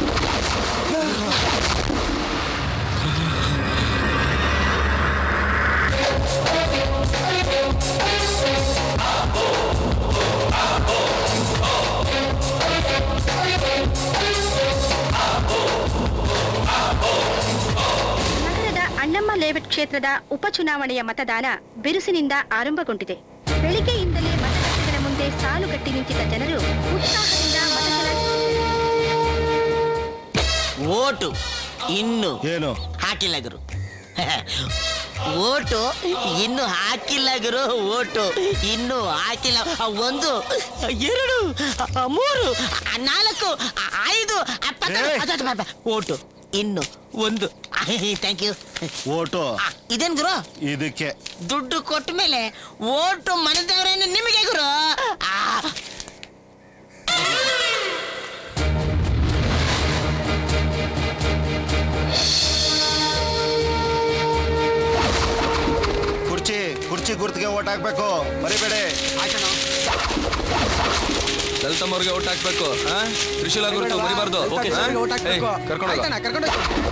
ನಗರದ ಅಣ್ಣಮ್ಮ ಲೇಔಟ್ ಕ್ಷೇತ್ರದ ಉಪಚುನಾವಣೆಯ ಮತದಾನ ಬಿರುಸಿನಿಂದ ಆರಂಭಗೊಂಡಿದೆ ಬೆಳಿಗ್ಗೆಯಿಂದಲೇ ಮತಗಟ್ಟೆಗಳ ಮುಂದೆ ಸಾಲುಗಟ್ಟಿ ನಿಂತಿದ್ದ ಜನರು ಉತ್ಸಾಹದಿಂದ ಮತ ಓಟು ಇನ್ನು ಏನು ಹಾಕಿಲ್ಲ ಗುರು ಓಟು ಇನ್ನು ಹಾಕಿಲ್ಲ ಗುರು ಓಟು ಇನ್ನು ಹಾಕಿಲ್ಲ ಆ, ಒಂದು ಎರಡು ಆ, ಮೂರು ಆ, ನಾಲ್ಕು ಆ, ಐದು ಆ, ಪಕ್ಕ- ಅದು, ಅದು, ಬಾ, ಬಾ. ಓಟು ಇನ್ನು ಒಂದು ಥ್ಯಾಂಕ್ ಯು ಓಟು ಇದೇನ್ ಗುರು ಇದಕ್ಕೆ ದುಡ್ಡು ಕೊಟ್ಟ ಮೇಲೆ ಓಟು ಮನದವರೇನು ನಿಮಗೆ ಗುರು ಆ, ಕುರ್ಚಿ ಕುರ್ಚಿ ಗುರ್ತಿಗೆ ಓಟ್ ಹಾಕ್ಬೇಕು ಮರಿಬೇಡಿ ದಲಿತಮ್ಮವ್ರಿಗೆ ಓಟ್ ಹಾಕ್ಬೇಕು ಆ? ತ್ರಿಶೂಲ ಗುರುತು ಮರಿಬಾರ್ದು ಓಕೆ ಓಟ್ ಹಾಕ್ಬೇಕು ಕರ್ಕೊಂಡು ಆಯ್ತಾನ ಕರ್ಕೊಂಡು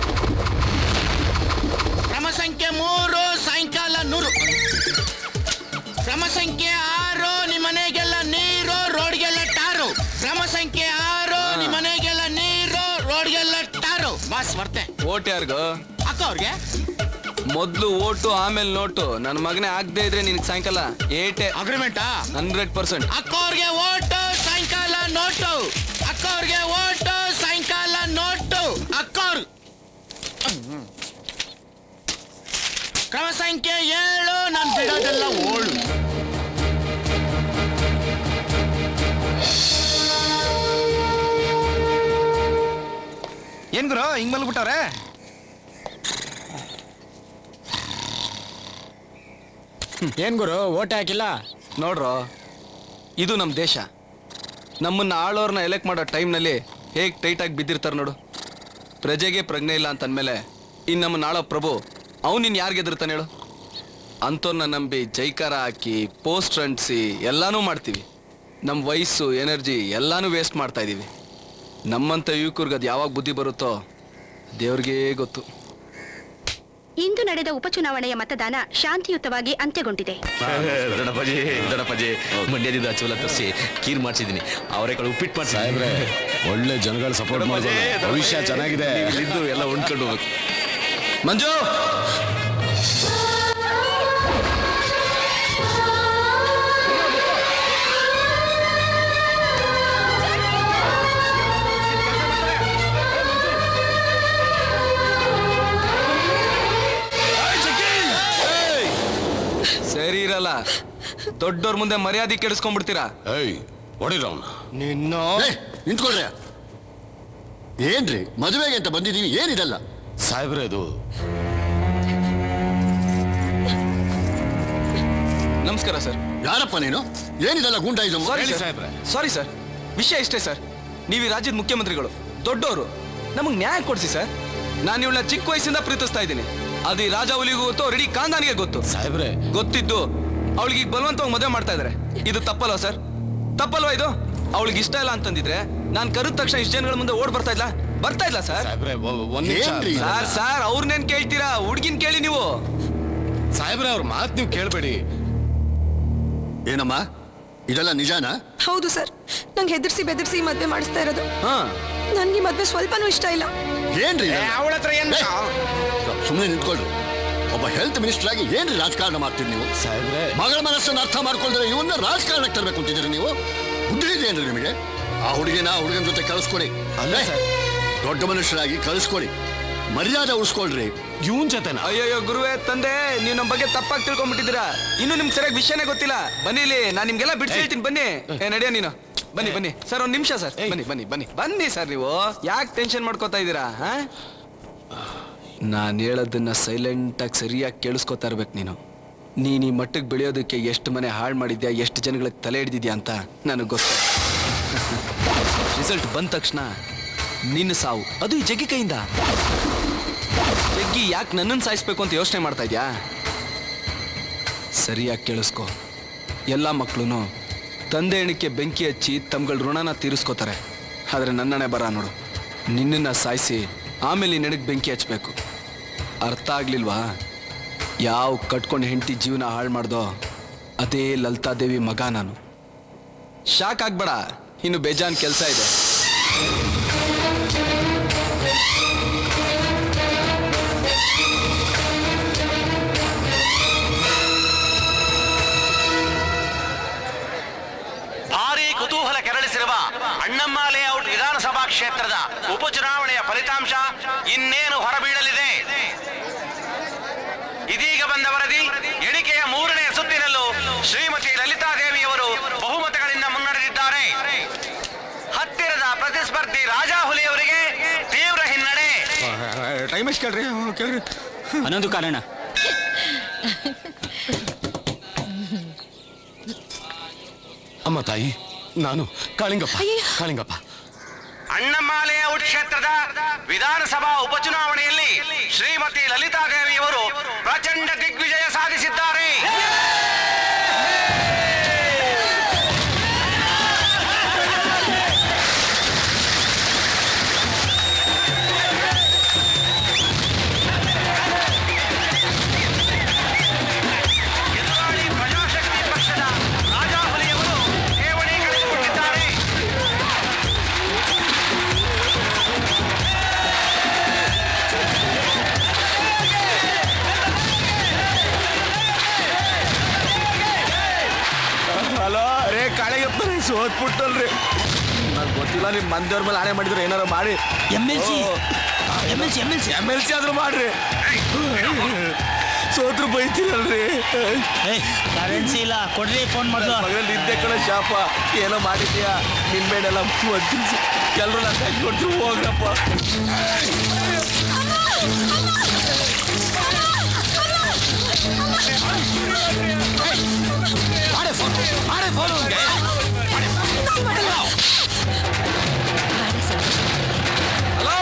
ಕ್ರಮ ಸಂಖ್ಯೆ ಮೂರು ಸಾಯಂಕಾಲ ನೂರು ಕ್ರಮ ಸಂಖ್ಯೆ ಆರು ನಿಮ್ಮ ಮನೆಗೆಲ್ಲ ನೀರು ರೋಡ್ಗೆಲ್ಲ ಟಾರು ಕ್ರಮ ಸಂಖ್ಯೆ ಆರು ನಿಮ್ಮ ಮನೆಗೆಲ್ಲ ನೀರು ರೋಡ್ಗೆಲ್ಲ ಟಾರು ಬಸ್ ಬರ್ತೆ ಓಟ್ ಯಾರಿಗೂ ಅಕ್ಕ ಅವ್ರಿಗೆ ಮೊದ್ಲು ಓಟು ಆಮೇಲೆ ನೋಟು ನನ್ನ ಮಗನೇ ಆಗದೆ ಇದ್ರೆ ನಿನಗೆ ಸಾಯಂಕಾಲ ಏಟೆ ಅಗ್ರಿಮೆಂಟಾ ಹಂಡ್ರೆಡ್ ಪರ್ಸೆಂಟ್ ಅಕ್ಕ ಅವ್ರಿಗೆ ಓಟು ಸಾಯಂಕಾಲ ನೋಟು ಅಕ್ಕ ಅವ್ರಿಗೆ ಓಟು ಸಾಯಂಕಾಲ ನೋಟು ಅಕ್ಕ ಅವ್ರು ಕ್ರಮ ಸಂಖ್ಯೆ ಏಳು ನಾನು ಬಿಡೋದೆಲ್ಲ ಓಳು ಏನ್ ಗುರು ಹಿಂಗ್ ಮಲ್ಬಿಟ್ಟವ್ರೆ ಏನ್ ಗುರು ಓಟ್ ಹಾಕಿಲ್ಲ ನೋಡ್ರೋ ಇದು ನಮ್ಮ ದೇಶ ನಮ್ಮನ್ನ ಆಳೋರ್ನ ಎಲೆಕ್ಟ್ ಮಾಡೋ ಟೈಮ್ನಲ್ಲಿ ಹೇಗೆ ಟೈಟಾಗಿ ಬಿದ್ದಿರ್ತಾರೆ ನೋಡು ಪ್ರಜೆಗೆ ಪ್ರಜ್ಞೆ ಇಲ್ಲ ಅಂತಂದ್ಮೇಲೆ ಇನ್ನು ನಮ್ಮನ್ನ ಆಳೋ ಪ್ರಭು ಅವನಿನ್ ಯಾರಿಗೆ ಎದುರ್ತಾನೆ ಹೇಳು ಅಂಥವ್ರನ್ನ ನಂಬಿ ಜೈಕಾರ ಹಾಕಿ ಪೋಸ್ಟ್ ಅಂಟಿಸಿ ಎಲ್ಲಾನು ಮಾಡ್ತೀವಿ ನಮ್ಮ ವಯಸ್ಸು ಎನರ್ಜಿ ಎಲ್ಲಾನು ವೇಸ್ಟ್ ಮಾಡ್ತಾ ಇದೀವಿ ನಮ್ಮಂಥ ಯುವಕರಿಗೆ ಅದು ಯಾವಾಗ ಬುದ್ಧಿ ಬರುತ್ತೋ ದೇವ್ರಿಗೇ ಗೊತ್ತು ಇಂದು ನಡೆದ ಉಪಚುನಾವಣೆಯ ಮತದಾನ ಶಾಂತಿಯುತವಾಗಿ ಅಂತ್ಯಗೊಂಡಿದೆ ದೊಡ್ಡಪ್ಪಾಜಿ ದೊಡ್ಡಪ್ಪಾಜಿ ಮಂಡ್ಯದಿಂದ ಚೋಲ ತರಿಸಿ ಕೀರ್ ಮಾಡ್ಸಿದ್ದೀನಿ ಅವರೆಕಾಳು ಉಪ್ಪಿಟ್ಟು ಮಾಡ್ಸಿ ಸಾಹೇಬ್ರೆ ಒಳ್ಳೆ ಜನಗಳ ಸಪೋರ್ಟ್ ಮಾಡೋದು ಭವಿಷ್ಯ ಚೆನ್ನಾಗಿದೆ ಇದ್ದು ಎಲ್ಲ ಉಂಡ್ಕೊಂಡು ಹೋಗ್ಬೇಕು ಮಂಜು ಸರಿ ಇರಲ್ಲ ದೊಡ್ಡವ್ರ ಮುಂದೆ ಮರ್ಯಾದೆ ಕೆಡಿಸ್ಕೊಂಡ್ಬಿಡ್ತೀರಾ ಏಯ್ ಹೊಡಿರವ್ನ ನಿನ್ನ ನಿಂತ್ಕೊಳ್ರಿ ಏನ್ರಿ ಮದುವೆಗೆ ಅಂತ ಬಂದಿದೀವಿ ಏನಿದಲ್ಲ ಸಾಹೇಬ್ರೆ ಇದು ನಮಸ್ಕಾರ ಸರ್ ಯಾರಪ್ಪ ನೀನು ಏನಿದಲ್ಲ ಗೂಂಡಾಯಿಸಮ್ ಸಾರಿ ಸರ್ ಸಾರಿ ಸರ್ ವಿಷಯ ಇಷ್ಟೇ ಸರ್ ನೀವು ಈ ರಾಜ್ಯದ ಮುಖ್ಯಮಂತ್ರಿಗಳು ದೊಡ್ಡವರು ನಮಗೆ ನ್ಯಾಯ ಕೊಡಿಸಿ ಸರ್ ನಾನು ಇವಳನ್ನ ಚಿಕ್ಕ ವಯಸ್ಸಿಂದ ಪ್ರೀತಿಸ್ತಾ ಇದ್ದೀನಿ ಅದು ಈ ರಾಜ ಹುಲಿಗೂ ಗೊತ್ತು ಅವ್ರ ಇಡೀ ಖಾನ್ದಾನಿಗೆ ಗೊತ್ತು ಸಾಹೇಬ್ರೆ ಗೊತ್ತಿದ್ದು ಅವಳಿಗೆ ಈಗ ಬಲವಂತವಾಗಿ ಮದುವೆ ಮಾಡ್ತಾ ಇದಾರೆ ಇದು ತಪ್ಪಲ್ವಾ ಸರ್ ತಪ್ಪಲ್ವಾ ಇದು ಅವಳಿಗೆ ಇಷ್ಟ ಇಲ್ಲ ಅಂತಂದಿದ್ರೆ ನಾನು ಕರೆದ ತಕ್ಷಣ ಇಷ್ಟು ಜನಗಳ ಮುಂದೆ ಓಡ್ ಬರ್ತಾ ಇಲ್ಲ ಬರ್ತಾ ಇಲ್ಲ ಸರ್ ಸಾಹೇಬ್ರೆ ಒ- ಒಂದ್ ನಿಮಿಷ ಸರ್ ಸರ್ ಅವ್ರನ್ನೇನ್ ಕೇಳ್ತೀರಾ ಹುಡ್ಗಿನ್ ಕೇಳಿ ನೀವು ಸಾಹೇಬ್ರೆ ಅವ್ರ ಮಾತು ನೀವು ಕೇಳಬೇಡಿ ಏನಮ್ಮ ಇದೆಲ್ಲ ನಿಜಾನಾ ಹೌದು ಸರ್ ನಂಗೆ ಹೆದರ್ಸಿ ಬೆದರ್ಸಿ ಮದ್ವೆ ಮಾಡಿಸ್ತಾ ಇರೋದು ನನ್ಗೆ ಈ ಮದ್ವೆ ಸ್ವಲ್ಪನೂ ಇಷ್ಟ ಇಲ್ಲ ಏನ್ರಿ ಅವಳ ಹತ್ರ ಏನ್ ಸುಮ್ಮನೆ ನಿಂತ್ಕೊಳ್ರಿ ಒಬ್ಬ ಹೆಲ್ತ್ ಮಿನಿಸ್ಟರ್ ಆಗಿ ಏನ್ರಿ ರಾಜಕಾರಣ ಮಾಡ್ತೀರಿ ನೀವು ಸಾಹೇಬ್ರೆ ಮಗಳ ಮನಸ್ಸನ್ನು ಅರ್ಥ ಮಾಡ್ಕೊಳ್ದ್ರೆ ಇವನ್ನ ರಾಜಕಾರಣಕ್ಕೆ ತರಬೇಕು ಅಂತಿದ್ದೀರಿ ನೀವು ಬುದ್ಧಿ ಇದೆಯೇನ್ರಿ ನಿಮಗೆ ಆ ಹುಡುಗಿನ ಆ ಹುಡುಗನ ಜೊತೆ ಕಳಿಸ್ಕೊಡಿ ಅಲ್ಲೇ ದೊಡ್ಡ ಮನುಷ್ಯರಾಗಿ ಕಳಿಸ್ಕೊಡಿ ಮರ್ಯಾದೆ ಉಳಿಸ್ಕೊಳ್ರಿ ಇವನ್ ಜೊತೆನಾ ಅಯ್ಯಯ್ಯೋ ಗುರುವೇ ತಂದೆ ನೀವು ನಮ್ಮ ಬಗ್ಗೆ ತಪ್ಪಾಗಿ ತಿಳ್ಕೊಂಡ್ಬಿಟ್ಟಿದ್ದೀರಾ ಇನ್ನು ನಿಮ್ಗೆ ಸರಿಯಾಗಿ ವಿಷಯನೇ ಗೊತ್ತಿಲ್ಲ ಬನ್ನಿ ಇಲ್ಲಿ ನಾನು ನಿಮ್ಗೆಲ್ಲ ಬಿಡಿಸಿ ಹೇಳ್ತೀನಿ ಬನ್ನಿ ಏ ನಡೆಯ ನೀನು ಬನ್ನಿ ಬನ್ನಿ ಸರ್ ಒಂದ್ ನಿಮಿಷ ಸರ್ ಬನ್ನಿ ಬನ್ನಿ ಬನ್ನಿ ಬನ್ನಿ ಸರ್ ನೀವು ಯಾಕೆ ಟೆನ್ಷನ್ ಮಾಡ್ಕೋತಾ ಇದ್ದೀರಾ ನಾನು ಹೇಳೋದನ್ನ ಸೈಲೆಂಟಾಗಿ ಸರಿಯಾಗಿ ಕೇಳಿಸ್ಕೊತಾ ಇರ್ಬೇಕು ನೀನು ನೀನು ಈ ಮಟ್ಟಕ್ಕೆ ಬೆಳೆಯೋದಕ್ಕೆ ಎಷ್ಟು ಮನೆ ಹಾಳು ಮಾಡಿದ್ಯಾ ಎಷ್ಟು ಜನಗಳಿಗೆ ತಲೆ ಹಿಡ್ದಿದ್ಯಾ ಅಂತ ನನಗೆ ಗೊತ್ತು ರಿಸಲ್ಟ್ ಬಂದ ತಕ್ಷಣ ನಿನ್ನ ಸಾವು ಅದು ಈ ಜಗ್ಗಿ ಕೈಯಿಂದ ಜಗ್ಗಿ ಯಾಕೆ ನನ್ನನ್ನು ಸಾಯಿಸ್ಬೇಕು ಅಂತ ಯೋಚನೆ ಮಾಡ್ತಾ ಇದ್ಯಾ ಸರಿಯಾಗಿ ಕೇಳಿಸ್ಕೊ ಎಲ್ಲ ಮಕ್ಕಳು ತಂದೆ ಎಣಿಕೆ ಬೆಂಕಿ ಹಚ್ಚಿ ತಮ್ಗಳ ಋಣನ ತೀರಿಸ್ಕೋತಾರೆ ಆದರೆ ನನ್ನಣೆ ಬರ ನೋಡು ನಿನ್ನನ್ನು ಸಾಯಿಸಿ ಆಮೇಲೆ ಈ ನೆನಗೆ ಬೆಂಕಿ ಹಚ್ಚಬೇಕು ಅರ್ಥ ಆಗ್ಲಿಲ್ವಾ ಯಾವ ಕಟ್ಕೊಂಡು ಹೆಂಡತಿ ಜೀವನ ಹಾಳು ಮಾಡ್ದೋ ಅದೇ ಲಲಿತಾದೇವಿ ಮಗ ನಾನು ಶಾಕ್ ಆಗ್ಬೇಡ ಇನ್ನು ಬೇಜಾನ್ ಕೆಲಸ ಇದೆ ಭಾರಿ ಕುತೂಹಲ ಕೆರಳಿಸಿರುವ ಅಣ್ಣಮ್ಮ ಲೇಔಟ್ ವಿಧಾನಸಭಾ ಕ್ಷೇತ್ರದ ಉಪಚುನಾವಣೆಯ ಫಲಿತಾಂಶ ಇನ್ನೇನು ಹೊರಬೀಳಲಿದೆ ಇದೀಗ ಬಂದ ವರದಿ ಎಣಿಕೆಯ ಮೂರನೇ ಸುತ್ತಿನಲ್ಲೂ ಶ್ರೀಮತಿ ಲಲಿತಾದೇವಿಯವರು ಬಹುಮತಗಳಿಂದ ಮುನ್ನಡೆದಿದ್ದಾರೆ ಹತ್ತಿರದ ಪ್ರತಿಸ್ಪರ್ಧಿ ರಾಜಾ ಹುಲಿಯವರಿಗೆ ತೀವ್ರ ಹಿನ್ನಡೆ ಟೈಮ್ ಎಷ್ಟು ಕೇಳ್ರಿ ಹ್ಞೂ, ಕೇಳ್ರಿ ಹನ್ನೊಂದು ಕಾರಣ ಅಮ್ಮ ತಾಯಿ ನಾನು ಕಾಳಿಂಗಪ್ಪ ಕಾಳಿಂಗಪ್ಪ ಅಣ್ಣಮ್ಮ ಲೇಔಟ್ ಕ್ಷೇತ್ರದ ವಿಧಾನಸಭಾ ಉಪಚುನಾವಣೆಯಲ್ಲಿ ಶ್ರೀಮತಿ ಲಲಿತಾದೇವಿಯವರು ಪ್ರಚಂಡ ದಿಗ್ವಿಜಯ ಸಾಧಿಸಿದ್ದಾರೆ ಎದುರಾಳಿ ಪ್ರಜಾಶಕ್ತಿ ಪಕ್ಷದ ರಾಜಾಹುಲಿಯವರು ಠೇವಣಿ ಕಳೆದುಕೊಂಡಿದ್ದಾರೆ ಹಲೋ ರೇ ಕಾಳೆಗಪ್ಪ ಸೋತ್ಬಿಟ್ಟಲ್ರಿ ನಂಗೆ ಗೊತ್ತಿಲ್ಲ ನಿಮ್ಮ ಮಂದಿಯವ್ರ ಮೇಲೆ ಆಣೆ ಮಾಡಿದ್ರೆ ಏನಾರ ಮಾಡಿ M L C M L C M L C M L C ಆದ್ರೂ ಮಾಡ್ರಿ ಸೋತ್ರು ಬೈತೀರಲ್ರಿ ಕರೆನ್ಸಿ ಇಲ್ಲ ಕೊಡ್ರಿ ಫೋನ್ ಮಾಡ್ದು ಮಗನಲ್ಲಿ ಇದ್ದೆ ಕಣ ಶಾಪ ಏನೋ ಮಾಡಿದ್ಯಾ ನಿನ್ ಮೇಲೆಲ್ಲ ಒದ್ದಿಸಿ ಎಲ್ರು ನನ್ನ ಕೈ ಕೊಡ್ತೀವಿ ಹೋಗ್ರಪ್ಪ ಮಾಡೆ ಫೋನ್ ಮಾಡೆ ಫೋನ್ ಹಲೋ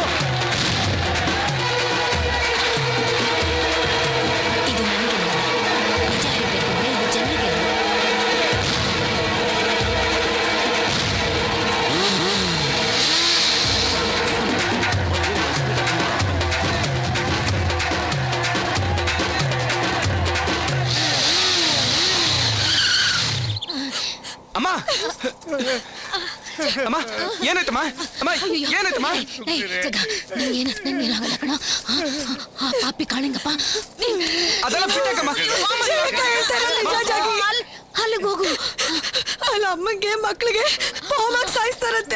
ಇದು ನನಗೆ ನಿಜ ಹೇಳ್ಬೇಕಂದ್ರೆ ಇದು ಜನರಿಗೆ ಅಮ್ಮ ಅಮ್ಮ ಏನಾಯ್ತಮ್ಮ ಅಮ್ಮ ಏನಾಯ್ತಮ್ಮ ಏನಾಗಲ್ಲ ಕಣ ಆ ಪಾಪಿ ಕಾಳಿಂಗಪ್ಪ ಅದೆಲ್ಲ ಬಿಟ್ಟಕ್ಕಮ್ಮ ಅಲ್ಲಿಗೆ ಹೋಗು ಅಲ್ಲ ಅಮ್ಮಂಗೆ ಮಕ್ಳಿಗೆ ಹೋಮಾಗಿ ಸಾಯಿಸ್ತಾರಂತೆ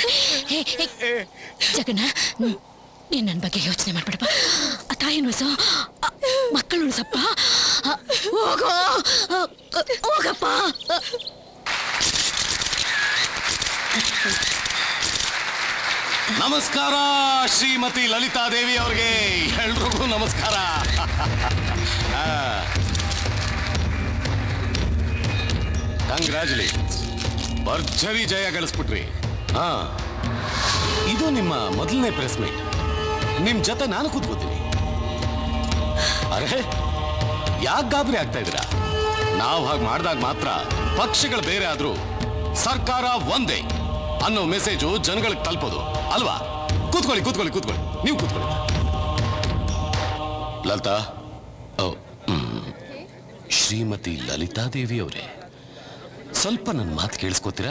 ಜಗನ್ನ ನೀನ್ ನನ್ನ ಬಗ್ಗೆ ಯೋಚನೆ ಮಾಡ್ಬೇಡಪ್ಪ ಆ ತಾಯಿ ಉಳಿಸೋ ಮಕ್ಕಳು ಉಳಿಸಪ್ಪ ಆ, ಹೋಗೋ ಆ, ಹೋಗಪ್ಪ ನಮಸ್ಕಾರ ಶ್ರೀಮತಿ ಲಲಿತಾ ದೇವಿ ಅವ್ರಿಗೆ ಎಲ್ರಿಗೂ ನಮಸ್ಕಾರ ಕಂಗ್ರ್ಯಾಚುಲೇಷನ್ಸ್ ಭರ್ಜರಿ ಜಯ ಗಳಿಸ್ಬಿಟ್ರಿ ಹಾ ಇದು ನಿಮ್ಮ ಮೊದಲನೇ ಪ್ರೆಸ್ ಮೀಟ್ ನಿಮ್ ಜೊತೆ ನಾನು ಕೂತ್ಕೋತೀನಿ ಅರೆ ಯಾಕೆ ಗಾಬರಿ ಆಗ್ತಾ ಇದ್ದೀರಾ ನಾವು ಹಾಗೆ ಮಾಡಿದಾಗ ಮಾತ್ರ ಪಕ್ಷಗಳು ಬೇರೆ ಆದ್ರೂ ಸರ್ಕಾರ ಒಂದೇ ಅನ್ನೋ ಮೆಸೇಜು ಜನಗಳಿಗೆ ತಲುಪೋದು ಅಲ್ವಾ ಕೂತ್ಕೊಳ್ಳಿ ಕೂತ್ಕೊಳ್ಳಿ ಕೂತ್ಕೊಳ್ಳಿ ನೀವು ಕೂತ್ಕೊಳ್ಳಿ ಲಲಿತಾ ಓ, ಹ್ಮ್. ಶ್ರೀಮತಿ ಲಲಿತಾ ದೇವಿ ಅವರೇ ಸ್ವಲ್ಪ ನನ್ನ ಮಾತು ಕೇಳಿಸ್ಕೋತೀರಾ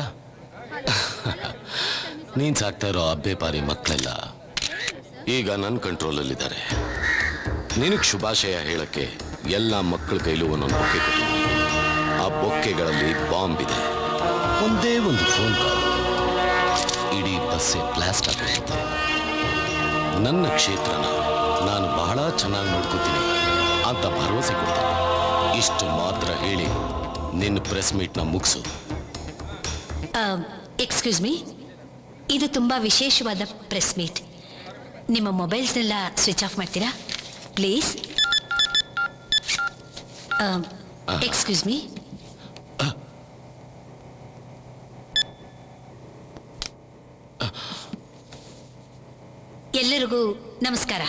ನೀನ್ ಸಾಕ್ತಾ ಇರೋ ಅಬ್ಬೆ ಪಾರಿ ಮಕ್ಕಳೆಲ್ಲ ಈಗ ನನ್ನ ಕಂಟ್ರೋಲಲ್ಲಿದ್ದಾರೆ ನಿನಗೆ ಶುಭಾಶಯ ಹೇಳಕ್ಕೆ ಎಲ್ಲ ಮಕ್ಕಳ ಕೈಲೂ ಒಂದೊಂದು ಬೊಕ್ಕೆ ಕೊಟ್ಟಿದ್ದೀನಿ ಆ ಬೊಕ್ಕೆಗಳಲ್ಲಿ ಬಾಂಬ್ ಇದೆ ಒಂದೇ ಒಂದು ಫೋನ್ ಕಾಲ್ ಇಡೀ ಬಸ್ಸೇ ಬ್ಲಾಸ್ಟ್ ಆಗೋಗುತ್ತೆ ನನ್ನ ಕ್ಷೇತ್ರನ ನಾನು ಬಹಳ ಚೆನ್ನಾಗಿ ನೋಡ್ಕೋತೀನಿ ಅಂತ ಭರವಸೆ ಕೊಡ್ತೀನಿ ಇಷ್ಟು ಮಾತ್ರ ಹೇಳಿ ನಿನ್ನ ಪ್ರೆಸ್ ಮೀಟ್ನ ಮುಗಿಸು ಎಕ್ಸ್ಕ್ಯೂಸ್ ಮೀ ಇದು ತುಂಬಾ ವಿಶೇಷವಾದ ಪ್ರೆಸ್ ಮೀಟ್ ನಿಮ್ಮ ಮೊಬೈಲ್ಸ್ನೆಲ್ಲ ಸ್ವಿಚ್ ಆಫ್ ಮಾಡ್ತೀರಾ ಪ್ಲೀಸ್ ಎಕ್ಸ್ಕ್ಯೂಸ್ ಮೀ ಎಲ್ಲರಿಗೂ ನಮಸ್ಕಾರ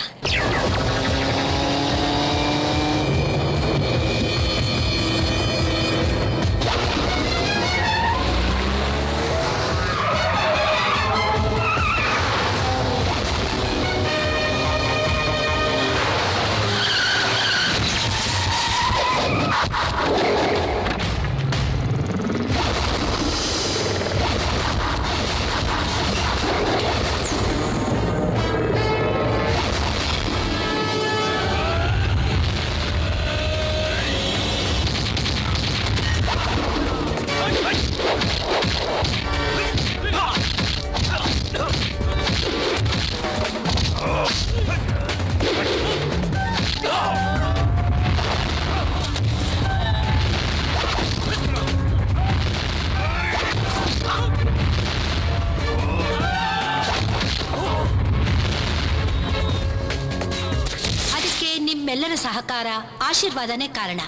ಅದಕ್ಕೆ ನಿಮ್ಮೆಲ್ಲರ ಸಹಕಾರ ಆಶೀರ್ವಾದನೇ ಕಾರಣ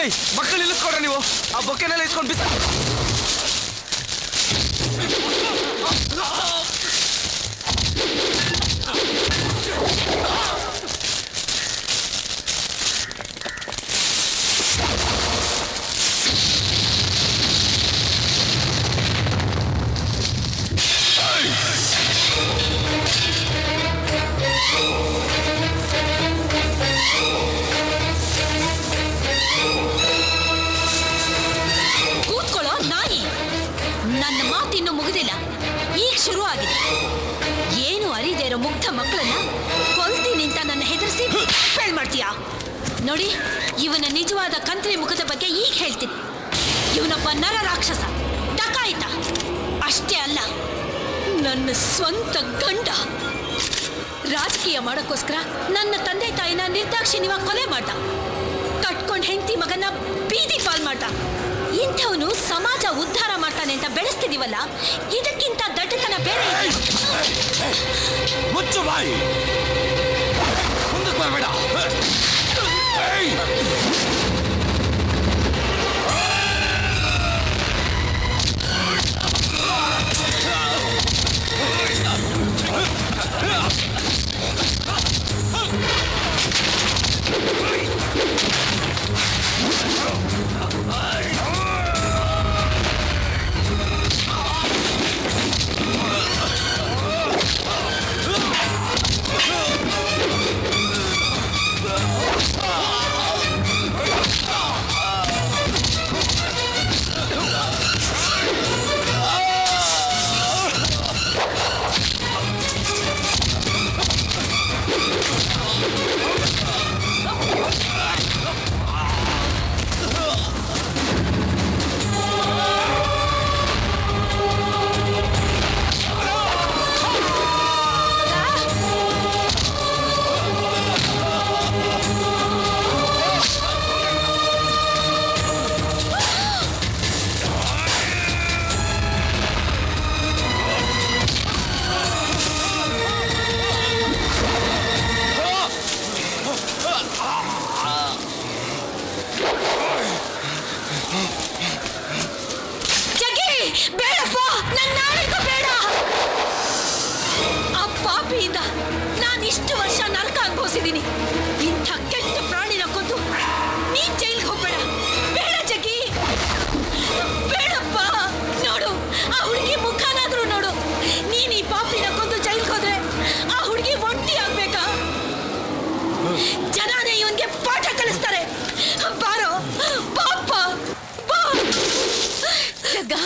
ಏಯ್ ಮಕ್ಕಳು ನಿಲ್ಲಿಸ್ಕೊಡ್ರ ನೀವು ಆ ಬೊಕ್ಕೆನೆಲ್ಲ ಇಸ್ಕೊಂಡು ಬಿಸ ಕೂತ್ಕೊಳ್ಳೋ ನಾಯಿ ನನ್ನ ಮಾತಿನ್ನು ಮುಗಿದಿಲ್ಲ ಈಗ ಶುರು ಆಗಿದೆ ಏನು ಅರಿದೇ ಇರೋ ಮುಗ್ಧ ಮಕ್ಕಳನ್ನ ಕೊಲ್ತೀನಿ ಅಂತ ನನ್ನ ಹೆದರಿಸಿ ಫೇಲ್ ಮಾಡ್ತೀಯಾ ನೋಡಿ ಇವನ ನಿಜವಾದ ಕಂತ್ರಿ ಮುಖದ ಬಗ್ಗೆ ಈಗ ಹೇಳ್ತೀನಿ ಇವನೊಬ್ಬ ನರ ರಾಕ್ಷಸ ಡಕಾಯಿತ ಅಷ್ಟೇ ಅಲ್ಲ ನನ್ನ ಸ್ವಂತ ಗಂಡ ರಾಜಕೀಯ ಮಾಡೋಕ್ಕೋಸ್ಕರ ನನ್ನ ತಂದೆ ತಾಯಿನ ನಿರ್ದಾಕ್ಷಿಣ್ಯವಾಗಿ ಕೊಲೆ ಮಾಡ್ದ ಕಟ್ಕೊಂಡ್ ಹೆಂಡತಿ ಮಗನ ಬೀದಿ ಪಾಲ್ ಮಾಡ್ದ ಇಂಥವನು ಸಮಾಜ ಉದ್ಧಾರ ಮಾಡ್ತಾನೆ ಅಂತ ಬೆಳೆಸ್ತಿದೀವಲ್ಲ ಇದಕ್ಕಿಂತ ದಡ್ಡತನ ಬೇರೆ ಇದೆಯಾ? ಮುಚ್ಚು ಬಾಯಿ ಮುಂದಕ್ಕೆ ಬರಬೇಡ ಜಗ್ಗಿ ಬೇಡಪ್ಪ ನನ್ನ ನಾಳೆಗೂ ಬೇಡ ಆ ಪಾಪಿಯಿಂದ ನಾನು ಇಷ್ಟು ವರ್ಷ ನರಕ ಅನುಭವಿಸಿದ್ದೀನಿ ಇಂಥ ಕೆಟ್ಟ ಪ್ರಾಣಿನ ಕೊಂದು ನೀನ್ ಜೈಲ್ಗೆ ಹೋಗ್ಬೇಡ ಬೇಡ ಜಗ್ಗಿ ಬೇಡಪ್ಪ ನೋಡು ಆ ಹುಡುಗಿ ಮುಖನಾದ್ರೂ ನೋಡು ನೀನ್ ಈ ಪಾಪಿನ ಕೊಂದು ಜೈಲ್ಗೆ ಹೋದ್ರೆ ಆ ಹುಡುಗಿ ಒಂಟಿ ಆಗ್ಬೇಕಾ ಜನನೇ ಇವನ್ಗೆ ಪಾಠ ಕಲಿಸ್ತಾರೆ ಬಾರೋ ಪಾಪ ಬಾ ಜಗ್ಗ